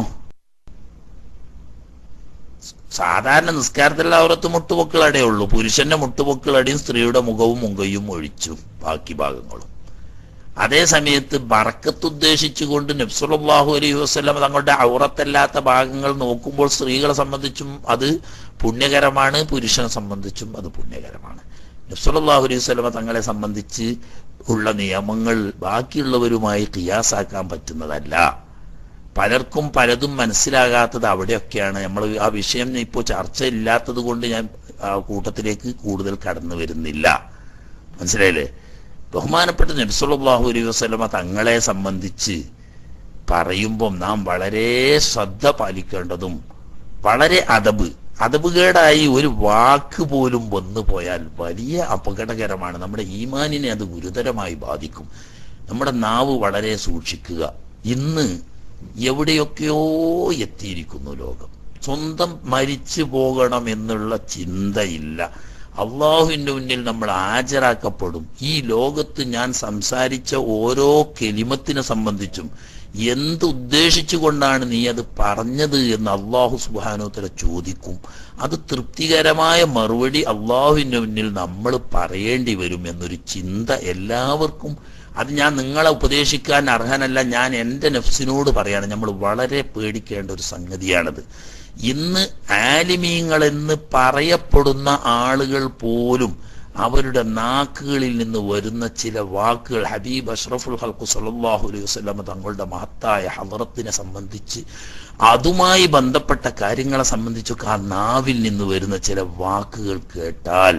[SPEAKER 1] സാധാരണ നിസ്കാരത്തിലുള്ള ഔറത്ത് മുട്ടുപൊക്കിളടേ ഉള്ളൂ പുരുഷന്റെ മുട്ടുപൊക്കിളടിയും സ്ത്രീയുടെ മുഖവും മുങ്കയും ഒഴിച്ചു ബാക്കി ഭാഗങ്ങളും അതേ സമയത്ത് ബറക്കത്ത് ഉദ്ദേശിച്ചുകൊണ്ട് നബ്സുല്ലാഹു അലൈഹി വസ്ലം തങ്ങളുടെ ഔറത്തല്ലാത്ത ഭാഗങ്ങൾ നോക്കുമ്പോൾ സ്ത്രീകളെ സംബന്ധിച്ചും അത് പുണ്യകരമാണ് പുരുഷനെ സംബന്ധിച്ചും അത് പുണ്യകരമാണ് നബ്സുല്ലാഹു അലൈഹി വസ്ലമ തങ്ങളെ സംബന്ധിച്ച് ഉള്ള നിയമങ്ങൾ ബാക്കിയുള്ളവരുമായി കിയാസാക്കാൻ പറ്റുന്നതല്ല പലർക്കും പലതും മനസ്സിലാകാത്തത് അവിടെയൊക്കെയാണ് നമ്മൾ ആ വിഷയം ഇപ്പോൾ ചർച്ച ഇല്ലാത്തത് കൊണ്ട് ഞാൻ ആ കൂട്ടത്തിലേക്ക് കൂടുതൽ കടന്നു വരുന്നില്ല മനസ്സിലായില്ലേ ബഹുമാനപ്പെട്ട നബ്സുല്ലാഹു അലൈഹി വസ്ലമ തങ്ങളെ സംബന്ധിച്ച് പറയുമ്പം നാം വളരെ ശ്രദ്ധ പാലിക്കേണ്ടതും വളരെ അതബ് അതബുകേടായി ഒരു വാക്ക് പോലും വന്നു പോയാൽ വലിയ അപകടകരമാണ് നമ്മുടെ ഈമാനിനെ അത് ഗുരുതരമായി ബാധിക്കും നമ്മുടെ നാവ് വളരെ സൂക്ഷിക്കുക ഇന്ന് എവിടെയൊക്കെയോ എത്തിയിരിക്കുന്നു ലോകം സ്വന്തം മരിച്ചു പോകണം എന്നുള്ള ചിന്തയില്ല അള്ളാഹുവിന്റെ മുന്നിൽ നമ്മൾ ഹാജരാക്കപ്പെടും ഈ ലോകത്ത് ഞാൻ സംസാരിച്ച ഓരോ കെലിമത്തിനെ സംബന്ധിച്ചും എന്ത് ഉദ്ദേശിച്ചുകൊണ്ടാണ് നീ അത് പറഞ്ഞത് എന്ന് അള്ളാഹു സുബാനോത്തര ചോദിക്കും അത് തൃപ്തികരമായ മറുപടി അള്ളാഹുവിന്റെ മുന്നിൽ നമ്മൾ പറയേണ്ടി വരും എന്നൊരു ചിന്ത എല്ലാവർക്കും അത് ഞാൻ നിങ്ങളെ ഉപദേശിക്കാൻ അർഹനല്ല ഞാൻ എൻ്റെ നെഫ്സിനോട് പറയാണ് നമ്മൾ വളരെ പേടിക്കേണ്ട ഒരു സംഗതിയാണത് ഇന്ന് ആലിമീങ്ങളെന്ന് പറയപ്പെടുന്ന ആളുകൾ പോലും അവരുടെ നാക്കുകളിൽ നിന്ന് വരുന്ന ചില വാക്കുകൾ ഹബീബ് അഷ്റഫുൽ ഹൽക്കു സല്ലാഹു അലൈഹി വസ്ലമ തങ്ങളുടെ മഹത്തായ ഹലറത്തിനെ സംബന്ധിച്ച് അതുമായി ബന്ധപ്പെട്ട കാര്യങ്ങളെ സംബന്ധിച്ചൊക്കെ ആ നാവിൽ നിന്ന് വരുന്ന ചില വാക്കുകൾ കേട്ടാൽ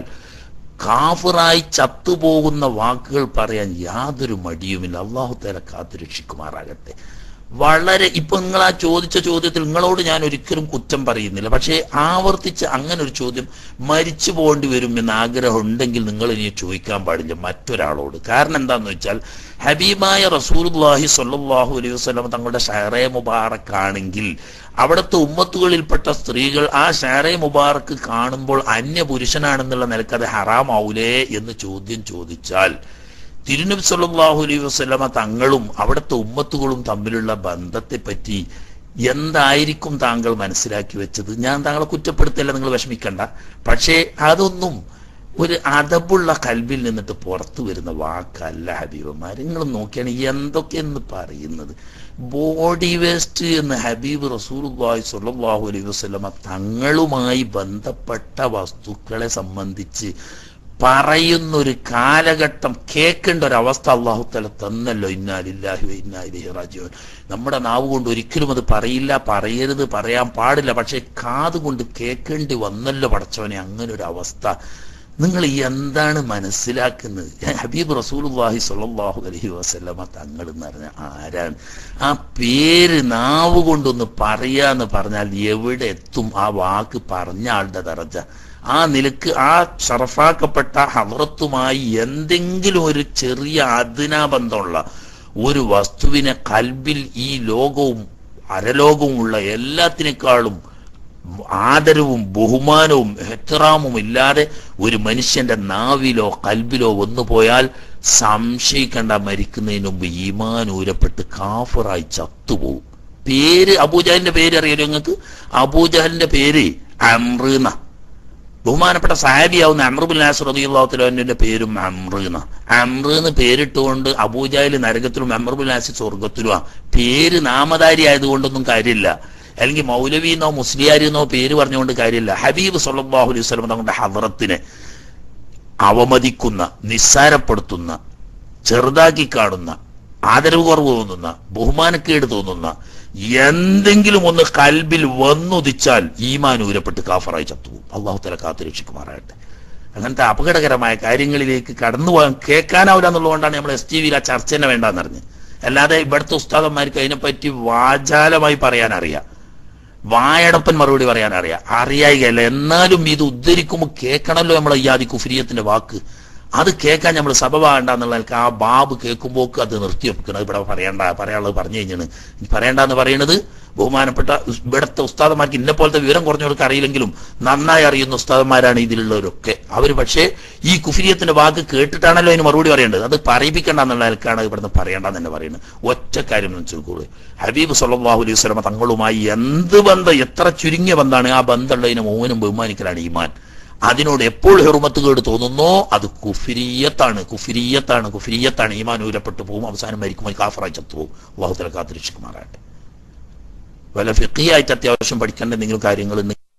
[SPEAKER 1] കാഫറായി ചത്തുപോകുന്ന വാക്കുകൾ പറയാൻ യാതൊരു മടിയുമില്ല അള്ളാഹു തല കാത്തുരക്ഷിക്കുമാറാകട്ടെ വളരെ ഇപ്പൊ നിങ്ങൾ ആ ചോദിച്ച ചോദ്യത്തിൽ നിങ്ങളോട് ഞാൻ ഒരിക്കലും കുറ്റം പറയുന്നില്ല പക്ഷേ ആവർത്തിച്ച് അങ്ങനെ ഒരു ചോദ്യം മരിച്ചു പോകേണ്ടി വരും എന്ന് ആഗ്രഹം ഉണ്ടെങ്കിൽ നിങ്ങൾ ഇനി ചോദിക്കാൻ പാടില്ല മറ്റൊരാളോട് കാരണം എന്താന്ന് വെച്ചാൽ ഹബീബായ റസൂൽഹി സല്ലാഹു അലൈഹി വസ്ലം തങ്ങളുടെ ഷഹറെ മുബാറക്ക് ആണെങ്കിൽ അവിടുത്തെ ഉമ്മത്തുകളിൽപ്പെട്ട സ്ത്രീകൾ ആ ഷഹറെ മുബാറക്ക് കാണുമ്പോൾ അന്യ പുരുഷനാണെന്നുള്ള നിലക്ക് അത് ഹറാമാവൂലേ എന്ന് ചോദ്യം ചോദിച്ചാൽ തിരുനബി സല്ലാഹു അലൈഹി വസ്ലമ തങ്ങളും അവിടുത്തെ ഉമ്മത്തുകളും തമ്മിലുള്ള ബന്ധത്തെപ്പറ്റി എന്തായിരിക്കും താങ്കൾ മനസ്സിലാക്കി വെച്ചത് ഞാൻ താങ്കളെ കുറ്റപ്പെടുത്തില്ല നിങ്ങൾ വിഷമിക്കണ്ട പക്ഷേ അതൊന്നും ഒരു അതബുള്ള കൽബിൽ നിന്നിട്ട് പുറത്തു വരുന്ന വാക്കല്ല ഹബീബന്മാർ നിങ്ങൾ നോക്കിയാണ് എന്തൊക്കെയെന്ന് പറയുന്നത് ബോഡി വേസ്റ്റ് എന്ന് ഹബീബ് റസൂർബായ് സുല്ലാഹു അലൈഹി വസ്ലമ തങ്ങളുമായി ബന്ധപ്പെട്ട വസ്തുക്കളെ സംബന്ധിച്ച് പറയുന്ന ഒരു കാലഘട്ടം കേൾക്കേണ്ട ഒരു അവസ്ഥ അള്ളാഹു തല തന്നല്ലോ ഇന്നാലില്ലാഹി ഇന്നാലി റാജീവൻ നമ്മുടെ നാവ് കൊണ്ട് ഒരിക്കലും അത് പറയില്ല പറയരുത് പറയാൻ പാടില്ല പക്ഷെ കാത് കൊണ്ട് കേൾക്കേണ്ടി വന്നല്ലോ പടച്ചവനെ അങ്ങനെ ഒരു അവസ്ഥ നിങ്ങൾ എന്താണ് മനസ്സിലാക്കുന്നത് ഹബീബ് റസൂൽഹി സ്വല്ലല്ലാഹു അലൈഹി വസല്ലമ തങ്ങൾ എന്ന് പറഞ്ഞ ആരാണ് ആ പേര് നാവ് കൊണ്ടൊന്ന് പറയാന്ന് പറഞ്ഞാൽ എവിടെ എത്തും ആ വാക്ക് പറഞ്ഞ ആളുടെ ദറജ ആ നിലക്ക് ആ ഷറഫാക്കപ്പെട്ട ഹവറത്തുമായി എന്തെങ്കിലും ഒരു ചെറിയ അതിനാബന്ധമുള്ള ഒരു വസ്തുവിനെ കൽബിൽ ഈ ലോകവും അരലോകവും ഉള്ള എല്ലാത്തിനേക്കാളും ആദരവും ബഹുമാനവും എഹ്റാമും ഇല്ലാതെ ഒരു മനുഷ്യന്റെ നാവിലോ കൽബിലോ വന്നു പോയാൽ സംശയിക്കേണ്ട മരിക്കുന്നതിന് മുമ്പ് ഈമാൻ ഊരപ്പെട്ട് കാഫറായി ചത്തുപോകും പേര് അബൂജാലിന്റെ പേര് അറിയാലോ നിങ്ങൾക്ക് അബൂജാലിന്റെ പേര് അമ്രീന ബഹുമാനപ്പെട്ട സാഹിബിയാവുന്ന അമ്രുബുൽ നാസർ റബിയുള്ളാഹുത്തലാന്റെ പേരും അമ്രീന അമ്രീന്ന് പേരിട്ടുകൊണ്ട് അബൂജാലിൽ നരകത്തിലും അമ്രുബുൽ നാസി സ്വർഗത്തിലുമാ പേര് നാമധാരി ആയതുകൊണ്ടൊന്നും കാര്യമില്ല അല്ലെങ്കിൽ മൗലവിന്നോ മുസ്ലിയാരിന്നോ പേര് പറഞ്ഞുകൊണ്ട് കാര്യമില്ല ഹബീബ് സല്ലാഹു അലൈഹി സ്വലം തങ്ങളുടെ ഹദറത്തിനെ അവമതിക്കുന്ന നിസ്സാരപ്പെടുത്തുന്ന ചെറുതാക്കി കാണുന്ന ആദരവ് കുറവ് തോന്നുന്ന ബഹുമാനക്കേട് തോന്നുന്ന എന്തെങ്കിലും ഒന്ന് കൽബിൽ വന്നുദിച്ചാൽ ഈമാൻ ഊരപ്പെട്ട് കാഫറായി ചത്തുപോകും അള്ളാഹു തല കാത്തുരക്ഷിക്കുമാറാകട്ടെ അങ്ങനത്തെ അപകടകരമായ കാര്യങ്ങളിലേക്ക് കടന്നു പോകാൻ കേൾക്കാനാവില്ല എന്നുള്ളതുകൊണ്ടാണ് നമ്മൾ എസ് ടി വിയിൽ ആ ചർച്ച തന്നെ വേണ്ടെന്ന് അറിഞ്ഞ് അല്ലാതെ ഇവിടുത്തെ ഉസ്താദന്മാർക്ക് അതിനെപ്പറ്റി വാചാലമായി പറയാൻ അറിയാം വായടപ്പൻ മറുപടി പറയാൻ അറിയാം അറിയായികയല്ല എന്നാലും ഇത് ഉദ്ധരിക്കുമ്പോൾ കേൾക്കണമല്ലോ നമ്മളെ ഈ ആദി കുഫിരിയത്തിന്റെ വാക്ക് അത് കേൾക്കാൻ നമ്മൾ സഭ വേണ്ടെന്നുള്ള ആ ബാബ് കേൾക്കുമ്പോൾ അത് നിർത്തി വെക്കണം ഇവിടെ പറയണ്ട പറയാനുള്ളത് പറഞ്ഞു കഴിഞ്ഞാണ് പറയണ്ടെന്ന് പറയുന്നത് ബഹുമാനപ്പെട്ട ഇവിടുത്തെ ഉസ്താദന്മാർക്ക് ഇന്നെ പോലത്തെ വിവരം കുറഞ്ഞവർക്ക് അറിയില്ലെങ്കിലും നന്നായി അറിയുന്ന ഉസ്താദന്മാരാണ് ഇതിലുള്ളവരൊക്കെ അവർ പക്ഷേ ഈ കുഫിരിയത്തിന്റെ വാക്ക് കേട്ടിട്ടാണല്ലോ അതിന് മറുപടി പറയേണ്ടത് അത് പറയിപ്പിക്കേണ്ട എന്നുള്ള നിലക്കാണ് ഇവിടുന്ന് പറയേണ്ടെന്ന് തന്നെ പറയുന്നത് ഒറ്റ കാര്യം വെച്ചോളൂ ഹബീബ് സല്ലാഹു അലൈഹി സ്വലമ തങ്ങളുമായി എന്ത് ബന്ധം എത്ര ചുരുങ്ങിയ ബന്ധമാണ് ആ ബന്ധമുള്ളതിനെ മോഹനും ബഹുമാനിക്കലാണ് ഈമാൻ അതിനോട് എപ്പോൾ ഹെറുമത്ത് കേട് തോന്നുന്നോ അത് കുഫിരിയത്താണ് കുഫിരിയത്താണ് കുഫിരിയത്താണ് ഈമാൻ ഊരപ്പെട്ടു പോകും അവസാനം മരിക്കുമ്പോൾ കാഫറായി ചത്തുപോകും അള്ളാഹുത്തല കാത്തിരക്ഷിക്കുമാറാട്ടെ വല്ല ഫിഖിയായിട്ട് അത്യാവശ്യം പഠിക്കേണ്ട എന്തെങ്കിലും കാര്യങ്ങൾ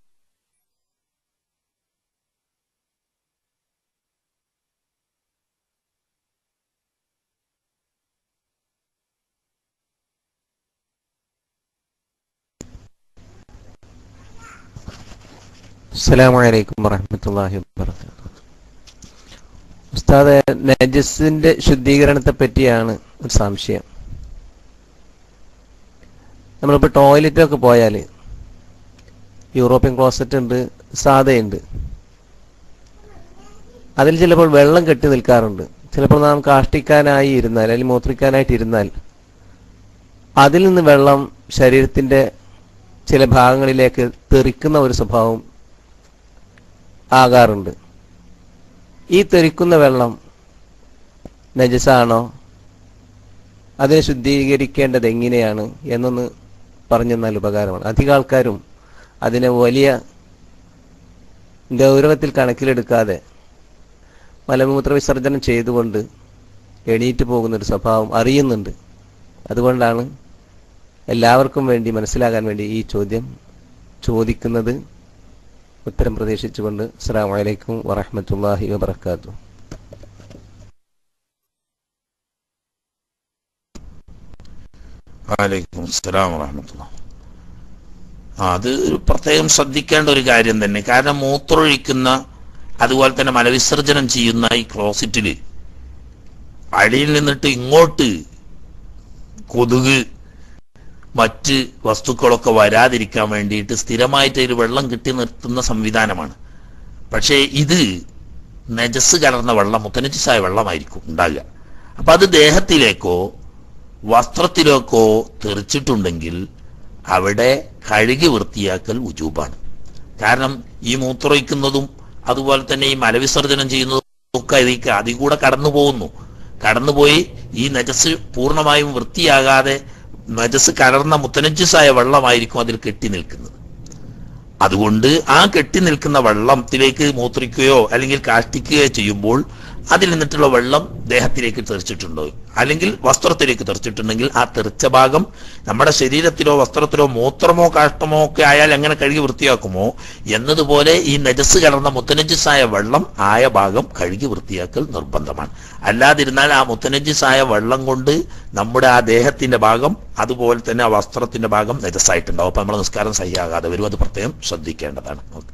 [SPEAKER 12] അസ്സലാമു അലൈക്കും വറഹ്മത്തുള്ളാഹി വബറകാതുഹു ഉസ്താദ് നജസിന്റെ ശുദ്ധീകരണത്തെ പറ്റിയാണ് ഒരു സംശയം നമ്മളിപ്പോൾ ടോയ്ലറ്റൊക്കെ പോയാൽ യൂറോപ്യൻ ക്ലോസറ്റ് ഉണ്ട് സാധയുണ്ട് അതിൽ ചിലപ്പോൾ വെള്ളം കെട്ടി നിൽക്കാറുണ്ട് ചിലപ്പോൾ നാം കാഷ്ടിക്കാനായി ഇരുന്നാൽ അല്ലെങ്കിൽ മൂത്രിക്കാനായിട്ട് ഇരുന്നാൽ അതിൽ നിന്ന് വെള്ളം ശരീരത്തിന്റെ ചില ഭാഗങ്ങളിലേക്ക് തെറിക്കുന്ന ഒരു സ്വഭാവം ആകാറുണ്ട് ഈ തെറിക്കുന്ന വെള്ളം നജസാണോ അതിനെ ശുദ്ധീകരിക്കേണ്ടത് എങ്ങനെയാണ് എന്നൊന്ന് പറഞ്ഞു തന്നാൽ ഉപകാരമാണ് അധികം ആൾക്കാരും അതിനെ വലിയ ഗൗരവത്തിൽ കണക്കിലെടുക്കാതെ മലമൂത്ര വിസർജനം ചെയ്തുകൊണ്ട് എണീറ്റ് പോകുന്നൊരു സ്വഭാവം അറിയുന്നുണ്ട് അതുകൊണ്ടാണ് എല്ലാവർക്കും വേണ്ടി മനസ്സിലാകാൻ വേണ്ടി ഈ ചോദ്യം ചോദിക്കുന്നത് ഉത്തരം പ്രതീക്ഷിച്ചുകൊണ്ട് അസ്സാം വലൈക്കും വറഹമത്തല്ലാഹി വബർക്കാത്തു
[SPEAKER 1] വലൈക്കും അസ്സലാം വറഹമത്തുള്ള അത് ഒരു പ്രത്യേകം ശ്രദ്ധിക്കേണ്ട ഒരു കാര്യം തന്നെ കാരണം മൂത്രമൊഴിക്കുന്ന അതുപോലെ തന്നെ മലവിസർജനം ചെയ്യുന്ന ഈ ക്ലോസറ്റില് അടിയിൽ നിന്നിട്ട് ഇങ്ങോട്ട് കൊതുക് മറ്റ് വസ്തുക്കളൊക്കെ വരാതിരിക്കാൻ വേണ്ടിയിട്ട് സ്ഥിരമായിട്ട് ഒരു വെള്ളം കിട്ടി നിർത്തുന്ന സംവിധാനമാണ് പക്ഷേ ഇത് നജസ് കലർന്ന വെള്ളം മുത്തനജിസായ വെള്ളമായിരിക്കും ഉണ്ടാകുക അപ്പൊ അത് ദേഹത്തിലേക്കോ വസ്ത്രത്തിലേക്കോ തെറിച്ചിട്ടുണ്ടെങ്കിൽ അവിടെ കഴുകി വൃത്തിയാക്കൽ ഉജൂബാണ് കാരണം ഈ മൂത്രമൊഴിക്കുന്നതും അതുപോലെ തന്നെ ഈ മലവിസർജനം ചെയ്യുന്നതും ഒക്കെ ഇതിക്ക് അതിൽ കൂടെ കടന്നു പോകുന്നു കടന്നുപോയി ഈ നജസ് പൂർണ്ണമായും വൃത്തിയാകാതെ നജസ് കലർന്ന മുത്തനജസായ വെള്ളമായിരിക്കും അതിൽ കെട്ടി നിൽക്കുന്നത് അതുകൊണ്ട് ആ കെട്ടി നിൽക്കുന്ന വെള്ളത്തിലേക്ക് മൂത്രിക്കുകയോ അല്ലെങ്കിൽ കാഷ്ടിക്കുകയോ ചെയ്യുമ്പോൾ അതിൽ നിന്നിട്ടുള്ള വെള്ളം ദേഹത്തിലേക്ക് തെറിച്ചിട്ടുണ്ടോ അല്ലെങ്കിൽ വസ്ത്രത്തിലേക്ക് തെറിച്ചിട്ടുണ്ടെങ്കിൽ ആ തെറിച്ച ഭാഗം നമ്മുടെ ശരീരത്തിലോ വസ്ത്രത്തിലോ മൂത്രമോ കാഷ്ടമോ ഒക്കെ ആയാൽ എങ്ങനെ കഴുകി വൃത്തിയാക്കുമോ എന്നതുപോലെ ഈ നജസ് കലർന്ന മുത്തനജിസായ വെള്ളം ആയ ഭാഗം കഴുകി വൃത്തിയാക്കൽ നിർബന്ധമാണ് അല്ലാതിരുന്നാൽ ആ മുത്തനജിസായ വെള്ളം കൊണ്ട് നമ്മുടെ ആ ദേഹത്തിന്റെ ഭാഗം അതുപോലെ തന്നെ ആ വസ്ത്രത്തിന്റെ ഭാഗം നജസായിട്ടുണ്ടാവും അപ്പൊ നമ്മുടെ നിസ്കാരം സഹിയാകാതെ വരും അത് പ്രത്യേകം ശ്രദ്ധിക്കേണ്ടതാണ് ഓക്കെ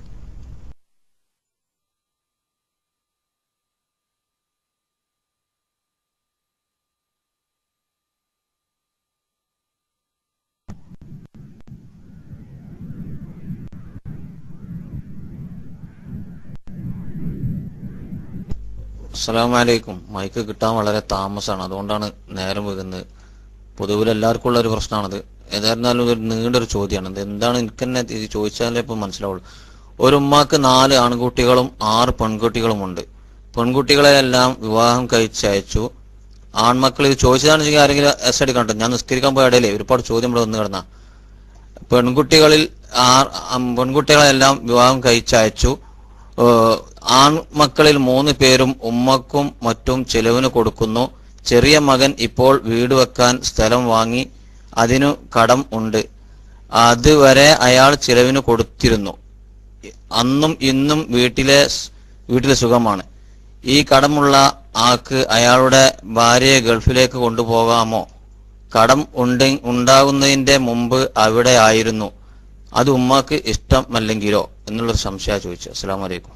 [SPEAKER 2] അസ്സലാമു അലൈക്കും മൈക്ക് കിട്ടാൻ വളരെ താമസമാണ് അതുകൊണ്ടാണ് നേരം വൈകുന്നത് പൊതുവിൽ എല്ലാവർക്കും ഉള്ള ഒരു പ്രശ്നമാണത് ഏതായിരുന്നാലും ഒരു നീണ്ടൊരു ചോദ്യമാണ് ഇത് എന്താണ് എനിക്ക് തന്നെ ഇത് ചോദിച്ചാലേ ഇപ്പം മനസ്സിലാവുള്ളൂ ഒരു ഉമ്മാക്ക് നാല് ആൺകുട്ടികളും ആറ് പെൺകുട്ടികളും ഉണ്ട് പെൺകുട്ടികളെ എല്ലാം വിവാഹം കഴിച്ചയച്ചു ആൺമക്കൾ ഇത് ചോദിച്ചതാണെന്ന് വെച്ചാൽ ആരെങ്കിലും എസ് എടുക്കണ്ടോ ഞാൻ നിസ്കരിക്കാൻ പോയ ഇടയിലേ ഒരുപാട് ചോദ്യം ഇവിടെ വന്നു കിടന്ന പെൺകുട്ടികളിൽ ആ- അം- പെൺകുട്ടികളെല്ലാം വിവാഹം കഴിച്ചയച്ചു ഏഹ് ആൺമക്കളിൽ മൂന്ന് പേരും ഉമ്മക്കും മറ്റും ചെലവിന് കൊടുക്കുന്നു ചെറിയ മകൻ ഇപ്പോൾ വീട് വെക്കാൻ സ്ഥലം വാങ്ങി അതിനു കടം ഉണ്ട് അതുവരെ അയാൾ ചിലവിന് കൊടുത്തിരുന്നു അന്നും ഇന്നും വീട്ടിലെ സ്- വീട്ടിലെ സുഖമാണ് ഈ കടമുള്ള ആൾക്ക് അയാളുടെ ഭാര്യയെ ഗൾഫിലേക്ക് കൊണ്ടുപോകാമോ കടം ഉണ്ട് ഉണ്ടാകുന്നതിന്റെ മുമ്പ് അവിടെ ആയിരുന്നു അത് ഉമ്മാക്ക് ഇഷ്ടമല്ലെങ്കിലോ എന്നുള്ളൊരു സംശയം ചോദിച്ചു അസ്സാം വലൈക്കും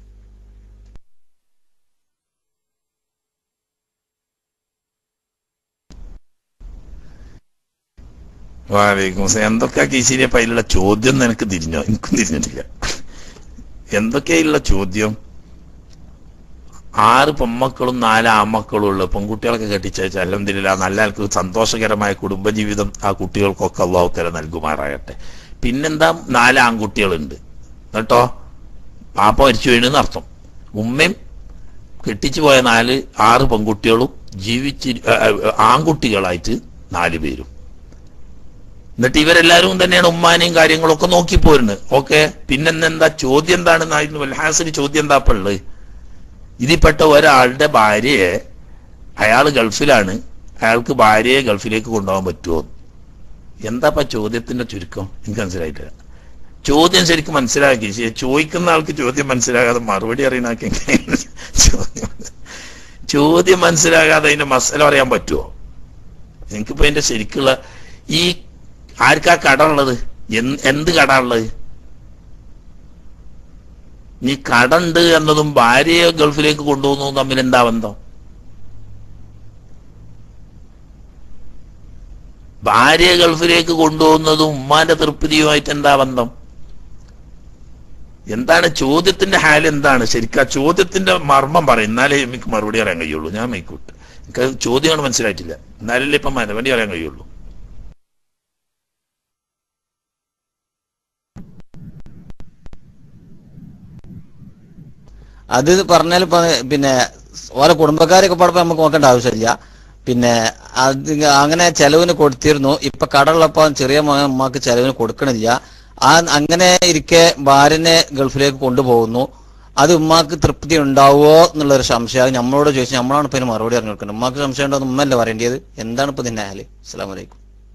[SPEAKER 1] വാലേക്കും അസ്സലാം. എന്തൊക്കെയാ കീശിരിയപ്പ അതിലുള്ള ചോദ്യം നിനക്ക് തിരിഞ്ഞോ എനിക്കും തിരിഞ്ഞിട്ടില്ല എന്തൊക്കെയുള്ള ചോദ്യം ആറ് പെമ്മക്കളും നാല് ആമക്കളും ഉള്ള പെൺകുട്ടികളൊക്കെ കെട്ടിച്ചയച്ച അല്ലെന്തില്ല നല്ല ആൾക്ക് സന്തോഷകരമായ കുടുംബജീവിതം ആ കുട്ടികൾക്കൊക്കെ അള്ളാഹുത്തര നൽകുമാറാകട്ടെ പിന്നെന്താ നാല് ആൺകുട്ടികളുണ്ട് കേട്ടോ പാപ്പ മരിച്ചു വീണെന്ന് അർത്ഥം ഉമ്മയും കെട്ടിച്ചു പോയ നാല് ആറ് പെൺകുട്ടികളും ജീവിച്ച് ആൺകുട്ടികളായിട്ട് നാല് പേരും എന്നിട്ട് ഇവരെല്ലാരും തന്നെയാണ് ഉമ്മാനെയും കാര്യങ്ങളൊക്കെ നോക്കി പോരുന്നത് ഓക്കെ പിന്നെന്താ ചോദ്യം എന്താണെന്നായിരുന്നു വൽഹാസിന് ചോദ്യം എന്താ ഇപ്പൊ ഉള്ളത് ഇതിൽപ്പെട്ട ഒരാളുടെ ഭാര്യയെ അയാൾ ഗൾഫിലാണ് അയാൾക്ക് ഭാര്യയെ ഗൾഫിലേക്ക് കൊണ്ടുപോകാൻ പറ്റുമോ എന്താപ്പ ചോദ്യത്തിന്റെ ചുരുക്കം എനിക്ക് മനസ്സിലായിട്ടില്ല ചോദ്യം ശരിക്കും മനസ്സിലാക്കി ശരി, ചോദിക്കുന്ന ആൾക്ക് ചോദ്യം മനസ്സിലാകാതെ മറുപടി അറിയുന്ന ആൾക്ക് എങ്ങനെയാണ് ചോദ്യം ചോദ്യം മനസ്സിലാകാതെ അതിന്റെ മസല അറിയാൻ പറ്റുമോ എനിക്കിപ്പോ അതിന്റെ ശരിക്കുള്ള ഈ ആർക്കാ കട ഉള്ളത് എന്ത് എന്ത് കട ഉള്ളത് നീ കടണ്ട് എന്നതും ഭാര്യയെ ഗൾഫിലേക്ക് കൊണ്ടുപോകുന്നതും തമ്മിൽ എന്താ ബന്ധം ഭാര്യയെ ഗൾഫിലേക്ക് കൊണ്ടുപോകുന്നതും ഉമ്മാന്റെ തൃപ്തിയുമായിട്ട് എന്താ ബന്ധം എന്താണ് ചോദ്യത്തിന്റെ ഹാൽ എന്താണ് ശരിക്കും ആ ചോദ്യത്തിന്റെ മർമ്മം പറയും എന്നാലേ എനിക്ക് മറുപടി അറിയാൻ കഴിയുള്ളൂ ഞാൻ മൈക്കൂട്ട് എനിക്ക് അത് ചോദ്യമാണ് മനസ്സിലായിട്ടില്ല എന്നാലല്ലേ ഇപ്പൊ മറുപടി അറിയാൻ കഴിയുള്ളൂ
[SPEAKER 2] അത് പറഞ്ഞാൽ ഇപ്പൊ പിന്നെ ഓരോ കുടുംബക്കാരൊക്കെ പാടപ്പോ നമുക്ക് നോക്കേണ്ട ആവശ്യമില്ല പിന്നെ അത് അങ്ങനെ ചെലവിന് കൊടുത്തിരുന്നു ഇപ്പൊ കടമുള്ളപ്പോ ചെറിയ മോൻ ഉമ്മാക്ക് ചെലവിന് കൊടുക്കണില്ല ആ അങ്ങനെ ഇരിക്കെ ഭാര്യനെ ഗൾഫിലേക്ക് കൊണ്ടുപോകുന്നു അത് ഉമ്മാക്ക് തൃപ്തി ഉണ്ടാവുമോ എന്നുള്ളൊരു സംശയം നമ്മളോട് ചോദിച്ചു നമ്മളാണ് ഇപ്പൊ ഇതിന് മറുപടി പറഞ്ഞു കൊടുക്കുന്നത് ഉമ്മാക്ക് സംശയം ഉണ്ടോ എന്ന് ഉമ്മല്ലേ പറയേണ്ടത് എന്താണ് ഇപ്പൊ ഇതിന്റെ ആല് അസ്സാം വലൈക്കും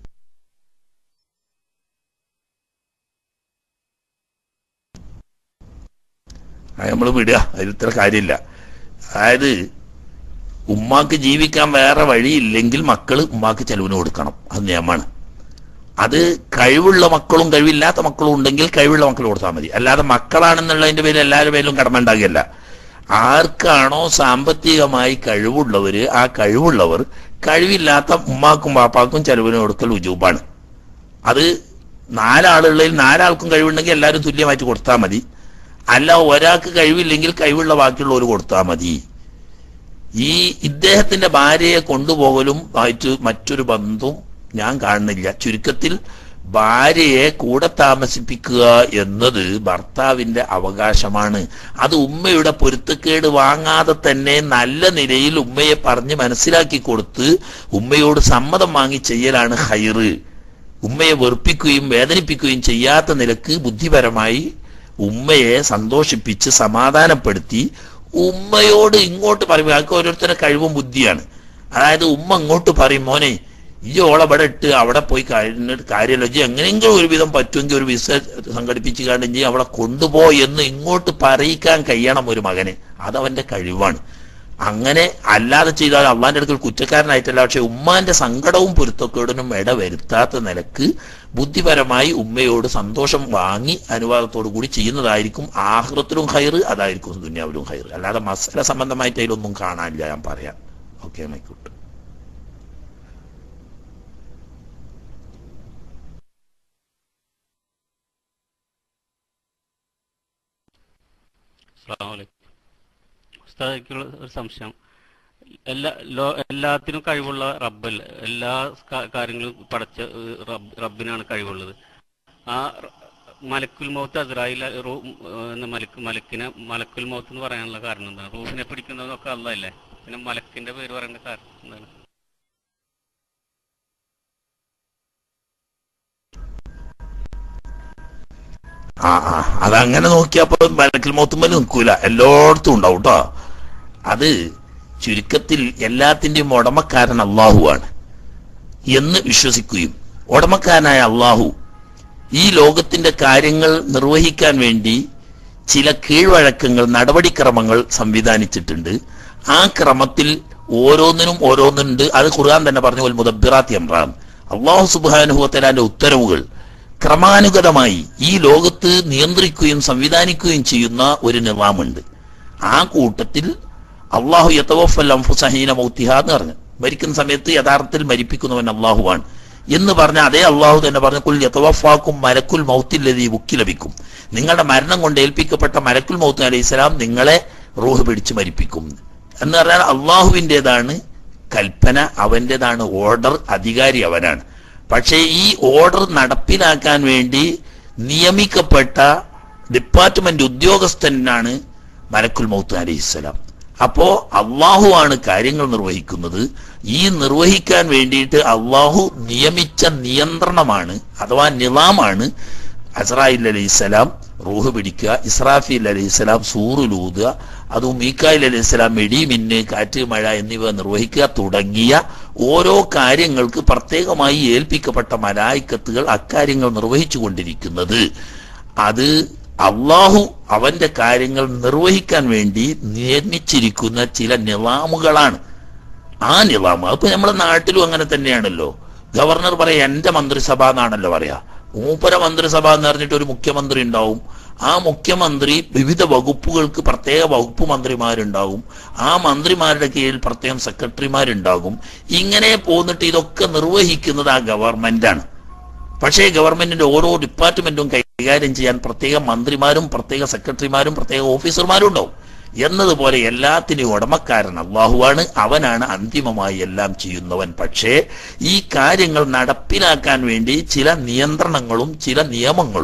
[SPEAKER 1] നമ്മൾ വിടുക അതിൽ ഇത്ര കാര്യമില്ല അതായത് ഉമ്മാക്ക് ജീവിക്കാൻ വേറെ വഴിയില്ലെങ്കിൽ മക്കള് ഉമ്മാക്ക് ചെലവിന് കൊടുക്കണം അത് നിയമമാണ് അത് കഴിവുള്ള മക്കളും കഴിവില്ലാത്ത മക്കളും ഉണ്ടെങ്കിൽ കഴിവുള്ള മക്കൾ കൊടുത്താൽ മതി അല്ലാതെ മക്കളാണെന്നുള്ളതിന്റെ പേരിൽ എല്ലാവരുടെ പേരിലും കടമ ഉണ്ടാകില്ല ആർക്കാണോ സാമ്പത്തികമായി കഴിവുള്ളവര് ആ കഴിവുള്ളവർ കഴിവില്ലാത്ത ഉമ്മാക്കും പാപ്പാക്കും ചെലവിന് കൊടുക്കൽ ഉജൂബാണ് അത് നാലാളുകളിൽ നാലാൾക്കും കഴിവുണ്ടെങ്കിൽ എല്ലാവരും തുല്യമായിട്ട് കൊടുത്താൽ മതി അല്ല ഒരാൾക്ക് കഴിവില്ലെങ്കിൽ കഴിവുള്ള ബാക്കിയുള്ളവർ കൊടുത്താൽ മതി ഈ ഇദ്ദേഹത്തിന്റെ ഭാര്യയെ കൊണ്ടുപോകലും ആയിട്ട് മറ്റൊരു ബന്ധവും ഞാൻ കാണുന്നില്ല ചുരുക്കത്തിൽ ഭാര്യയെ കൂടെ താമസിപ്പിക്കുക എന്നത് ഭർത്താവിന്റെ അവകാശമാണ് അത് ഉമ്മയുടെ പൊരുത്തക്കേട് വാങ്ങാതെ തന്നെ നല്ല നിലയിൽ ഉമ്മയെ പറഞ്ഞ് മനസ്സിലാക്കി കൊടുത്ത് ഉമ്മയോട് സമ്മതം വാങ്ങി ചെയ്യലാണ് ഹൈറ് ഉമ്മയെ വെറുപ്പിക്കുകയും വേദനിപ്പിക്കുകയും ചെയ്യാത്ത നിലക്ക് ബുദ്ധിപരമായി ഉമ്മയെ സന്തോഷിപ്പിച്ച് സമാധാനപ്പെടുത്തി ഉമ്മയോട് ഇങ്ങോട്ട് പറയും അതൊക്കെ ഓരോരുത്തരുടെ കഴിവും ബുദ്ധിയാണ് അതായത് ഉമ്മ ഇങ്ങോട്ട് പറയും മോനെ ഈ ഓളവിടെ ഇട്ട് അവിടെ പോയി കഴിഞ്ഞിട്ട് കാര്യമല്ല ഇജ്ജ് എങ്ങനെയെങ്കിലും ഒരുവിധം പറ്റുമെങ്കിൽ ഒരു വിസ സംഘടിപ്പിച്ച് കണ്ട് ഇജ്ജ് അവിടെ കൊണ്ടുപോ എന്ന് ഇങ്ങോട്ട് പറയിക്കാൻ കഴിയണം ഒരു മകന് അതവന്റെ കഴിവാണ് അങ്ങനെ അല്ലാതെ ചെയ്താൽ അള്ളാന്റെ അടുക്കൽ കുറ്റക്കാരനായിട്ടല്ല പക്ഷെ ഉമ്മാന്റെ സങ്കടവും പൊരുത്തക്കേടിനും ഇട വരുത്താത്ത നിലക്ക് ബുദ്ധിപരമായി ഉമ്മയോട് സന്തോഷം വാങ്ങി അനുവാദത്തോടു കൂടി ചെയ്യുന്നതായിരിക്കും ആഹ്റത്തിലും ഹൈറ് അതായിരിക്കും ദുന്യാവിലും ഹൈറ് അല്ലാതെ മസല സംബന്ധമായിട്ട് അതിലൊന്നും കാണാനില്ല ഞാൻ പറയാം ഓക്കെ മൈക്കൂട്ട്
[SPEAKER 3] അസ്സലാമലൈക്കും ഉസ്താദിക്കുള്ള ഒരു സംശയം എല്ലാ ലോ എല്ലാത്തിനും കഴിവുള്ള റബ്ബല്ല എല്ലാ കാ- കാര്യങ്ങളും പടച്ച ഏഹ്, റബ്ബ് റബ്ബിനാണ് കഴിവുള്ളത് ആ റ- മലക്കുൽ മൗത്ത് അസ്രായിൽ റൂ ഏഹ്, എന്ന മലക്ക് മലക്കിനെ മലക്കുൽ മൗത്ത് എന്ന് പറയാനുള്ള കാരണം എന്താണ് റൂഹിനെ പിടിക്കുന്നതൊക്കെ അല്ലല്ലേ പിന്നെ മലക്കിന്റെ പേര് പറയേണ്ട കാരണം എന്താണ്
[SPEAKER 1] ആ ആ അതങ്ങനെ നോക്കിയപ്പോ മലക്കിൽ മൗത്തുമ്മൽ നിൽക്കൂല എല്ലായിടത്തും ഉണ്ടാവും കേട്ടോ അത് ചുരുക്കത്തിൽ എല്ലാത്തിന്റെയും ഉടമക്കാരൻ അള്ളാഹുവാണ് എന്ന് വിശ്വസിക്കുകയും ഉടമക്കാരനായ അള്ളാഹു ഈ ലോകത്തിന്റെ കാര്യങ്ങൾ നിർവഹിക്കാൻ വേണ്ടി ചില കീഴ്വഴക്കങ്ങൾ നടപടിക്രമങ്ങൾ സംവിധാനിച്ചിട്ടുണ്ട് ആ ക്രമത്തിൽ ഓരോന്നിനും ഓരോന്നുണ്ട് അത് ഖുർആൻ തന്നെ പറഞ്ഞ പോലെ മുദബിറാത്തി അമ്രാൻ അള്ളാഹു സുബാനുഭവത്തലാന്റെ ഉത്തരവുകൾ ക്രമാനുഗതമായി ഈ ലോകത്ത് നിയന്ത്രിക്കുകയും സംവിധാനിക്കുകയും ചെയ്യുന്ന ഒരു നിലാമുണ്ട് ആ കൂട്ടത്തിൽ അള്ളാഹു യത്തവഫൽ അംഫുസഹീന മൗത്തിഹ എന്ന് പറഞ്ഞു മരിക്കുന്ന സമയത്ത് യഥാർത്ഥത്തിൽ മരിപ്പിക്കുന്നവൻ അള്ളാഹുവാണ് എന്ന് പറഞ്ഞ അതേ അള്ളാഹു തന്നെ പറഞ്ഞ കുൽ യത്തവഫാക്കും മരക്കുൽ മൗത്തില്ലതി ബുക്കി ലഭിക്കും നിങ്ങളുടെ മരണം കൊണ്ട് ഏൽപ്പിക്കപ്പെട്ട മരക്കുൽ മൗത്ത് അലൈഹി സ്വലാം നിങ്ങളെ റൂഹ് പിടിച്ച് മരിപ്പിക്കും എന്ന് പറഞ്ഞാൽ അള്ളാഹുവിൻ്റെതാണ് കൽപ്പന അവൻ്റെതാണ് ഓർഡർ അധികാരി അവനാണ് പക്ഷേ ഈ ഓർഡർ നടപ്പിലാക്കാൻ വേണ്ടി നിയമിക്കപ്പെട്ട ഡിപ്പാർട്ട്മെന്റ് ഉദ്യോഗസ്ഥനാണ് മലക്കുൽ മൗത്ത് അലൈഹിസ്സലാം അപ്പോ അള്ളാഹു ആണ് കാര്യങ്ങൾ നിർവഹിക്കുന്നത് ഈ നിർവഹിക്കാൻ വേണ്ടിയിട്ട് അള്ളാഹു നിയമിച്ച നിയന്ത്രണമാണ് അഥവാ നിലാമാണ് അസ്രായിൽ അലൈഹിസ്സലാം റൂഹ് പിടിക്കുക ഇസ്രാഫീൽ അലൈഹിസ്സലാം സൂറുലൂതുക അതും മീക്കായിൽ അലൈഹിസ്സലാം മെടി മിന്ന് കാറ്റ് മഴ എന്നിവ നിർവഹിക്കുക തുടങ്ങിയ ഓരോ കാര്യങ്ങൾക്ക് പ്രത്യേകമായി ഏൽപ്പിക്കപ്പെട്ട മലായിക്കത്തുകൾ അക്കാര്യങ്ങൾ നിർവഹിച്ചു കൊണ്ടിരിക്കുന്നത് അത് അള്ളാഹു അവന്റെ കാര്യങ്ങൾ നിർവഹിക്കാൻ വേണ്ടി നിയമിച്ചിരിക്കുന്ന ചില നിലാമുകളാണ് ആ നിലാമ് അപ്പൊ നമ്മുടെ നാട്ടിലും അങ്ങനെ തന്നെയാണല്ലോ ഗവർണർ പറയാ എന്റെ മന്ത്രിസഭ എന്നാണല്ലോ പറയാ മൂപ്പര മന്ത്രിസഭ എന്ന് പറഞ്ഞിട്ട് ഒരു മുഖ്യമന്ത്രി ഉണ്ടാവും ആ മുഖ്യമന്ത്രി വിവിധ വകുപ്പുകൾക്ക് പ്രത്യേക വകുപ്പ് മന്ത്രിമാരുണ്ടാവും ആ മന്ത്രിമാരുടെ കീഴിൽ പ്രത്യേകം സെക്രട്ടറിമാരുണ്ടാകും ഇങ്ങനെ പോന്നിട്ട് ഇതൊക്കെ നിർവഹിക്കുന്നത് ആ ഗവൺമെന്റാണ് പക്ഷേ ഗവൺമെന്റിന്റെ ഓരോ ഡിപ്പാർട്ട്മെന്റും കൈകാര്യം ചെയ്യാൻ പ്രത്യേക മന്ത്രിമാരും പ്രത്യേക സെക്രട്ടറിമാരും പ്രത്യേക ഓഫീസർമാരും ഉണ്ടാവും എന്നതുപോലെ എല്ലാത്തിനും ഉടമക്കാരൻ അള്ളാഹുവാണ് അവനാണ് അന്തിമമായി എല്ലാം ചെയ്യുന്നവൻ പക്ഷേ ഈ കാര്യങ്ങൾ നടപ്പിലാക്കാൻ വേണ്ടി ചില നിയന്ത്രണങ്ങളും ചില നിയമങ്ങളും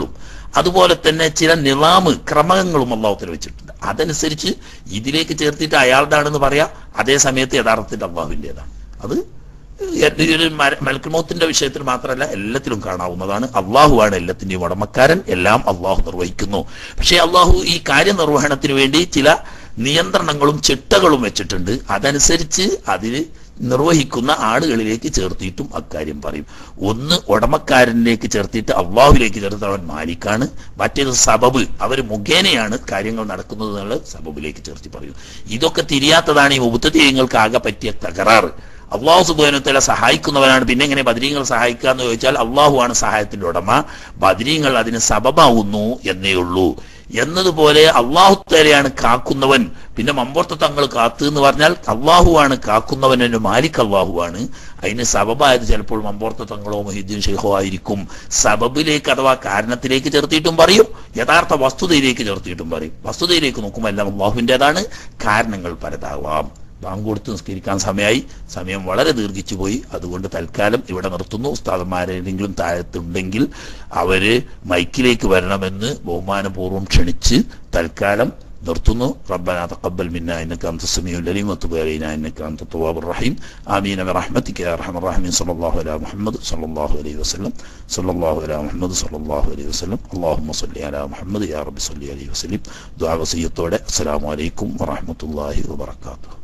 [SPEAKER 1] അതുപോലെ തന്നെ ചില നിലാമ് ക്രമങ്ങളും അള്ളാഹുത്തിന് വെച്ചിട്ടുണ്ട് അതനുസരിച്ച് ഇതിലേക്ക് ചേർത്തിട്ട് അയാളുടെ ആണെന്ന് പറയാം അതേ സമയത്ത് യഥാർത്ഥത്തിൽ അള്ളാഹുവിൻ്റെതാണ് അത് ഈ ഒരു മലക്കുമോത്തിന്റെ വിഷയത്തിൽ മാത്രമല്ല എല്ലാത്തിലും കാണാവുന്നതാണ് അള്ളാഹുവാണ് എല്ലാത്തിന്റെയും ഉടമക്കാരൻ എല്ലാം അള്ളാഹു നിർവഹിക്കുന്നു പക്ഷേ അള്ളാഹു ഈ കാര്യനിർവഹണത്തിന് വേണ്ടി ചില നിയന്ത്രണങ്ങളും ചിട്ടകളും വെച്ചിട്ടുണ്ട് അതനുസരിച്ച് അതിന് നിർവഹിക്കുന്ന ആളുകളിലേക്ക് ചേർത്തിയിട്ടും അക്കാര്യം പറയും ഒന്ന് ഉടമക്കാരനിലേക്ക് ചേർത്തിട്ട് അള്ളാഹുവിലേക്ക് ചേർത്ത് അവൻ മാലിക്കാണ് മറ്റേത് സബബ് അവർ മുഖേനയാണ് കാര്യങ്ങൾ നടക്കുന്നത് എന്നുള്ള സബബിലേക്ക് ചേർത്തി പറയും ഇതൊക്കെ തിരിയാത്തതാണ് ഈ മുബത്തീയങ്ങൾക്ക് ആകെ പറ്റിയ തകരാറ് അള്ളാഹു സുബാനത്തല സഹായിക്കുന്നവനാണ് പിന്നെ എങ്ങനെ ബദരീങ്ങൾ സഹായിക്കുക എന്ന് ചോദിച്ചാൽ അള്ളാഹുവാണ് സഹായത്തിന്റെ ഉടമ ബദരീങ്ങൾ അതിന് സബബാവുന്നു എന്നേ ഉള്ളൂ എന്നതുപോലെ അള്ളാഹു തലയാണ് കാക്കുന്നവൻ പിന്നെ മമ്പോർത്ത തങ്ങൾ കാത്തു എന്ന് പറഞ്ഞാൽ അള്ളാഹുവാണ് കാക്കുന്നവൻ എന്ന് മാലിക് അള്ളാഹുവാണ് അതിന് സബബായത് ചിലപ്പോൾ മമ്പോർത്ത തങ്ങളോ മൊഹിദ്ദീൻ ഷെയ്ഖോ ആയിരിക്കും സബബിലേക്ക് അഥവാ കാരണത്തിലേക്ക് ചേർത്തിയിട്ടും പറയും യഥാർത്ഥ വസ്തുതയിലേക്ക് ചേർത്തിയിട്ടും പറയും വസ്തുതയിലേക്ക് നോക്കുമ്പോൾ എല്ലാം അള്ളാഹുവിൻ്റെതാണ് കാരണങ്ങൾ പലതാവാം ബാങ്ക് കൊടുത്ത് നിസ്കരിക്കാൻ സമയമായി സമയം വളരെ ദീർഘിച്ചു പോയി അതുകൊണ്ട് തൽക്കാലം ഇവിടെ നിർത്തുന്നു ഉസ്താദന്മാരെങ്കിലും താഴത്തുണ്ടെങ്കിൽ അവര് മൈക്കിലേക്ക് വരണമെന്ന് ബഹുമാനപൂർവ്വം ക്ഷണിച്ച് തൽക്കാലം നിർത്തുന്നു ربنا تقبل منا انك انت السميع العليم وتب علينا انك انت التواب الرحيم امين برحمتك يا ارحم الراحمين صلى الله على محمد صلى الله عليه وسلم صلى الله على محمد صلى الله عليه وسلم اللهم صل على محمد يا رب صل عليه وسلم دعاء وصيتوടെ അസ്സലാമു അലൈക്കും വറഹ്മത്തുള്ളാഹി വബറകാതുഹു